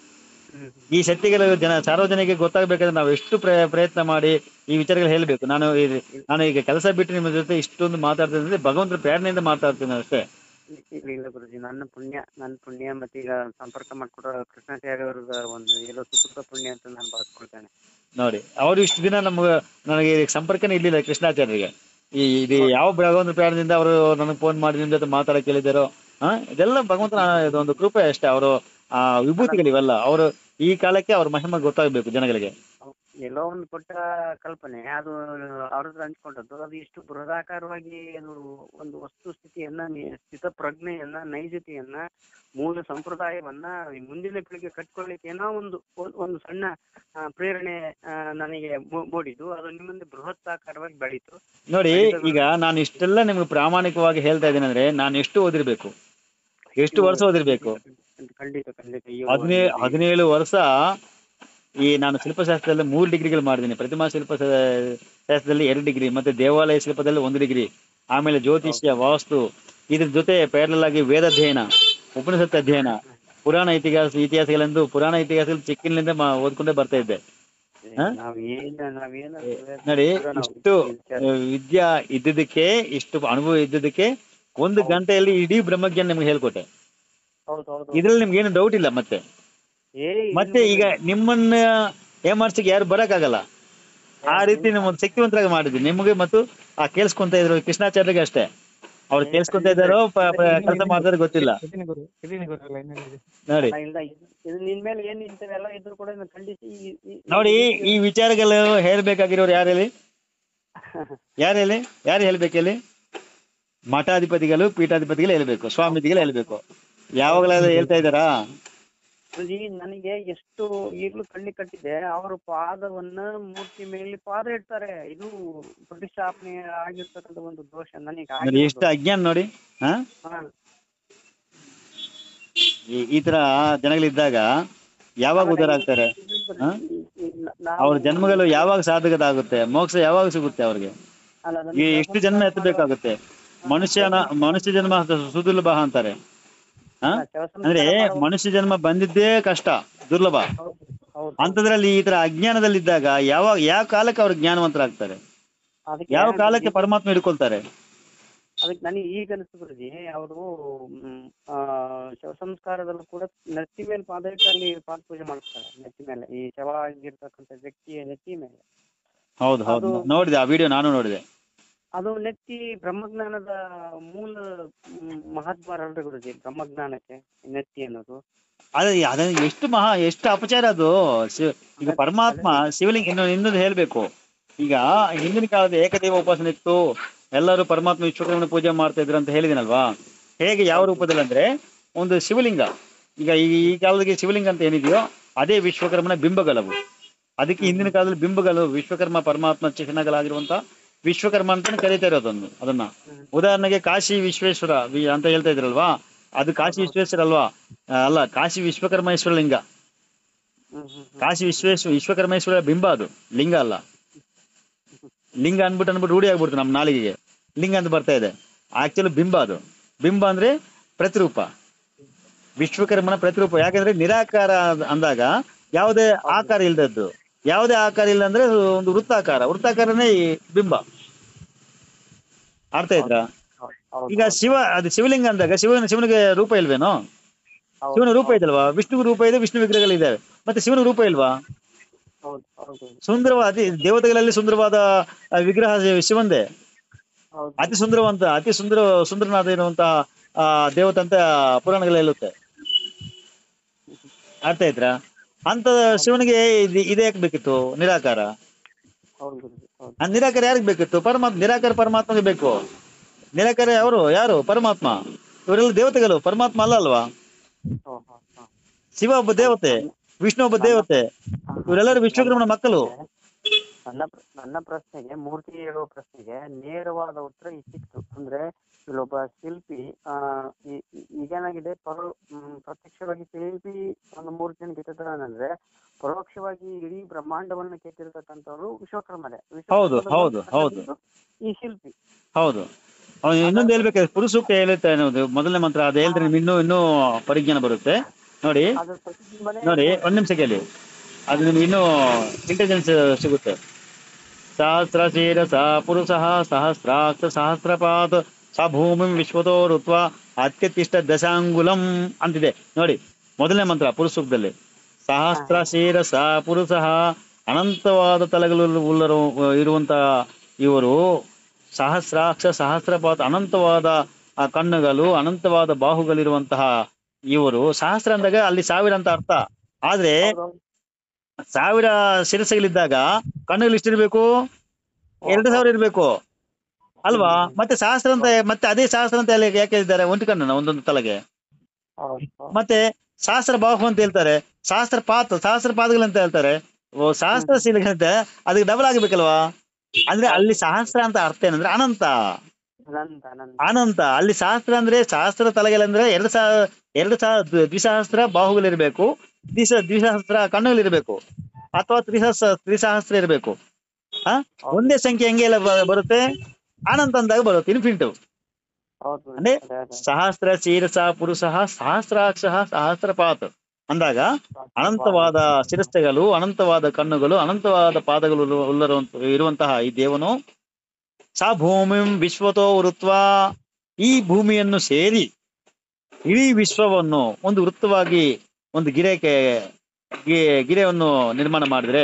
ಈ ಸತ್ಯಗಳು ಜನ ಸಾರ್ವಜನಿಕ ಗೊತ್ತಾಗಬೇಕಾದ್ರೆ ನಾವು ಎಷ್ಟು ಪ್ರಯ- ಪ್ರಯತ್ನ ಮಾಡಿ ಈ ವಿಚಾರಗಳು ಹೇಳ್ಬೇಕು ನಾನು ಈ- ನಾನು ಈಗ ಕೆಲಸ ಬಿಟ್ಟು ನಿಮ್ಮ ಜೊತೆ ಇಷ್ಟೊಂದು ಮಾತಾಡ್ತೀನಿ ಅಂದ್ರೆ ಭಗವಂತನ ಪ್ರೇರಣೆಯಿಂದ ಮಾತಾಡ್ತೀನಿ ಅಷ್ಟೇ ಇಲ್ಲ ಇಲ್ಲ ಗುರುಜಿ ನನ್ನ ಪುಣ್ಯ ನನ್ನ ಪುಣ್ಯ ಮತ್ತೆ ಈಗ ಸಂಪರ್ಕ ಮಾಡ್ಕೊಡೋ ಕೃಷ್ಣಾಚಾರ್ಯ ಅವ್ರದ ಒಂದು ಏನೋ ಸುಕೃತ ಪುಣ್ಯ ಅಂತ ನಾನು ಭಾವಿಸ್ಕೊಳ್ತೇನೆ ನೋಡಿ ಅವರು ಇಷ್ಟು ದಿನ ನಮ್ಗೆ ನನಗೆ ಸಂಪರ್ಕನೇ ಇರ್ಲಿಲ್ಲ ಕೃಷ್ಣಾಚಾರ್ಯರಿಗೆ ಈ ಇದು ಯಾವ ಭಗವಂತ ಪ್ರೇರಣೆಯಿಂದ ಅವರು ನನಗೆ ಫೋನ್ ಮಾಡಿ ನಿಮ್ ಜೊತೆ ಮಾತಾಡಕ್ ಹೇಳಿದಾರೋ ಹಾ ಇದೆಲ್ಲ ಭಗವಂತನ ಇದೊಂದು ಕೃಪೆ ಅಷ್ಟೇ ಅವರು ಆ ವಿಭೂತಿಗಳು ಇವೆಲ್ಲ ಅವರು ಈ ಕಾಲಕ್ಕೆ ಅವ್ರ ಮಹಿಮೆ ಗೊತ್ತಾಗಬೇಕು ಜನಗಳಿಗೆ ಎಲ್ಲೋ ಒಂದು ಪುಟ್ಟ ಕಲ್ಪನೆ ಅದು ಅವ್ರ ಹತ್ರ ಹಂಚ್ಕೊಂಡದ್ದು ಅದು ಇಷ್ಟು ಬೃಹದಾಕಾರವಾಗಿ ಅದು ಒಂದು ವಸ್ತು ಸ್ಥಿತಿಯನ್ನ ನಿ- ಸ್ಥಿತಪ್ರಜ್ಞೆಯನ್ನ ನೈಜತೆಯನ್ನ ಮೂಲ ಸಂಪ್ರದಾಯವನ್ನ ಈ ಮುಂದಿನ ಪೀಳಿಗೆ ಕಟ್ಕೊಳ್ಳಿಕ್ಕೆ ಏನೋ ಒಂದು ಒಂದ್- ಒಂದು ಸಣ್ಣ ಆ, ಪ್ರೇರಣೆ ಆ, ನನಗೆ ಮೂ- ಮೂಡಿದ್ದು ಅದು ನಿಮ್ಮಂದೆ ಬೃಹತ್ತಾಕಾರವಾಗಿ ಬೆಳೀತು ನೋಡಿ ಈಗ ನಾನು ಇಷ್ಟೆಲ್ಲ ನಿಮ್ಗೆ ಪ್ರಾಮಾಣಿಕವಾಗಿ ಹೇಳ್ತಾ ಇದ್ದೀನಿ ಅಂದ್ರೆ ನಾನು ಎಷ್ಟು ಓದಿರ್ಬೇಕು ಎಷ್ಟು ವರ್ಷ ಓದಿರ್ಬೇಕು ಖಂಡಿತ ಖಂಡಿತ ಈ ಹದಿನೇ ಒಂದು- ಹದಿನೇಳು ವರ್ಷ ಈ ನಾನು ಶಿಲ್ಪಶಾಸ್ತ್ರದಲ್ಲಿ ಮೂರು ಡಿಗ್ರಿಗಳು ಮಾಡಿದ್ದೀನಿ ಪ್ರತಿಮಾ ಶಿಲ್ಪ ಶ- ಶಾಸ್ತ್ರದಲ್ಲಿ ಎರಡು ಡಿಗ್ರಿ ಮತ್ತೆ ದೇವಾಲಯ ಶಿಲ್ಪದಲ್ಲಿ ಒಂದು ಡಿಗ್ರಿ ಆಮೇಲೆ ಜ್ಯೋತಿಷ್ಯ ವಾಸ್ತು ಇದ್ರ ಜೊತೆ ಪ್ಯಾರಲಲ್ ಆಗಿ ವೇದಾಧ್ಯಯನ ಉಪನಿಷತ್ ಅಧ್ಯಯನ ಪುರಾಣ ಇತಿಹಾಸ ಇತಿಹಾಸಗಳೆಂದು ಪುರಾಣ ಇತಿಹಾಸಗಳು ಚಿಕ್ಕನಿಂದ ಮಾ ಓದ್ಕೊಂಡೇ ಬರ್ತಾ ಇದ್ದೆ ಹಾ? ನಾವ್ ಏನ ನಾವೇನ ನೋಡಿ ಇಷ್ಟು ಆ, ವಿದ್ಯಾ ಇದ್ದಿದ್ದಕ್ಕೆ ಇಷ್ಟು ಅನುಭವ ಇದ್ದಿದ್ದಕ್ಕೆ ಒಂದು ಗಂಟೆಯಲ್ಲಿ ಇಡೀ ಬ್ರಹ್ಮಜ್ಞಾನ ನಿಮ್ಗೆ ಹೇಳ್ಕೊಟ್ಟೆ ಹೌದು ಹೌದು ಇದ್ರಲ್ಲಿ ನಿಮ್ಗೆ ಏನು ಡೌಟ್ ಇಲ್ಲ ಮತ್ತೆ ಏ ಮತ್ತೆ ಈಗ ನಿಮ್ಮನ್ನ ಏಮಾರ್ಸಕ್ಕೆ ಯಾರು ಬರಕ್ಕಾಗಲ್ಲ ಆ ರೀತಿ ನಿಮ್ಮ ಒಂದು ಶಕ್ತಿವಂತರಾಗಿ ಮಾಡಿದ್ವಿ ನಿಮಗೆ ಮತ್ತು ಆ ಕೇಳಿಸ್ಕೊಂತ ಇದ್ರು ಕೃಷ್ಣಾಚಾರ್ಯಗೆ ಅಷ್ಟೇ ಅವ್ರು ಕೇಳಿಸ್ಕೊಂತ ಇದ್ದಾರೋ ಕೆಲಸ ಮಾಡ್ತಾರೋ ಗೊತ್ತಿಲ್ಲ ಇದೀನಿ ಗುರು ಇದೀನಿ ಗುರು ಲೈನಲ್ಲಿ ನೋಡಿ ಇಲ್ಲ ಇದು ಇದು ನಿನ್ ಮೇಲೆ ಏನ್ ಇಂಥವೆಲ್ಲ ಇದ್ರು ಕೂಡ ಇದನ್ನ ಖಂಡಿಸಿ ಈ- ಈ- ನೋಡಿ ಈ ವಿಚಾರಗಳು ಹೇಳ್ಬೇಕಾಗಿರೋರು ಯಾರು ಹೇಳಿ ಯಾರು ಹೇಳಿ ಯಾರು ಹೇಳ್ಬೇಕು ಹೇಳಿ ಮಠಾಧಿಪತಿಗಳು ಪೀಠಾಧಿಪತಿಗಳು ಹೇಳ್ಬೇಕು ಸ್ವಾಮೀಜಿಗಳು ಹೇಳ್ಬೇಕು ಯಾವಾಗಲಾದ್ರೂ ಹೇಳ್ತಾ ಇದ್ದಾರಾ ಗುರುಜಿ ನನಗೆ ಎಷ್ಟು ಈಗಲೂ ಕಣ್ಣಿ ಕಟ್ಟಿದೆ ಅವರ ಪಾದವನ್ನ ಮೂರ್ತಿ ಮೇಲೆ ಪಾದ ಇಡ್ತಾರೆ ಇದು ಪ್ರತಿಷ್ಠಾಪನೆ ಆಗಿರ್ತಕ್ಕಂಥ ಒಂದು ದೋಷ ನನಗೆ ನೋಡಿ ಎಷ್ಟು ಅಜ್ಞಾನ ನೋಡಿ ಹಾ ಹಾ. ಈ ಈ ತರ ಜನಗಳಿದ್ದಾಗ ಯಾವಾಗ ಉದ್ಧಾರ ಆಗ್ತಾರೆ ಹಾ? ನಾವು- ಅವ್ರ ಜನ್ಮಗಳು ಯಾವಾಗ ಸಾಧಕದ ಆಗುತ್ತೆ ಮೋಕ್ಷ ಯಾವಾಗ ಸಿಗುತ್ತೆ ಅವ್ರಿಗೆ ಅಲ್ಲ, ಈ ನನಗೆ ಎಷ್ಟು ಜನ್ಮ ಎತ್ತಬೇಕಾಗುತ್ತೆ ಮನುಷ್ಯನ ಮನುಷ್ಯ ಜನ್ಮ ಸುದುರ್ಲಭ ಅಂತಾರೆ ಹಾ ಶವಸಂಸ್ಕಾರ ಅಂದ್ರೆ ಮಾಡುವ- ಮನುಷ್ಯ ಜನ್ಮ ಬಂದಿದ್ದೇ ಕಷ್ಟ ದುರ್ಲಭ ಹೌದು, ಹೌದು. ಅಂತದ್ರಲ್ಲಿ ಈ ತರ ಅಜ್ಞಾನದಲ್ಲಿದ್ದಾಗ ಯಾವಾಗ ಯಾವ ಕಾಲಕ್ಕೆ ಅವ್ರು ಜ್ಞಾನವಂತರಾಗ್ತಾರೆ ಅದಕ್ಕೆ ಯಾವ ಕಾಲಕ್ಕೆ ಪರಮಾತ್ಮ ಹಿಡ್ಕೊಳ್ತಾರೆ ಅದಕ್ಕೆ ನನಗೆ ಈಗ ಅನಿಸ್ತು ಗುರುಜಿ ಅವರು ಶವ ಸಂಸ್ಕಾರದಲ್ಲೂ ಕೂಡ ನೆತ್ತಿ ಮೇಲೆ ಪಾದ ಇಟ್ಟು ಅಲ್ಲಿ ಪಾದ ಪೂಜೆ ಮಾಡ್ತಾರೆ ನೆತ್ತಿ ಮೇಲೆ ಈ ಶವ ಆಗಿರ್ತಕ್ಕಂಥ ವ್ಯಕ್ತಿಯ ನೆತ್ತಿ ಮೇಲೆ ಹೌದು ಹೌದು ಅದು- ನೋಡಿದೆ ಆ ವಿಡಿಯೋ ನಾನು ನೋಡಿದೆ ಅದು ನೆತ್ತಿ ಬ್ರಹ್ಮಜ್ಞಾನದ ಮೂಲ ಮ್, ಮಹಾತ್ಮರಲ್ರಿ ಗುರುಜಿ ಬ್ರಹ್ಮಜ್ಞಾನಕ್ಕೆ ಈ ನೆತ್ತಿ ಅನ್ನೋದು ಅದೇ ಅದ ಎಷ್ಟು ಮಹಾ ಎಷ್ಟು ಅಪಚಾರ ಅದು ಶಿವ ಈಗ ಪರಮಾತ್ಮ ಶಿವಲಿಂಗ ಇನ್ನು ಇನ್ನೊಂದು ಹೇಳ್ಬೇಕು ಈಗ ಹಿಂದಿನ ಕಾಲದ ಏಕದೇವ ಉಪಾಸನೆ ಇತ್ತು ಎಲ್ಲರೂ ಪರಮಾತ್ಮ ವಿಶ್ವಕರ್ಮನ ಪೂಜೆ ಮಾಡ್ತಾ ಇದ್ರು ಅಂತ ಹೇಳಿದಿನಲ್ವಾ ಹೇಗೆ ಯಾವ ರೂಪದಲ್ಲಿ ಅಂದ್ರೆ ಒಂದು ಶಿವಲಿಂಗ ಈಗ ಈ ಈ ಕಾಲದಲ್ಲಿ ಶಿವಲಿಂಗ ಅಂತ ಏನಿದೆಯೋ ಅದೇ ವಿಶ್ವಕರ್ಮನ ಬಿಂಬಗಳವು ಅದಕ್ಕೆ ಹಿಂದಿನ ಕಾಲದಲ್ಲಿ ಬಿಂಬಗಳು ವಿಶ್ವಕರ್ಮ ಪರಮಾತ್ಮ ಚಿಹ್ನಗಳಾಗಿರುವಂತ ವಿಶ್ವಕರ್ಮ ಅಂತಾನೆ ಕರೀತಾ ಇರೋದನ್ನು ಅದನ್ನ ಉದಾಹರಣೆಗೆ ಕಾಶಿ ವಿಶ್ವೇಶ್ವರ ವಿ- ಅಂತ ಹೇಳ್ತಾ ಇದ್ರಲ್ವಾ ಅದು ಕಾಶಿ ವಿಶ್ವೇಶ್ವರ ಅಲ್ವಾ ಆ, ಅಲ್ಲ ಕಾಶಿ ವಿಶ್ವಕರ್ಮೇಶ್ವರ ಲಿಂಗ ಹ್ಮ್ ಹ್ಮ್ ಹ್ಮ್. ಕಾಶಿ ವಿಶ್ವೇಶ್ವರ ವಿಶ್ವಕರ್ಮೇಶ್ವರ ಬಿಂಬ ಅದು ಲಿಂಗ ಅಲ್ಲ ಲಿಂಗ ಅನ್ಬಿಟ್ಟು ಅನ್ಬಿಟ್ಟು ರೂಢಿ ಆಗ್ಬಿಡ್ತು ನಮ್ಮ ನಾಲಿಗೆಗೆ ಲಿಂಗ ಅಂತ ಬರ್ತಾ ಇದೆ ಆಕ್ಚುಲಿ ಬಿಂಬ ಅದು ಬಿಂಬ ಅಂದ್ರೆ ಪ್ರತಿರೂಪ ವಿಶ್ವಕರ್ಮನ ಪ್ರತಿರೂಪ ಯಾಕಂದ್ರೆ ನಿರಾಕಾರ ಅದ್- ಅಂದಾಗ ಯಾವುದೇ ಆಕಾರ ಇಲ್ದದ್ದು ಯಾವುದೇ ಆಕಾರ ಇಲ್ಲ ಅಂದ್ರೆ ಅದು ಒಂದು ವೃತ್ತಾಕಾರ ವೃತ್ತಾಕಾರನೇ ಈ ಬಿಂಬ ಅರ್ಥ ಆಯ್ತಾ ಹೌದು, ಹೌದು, ಈಗ ಶಿವ ಅದು ಶಿವಲಿಂಗ ಅಂದಾಗ ಶಿವನ ಶಿವನಿಗೆ ರೂಪ ಇಲ್ವೇನೋ ಹೌದು, ಶಿವನ ರೂಪ ಇದಲ್ವಾ ವಿಷ್ಣುವಿಗೆ ರೂಪ ಇದೆ ವಿಷ್ಣು ವಿಗ್ರಹಗಳಿದ್ದಾವೆ ಮತ್ತೆ ಶಿವನ ರೂಪ ಇಲ್ವಾ ಹೌದು, ಹೌದು. ಹೌದು ಸುಂದರವಾದ ಅತಿ ದೇವತೆಗಳಲ್ಲಿ ಸುಂದರವಾದ ಆ, ವಿಗ್ರಹ ಶಿವಂದೇ ಹೌದು ಅತಿ ಸುಂದರವಂತ ಅತಿ ಸುಂದರ ಸುಂದರನಾದ ಇರುವಂತಹ ಆ ದೇವತೆ ಅಂತ ಪುರಾಣಗಳಲ್ಲಿ ಹೇಳುತ್ತೆ ಅರ್ಥ ಆಯ್ತಾ ಅಂತ ಶಿವನಿಗೆ ಇದು ಇದೇ ಯಾಕೆ ಬೇಕಿತ್ತು ನಿರಾಕಾರ ಹೌದು ಗುರುಜಿ ಹೌದು ಆ ನಿರಾಕಾರ ಯಾರಿಗೆ ಬೇಕಿತ್ತು ಪರಮಾತ್ಮ ನಿರಾಕಾರ ಪರಮಾತ್ಮಗೆ ಬೇಕು ನಿರಾಕಾರ ಅವರು ಯಾರು ಪರಮಾತ್ಮ ಇವರೆಲ್ಲ ದೇವತೆಗಳು ಪರಮಾತ್ಮ ಅಲ್ಲ ಅಲ್ವಾ ಹೋ, ಹೋ, ಹೋ. ಶಿವ ಒಬ್ಬ ದೇವತೆ ವಿಷ್ಣು ಒಬ್ಬ ದೇವತೆ ಇವರೆಲ್ಲರೂ ವಿಶ್ವಕರ್ಮನ ಮಕ್ಕಳು ನನ್ನ ಪ್ರ- ನನ್ನ ಪ್ರಶ್ನೆಗೆ ಮೂರ್ತಿ ಹೇಳುವ ಪ್ರಶ್ನೆಗೆ ನೇರವಾದ ಉತ್ತರ ಈ ಸಿಕ್ತು ಅಂದ್ರೆ ಇಲ್ಲೊಬ್ಬ ಶಿಲ್ಪಿ ಆ ಈ- ಈ- ಈಗೇನಾಗಿದೆ ಪರೋ ಮ್, ಪ್ರತ್ಯಕ್ಷವಾಗಿ ಶಿಲ್ಪಿ ಒಂದು ಮೂರ್ತಿಯನ್ನು ಕೆತ್ತಿದ್ದಾನಂದ್ರೆ ಪರೋಕ್ಷವಾಗಿ ಇಡೀ ಬ್ರಹ್ಮಾಂಡವನ್ನು ಕೆತ್ತಿರ್ತಕ್ಕಂಥವ್ರು ವಿಶ್ವಕರ್ಮರೇ ಹೌದು, ವಿಶ್ವಕರ್ಮದ ಹೌದು, ಹೌದು. ಈ ಶಿಲ್ಪಿ ಹೌದು ಅವನು ಇನ್ನೊಂದು ಹೇಳ್ಬೇಕಾದ್ರೆ ಪುರುಸೂಕ್ತ ಹೇಳುತ್ತೆ ಅನ್ನೋದು ಮೊದಲನೇ ಮಂತ್ರ ಅದು ಹೇಳಿದ್ರೆ ನಿಮ್ಗೆ ಇನ್ನೂ ಇನ್ನೂ ಪರಿಜ್ಞಾನ ಬರುತ್ತೆ ನೋಡಿ ಅದು ಪ್ರತಿಬಿಂಬನೇ ನೋಡಿ ಒಂದ್ ನಿಮಿಷ ಕೇಳಿ ಅದು ನಿಮ್ಗೆ ಇನ್ನೂ ಇಂಟೆಲಿಜೆನ್ಸ್ ಸಿಗುತ್ತೆ ಸಹಸ್ರ ಶೀರ ಸ ಪುರುಷ ಸಹಸ್ರಾಕ್ಷ ಸಹಸ್ರಪಾತ್ ಸ ಭೂಮಿ ವಿಶ್ವತೋ ಋತ್ವ ಅತ್ಯತಿಷ್ಠ ದಶಾಂಗುಲಂ ಅಂತಿದೆ ನೋಡಿ ಮೊದಲನೇ ಮಂತ್ರ ಪುರುಸೂಕ್ತದಲ್ಲಿ ಸಹಸ್ರ ಶೀರ ಸ ಪುರುಷ ಅನಂತವಾದ ತಲೆಗಳು ಉಳ್ಳರು ಇರುವಂತಹ ಇವರು ಸಹಸ್ರಾಕ್ಷ ಸಹಸ್ರಪಾತ್ ಅನಂತವಾದ ಆ ಕಣ್ಣುಗಳು ಅನಂತವಾದ ಬಾಹುಗಳಿರುವಂತಹ ಇವರು ಸಹಸ್ರ ಅಂದಾಗ ಅಲ್ಲಿ ಸಾವಿರ ಅಂತ ಅರ್ಥ ಆದ್ರೆ ಹೌದು. ಸಾವಿರ ಶಿರಸ್ಸುಗಳಿದ್ದಾಗ ಕಣ್ಣುಗಳು ಎಷ್ಟಿರ್ಬೇಕು ಎರಡು ಸಾವಿರ ಇರ್ಬೇಕು ಅಲ್ವಾ ಮತ್ತೆ ಸಹಸ್ರ ಅಂತ ಮತ್ತೆ ಅದೇ ಸಹಸ್ರ ಅಂತ ಹೇಳಿ ಯಾಕೆ ಇದ್ದಾರೆ ಒಂದು ಕಣ್ಣನ ಒಂದೊಂದು ತಲೆಗೆ ಹೌದು, ಹೌದು. ಮತ್ತೆ ಸಹಸ್ರ ಬಾಹು ಅಂತ ಹೇಳ್ತಾರೆ ಸಹಸ್ರ ಪಾತ ಸಹಸ್ರ ಪಾದಗಳು ಅಂತ ಹೇಳ್ತಾರೆ ಓ ಸಹಸ್ರ ಶಿಲೆಗಳಂತೆ ಅದಕ್ಕೆ ಡಬಲ್ ಆಗ್ಬೇಕಲ್ವಾ ಅಂದ್ರೆ ಅಲ್ಲಿ ಸಹಸ್ರ ಅಂತ ಅರ್ಥ ಏನಂದ್ರೆ ಅನಂತ ಅನಂತ ಅನಂತ ಅನಂತ ಅಲ್ಲಿ ಸಹಸ್ರ ಅಂದ್ರೆ ಸಹಸ್ರ ತಲೆಗಳಂದ್ರೆ ಎರಡು ಸಾವಿರ ಎರಡು ಸಾವಿರ ದ್ವಿಸಹಸ್ರ ಬಾಹುಗಳಿರ್ಬೇಕು ದ್ವಿಸ ದ್ವಿಸಹಸ್ರ ಕಣ್ಣುಗಳಿರ್ಬೇಕು ಅಥವಾ ತ್ರಿಸಹಸ್ರ ತ್ರಿಸಹಸ್ರ ಇರಬೇಕು ಆ ಒಂದೇ ಸಂಖ್ಯೆ ಹೆಂಗೆ ಎಲ್ಲ ಬ- ಬರುತ್ತೆ ಅನಂತ ಅಂದಾಗ ಬರುತ್ತೆ ಇನ್ಫಿನಿಟ್ ಹೌದು ಅಂದ್ರೆ ಅದೇ, ಅದೇ. ಸಹಸ್ರ ಶೀರಸ ಪುರುಷ ಸಹಸ್ರಾಕ್ಷ ಸಹಸ್ರಪಾತ್ ಅಂದಾಗ ಅನಂತವಾದ ಶಿರಸ್ತೆಗಳು ಅನಂತವಾದ ಕಣ್ಣುಗಳು ಅನಂತವಾದ ಪಾದಗಳು ಉಳ್ಳ- ಉಳ್ಳರುವಂತ ಇರುವಂತಹ ಈ ದೇವನು ಸಾ ಭೂಮಿಂ ವಿಶ್ವತೋ ವೃತ್ವ ಈ ಭೂಮಿಯನ್ನು ಸೇರಿ ಇಡೀ ವಿಶ್ವವನ್ನು ಒಂದು ವೃತ್ತವಾಗಿ ಒಂದು ಗಿರೆಗೆ ಗಿ- ಗಿರೆಯನ್ನು ನಿರ್ಮಾಣ ಮಾಡಿದ್ರೆ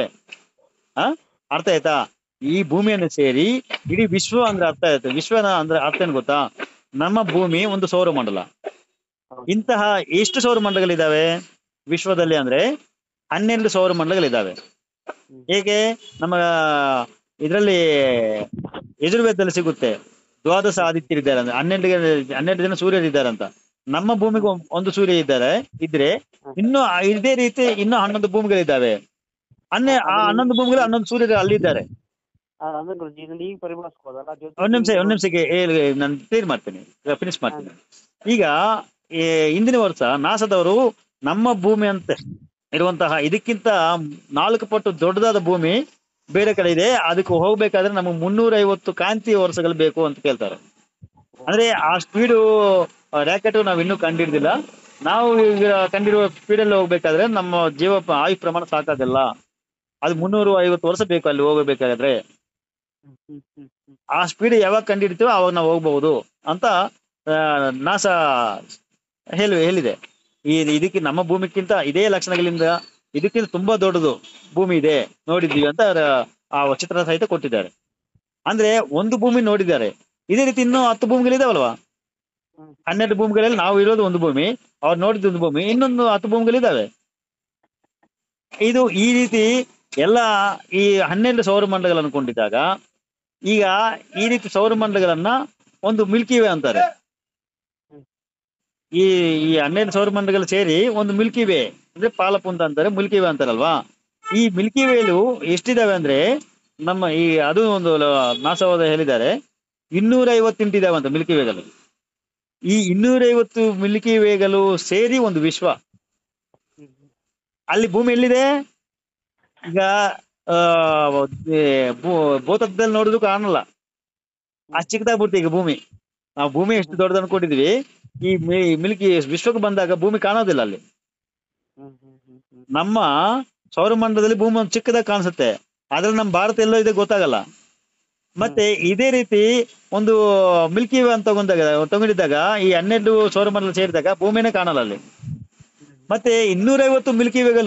ಆ ಅರ್ಥ ಆಯ್ತಾ ಈ ಭೂಮಿಯನ್ನು ಸೇರಿ ಇಡೀ ವಿಶ್ವ ಅಂದ್ರೆ ಅರ್ಥ ಆಯ್ತು ವಿಶ್ವನ ಅಂದ್ರೆ ಅರ್ಥ ಏನ್ ಗೊತ್ತಾ ನಮ್ಮ ಭೂಮಿ ಒಂದು ಸೌರಮಂಡಲ ಹೌದು. ಇಂತಹ ಎಷ್ಟು ಸೌರಮಂಡಲಗಳಿದ್ದಾವೆ ವಿಶ್ವದಲ್ಲಿ ಅಂದ್ರೆ ಹನ್ನೆರಡು ಸೌರಮಂಡಲಗಳಿದ್ದಾವೆ ಹೇಗೆ ನಮ್ಮ ಇದರಲ್ಲಿ ಯಜುರ್ವೇದದಲ್ಲಿ ಸಿಗುತ್ತೆ ದ್ವಾದಶ ಆದಿತ್ಯರಿದ್ದಾರೆ ಅಂದ್ರೆ ಹನ್ನೆರಡು ಹನ್ನೆರಡು ಜನ ಸೂರ್ಯರಿದ್ದಾರೆ ಅಂತ ನಮ್ಮ ಭೂಮಿಗೆ ಒಂ- ಒಂದು ಸೂರ್ಯ ಇದ್ದಾರೆ ಇದ್ರೆ ಇನ್ನು ಆ- ಇದೇ ರೀತಿ ಇನ್ನೂ ಹನ್ನೊಂದು ಭೂಮಿಗಳಿದ್ದಾವೆ ಹನ್ನೆ ಆ ಹನ್ನೊಂದು ಭೂಮಿಗಳು ಹನ್ನೊಂದು ಸೂರ್ಯರು ಅಲ್ಲಿದ್ದಾರೆ ಆ, ಅಂದ್ರೆ ಗುರುಜಿ ಇದನ್ನ ಈಗ ಪರಿಭಾಷಿಸ್ಬೋದಲ್ಲ ಜ್ಯೋತಿ ಒಂದ್ ನಿಮಿಷ ಒಂದ್ ನಿಮಿಷಕ್ಕೆ ಹೇಳಿ ನಾನು ಕ್ಲಿಯರ್ ಮಾಡ್ತೀನಿ ಫಿನಿಶ್ ಮಾಡ್ತೀನಿ ಈಗ ಈ ಹಿಂದಿನ ವರ್ಷ ನಾಸದವರು ನಮ್ಮ ಭೂಮಿ ಅಂತ ಇರುವಂತಹ ಇದಕ್ಕಿಂತ ನಾಲ್ಕು ಪಟ್ಟು ದೊಡ್ಡದಾದ ಭೂಮಿ ಬೇರೆ ಕಡೆ ಇದೆ ಅದಕ್ಕೆ ಹೋಗ್ಬೇಕಾದ್ರೆ ನಮಗೆ ಮುನ್ನೂರ ಐವತ್ತು ಕಾಂತಿ ವರ್ಷಗಳು ಬೇಕು ಅಂತ ಕೇಳ್ತಾರೆ ಅಂದ್ರೆ ಆ ಸ್ಪೀಡು ರ್ಯಾಕೆಟ್ ನಾವು ಇನ್ನೂ ಕಂಡಿಡ್ದಿಲ್ಲ ನಾವು ಈಗ ಕಂಡಿರುವ ಸ್ಪೀಡಲ್ಲಿ ಹೋಗ್ಬೇಕಾದ್ರೆ ನಮ್ಮ ಜೀವ ಪ- ಆಯು ಪ್ರಮಾಣ ಸಾಕಾಗಲ್ಲ ಅದು ಮುನ್ನೂರು ಐವತ್ತು ವರ್ಷ ಬೇಕು ಅಲ್ಲಿ ಹೋಗಬೇಕಾದ್ರೆ ಹ್ಮ್, ಹ್ಮ್, ಹ್ಮ್, ಹ್ಮ್. ಆ ಸ್ಪೀಡ್ ಯಾವಾಗ ಕಂಡಿಡ್ತೀವೋ ಅವಾಗ ನಾವು ಹೋಗ್ಬಹುದು ಅಂತ ಆ, ನಾಸಾ ಹೇಳಿ ಹೇಳಿದೆ ಈ ಇದಕ್ಕೆ ನಮ್ಮ ಭೂಮಿಗಿಂತ ಇದೇ ಲಕ್ಷಣಗಳಿಂದ ಇದಕ್ಕಿಂತ ತುಂಬಾ ದೊಡ್ಡದು ಭೂಮಿ ಇದೆ ನೋಡಿದ್ದೀವಿ ಅಂತ ಅವ್ರ ಆ ಚಿತ್ರ ಸಹಿತ ಕೊಟ್ಟಿದ್ದಾರೆ ಅಂದ್ರೆ ಒಂದು ಭೂಮಿ ನೋಡಿದ್ದಾರೆ ಇದೇ ರೀತಿ ಇನ್ನೂ ಹತ್ತು ಭೂಮಿಗಳಿದಾವಲ್ವಾ ಹ್ಮ್. ಹನ್ನೆರಡು ಭೂಮಿಗಳಲ್ಲಿ ನಾವು ಇರೋದು ಒಂದು ಭೂಮಿ ಅವ್ರು ನೋಡಿದ ಒಂದು ಭೂಮಿ ಇನ್ನೊಂದು ಹತ್ತು ಭೂಮಿಗಳಿದಾವೆ ಇದು ಈ ರೀತಿ ಎಲ್ಲ ಈ ಹನ್ನೆರಡು ಸೌರಮಂಡಲಗಳು ಅನ್ಕೊಂಡಿದ್ದಾಗ ಈಗ ಈ ರೀತಿ ಸೌರಮಂಡಲಗಳನ್ನ ಒಂದು ಮಿಲ್ಕಿ ವೇ ಅಂತಾರೆ ಈ ಈ ಹನ್ನೆರಡು ಸೌರಮಂಡಲಗಳು ಸೇರಿ ಒಂದು ಮಿಲ್ಕಿ ವೇ ಅಂದ್ರೆ ಪಾಲಪುಂತ ಅಂತಾರೆ ಮಿಲ್ಕಿ ವೇ ಅಂತಾರಲ್ವಾ ಈ ಮಿಲ್ಕಿ ವೇಲು ಎಷ್ಟಿದಾವೆ ಅಂದ್ರೆ ನಮ್ಮ ಈ ಅದು ಒಂದು ಲ- ನಾಸವಾದ ಹೇಳಿದ್ದಾರೆ ಇನ್ನೂರ ಐವತ್ತೆಂಟು ಇದಾವೆ ಅಂತ ಮಿಲ್ಕಿ ವೇಗಳು ಈ ಇನ್ನೂರೈವತ್ತು ಮಿಲ್ಕಿ ವೇಗಳು ಸೇರಿ ಒಂದು ವಿಶ್ವ ಹ್ಮ್, ಹ್ಮ್. ಅಲ್ಲಿ ಭೂಮಿ ಎಲ್ಲಿದೆ ಈಗ ಆ ಏ, ಭೂ- ಭೂತತ್ವದಲ್ಲಿ ನೋಡಿದ್ರು ಕಾಣಲ್ಲ ಅಷ್ಟು ಚಿಕ್ಕದಾಗ್ಬಿಡ್ತು ಈಗ ಭೂಮಿ ನಾವು ಭೂಮಿ ಎಷ್ಟು ದೊಡ್ಡದು ಅನ್ಕೊಂಡಿದೀವಿ ಈ ಮಿ- ಮಿಲ್ಕಿ ವಿಶ್ವಕ್ಕೆ ಬಂದಾಗ ಭೂಮಿ ಕಾಣೋದಿಲ್ಲ ಅಲ್ಲಿ ಹ್ಮ್, ಹ್ಮ್, ಹ್ಮ್, ಹ್ಮ್. ನಮ್ಮ ಸೌರಮಂಡಲದಲ್ಲಿ ಭೂಮಿ ಒಂದು ಚಿಕ್ಕದಾಗಿ ಕಾಣಿಸುತ್ತೆ ಆದ್ರೆ ನಮ್ಮ ಭಾರತ ಎಲ್ಲೋ ಇದೆ ಗೊತ್ತಾಗಲ್ಲ ಮತ್ತೆ ಇದೇ ರೀತಿ ಒಂದು ಮಿಲ್ಕಿ ವೇ ಅಂತ ತಗೊಂಡಾಗ ತಗೊಂಡಿದ್ದಾಗ ಈ ಹನ್ನೆರಡು ಸೌರಮಂಡಲ ಸೇರಿದಾಗ ಭೂಮಿನೇ ಕಾಣಲ್ಲ ಅಲ್ಲಿ ಮತ್ತೆ ಇನ್ನೂರೈವತ್ತು ಮಿಲ್ಕಿ ವೇಗಳು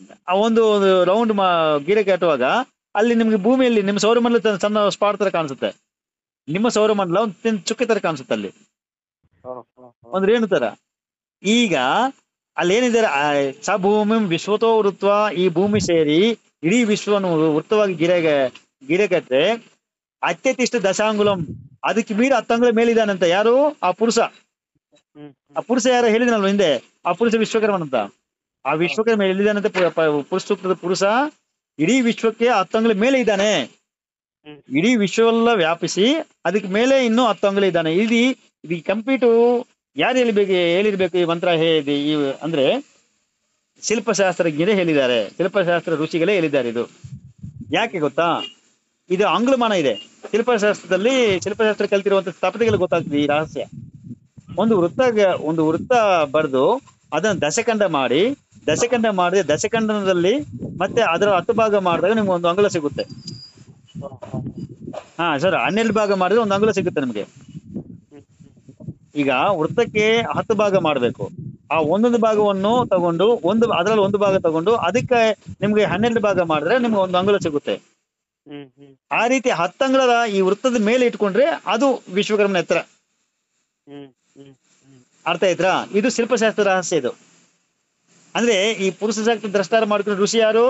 ಆ ಒಂದು ರೌಂಡ್ ಗಿಡ ಕಟ್ಟುವಾಗ ಅಲ್ಲಿ ನಿಮ್ಗೆ ಭೂಮಿಯಲ್ಲಿ ನಿಮ್ಮ ಸೌರಮಂಡಲ ತ- ಸಣ್ಣ ಸ್ಪಾಟ್ ತರ ಕಾಣಿಸುತ್ತೆ ನಿಮ್ಮ ಸೌರಮಂಡಲ ಒಂದು ತಿನ್ ಚುಕ್ಕೆ ತರ ಕಾಣಿಸುತ್ತೆ ಅಲ್ಲಿ ಓ, ಓ, ಓ. ಒಂದು ರೇಣು ತರ ಈಗ ಅಲ್ಲಿ ಏನಿದೆ ಆ, ಸ ಭೂಮಿ ವಿಶ್ವತೋ ವೃತ್ವ ಈ ಭೂಮಿ ಸೇರಿ ಇಡೀ ವಿಶ್ವವನ್ನು ವೃತ್ತವಾಗಿ ಗಿಡಗೆ ಗಿಡ ಕಟ್ಟೆ ಅತ್ಯತಿಷ್ಠ ದಶಾಂಗುಲಂ ಅದಕ್ಕೆ ಮೀರಿ ಹತ್ತಂಗುಲ ಮೇಲಿದಾನಂತ ಯಾರು ಆ ಪುರುಷ ಹ್ಮ್ ಆ ಪುರುಷ ಯಾರು ಹೇಳಿದನಲ್ವ ಹಿಂದೆ ಆ ಪುರುಷ ವಿಶ್ವಕರ್ಮನ್ ಅಂತ ಆ ವಿಶ್ವಕರ್ಮ ಎಲ್ಲಿದ್ದಾನಂತೆ ಪು- ಪ- ಪುರುಷ ಸೂಕ್ತದ ಪುರುಷ ಇಡೀ ವಿಶ್ವಕ್ಕೆ ಹತ್ತಂಗುಲ ಮೇಲೆ ಇದ್ದಾನೆ ಹ್ಮ್. ಇಡೀ ವಿಶ್ವವೆಲ್ಲ ವ್ಯಾಪಿಸಿ ಅದಕ್ಕೆ ಮೇಲೆ ಇನ್ನೂ ಹತ್ತಂಗುಲ ಇದ್ದಾನೆ ಇದು ಇದು ಕಂಪ್ಲೀಟು ಯಾರು ಹೇಳಿಬೇಕು ಹೇಳಿರ್ಬೇಕು ಈ ಮಂತ್ರ ಹೇಳಿ ಈ ಅಂದ್ರೆ ಶಿಲ್ಪಶಾಸ್ತ್ರಜ್ಞರೇ ಹೇಳಿದ್ದಾರೆ ಶಿಲ್ಪಶಾಸ್ತ್ರ ಋಷಿಗಳೇ ಹೇಳಿದ್ದಾರೆ ಇದು ಯಾಕೆ ಗೊತ್ತಾ ಇದು ಅಂಗುಲಮಾನ ಇದೆ ಶಿಲ್ಪಶಾಸ್ತ್ರದಲ್ಲಿ ಶಿಲ್ಪಶಾಸ್ತ್ರ ಕಲ್ತಿರುವಂತ ಸ್ಥಪತಿಗಳಿಗೆ ಗೊತ್ತಾಗ್ತದೆ ಈ ರಹಸ್ಯ ಒಂದು ವೃತ್ತ ಒಂದು ವೃತ್ತ ಬರೆದು ಅದನ್ನ ದಶಖಂಡ ಮಾಡಿ ದಶಖಂಡ ಮಾಡಿದ್ರೆ ದಶಖಂಡದಲ್ಲಿ ಮತ್ತೆ ಅದರ ಹತ್ತು ಭಾಗ ಮಾಡಿದಾಗ ನಿಮ್ಗೆ ಒಂದು ಅಂಗುಲ ಸಿಗುತ್ತೆ ಓ, ಓ. ಹಾ ಸರ್ ಹನ್ನೆರಡು ಭಾಗ ಮಾಡಿದ್ರೆ ಒಂದು ಅಂಗುಲ ಸಿಗುತ್ತೆ ನಿಮ್ಗೆ ಹ್ಮ್ ಈಗ ವೃತ್ತಕ್ಕೆ ಹತ್ತು ಭಾಗ ಮಾಡಬೇಕು ಆ ಒಂದೊಂದು ಭಾಗವನ್ನು ತಗೊಂಡು ಒಂದು ಅದರಲ್ಲಿ ಒಂದು ಭಾಗ ತಗೊಂಡು ಅದಕ್ಕೆ ನಿಮ್ಗೆ ಹನ್ನೆರಡು ಭಾಗ ಮಾಡಿದ್ರೆ ನಿಮ್ಗೆ ಒಂದು ಅಂಗುಲ ಸಿಗುತ್ತೆ ಹ್ಮ್ ಹ್ಮ್ ಆ ರೀತಿ ಹತ್ತು ಅಂಗುಳದ ಈ ವೃತ್ತದ ಮೇಲೆ ಇಟ್ಕೊಂಡ್ರೆ ಅದು ವಿಶ್ವಕರ್ಮನ ಎತ್ತರ ಹ್ಮ್ ಹ್ಮ್ ಹ್ಮ್ ಅರ್ಥ ಆಯ್ತಾ ಇದು ಶಿಲ್ಪಶಾಸ್ತ್ರ ರಹಸ್ಯ ಇದು ಅಂದ್ರೆ ಈ ಪುರುಷ ಶಕ್ತಿ ದ್ರಷ್ಟಾರ ಮಾಡ್ಕೊಂಡು ಋಷಿ ಯಾರು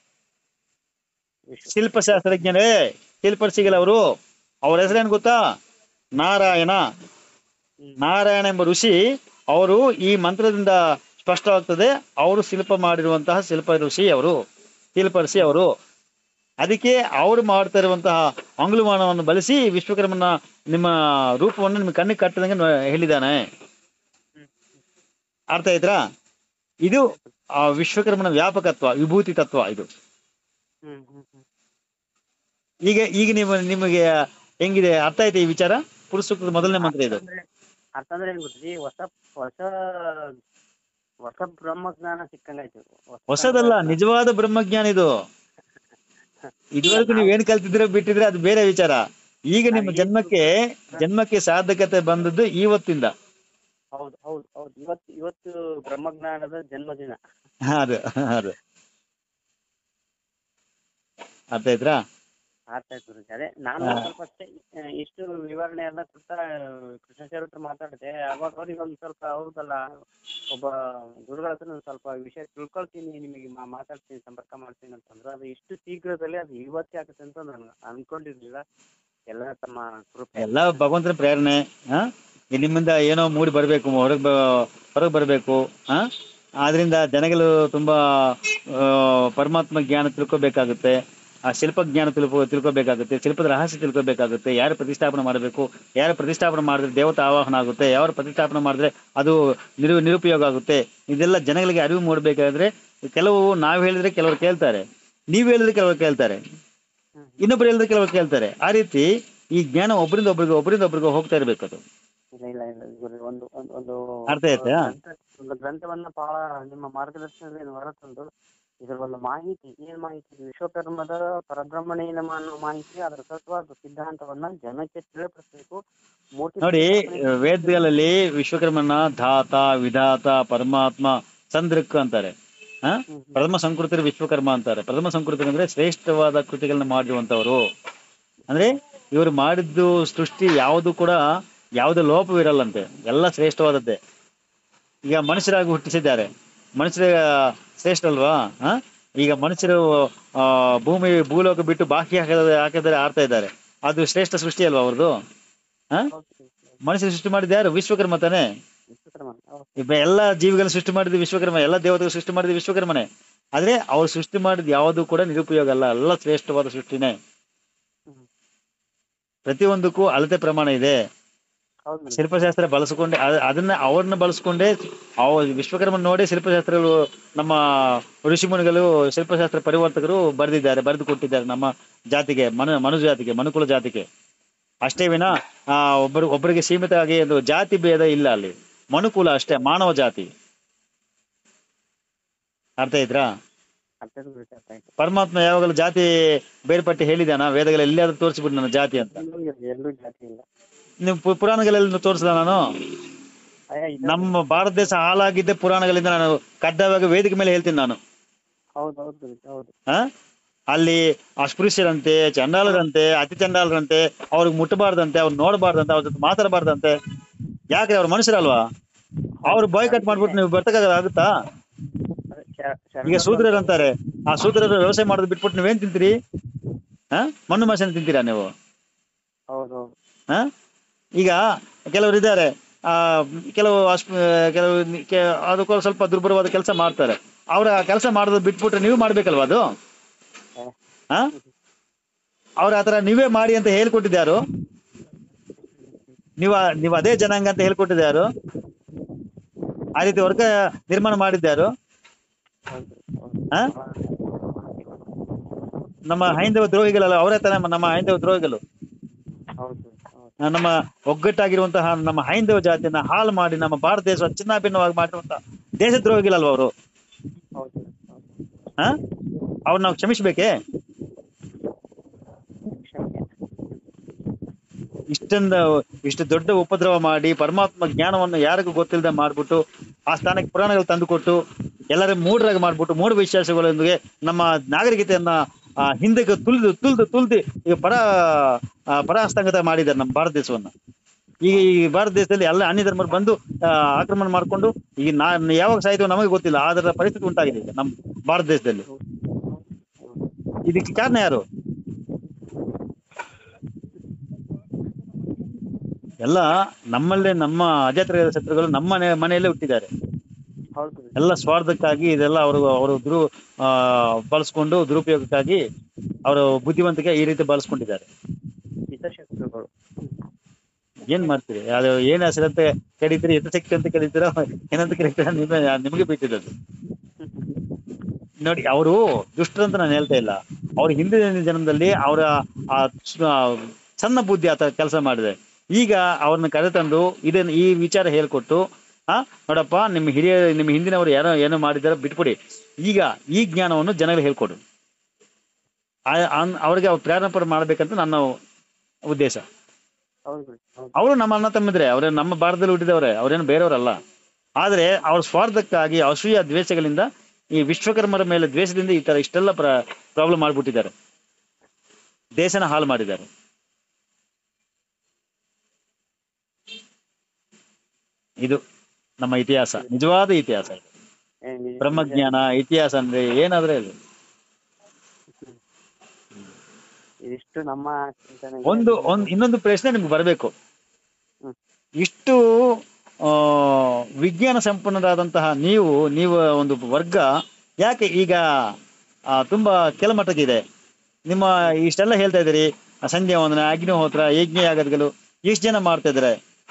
ವಿಶ್ವ ಶಿಲ್ಪಶಾಸ್ತ್ರಜ್ಞರೇ ಶಿಲ್ಪರ್ಸಿಗಳವರು ಅವ್ರ ಹೆಸರೇನು ಗೊತ್ತಾ ನಾರಾಯಣ ಹ್ಮ್. ನಾರಾಯಣ ಎಂಬ ಋಷಿ ಅವರು ಈ ಮಂತ್ರದಿಂದ ಸ್ಪಷ್ಟವಾಗ್ತದೆ ಅವರು ಶಿಲ್ಪ ಮಾಡಿರುವಂತಹ ಶಿಲ್ಪ ಋಷಿ ಅವರು ಶಿಲ್ಪ ಋಷಿ ಅವರು ಅದಕ್ಕೆ ಅವರು ಮಾಡ್ತಾ ಇರುವಂತಹ ಅಂಗುಲಮಾನವನ್ನು ಬಳಸಿ ವಿಶ್ವಕರ್ಮನ ನಿಮ್ಮ ರೂಪವನ್ನು ನಿಮ್ಮ ಕಣ್ಣಿಗೆ ಕಟ್ಟದಂಗೆ ನೋ- ಹೇಳಿದ್ದಾನೆ ಅರ್ಥ ಆಯ್ತಾ ಇದು ಆ ವಿಶ್ವಕರ್ಮನ ವ್ಯಾಪಕತ್ವ ವಿಭೂತಿ ತತ್ವ ಇದು ಹ್ಮ್ ಹ್ಮ್ ಹ್ಮ್ ಈಗ ಈಗ ನಿಮ್ಮ ನಿಮಗೆ ಹೆಂಗಿದೆ ಅರ್ಥ ಆಯ್ತಾ ಈ ವಿಚಾರ ಪುರುಷ ಸೂಕ್ತದ ಮೊದಲನೇ ಮಂತ್ರ ಇದು ಅಂದ್ರೆ ಅರ್ಥ ಅಂದ್ರೆ ಏನ್ ಗೊತ್ತ್ರಿ ಹೊಸ ಹೊಸ ಹೊಸ ಬ್ರಹ್ಮಜ್ಞಾನ ಸಿಕ್ಕಂಗಾಯ್ತು ಹೊಸ ಹೊಸದಲ್ಲ ನಿಜವಾದ ಬ್ರಹ್ಮಜ್ಞಾನ ಇದು ಇದುವರೆಗೂ ನೀವು ಏನ್ ಕಲ್ತಿದ್ರೆ ಬಿಟ್ಟಿದ್ರೆ ಅದು ಬೇರೆ ವಿಚಾರ ಈಗ ನಿಮ್ಮ ಜನ್ಮಕ್ಕೆ ಜನ್ಮಕ್ಕೆ ಸಾಧಕತೆ ಬಂದದ್ದು ಇವತ್ತಿಂದ ಹೌದು ಹೌದು ಹೌದು ಇವತ್ತು ಇವತ್ತು ಬ್ರಹ್ಮಜ್ಞಾನದ ಜನ್ಮದಿನ ಅದು ಅದು ಅರ್ಥ ಆಯ್ತಾ ಅರ್ಥ ಆಯ್ತು ಗುರೂಜಿ. ಅದೇ ನಾನು ಹಾ. ಸ್ವಲ್ಪ ಅಷ್ಟೇ ಆ, ಇಷ್ಟು ವಿವರಣೆ ಎಲ್ಲ ಕೊಡ್ತಾ ಕೃಷ್ಣ ಸರ್ ಹತ್ರ ಮಾತಾಡಿದೆ ಅವಾಗ ಅವ್ರಿಗೆ ಒಂದು ಸ್ವಲ್ಪ ಹೌದಲ್ಲ ಒಬ್ಬ ಗುರುಗಳ ಹತ್ರ ಒಂದು ಸ್ವಲ್ಪ ವಿಷಯ ತಿಳ್ಕೊಳ್ತೀನಿ ನಿಮಗೆ ಮಾ- ಮಾತಾಡ್ತೀನಿ ಸಂಪರ್ಕ ಮಾಡ್ತೀನಿ ಅಂತಂದ್ರೆ ಅದು ಇಷ್ಟು ಶೀಘ್ರದಲ್ಲೇ ಅದು ಇವತ್ತೇ ಆಗುತ್ತೆ ಅಂತ ನಾನು ಅನ್ಕೊಂಡಿರ್ಲಿಲ್ಲ ಎಲ್ಲ ತಮ್ಮ ಕೃಪೆ ಎಲ್ಲ ಭಗವಂತನ ಪ್ರೇರಣೆ ಹಾ ಈ ನಿಮ್ಮಿಂದ ಏನೋ ಮೂಡಿ ಬರಬೇಕು ಹೊರಗೆ ಹೊರಗೆ ಬರಬೇಕು ಹಾ ಆದ್ರಿಂದ ಜನಗಳು ತುಂಬಾ ಆ, ಪರಮಾತ್ಮ ಜ್ಞಾನ ತಿಳ್ಕೊಬೇಕಾಗುತ್ತೆ ಆ ಶಿಲ್ಪ ಜ್ಞಾನ ತಿಳ್ಕೊ ತಿಳ್ಕೊಬೇಕಾಗುತ್ತೆ ಶಿಲ್ಪದ ರಹಸ್ಯ ತಿಳ್ಕೊಬೇಕಾಗುತ್ತೆ ಯಾರು ಪ್ರತಿಷ್ಠಾಪನೆ ಮಾಡಬೇಕು ಯಾರು ಪ್ರತಿಷ್ಠಾಪನೆ ಮಾಡಿದ್ರೆ ದೇವತಾ ಆವಾಹನ ಆಗುತ್ತೆ ಯಾರು ಪ್ರತಿಷ್ಠಾಪನೆ ಮಾಡಿದ್ರೆ ಅದು ನಿರು ನಿರುಪಯೋಗ ಆಗುತ್ತೆ ಇದೆಲ್ಲ ಜನಗಳಿಗೆ ಅರಿವು ಮೂಡಬೇಕಾದ್ರೆ ಕೆಲವು ನಾವು ಹೇಳಿದ್ರೆ ಕೆಲವರು ಕೇಳ್ತಾರೆ ನೀವು ಹೇಳಿದ್ರೆ ಕೆಲವರು ಕೇಳ್ತಾರೆ ಹ್ಮ್. ಇನ್ನೊಬ್ರು ಹೇಳಿದ್ರೆ ಕೆಲವರು ಕೇಳ್ತಾರೆ ಆ ರೀತಿ ಈ ಜ್ಞಾನ ಒಬ್ಬರಿಂದ ಒಬ್ರಿಗೆ ಒಬ್ಬರಿಂದ ಒಬ್ರಿಗೆ ಹೋಗ್ತಾ ಇರ್ಬೇಕು ಅದು ಇಲ್ಲ ಇಲ್ಲ ಇಲ್ಲ ಗುರು ಒಂದು ಒಂದು ಒಂದು ಅರ್ಥ ಆಯ್ತಾ? ಗ್ರಂಥ- ಒಂದು ಗ್ರಂಥವನ್ನ ಬಹಳ ನಿಮ್ಮ ಮಾರ್ಗದರ್ಶನದಲ್ಲಿ ಹೊರತಂದು ಇದರ ಒಂದು ಮಾಹಿತಿ ಏನ್ ಮಾಹಿತಿ ವಿಶ್ವಕರ್ಮದ ಪರಬ್ರಹ್ಮಣೇ ನಮ ಅನ್ನೋ ಮಾಹಿತಿ ಅದರ ತತ್ವ ಅದು ಸಿದ್ಧಾಂತವನ್ನ ಜನಕ್ಕೆ ತಿಳಿಪಡಿಸಬೇಕು ಮೂರ್ತಿ ನೋಡಿ ಪ್ರತಿಷ್ಠಾಪನೆ- ವೇದಗಳಲ್ಲಿ ವಿಶ್ವಕರ್ಮನ ಧಾತ ವಿಧಾತ ಪರಮಾತ್ಮ ಸಂದೃಕ್ ಅಂತಾರೆ ಹ ಹ್ಮ್, ಹ್ಮ್. ಪ್ರಥಮ ಸಂಕೃತರು ವಿಶ್ವಕರ್ಮ ಅಂತಾರೆ ಪ್ರಥಮ ಸಂಕೃತರು ಅಂದ್ರೆ ಶ್ರೇಷ್ಠವಾದ ಕೃತಿಗಳನ್ನ ಮಾಡಿರುವಂತವರು ಅಂದ್ರೆ ಇವರು ಮಾಡಿದ್ದು ಸೃಷ್ಟಿ ಯಾವುದು ಕೂಡ ಯಾವುದೇ ಲೋಪವಿರಲ್ಲಂತೆ ಎಲ್ಲ ಶ್ರೇಷ್ಠವಾದದ್ದೇ ಈಗ ಮನುಷ್ಯರಾಗಿ ಹುಟ್ಟಿಸಿದ್ದಾರೆ ಮನುಷ್ಯರ ಶ್ರೇಷ್ಠ ಅಲ್ವಾ ಹ ಈಗ ಮನುಷ್ಯರು ಆ ಭೂಮಿ ಭೂಲೋಕ ಬಿಟ್ಟು ಬಾಕಿ ಹಾಕಿದ್ರೆ ಹಾಕಿದರೆ ಆಡ್ತಾ ಇದ್ದಾರೆ ಅದು ಶ್ರೇಷ್ಠ ಸೃಷ್ಟಿ ಅಲ್ವಾ ಅವ್ರದ್ದು ಹ ಹೌದು, ಹೌದು. ಮನುಷ್ಯ ಸೃಷ್ಟಿ ಮಾಡಿದ ಯಾರು ವಿಶ್ವಕರ್ಮ ತಾನೆ ವಿಶ್ವಕರ್ಮ ಹೌದು. ಈಗ ಎಲ್ಲ ಜೀವಿಗಳನ್ನ ಸೃಷ್ಟಿ ಮಾಡಿದ ವಿಶ್ವಕರ್ಮ ಎಲ್ಲ ದೇವತೆಗಳು ಸೃಷ್ಟಿ ಮಾಡಿದ ವಿಶ್ವಕರ್ಮನೇ ಆದ್ರೆ ಅವ್ರು ಸೃಷ್ಟಿ ಮಾಡಿದ ಯಾವುದು ಕೂಡ ನಿರುಪಯೋಗ ಅಲ್ಲ ಎಲ್ಲ ಶ್ರೇಷ್ಠವಾದ ಸೃಷ್ಟಿನೇ ಹ್ಮ್. ಪ್ರತಿಯೊಂದಕ್ಕೂ ಅಳತೆ ಪ್ರಮಾಣ ಇದೆ ಹೌದು ಮೇಡಮ್. ಶಿಲ್ಪಶಾಸ್ತ್ರ ಬಳಸ್ಕೊಂಡೆ ಅದ್- ಅದನ್ನ ಅವ್ರನ್ನ ಬಳಸ್ಕೊಂಡೆ ಅವ ವಿಶ್ವಕರ್ಮ ನೋಡಿ ಶಿಲ್ಪಶಾಸ್ತ್ರಗಳು ನಮ್ಮ ಋಷಿಮುನಿಗಳು ಶಿಲ್ಪಶಾಸ್ತ್ರ ಪರಿವರ್ತಕರು ಬರೆದಿದ್ದಾರೆ ಬರೆದು ಕೊಟ್ಟಿದ್ದಾರೆ ನಮ್ಮ ಜಾತಿಗೆ ಮನು ಮನು ಜಾತಿಗೆ ಮನುಕುಲ ಜಾತಿಗೆ ಅಷ್ಟೇ ವಿನ ಆ ಒಬ್ಬರು ಒಬ್ಬರಿಗೆ ಸೀಮಿತ ಆಗಿ ಒಂದು ಜಾತಿ ಭೇದ ಇಲ್ಲ ಅಲ್ಲಿ ಮನುಕುಲ ಅಷ್ಟೇ ಮಾನವ ಜಾತಿ ಅರ್ಥ ಆಯ್ತಾ ಅರ್ಥ ಆಯ್ತು ಗುರುಜಿ, ಅರ್ಥ ಆಯ್ತು. ಪರಮಾತ್ಮ ಯಾವಾಗಲೂ ಜಾತಿ ಬೇರ್ಪಟ್ಟು ಹೇಳಿದಾನ ವೇದಗಳು ಎಲ್ಲಿಯಾದ್ರೂ ತೋರಿಸ್ಬಿಟ್ಟು ನನ್ನ ಜಾತಿ ಅಂತ ಎಲ್ಲೂ ಇಲ್ಲ, ಎಲ್ಲೂ ಜಾತಿ ಇಲ್ಲ ನೀವು ಪು- ಪುರಾಣಗಳಲ್ಲಿ ತೋರಿಸಿದ ನಾನು ಅಯ್ಯ, ಇದು- ನಮ್ಮ ಭಾರತ ದೇಶ ಹಾಳಾಗಿದ್ದೆ ಪುರಾಣಗಳಿಂದ ನಾನು ಕಡ್ಡಾಯವಾಗಿ ವೇದಿಕೆ ಮೇಲೆ ಹೇಳ್ತೀನಿ ನಾನು ಹೌದು ಹೌದು ಗುರುಜಿ ಹೌದು ಆ ಅಲ್ಲಿ ಅಸ್ಪೃಶ್ಯರಂತೆ ಚಂಡಾಲರಂತೆ ಅತಿ ಚಂಡಾಲರಂತೆ ಅವ್ರಿಗೆ ಮುಟ್ಟಬಾರ್ದಂತೆ ಅವ್ರು ನೋಡಬಾರ್ದಂತೆ ಅವ್ರ ಜೊತೆ ಮಾತಾಡಬಾರ್ದಂತೆ ಯಾಕೆ ಅವ್ರು ಮನುಷ್ಯರಲ್ವಾ ಅವ್ರು ಬಾಯ್ ಕಟ್ ಮಾಡ್ಬಿಟ್ಟು ನೀವು ಬರ್ತಕ್ಕ ಆಗುತ್ತಾ ಅದೇ ಶ- ಶರಣ ಈಗ ಶೂದ್ರರು ಅಂತಾರೆ ಆ ಶೂದ್ರರು ವ್ಯವಸಾಯ ಮಾಡೋದು ಬಿಟ್ಬಿಟ್ಟು ನೀವೇನ್ ತಿಂತೀರಿ ಹಾ ಮಣ್ಣು ಮಾಸನ ತಿಂತೀರಾ ನೀವು ಹೌದು ಹೌದು ಹಾ ಈಗ ಕೆಲವರು ಇದ್ದಾರೆ ಆ ಕೆಲವು ಅಸ್ಪ ಕೆಲವು ಕೆ- ಅದಕ್ಕೂ ಸ್ವಲ್ಪ ದುರ್ಬಲವಾದ ಕೆಲಸ ಮಾಡ್ತಾರೆ ಅವ್ರ ಕೆಲಸ ಮಾಡೋದು ಬಿಟ್ಬಿಟ್ರೆ ನೀವು ಮಾಡ್ಬೇಕಲ್ವಾ ಅದು ಹಾ ಅವ್ರ ಆತರ ನೀವೇ ಮಾಡಿ ಅಂತ ಹೇಳ್ಕೊಟ್ಟಿದ್ಯಾರು ನೀವು ನೀವು ಅದೇ ಜನಾಂಗ ಅಂತ ಹೇಳ್ಕೊಟ್ಟಿದ್ಯಾರು ಆ ರೀತಿ ವರ್ಗ ನಿರ್ಮಾಣ ಮಾಡಿದ್ಯಾರು ಹೌದು ಹೌದು ಹಾ ನಮ್ಮ ಹೈಂದವ ದ್ರೋಹಿಗಳಲ್ಲ ಅವರೇ ತಾನೇ ನಮ್ಮ ಹೈಂದವ ದ್ರೋಹಿಗಳು ಹೌದು ಹೌದು ಆ, ನಮ್ಮ ಒಗ್ಗಟ್ಟಾಗಿರುವಂತಹ ನಮ್ಮ ಹೈಂದವ ಜಾತಿಯನ್ನ ಹಾಳು ಮಾಡಿ ನಮ್ಮ ಭಾರತ ದೇಶ ಚಿನ್ನಾಭಿನ್ನವಾಗಿ ಮಾಡಿರುವಂತಹ ದೇಶದ್ರೋಹಿಗಳಲ್ವ ಅವರು ಹೌದು ಹೌದು ಹಾ ಅವ್ರು ನಾವು ಕ್ಷಮಿಸ್ಬೇಕೇ ಕ್ಷಮಿಸಿ ಇಷ್ಟೊಂದು ಇಷ್ಟು ದೊಡ್ಡ ಉಪದ್ರವ ಮಾಡಿ ಪರಮಾತ್ಮ ಜ್ಞಾನವನ್ನು ಯಾರಿಗೂ ಗೊತ್ತಿಲ್ಲದೆ ಮಾಡ್ಬಿಟ್ಟು ಆ ಸ್ಥಾನಕ್ಕೆ ಪುರಾಣಗಳು ತಂದುಕೊಟ್ಟು ಎಲ್ಲರ ಮೂಢರಾಗಿ ಮಾಡ್ಬಿಟ್ಟು ಮೂಢ ವಿಶ್ವಾಸಗಳೊಂದಿಗೆ ನಮ್ಮ ನಾಗರಿಕತೆಯನ್ನ ಆ, ಹಿಂದಕ್ಕೆ ತುಳಿದು ತುಳಿದು ತುಳಿದು ಈಗ ಪರ ಆ, ಪರಾಸ್ತಂಗತ ಮಾಡಿದ್ದಾರೆ ನಮ್ಮ ಭಾರತ ದೇಶವನ್ನ ಈಗ ಈ ಭಾರತ ದೇಶದಲ್ಲಿ ಎಲ್ಲ ಅನ್ಯ ಧರ್ಮರು ಬಂದು ಆ, ಆಕ್ರಮಣ ಮಾಡ್ಕೊಂಡು ಈಗ ನಾ ಯಾವಾಗ ಸಾಯ್ತೀವೋ ನಮಗೆ ಗೊತ್ತಿಲ್ಲ ಅದರ ಪರಿಸ್ಥಿತಿ ಉಂಟಾಗಿದೆ ಈಗ ನಮ್ಮ ಭಾರತ ದೇಶದಲ್ಲಿ ಇದಕ್ಕೆ ಕಾರಣ ಯಾರು ಎಲ್ಲ ನಮ್ಮಲ್ಲೇ ನಮ್ಮ ಅಜಾತ್ರ ಶತ್ರುಗಳು ನಮ್ಮ ಮನೆ ಮನೆಯಲ್ಲೇ ಹುಟ್ಟಿದ್ದಾರೆ ಹೌದು ಗುರುಜಿ ಎಲ್ಲ ಸ್ವಾರ್ಥಕ್ಕಾಗಿ ಇದೆಲ್ಲ ಅವರು ಅವರು ದುರು ಆ ಬಳಸ್ಕೊಂಡು ದುರುಪಯೋಗಕ್ಕಾಗಿ ಅವರ ಬುದ್ಧಿವಂತಿಕೆ ಈ ರೀತಿ ಬಳಸ್ಕೊಂಡಿದ್ದಾರೆ ಹಿತಶತ್ರುಗಳು ಏನ್ ಮಾಡ್ತೀರಿ ಅದು ಏನ್ ಹೆಸರಂತ ಕರೀತೀರಿ ಹಿತಶಕ್ತಿ ಅಂತ ಕರೀತೀರೋ ಏನಂತ ಕರೀತೀರ ನಿಮಗೆ ನಿಮಗೆ ಬಿಟ್ಟಿದ್ದದು ನೋಡಿ ಅವರು ದುಷ್ಟರಂತ ನಾನು ಹೇಳ್ತಾ ಇಲ್ಲ ಅವ್ರ ಹಿಂದಿನ ಜನ್ಮದಲ್ಲಿ ಅವರ ಆ ಸ್- ಆ ಸಣ್ಣ ಬುದ್ಧಿ ಆತ ಕೆಲಸ ಮಾಡಿದೆ ಈಗ ಅವ್ರನ್ನ ಕರೆತಂದು ಇದನ್ನ ಈ ವಿಚಾರ ಹೇಳ್ಕೊಟ್ಟು ಆ ನೋಡಪ್ಪ ನಿಮ್ಮ ಹಿರಿಯ ನಿಮ್ಮ ಹಿಂದಿನವರು ಏನೋ ಏನೋ ಮಾಡಿದಾರೆ ಬಿಟ್ಬಿಡಿ ಈಗ ಈ ಜ್ಞಾನವನ್ನು ಜನಗಳಿಗೆ ಹೇಳ್ಕೊಡು ಆ- ಅನ್- ಅವ್ರಿಗೆ ಅವ್ರು ಪ್ರೇರಣೆ ಮಾಡ್ಬೇಕಂತ ನನ್ನ ಉದ್ದೇಶ ಹೌದು ಗುರುಜಿ ಹೌದು ಅವರು ನಮ್ಮ ಅಣ್ಣ ತಮ್ಮಿದ್ರೆ ಅವ್ರೆ ನಮ್ಮ ಭಾರತದಲ್ಲಿ ಹುಟ್ಟಿದವ್ರೆ ಅವ್ರೇನು ಬೇರೆಯವರಲ್ಲ ಆದ್ರೆ ಅವ್ರ ಸ್ವಾರ್ಥಕ್ಕಾಗಿ ಅಸೂಯ ದ್ವೇಷಗಳಿಂದ ಈ ವಿಶ್ವಕರ್ಮರ ಮೇಲೆ ದ್ವೇಷದಿಂದ ಈ ತರ ಇಷ್ಟೆಲ್ಲ ಪ್ರ ಪ್ರಾಬ್ಲಮ್ ಮಾಡ್ಬಿಟ್ಟಿದ್ದಾರೆ ದೇಶನ ಹಾಳು ಮಾಡಿದ್ದಾರೆ ಇದು ನಮ್ಮ ಇತಿಹಾಸ ನಿಜವಾದ ಇತಿಹಾಸ ಇದು. ಏ, ನಿಜ- ಬ್ರಹ್ಮಜ್ಞಾನ ಇತಿಹಾಸ ಅಂದ್ರೆ ಏನಾದ್ರೆ ಅದು ಇದಿಷ್ಟು ನಮ್ಮ ಚಿಂತನೆ ಒಂದು ಒಂದು ಇನ್ನೊಂದು ಪ್ರಶ್ನೆ ನಿಮ್ಗೆ ಬರಬೇಕು ಹ್ಮ್. ಇಷ್ಟು ಆ ವಿಜ್ಞಾನ ಸಂಪನ್ನರಾದಂತಹ ನೀವು ನೀವು ಒಂದು ವರ್ಗ ಯಾಕೆ ಈಗ ಆ, ತುಂಬಾ ಕೆಳಮಟ್ಟಕ್ಕಿದೆ ನಿಮ್ಮ ಇಷ್ಟೆಲ್ಲ ಹೇಳ್ತಾ ಇದ್ದೀರಿ ಆ ಸಂಧ್ಯಾ ವಂದನ ಅಗ್ನಿಹೋತ್ರ ಯಜ್ಞ ಯಾಗಗಳು ಎಷ್ಟು ಜನ ಮಾಡ್ತಾ ಇದ್ದಾರೆ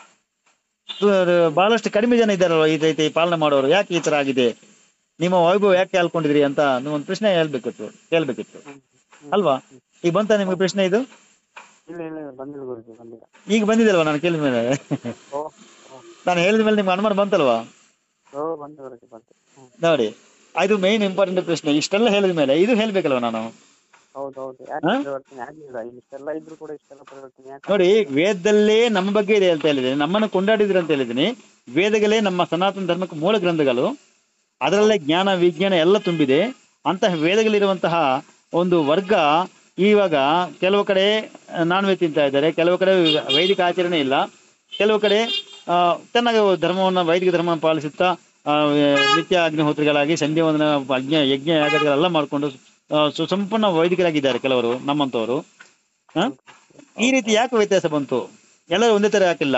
ತು- ಬಹಳಷ್ಟು ಕಡಿಮೆ ಜನ ಇದ್ದಾರಲ್ವ ಈ ರೀತಿ ಪಾಲನೆ ಮಾಡೋರು ಯಾಕೆ ಈ ತರ ಆಗಿದೆ ನಿಮ್ಮ ವೈಭವ ಯಾಕೆ ಕೇಳ್ಕೊಂಡಿದ್ರಿ ಅಂತ ನೀವು ಒಂದು ಪ್ರಶ್ನೆ ಹೇಳ್ಬೇಕಿತ್ತು ಕೇಳ್ಬೇಕಿತ್ತು ಅಲ್ವಾ ಈಗ ಬಂತ ನಿಮ್ಗೆ ಪ್ರಶ್ನೆ ಇದು ಇಲ್ಲ ಇಲ್ಲ ಇಲ್ಲ, ಬಂದಿಲ್ಲ ಗುರುಜಿ ಬಂದಿಲ್ಲ ಈಗ ಬಂದಿದಲ್ವಾ ನಾನು ಕೇಳಿದ ಮೇಲೆ ಓ ಓ, ನಾನು ಹೇಳಿದ ಮೇಲೆ ನಿಮ್ಗೆ ಅನುಮಾನ ಬಂತಲ್ವಾ ಓ ಬಂತು ಗುರುಜಿ ಬಂತು ಹ್ಮ್. ನೋಡಿ ಇದು ಮೇನ್ ಇಂಪಾರ್ಟೆಂಟ್ ಪ್ರಶ್ನೆ ಇಷ್ಟೆಲ್ಲ ಹೇಳಿದ ಮೇಲೆ ಇದು ಹೇಳ್ಬೇಕಲ್ವಾ ನಾನು ಹೌದು ಹೌದು ಯಾಕೆ ಹಾ? ಪರಿವರ್ತನೆ ಆಗ್ಲಿಲ್ಲ ಇಷ್ಟೆಲ್ಲ ಇದ್ರು ಕೂಡ ಇಷ್ಟೆಲ್ಲ ಪರಿವರ್ತನೆ ಯಾಕೆ ನೋಡಿ ವೇದದಲ್ಲೇ ನಮ್ಮ ಬಗ್ಗೆ ಇದೆ ಅಂತ ಹೇಳಿದ್ದೀನಿ ನಮ್ಮನ್ನು ಕೊಂಡಾಡಿದ್ರು ಅಂತ ಹೇಳಿದ್ದೀನಿ ವೇದಗಳೇ ನಮ್ಮ ಸನಾತನ ಧರ್ಮಕ್ಕೆ ಮೂಲ ಗ್ರಂಥಗಳು ಅದರಲ್ಲೇ ಜ್ಞಾನ ವಿಜ್ಞಾನ ಎಲ್ಲ ತುಂಬಿದೆ ಅಂತಹ ವೇದಗಳಿರುವಂತಹ ಒಂದು ವರ್ಗ ಇವಾಗ ಕೆಲವು ಕಡೆ ನಾನ್ ವೆಜ್ ತಿಂತಾ ಇದ್ದಾರೆ ಕೆಲವು ಕಡೆ ವೈದಿಕ ಆಚರಣೆ ಇಲ್ಲ ಕೆಲವು ಕಡೆ ಆ, ಚೆನ್ನಾಗಿ ಧರ್ಮವನ್ನು ವೈದಿಕ ಧರ್ಮವನ್ನು ಪಾಲಿಸುತ್ತಾ ಆ, ನಿತ್ಯ ಅಗ್ನಿಹೋತ್ರಿಗಳಾಗಿ ಸಂಧ್ಯಾ ವಂದನ ಅಜ್ಞ ಯಜ್ಞ ಯಾಗಗಳೆಲ್ಲ ಮಾಡಿಕೊಂಡು ಸುಸಂಪೂರ್ಣ ವೈದಿಕರಾಗಿದ್ದಾರೆ ಕೆಲವರು ನಮ್ಮಂತವರು ಹ? ಈ ರೀತಿ ಯಾಕೆ ವ್ಯತ್ಯಾಸ ಬಂತು ಎಲ್ಲರೂ ಒಂದೇ ತರ ಯಾಕಿಲ್ಲ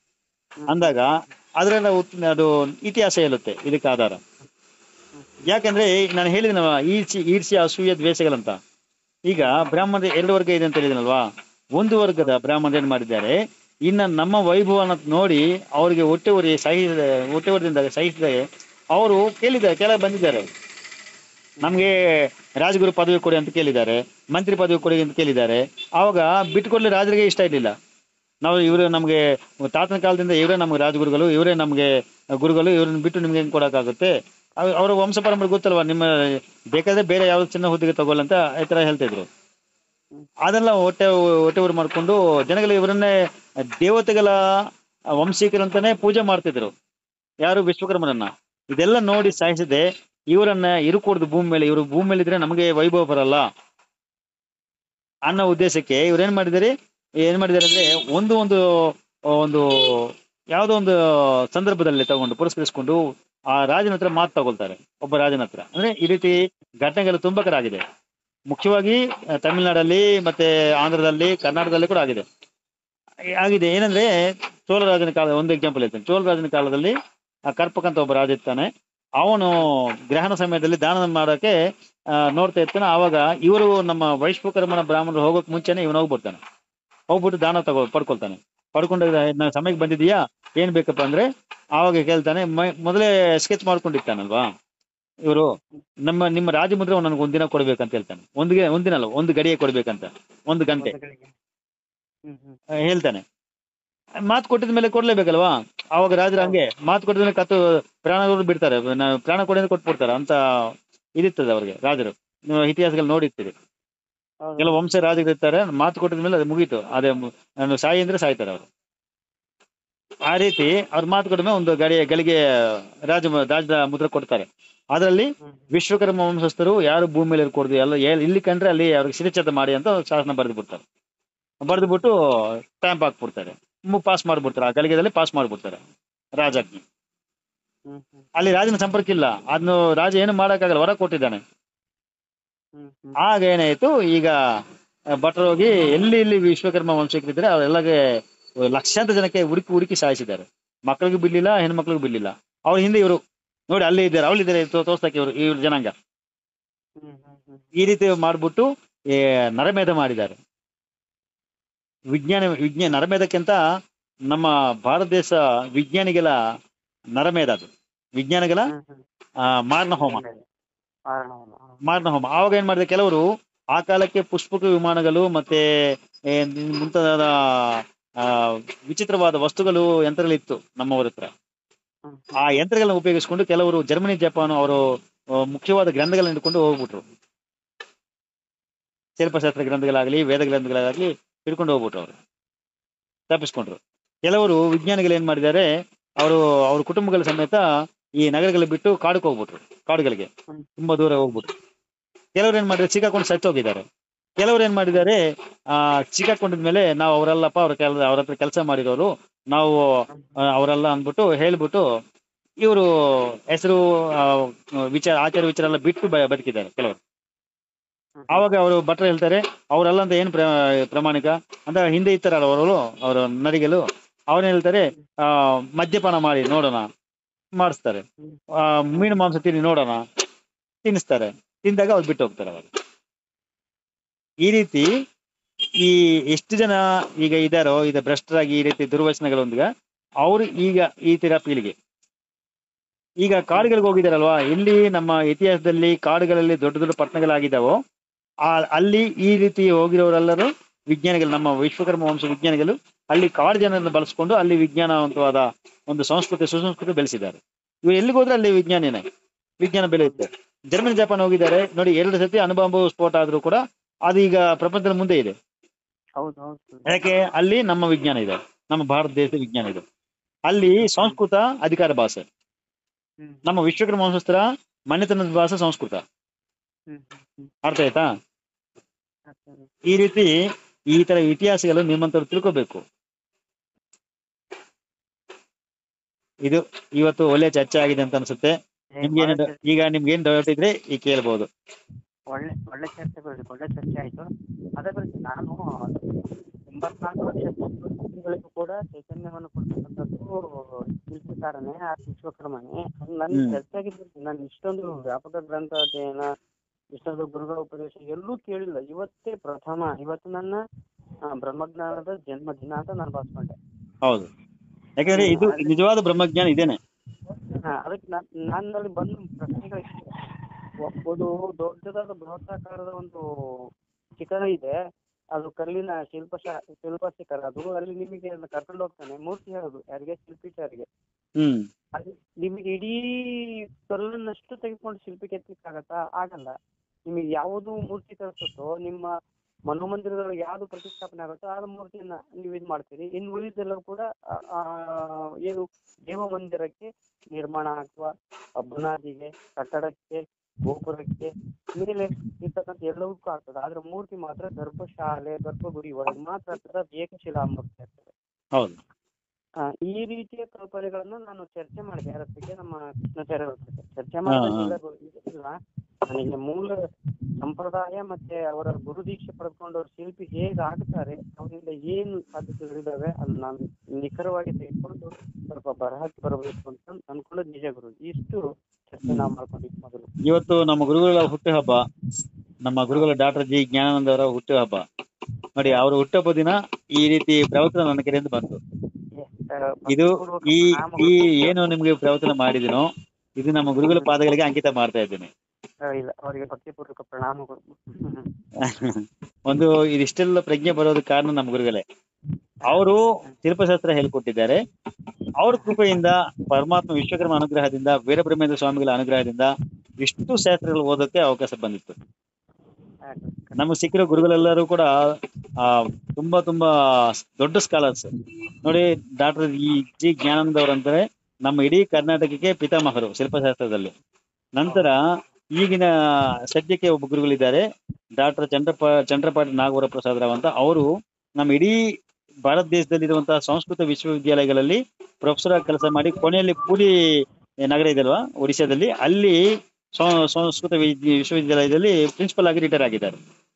ಅಂದಾಗ ಅದರ ಅದು ಇತಿಹಾಸ ಹೇಳುತ್ತೆ ಇದಕ್ಕೆ ಆಧಾರ ಯಾಕಂದ್ರೆ ನಾನು ಹೇಳಿದನವ ಈರ್ಷಿ ಈರ್ಷ್ಯ ಅಸೂಯ ದ್ವೇಷಗಳಂತ ಈಗ ಬ್ರಾಹ್ಮಣ ಎರಡು ವರ್ಗ ಇದೆ ಅಂತ ಹೇಳಿದನಲ್ವಾ ಒಂದು ವರ್ಗದ ಬ್ರಾಹ್ಮಣರು ಏನ್ ಮಾಡಿದ್ದಾರೆ ಇನ್ನ ನಮ್ಮ ವೈಭವನ ನೋಡಿ ಅವರಿಗೆ ಹೊಟ್ಟೆ ಉರಿ ಸಹಿಸಿದ ಹೊಟ್ಟೆ ಉರಿದಿಂದ ಸಹಿಸಿದ ಅವರು ಕೇಳಿದ್ದಾರೆ ಕೆಳಗೆ ಬಂದಿದ್ದಾರೆ ನಮ್ಗೆ ರಾಜಗುರು ಪದವಿ ಕೊಡಿ ಅಂತ ಕೇಳಿದ್ದಾರೆ ಮಂತ್ರಿ ಪದವಿ ಕೊಡಿ ಅಂತ ಕೇಳಿದ್ದಾರೆ ಆವಾಗ ಬಿಟ್ಕೊಡ್ಲಿ ರಾಜರಿಗೆ ಇಷ್ಟ ಇರಲಿಲ್ಲ ನಾವು ಇವರು ನಮಗೆ ತಾತನ ಕಾಲದಿಂದ ಇವರೇ ನಮ್ಗೆ ರಾಜಗುರುಗಳು ಇವರೇ ನಮಗೆ ಗುರುಗಳು ಇವ್ರನ್ನ ಬಿಟ್ಟು ನಿಮ್ಗೆ ಹೆಂಗ್ ಕೊಡಕ್ಕಾಗುತ್ತೆ ಅವ್- ಅವ್ರ ವಂಶ ಪರಂಪರೆ ಗೊತ್ತಲ್ವಾ ನಿಮ್ಮ ಬೇಕಾದ್ರೆ ಬೇರೆ ಯಾವ ಚಿನ್ನ ಹುದ್ದೆಗೆ ತಗೊಳ್ಳಿ ಅಂತ ಈ ತರ ಹೇಳ್ತಾ ಇದ್ರು ಅದೆಲ್ಲ ಹೊಟ್ಟೆ ಹೊಟ್ಟೆ ಊರು ಮಾಡ್ಕೊಂಡು ಜನಗಳು ಇವರನ್ನೇ ದೇವತೆಗಳ ವಂಶೀಕರಂತಾನೆ ಪೂಜೆ ಮಾಡ್ತಿದ್ರು ಯಾರು ವಿಶ್ವಕರ್ಮನನ್ನ ಇದೆಲ್ಲ ನೋಡಿ ಸಾಯಿಸದೆ ಇವರನ್ನ ಇರುಕೂಡ್ದು ಭೂಮಿ ಮೇಲೆ ಇವರು ಭೂಮಿ ಮೇಲೆ ಇದ್ರೆ ನಮಗೆ ವೈಭವ ಬರಲ್ಲ ಅನ್ನೋ ಉದ್ದೇಶಕ್ಕೆ ಇವ್ರು ಏನ್ ಮಾಡಿದಾರೆ ಏನ್ ಮಾಡಿದಾರೆ ಅಂದ್ರೆ ಒಂದು ಒಂದು ಒಂದು ಯಾವುದೋ ಒಂದು ಸಂದರ್ಭದಲ್ಲಿ ತಗೊಂಡು ಪುರಸ್ಕರಿಸಿಕೊಂಡು ಆ ರಾಜನ ಹತ್ರ ಮಾತು ತಗೊಳ್ತಾರೆ ಒಬ್ಬ ರಾಜನ ಹತ್ರ ಅಂದ್ರೆ ಈ ರೀತಿ ಘಟನೆಗಳು ತುಂಬಾ ಕಡೆ ಆಗಿದೆ ಮುಖ್ಯವಾಗಿ ಆ, ತಮಿಳ್ನಾಡಲ್ಲಿ ಮತ್ತೆ ಆಂಧ್ರದಲ್ಲಿ ಕರ್ನಾಟಕದಲ್ಲಿ ಕೂಡ ಆಗಿದೆ ಆಗಿದೆ ಏನಂದ್ರೆ ಚೋಳರಾಜನ ಕಾಲ ಒಂದು ಎಕ್ಸಾಂಪಲ್ ಹೇಳ್ತೇನೆ ಚೋಳರಾಜನ ಕಾಲದಲ್ಲಿ ಆ ಕರ್ಪಕ ಅಂತ ಒಬ್ಬ ರಾಜ ಇರ್ತಾನೆ ಅವನು ಗ್ರಹಣ ಸಮಯದಲ್ಲಿ ದಾನ ಮಾಡೋಕೆ ಆ, ನೋಡ್ತಾ ಇರ್ತಾನೆ ಆವಾಗ ಇವರು ನಮ್ಮ ವೈಶ್ವಕರ್ಮನ ಬ್ರಾಹ್ಮಣರು ಹೋಗೋಕ್ ಮುಂಚೆನೆ ಇವನು ಹೋಗ್ಬಿಡ್ತಾನೆ ಹೋಗ್ಬಿಟ್ಟು ದಾನ ತಗೋ ಪಡ್ಕೊಳ್ತಾನೆ ಪಡ್ಕೊಂಡ ನಾನು ಸಮಯಕ್ಕೆ ಬಂದಿದೀಯಾ ಏನ್ ಬೇಕಪ್ಪ ಅಂದ್ರೆ ಆವಾಗ ಕೇಳ್ತಾನೆ ಮ- ಮೊದಲೇ ಸ್ಕೆಚ್ ಮಾಡ್ಕೊಂಡಿರ್ತಾನಲ್ವಾ ಇವರು ನಮ್ಮ ನಿಮ್ಮ ರಾಜಮುದ್ರೆ ನನಗೆ ಒಂದಿನ ಕೊಡ್ಬೇಕಂತ ಹೇಳ್ತಾನೆ ಒಂದಿಗೆ ಒಂದಿನಲ್ಲ ಒಂದು ಗಡಿಗೆ ಕೊಡ್ಬೇಕಂತ ಒಂದು ಗಂಟೆ ಮೊದಲಿಗೆ. ಹ್ಮ್ ಹ್ಮ್ ಆ, ಹೇಳ್ತಾನೆ ಮಾತು ಕೊಟ್ಟಿದ ಮೇಲೆ ಕೊಡ್ಲೇಬೇಕಲ್ವಾ ಅವಾಗ ರಾಜರು ಹಂಗೆ ಮಾತು ಕೊಟ್ಟಿದ ಮೇಲೆ ಕತ್ತು ಪ್ರಾಣಗಳು ಬಿಡ್ತಾರೆ ನ- ಪ್ರಾಣ ಕೊಡಿ ಕೊಟ್ಬಿಡ್ತಾರೆ ಅಂತ ಇದಿರ್ತದೆ ಅವ್ರಿಗೆ ರಾಜರು ನೀವು ಇತಿಹಾಸಗಳು ನೋಡಿರ್ತೀರಿ ಹೌದು. ಕೆಲವು ವಂಶ ರಾಜರು ಇರ್ತಾರೆ ಮಾತು ಕೊಟ್ಟಿದ ಮೇಲೆ ಅದು ಮುಗೀತು ಅದೇ ಮು- ನಾನು ಸಾಯಿ ಅಂದ್ರೆ ಸಾಯ್ತಾರೆ ಅವರು ಆ ರೀತಿ ಅವ್ರ ಮಾತು ಕೊಟ್ಟ ಮೇಲೆ ಒಂದು ಗಡಿ ಗಳಿಗೆ ರಾಜ ರಾಜದ ಮುದ್ರೆ ಕೊಡ್ತಾರೆ ಅದರಲ್ಲಿ ಹ್ಮ್. ವಿಶ್ವಕರ್ಮ ವಂಶಸ್ಥರು ಯಾರು ಭೂಮಿ ಮೇಲೆ ಇರ್ಕೊಡ್ದು ಎಲ್ಲ ಎಲ್- ಇಲ್ಲಿ ಕಂಡ್ರೆ ಅಲ್ಲಿ ಅವ್ರಿಗೆ ಶಿರಚ್ಛೇದ ಮಾಡಿ ಅಂತ ಶಾಸನ ಬರೆದು ಬಿಡ್ತಾರೆ ಬರೆದು ಬಿಟ್ಟು ಸ್ಟ್ಯಾಂಪ್ ಹಾಕ್ಬಿಡ್ತಾರೆ ಪಾಸ್ ಮಾಡ್ಬಿಡ್ತಾರೆ ಆ ಗಲಿಗೆದಲ್ಲಿ ಪಾಸ್ ಮಾಡ್ಬಿಡ್ತಾರೆ ರಾಜಾಜ್ಞೆ ಹ್ಮ್ ಹ್ಮ್ ಅಲ್ಲಿ ರಾಜನ ಸಂಪರ್ಕ ಇಲ್ಲ ಅದನ್ನು ರಾಜ ಏನು ಮಾಡಕ್ಕಾಗಲ್ಲ ಹೊರ ಕೊಟ್ಟಿದ್ದಾನೆ ಹ್ಮ್ ಹ್ಮ್ ಆಗ ಏನಾಯ್ತು ಈಗ ಆ, ಭಟ್ರು ಹೋಗಿ ಎಲ್ಲಿ ಇಲ್ಲಿ ವಿಶ್ವಕರ್ಮ ವಂಶಕ್ಕಿದ್ರೆ ಅವರೆಲ್ಲಗೆ ಲಕ್ಷಾಂತರ ಜನಕ್ಕೆ ಹುಡುಕಿ ಹುಡುಕಿ ಸಾಯಿಸಿದ್ದಾರೆ ಮಕ್ಕಳಿಗೂ ಬಿಡ್ಲಿಲ್ಲ ಹೆಣ್ಮಕ್ಳಿಗೂ ಬಿಡ್ಲಿಲ್ಲ ಅವ್ರ ಹಿಂದೆ ಇವರು ನೋಡಿ ಅಲ್ಲಿ ಇದ್ದಾರೆ ಅವಳಿದ್ದಾರೆ ತೋರ್ಸಕ್ಕೆ ಇವರು ಇವ್ರ ಜನಾಂಗ ಹ್ಮ್ ಹ್ಮ್ ಹ್ಮ್ ಈ ರೀತಿ ಮಾಡ್ಬಿಟ್ಟು ಏ, ನರಮೇಧ ಮಾಡಿದ್ದಾರೆ ವಿಜ್ಞಾನ ವಿಜ್ಞಾನ ನರಮೇಧಕ್ಕಿಂತ ನಮ್ಮ ಭಾರತ ದೇಶ ವಿಜ್ಞಾನಿಗಳ ನರಮೇಧ ಅದು ವಿಜ್ಞಾನಿಗಳ ಹ್ಮ್ ಹ್ಮ್ ಆ, ಮಾರಣ ಹೋಮ ಕಾರಣ ಹೌದು. ಹೌದು. ಮಾರಣ ಹೋಮ ಆವಾಗ ಏನ್ ಮಾಡಿದೆ ಕೆಲವರು ಆ ಕಾಲಕ್ಕೆ ಪುಷ್ಪಕ ವಿಮಾನಗಳು ಮತ್ತೆ ಏ, ಮುಂತಾದ ಆ, ವಿಚಿತ್ರವಾದ ವಸ್ತುಗಳು ಯಂತ್ರಗಳಿತ್ತು ನಮ್ಮವರ ಹತ್ರ ಹ್ಮ್ ಆ ಯಂತ್ರಗಳನ್ನ ಉಪಯೋಗಿಸಿಕೊಂಡು ಕೆಲವರು ಜರ್ಮನಿ ಜಪಾನ್ ಅವರು ಆ, ಮುಖ್ಯವಾದ ಗ್ರಂಥಗಳನ್ನ ಹಿಡ್ಕೊಂಡು ಹೋಗ್ಬಿಟ್ರು ಶಿಲ್ಪಶಾಸ್ತ್ರ ಗ್ರಂಥಗಳಾಗಲಿ ವೇದ ಗ್ರಂಥಗಳಾಗಲಿ ಹಿಡ್ಕೊಂಡು ಹೋಗ್ಬಿಟ್ರು ಅವರು ತಪ್ಪಿಸ್ಕೊಂಡ್ರು ಕೆಲವರು ವಿಜ್ಞಾನಿಗಳು ಏನ್ ಮಾಡಿದ್ದಾರೆ ಅವರು ಅವ್ರ ಕುಟುಂಬಗಳ ಸಮೇತ ಈ ನಗರಗಳು ಬಿಟ್ಟು ಕಾಡಕ್ಕೆ ಹೋಗ್ಬಿಟ್ರು ಕಾಡುಗಳಿಗೆ ಹ್ಮ್. ತುಂಬಾ ತುಂಬಾ ದೂರ ಹೋಗ್ಬಿಟ್ರು ಕೆಲವ್ರು ಏನ್ ಮಾಡಿದ್ರೆ ಸಿಕ್ಕಾಕೊಂಡು ಸತ್ತೋಗಿದ್ದಾರೆ ಕೆಲವ್ರು ಏನ್ ಮಾಡಿದ್ದಾರೆ ಆ ಸಿಕ್ಕಾಕೊಂಡಿದ್ಮೇಲೆ ನಾವು ಅವರೆಲ್ಲಪ್ಪ ಅವ್ರ ಕೆಲ ಅವ್ರ ಹತ್ರ ಕೆಲಸ ಮಾಡಿರೋರು ನಾವು ಆ, ಅವರೆಲ್ಲ ಅಂದ್ಬಿಟ್ಟು ಹೇಳ್ಬಿಟ್ಟು ಇವರು ಹೆಸರು ವಿಚಾರ ಆಚಾರ ವಿಚಾರ ಎಲ್ಲ ಬಿಟ್ಟು ಬ- ಬದುಕಿದ್ದಾರೆ ಕೆಲವರು ಹ್ಮ್. ಆವಾಗ ಅವರು ಭಟ್ರು ಹೇಳ್ತಾರೆ ಅವರೆಲ್ಲ ಅಂತ ಏನು ಪ್ರಾಮಾಣಿಕ ಅಂತ ಹಿಂದೆ ಇರ್ತಾರಲ್ಲ ಅವರು ಅವರ ನರಿಗಳು ಅವ್ರೇನ್ ಹೇಳ್ತಾರೆ ಆ ಮದ್ಯಪಾನ ಮಾಡಿ ನೋಡೋಣ ಮಾಡಿಸ್ತಾರೆ ಹ್ಮ್. ಆ ಮೀನು ಮಾಂಸ ತಿನ್ನಿ ನೋಡೋಣ ತಿನ್ನಿಸ್ತಾರೆ ತಿಂದಾಗ ಅವ್ರು ಬಿಟ್ಟು ಹೋಗ್ತಾರೆ ಅವಾಗ ಈ ರೀತಿ ಈ ಎಷ್ಟು ಜನ ಈಗ ಇದಾರೋ ಇದು ಭ್ರಷ್ಟರಾಗಿ ಈ ರೀತಿ ದುರ್ವಚನಗಳೊಂದಿಗೆ ಅವರು ಈಗ ಈ ತರ ಪೀಳಿಗೆ ಈಗ ಕಾಡುಗಳಿಗೆ ಹೋಗಿದಾರಲ್ವಾ ಇಲ್ಲಿ ನಮ್ಮ ಇತಿಹಾಸದಲ್ಲಿ ಕಾಡುಗಳಲ್ಲಿ ದೊಡ್ಡ ದೊಡ್ಡ ಪಟ್ಟಣಗಳಾಗಿದ್ದಾವೋ ಆ ಅಲ್ಲಿ ಈ ರೀತಿ ಹೋಗಿರೋರೆಲ್ಲರೂ ವಿಜ್ಞಾನಿಗಳು ನಮ್ಮ ವಿಶ್ವಕರ್ಮ ವಂಶ ವಿಜ್ಞಾನಿಗಳು ಅಲ್ಲಿ ಕಾಡು ಜನರನ್ನು ಬಳಸ್ಕೊಂಡು ಅಲ್ಲಿ ವಿಜ್ಞಾನವಂತವಾದ ಒಂದು ಸಂಸ್ಕೃತಿ ಸುಸಂಸ್ಕೃತಿ ಬೆಳೆಸಿದ್ದಾರೆ ಇವ್ರು ಎಲ್ಲಿಗೆ ಹೋದ್ರೆ ಅಲ್ಲಿ ವಿಜ್ಞಾನಿನೇ ವಿಜ್ಞಾನ ಬೆಳೆಯುತ್ತೆ ಜರ್ಮನಿ ಜಪಾನ್ ಹೋಗಿದ್ದಾರೆ ನೋಡಿ ಎರಡು ಸತಿ ಅಣುಬಾಂಬು ಸ್ಫೋಟ ಆದ್ರೂ ಕೂಡ ಅದು ಈಗ ಪ್ರಪಂಚದ ಮುಂದೆ ಇದೆ ಹೌದು ಹೌದು ಯಾಕೆ ಅಲ್ಲಿ ನಮ್ಮ ವಿಜ್ಞಾನ ಇದೆ ನಮ್ಮ ಭಾರತ ದೇಶದ ವಿಜ್ಞಾನ ಇದೆ ಅಲ್ಲಿ ಸಂಸ್ಕೃತ ಅಧಿಕಾರ ಭಾಷೆ ಹ್ಮ್ ನಮ್ಮ ವಿಶ್ವಕರ್ಮ ವಂಶಸ್ಥರ ಮನೆತನದ ಭಾಷೆ ಸಂಸ್ಕೃತ ಹ್ಮ್ ಹ್ಮ್ ಅರ್ಥ ಆಯ್ತಾ ಹ್ಮ್ ಈ ರೀತಿ ಈ ತರ ಇತಿಹಾಸಗಳು ನಿಮ್ಮಂತವ್ರು ತಿಳ್ಕೋಬೇಕು ಇದು ಇವತ್ತು ಒಳ್ಳೆ ಚರ್ಚೆ ಆಗಿದೆ ಅಂತ ಅನ್ಸುತ್ತೆ ಏ, ನಿಮ್ಗೆ ಬಹಳ ಚರ್ಚೆ- ಈಗ ನಿಮ್ಗೆ ಏನ್ ಡೌಟ್ ಇದ್ರೆ ಈ ಕೇಳ್ಬೋದು ಒಳ್ಳೆ ಒಳ್ಳೆ ಚರ್ಚೆ ಬರೋದು ಒಳ್ಳೆ ಚರ್ಚೆ ಆಯ್ತು ಅದೇ ಬರೀ ನಾನು ಎಂಬತ್ನಾಲ್ಕು ವರ್ಷ ಗಳಿಗೂ ಕೂಡ ಚೈತನ್ಯವನ್ನು ಕೊಡ್ತಕ್ಕಂಥದ್ದು ಶಿಲ್ಪಕಾರನೇ ಆ ವಿಶ್ವಕರ್ಮನೇ ನನ್ನ ಹ್ಮ್. ಚರ್ಚೆ ಆಗಿದ್ದು ನಾನು ಇಷ್ಟೊಂದು ವ್ಯಾಪಕ ಗ್ರಂಥ ಅಧ್ಯಯನ ಇಷ್ಟೊಂದು ಗುರುಗಳ ಉಪದೇಶ ಎಲ್ಲೂ ಕೇಳಿಲ್ಲ ಇವತ್ತೇ ಪ್ರಥಮ ಇವತ್ತು ನನ್ನ ಆ, ಬ್ರಹ್ಮಜ್ಞಾನದ ಜನ್ಮದಿನ ಅಂತ ನಾನು ಭಾವಿಸ್ಕೊಂಡೆ ಹೌದು ಯಾಕಂದ್ರೆ ಇದು ನಿಜವಾದ ಬ್ರಹ್ಮಜ್ಞಾನ ಇದೇನೆ ಹಾ ಅದಕ್ಕೆ ನಾನ್ ನನ್ನಲ್ಲಿ ಬಂದು ಪ್ರಶ್ನೆಗಳಿವೆ ಒಂದು ದೊಡ್ಡದಾದ ಬೃಹತ್ತಾಕಾರದ ಒಂದು ಶಿಖರ ಇದೆ ಅದು ಕಲ್ಲಿನ ಶಿಲ್ಪ ಶಿಲ್ಪ ಶಿಖರ ಅದು ಅಲ್ಲಿ ನಿಮಗೆ ಕರ್ಕೊಂಡು ಹೋಗ್ತಾನೆ ಮೂರ್ತಿ ಹೇಳೋದು ಯಾರಿಗೆ ಶಿಲ್ಪಿಚಾರಿಗೆ ಹ್ಮ್ ಅಲ್ಲಿ ನಿಮಗೆ ಇಡೀ ಕಲ್ಲನ್ನಷ್ಟು ತೆಗೆದುಕೊಂಡು ಶಿಲ್ಪಿ ಕೆತ್ತಲಿಕ್ಕಾಗತ್ತಾ ಆಗಲ್ಲ ನಿಮಗೆ ಯಾವುದು ಮೂರ್ತಿ ತರಿಸುತ್ತೋ ನಿಮ್ಮ ಮನೋಮಂದಿರದೊಳಗೆ ಯಾವ್ದು ಪ್ರತಿಷ್ಠಾಪನೆ ಆಗುತ್ತೋ ಆ ಮೂರ್ತಿಯನ್ನ ನೀವು ಇದು ಮಾಡ್ತೀರಿ ಇನ್ನು ಉಳಿದೆಲ್ಲ ಕೂಡ ಆ, ಆ, ಏನು ದೇವ ಮಂದಿರಕ್ಕೆ ನಿರ್ಮಾಣ ಅಥವಾ ಆ ಬುನಾದಿಗೆ ಕಟ್ಟಡಕ್ಕೆ ಗೋಪುರಕ್ಕೆ ಮೇಲೆ ಇರ್ತಕ್ಕಂಥ ಎಲ್ಲವಕ್ಕೂ ಆಗ್ತದೆ ಆದ್ರೆ ಮೂರ್ತಿ ಮಾತ್ರ ಗರ್ಭಶಾಲೆ ಗರ್ಭಗುಡಿ ಒಳಗೆ ಮಾತ್ರ ಆಗ್ತದೆ ಅದು ಏಕಶಿಲಾ ಮೂರ್ತಿ ಆಗ್ತದೆ ಹೌದು ಆ, ಈ ರೀತಿಯ ಕಲ್ಪನೆಗಳನ್ನು ನಾನು ಚರ್ಚೆ ಮಾಡಿದೆ ಯಾರ ಹತ್ರಕ್ಕೆ ನಮ್ಮ ಕೃಷ್ಣಾಚಾರ್ಯ ಅವ್ರ ಹತ್ರಕ್ಕೆ. ಚರ್ಚೆ ಮಾಡಿದಾಗ ಇಲ್ಲ ನನಗೆ ಮೂಲ ಸಂಪ್ರದಾಯ ಮತ್ತೆ ಅವರ ಗುರು ದೀಕ್ಷೆ ಪಡೆದುಕೊಂಡವ್ರ ಶಿಲ್ಪಿ ಹೇಗೆ ಆಗ್ತಾರೆ ಅವರಿಂದ ಏನು ಸಾಧ್ಯತೆಗಳಿದಾವೆ ಅದು ನಾನು ನಿಖರವಾಗಿ ತೆಗೆದುಕೊಂಡು ಸ್ವಲ್ಪ ಬರಹಕ್ಕೆ ಬರಬೇಕು ಅಂತ ಅನ್ಕೊಳ್ಳೋದು ನಿಜ ಗುರು ಇಷ್ಟು ಚರ್ಚೆ ನಾವು ಮಾಡ್ಕೊಂಡಿದ್ವಿ ಮೊದಲು ಇವತ್ತು ನಮ್ಮ ಗುರುಗಳ ಹುಟ್ಟುಹಬ್ಬ ನಮ್ಮ ಗುರುಗಳ ಡಾಕ್ಟರ್ ಜಿ ಜ್ಞಾನಾನಂದ ಅವರ ಹುಟ್ಟುಹಬ್ಬ ನೋಡಿ ಅವರ ಹುಟ್ಟುಹಬ್ಬ ದಿನ ಈ ರೀತಿ ಪ್ರವಚನ ನನ್ನ ಕಡೆಯಿಂದ ಬಂತು ಇದು ಈ ಈ ಏನು ನಿಮ್ಗೆ ಪ್ರವಚನ ಮಾಡಿದಿನೋ ಇದು ನಮ್ಮ ಗುರುಗಳ ಪಾದಗಳಿಗೆ ಅಂಕಿತ ಮಾಡ್ತಾ ಇದ್ದೇನೆ ಇಲ್ಲ ಅವರಿಗೆ ಭಕ್ತಿಪೂರ್ವಕ ಪ್ರಣಾಮಗಳು ಒಂದು ಇದಿಷ್ಟೆಲ್ಲ ಪ್ರಜ್ಞೆ ಬರೋದಕ್ಕೆ ಕಾರಣ ನಮ್ಮ ಗುರುಗಳೇ ಅವರು ಶಿಲ್ಪಶಾಸ್ತ್ರ ಹೇಳ್ಕೊಟ್ಟಿದ್ದಾರೆ ಅವ್ರ ಕೃಪೆಯಿಂದ ಪರಮಾತ್ಮ ವಿಶ್ವಕರ್ಮ ಅನುಗ್ರಹದಿಂದ ವೀರಬ್ರಹ್ಮೇಂದ್ರ ಸ್ವಾಮಿಗಳ ಅನುಗ್ರಹದಿಂದ ಇಷ್ಟು ಶಾಸ್ತ್ರಗಳು ಓದೋಕೆ ಅವಕಾಶ ಬಂದಿತ್ತು ನಮಗೆ ಸಿಕ್ಕಿರೋ ಗುರುಗಳೆಲ್ಲರೂ ಕೂಡ ಆ ತುಂಬಾ ತುಂಬಾ ದೊಡ್ಡ ಸ್ಕಾಲರ್ಸ್ ನೋಡಿ ಡಾಕ್ಟರ್ ಈ ಜಿ ಜ್ಞಾನಂದ ಅವರಂತಾರೆ ನಮ್ಮ ಇಡೀ ಕರ್ನಾಟಕಕ್ಕೆ ಪಿತಾಮಹರು ಶಿಲ್ಪಶಾಸ್ತ್ರದಲ್ಲಿ ನಂತರ ಈಗಿನ ಸದ್ಯಕ್ಕೆ ಒಬ್ಬ ಗುರುಗಳಿದ್ದಾರೆ ಡಾಕ್ಟರ್ ಚಂದ್ರಪ ಚಂದ್ರಪಾಟಿ ನಾಗವರ ಪ್ರಸಾದ್ ರಾವ್ ಅಂತ ಅವರು ನಮ್ಮ ಇಡೀ ಭಾರತ ದೇಶದಲ್ಲಿರುವಂತಹ ಸಂಸ್ಕೃತ ವಿಶ್ವವಿದ್ಯಾಲಯಗಳಲ್ಲಿ ಪ್ರೊಫೆಸರ್ ಆಗಿ ಕೆಲಸ ಮಾಡಿ ಕೊನೆಯಲ್ಲಿ ಪೂರಿ ನಗರ ಇದೆಯಲ್ವಾ ಒಡಿಶಾದಲ್ಲಿ ಅಲ್ಲಿ ಸಂ- ಸಂಸ್ಕೃತ ವಿದ್ಯ- ವಿಶ್ವವಿದ್ಯಾಲಯದಲ್ಲಿ ಪ್ರಿನ್ಸಿಪಲ್ ಆಗಿ ರಿಟೈರ್ ಆಗಿದ್ದಾರೆ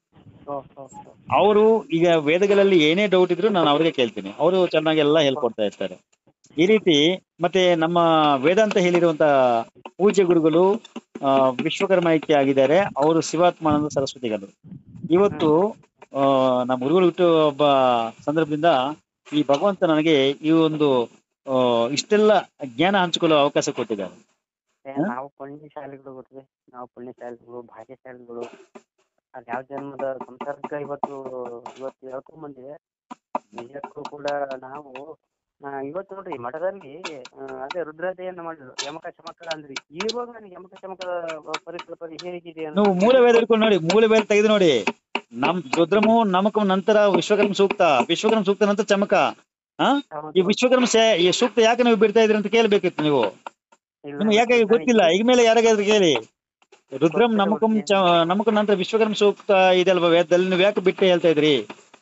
ಅವರು ಈಗ ವೇದಗಳಲ್ಲಿ ಏನೇ ಡೌಟ್ ಇದ್ರು ನಾನು ಅವ್ರಿಗೆ ಕೇಳ್ತೀನಿ ಅವರು ಚೆನ್ನಾಗಿ ಎಲ್ಲ ಹೇಳ್ಕೊಡ್ತಾ ಇರ್ತಾರೆ ಈ ರೀತಿ ಮತ್ತೆ ನಮ್ಮ ವೇದಾಂತ ಹೇಳಿರುವಂತ ಪೂಜ್ಯ ಗುರುಗಳು ಆ, ವಿಶ್ವಕರ್ಮ ಐಕ್ಯ ಆಗಿದ್ದಾರೆ ಅವರು ಶಿವಾತ್ಮಾನಂದ ಸರಸ್ವತಿಗಳು ಇವತ್ತು ಆ, ನಮ್ಮ ಗುರುಗಳು ಹುಟ್ಟು ಒಬ್ಬ ಸಂದರ್ಭದಿಂದ ಈ ಭಗವಂತ ನನಗೆ ಈ ಒಂದು ಆ, ಇಷ್ಟೆಲ್ಲ ಜ್ಞಾನ ಹಂಚಿಕೊಳ್ಳುವ ಅವಕಾಶ ಕೊಟ್ಟಿದ್ದಾರೆ ಏ, ನಾವು ಪುಣ್ಯಶಾಲಿಗಳು ಗೊತ್ತಿದೆ ನಾವು ಪುಣ್ಯಶಾಲಿಗಳು ಭಾಗ್ಯಶಾಲಿಗಳು ಅದ್ ಯಾವ ಜನ್ಮದ ಸಂಸರ್ಗ ಇವತ್ತು ಇವತ್ತು ಹೇಳ್ಕೊಂಡ್ ಬಂದಿದೆ ನಿಜಕ್ಕೂ ಕೂಡ ನಾವು ಆ, ಇವತ್ತು ನೋಡ್ರಿ ಮಠದಲ್ಲಿ ಆ, ಅದೇ ರುದ್ರತೆಯನ್ನ ಮಾಡಿದ್ರು ಯಮಕ ಚಮಕ ಅಂದ್ರಿ ಇವಾಗ ನನಗೆ ಯಮಕ ಚಮಕದ ಪರಿಕಲ್ಪನೆ ಹೇಗಿದೆ ಅಂತ ನೀವು ಮೂಲ ವೇದ ಹಿಡ್ಕೊಂಡು ನೋಡಿ ಮೂಲ ವೇದ ತೆಗೆದು ನೋಡಿ ನಮ್ ರುದ್ರಮು ನಮಕ ನಂತರ ವಿಶ್ವಕರ್ಮ ಸೂಕ್ತ ವಿಶ್ವಕರ್ಮ ಸೂಕ್ತ ನಂತರ ಚಮಕ ಆ ಹೌದು. ಈ ವಿಶ್ವಕರ್ಮ ಸೇ- ಈ ಸೂಕ್ತ ಯಾಕೆ ನೀವು ಬಿಡ್ತಾ ಇದ್ರಿ ಅಂತ ಕೇಳ್ಬೇಕಿತ್ತು ನೀವು ಇಲ್ಲ, ನಿಮ್ಗೆ ಯಾಕೆ ನನಗೆ- ಗೊತ್ತಿಲ್ಲ ಈಗ ಮೇಲೆ ಯಾರಿಗಾದ್ರೂ ಕೇಳಿ ರುದ್ರಂ ನಮಕಂ ಚ ನಮಕ ನಂತರ ವಿಶ್ವಕರ್ಮ ಸೂಕ್ತ ಇದೆಯಲ್ವಾ ವೇದದಲ್ಲಿ ನೀವು ಯಾಕೆ ಬಿಟ್ಟು ಹೇಳ್ತಾ ಇದ್ರಿ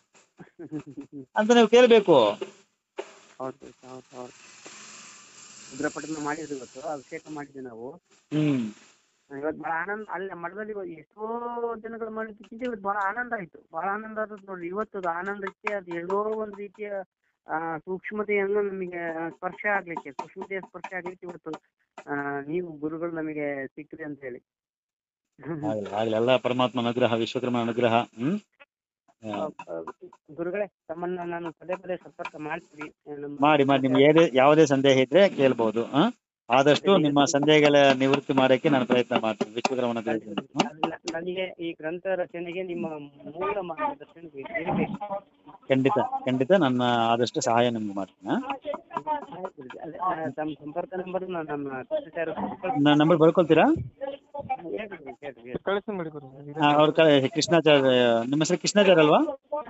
ಅಂತ ನೀವು ಕೇಳ್ಬೇಕು ಹೌದು ಹೌದು ಹೌದು ರುದ್ರಪಠಣ ಮಾಡಿದ್ವಿ ಇವತ್ತು ಅಭಿಷೇಕ ಮಾಡಿದ್ವಿ ನಾವು ಹ್ಮ್ ಇವತ್ತು ಬಹಳ ಆನಂದ ಅಲ್ಲಿ ಮಠದಲ್ಲಿ ಇವತ್ತು ಎಷ್ಟೋ ಜನಗಳು ಮಾಡಿದ್ದಕ್ಕಿಂತ ಇವತ್ತು ಬಹಳ ಆನಂದ ಆಯ್ತು ಬಹಳ ಆನಂದ ಆದದ್ದು ನೋಡಿ ಇವತ್ತು ಅದು ಆನಂದಕ್ಕೆ ಅದು ಎಲ್ಲೋ ಒಂದು ರೀತಿಯ ಆ ಸೂಕ್ಷ್ಮತೆಯನ್ನು ನಮಗೆ ಸ್ಪರ್ಶ ಆಗ್ಲಿಕ್ಕೆ ಸೂಕ್ಷ್ಮತೆಯ ಸ್ಪರ್ಶ ಆಗ್ಲಿಕ್ಕೆ ಇವತ್ತು ಆ ನೀವು ಗುರುಗಳು ನಮಗೆ ಸಿಕ್ಕ್ರಿ ಅಂತ ಹೇಳಿ ಆಗ್ಲಿ ಆಗ್ಲಿ ಎಲ್ಲ ಪರಮಾತ್ಮ ಅನುಗ್ರಹ ವಿಶ್ವಕರ್ಮ ಅನುಗ್ರಹ ಹ್ಮ್ ಆ, ಗುರುಗಳೇ ತಮ್ಮನ್ನ ನಾನು ಪದೇ ಪದೇ ಸಂಪರ್ಕ ಮಾಡ್ತೀವಿ ನಮ್ಮ- ಮಾಡಿ ಮಾಡಿ ನಿಮ್ಗೆ ಏದೇ ಯಾವುದೇ ಸಂದೇಹ ಇದ್ರೆ ಕೇಳ್ಬಹುದು ಆ ಆದಷ್ಟು ನಿಮ್ಮ ಸಂದೇಹಗಳ ನಿವೃತ್ತಿ ಮಾಡಕ್ಕೆ ನಾನು ಪ್ರಯತ್ನ ಮಾಡ್ತೀನಿ ವಿಶ್ವಕರ್ಮ ಅನುಗ್ರಹ ಹ್ಮ್? ಅಲ್ಲ, ನನಗೆ ಈ ಗ್ರಂಥ ರಚನೆಗೆ ನಿಮ್ಮ ಮೂಲ ಮಾರ್ಗದರ್ಶನ ಇರ್ಬೇಕು ಖಂಡಿತ ಖಂಡಿತ ನನ್ನ ಆದಷ್ಟು ಸಹಾಯ ನಿಮ್ಗೆ ಮಾಡ್ತೀನಿ ಆ? ಆಯ್ತು ಗುರುಜಿ. ಅದೇ, ಆ, ತಮ್ಮ ಸಂಪರ್ಕ ನಂಬರ್ ನಮ್ಮ ಕೃಷ್ಣಚಾರ್ಯ ನನ್ನ ನಂಬರ್ ಬರ್ಕೊಳ್ತೀರಾ ಹೇಳ್ರಿ ಗುರುಜಿ, ಹೇಳ್ರಿ, ಹೇಳ್ರಿ. ಕಳಿಸಿ ಮಾಡಿ ಗುರು ಆ, ಅವ್ರ ಕಡೆ ಕೃಷ್ಣಾಚಾರ್ಯ ನಿಮ್ಮ ಹೆಸರು ಕೃಷ್ಣಾಚಾರ್ಯ ಅಲ್ವಾ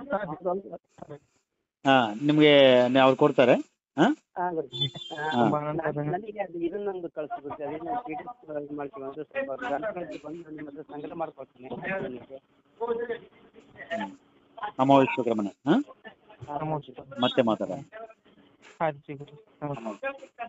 ಹಾ ನಿಮ್ಗೆ ನ- ಅವ್ರು ಕೊಡ್ತಾರೆ ಹಾ ಹಾ, ಗುರುಜಿ. ಆ, ತುಂಬಾ ನ- ಆನಂದ ಆಗಿದೆ. ನನಗೆ ಅದು ಇದನ್ನೊಂದು ಕಳಿಸಿ ಗುರುಜಿ ಅದೇನು PDF ಇದು ಮಾಡ್ತೀವಿ ಅಂದ್ರೆ ಸ್ವಲ್ಪ ಗ್ರಂಥಗಳಲ್ಲಿ ಬಂದು ನಿಮ್ಮ ಹತ್ರ ಸಂಗ್ರಹ ಮಾಡ್ಕೊಳ್ತೀನಿ ನನಗೆ. ನಮೋ ವಿಶ್ವಕರ್ಮನ ಹಾ ಆ, ನಮಸ್ತೆ ಮತ್ತೆ ಮಾತಾಡೋಣ ಆಯ್ತು ಗುರು ನಮಸ್ತೆ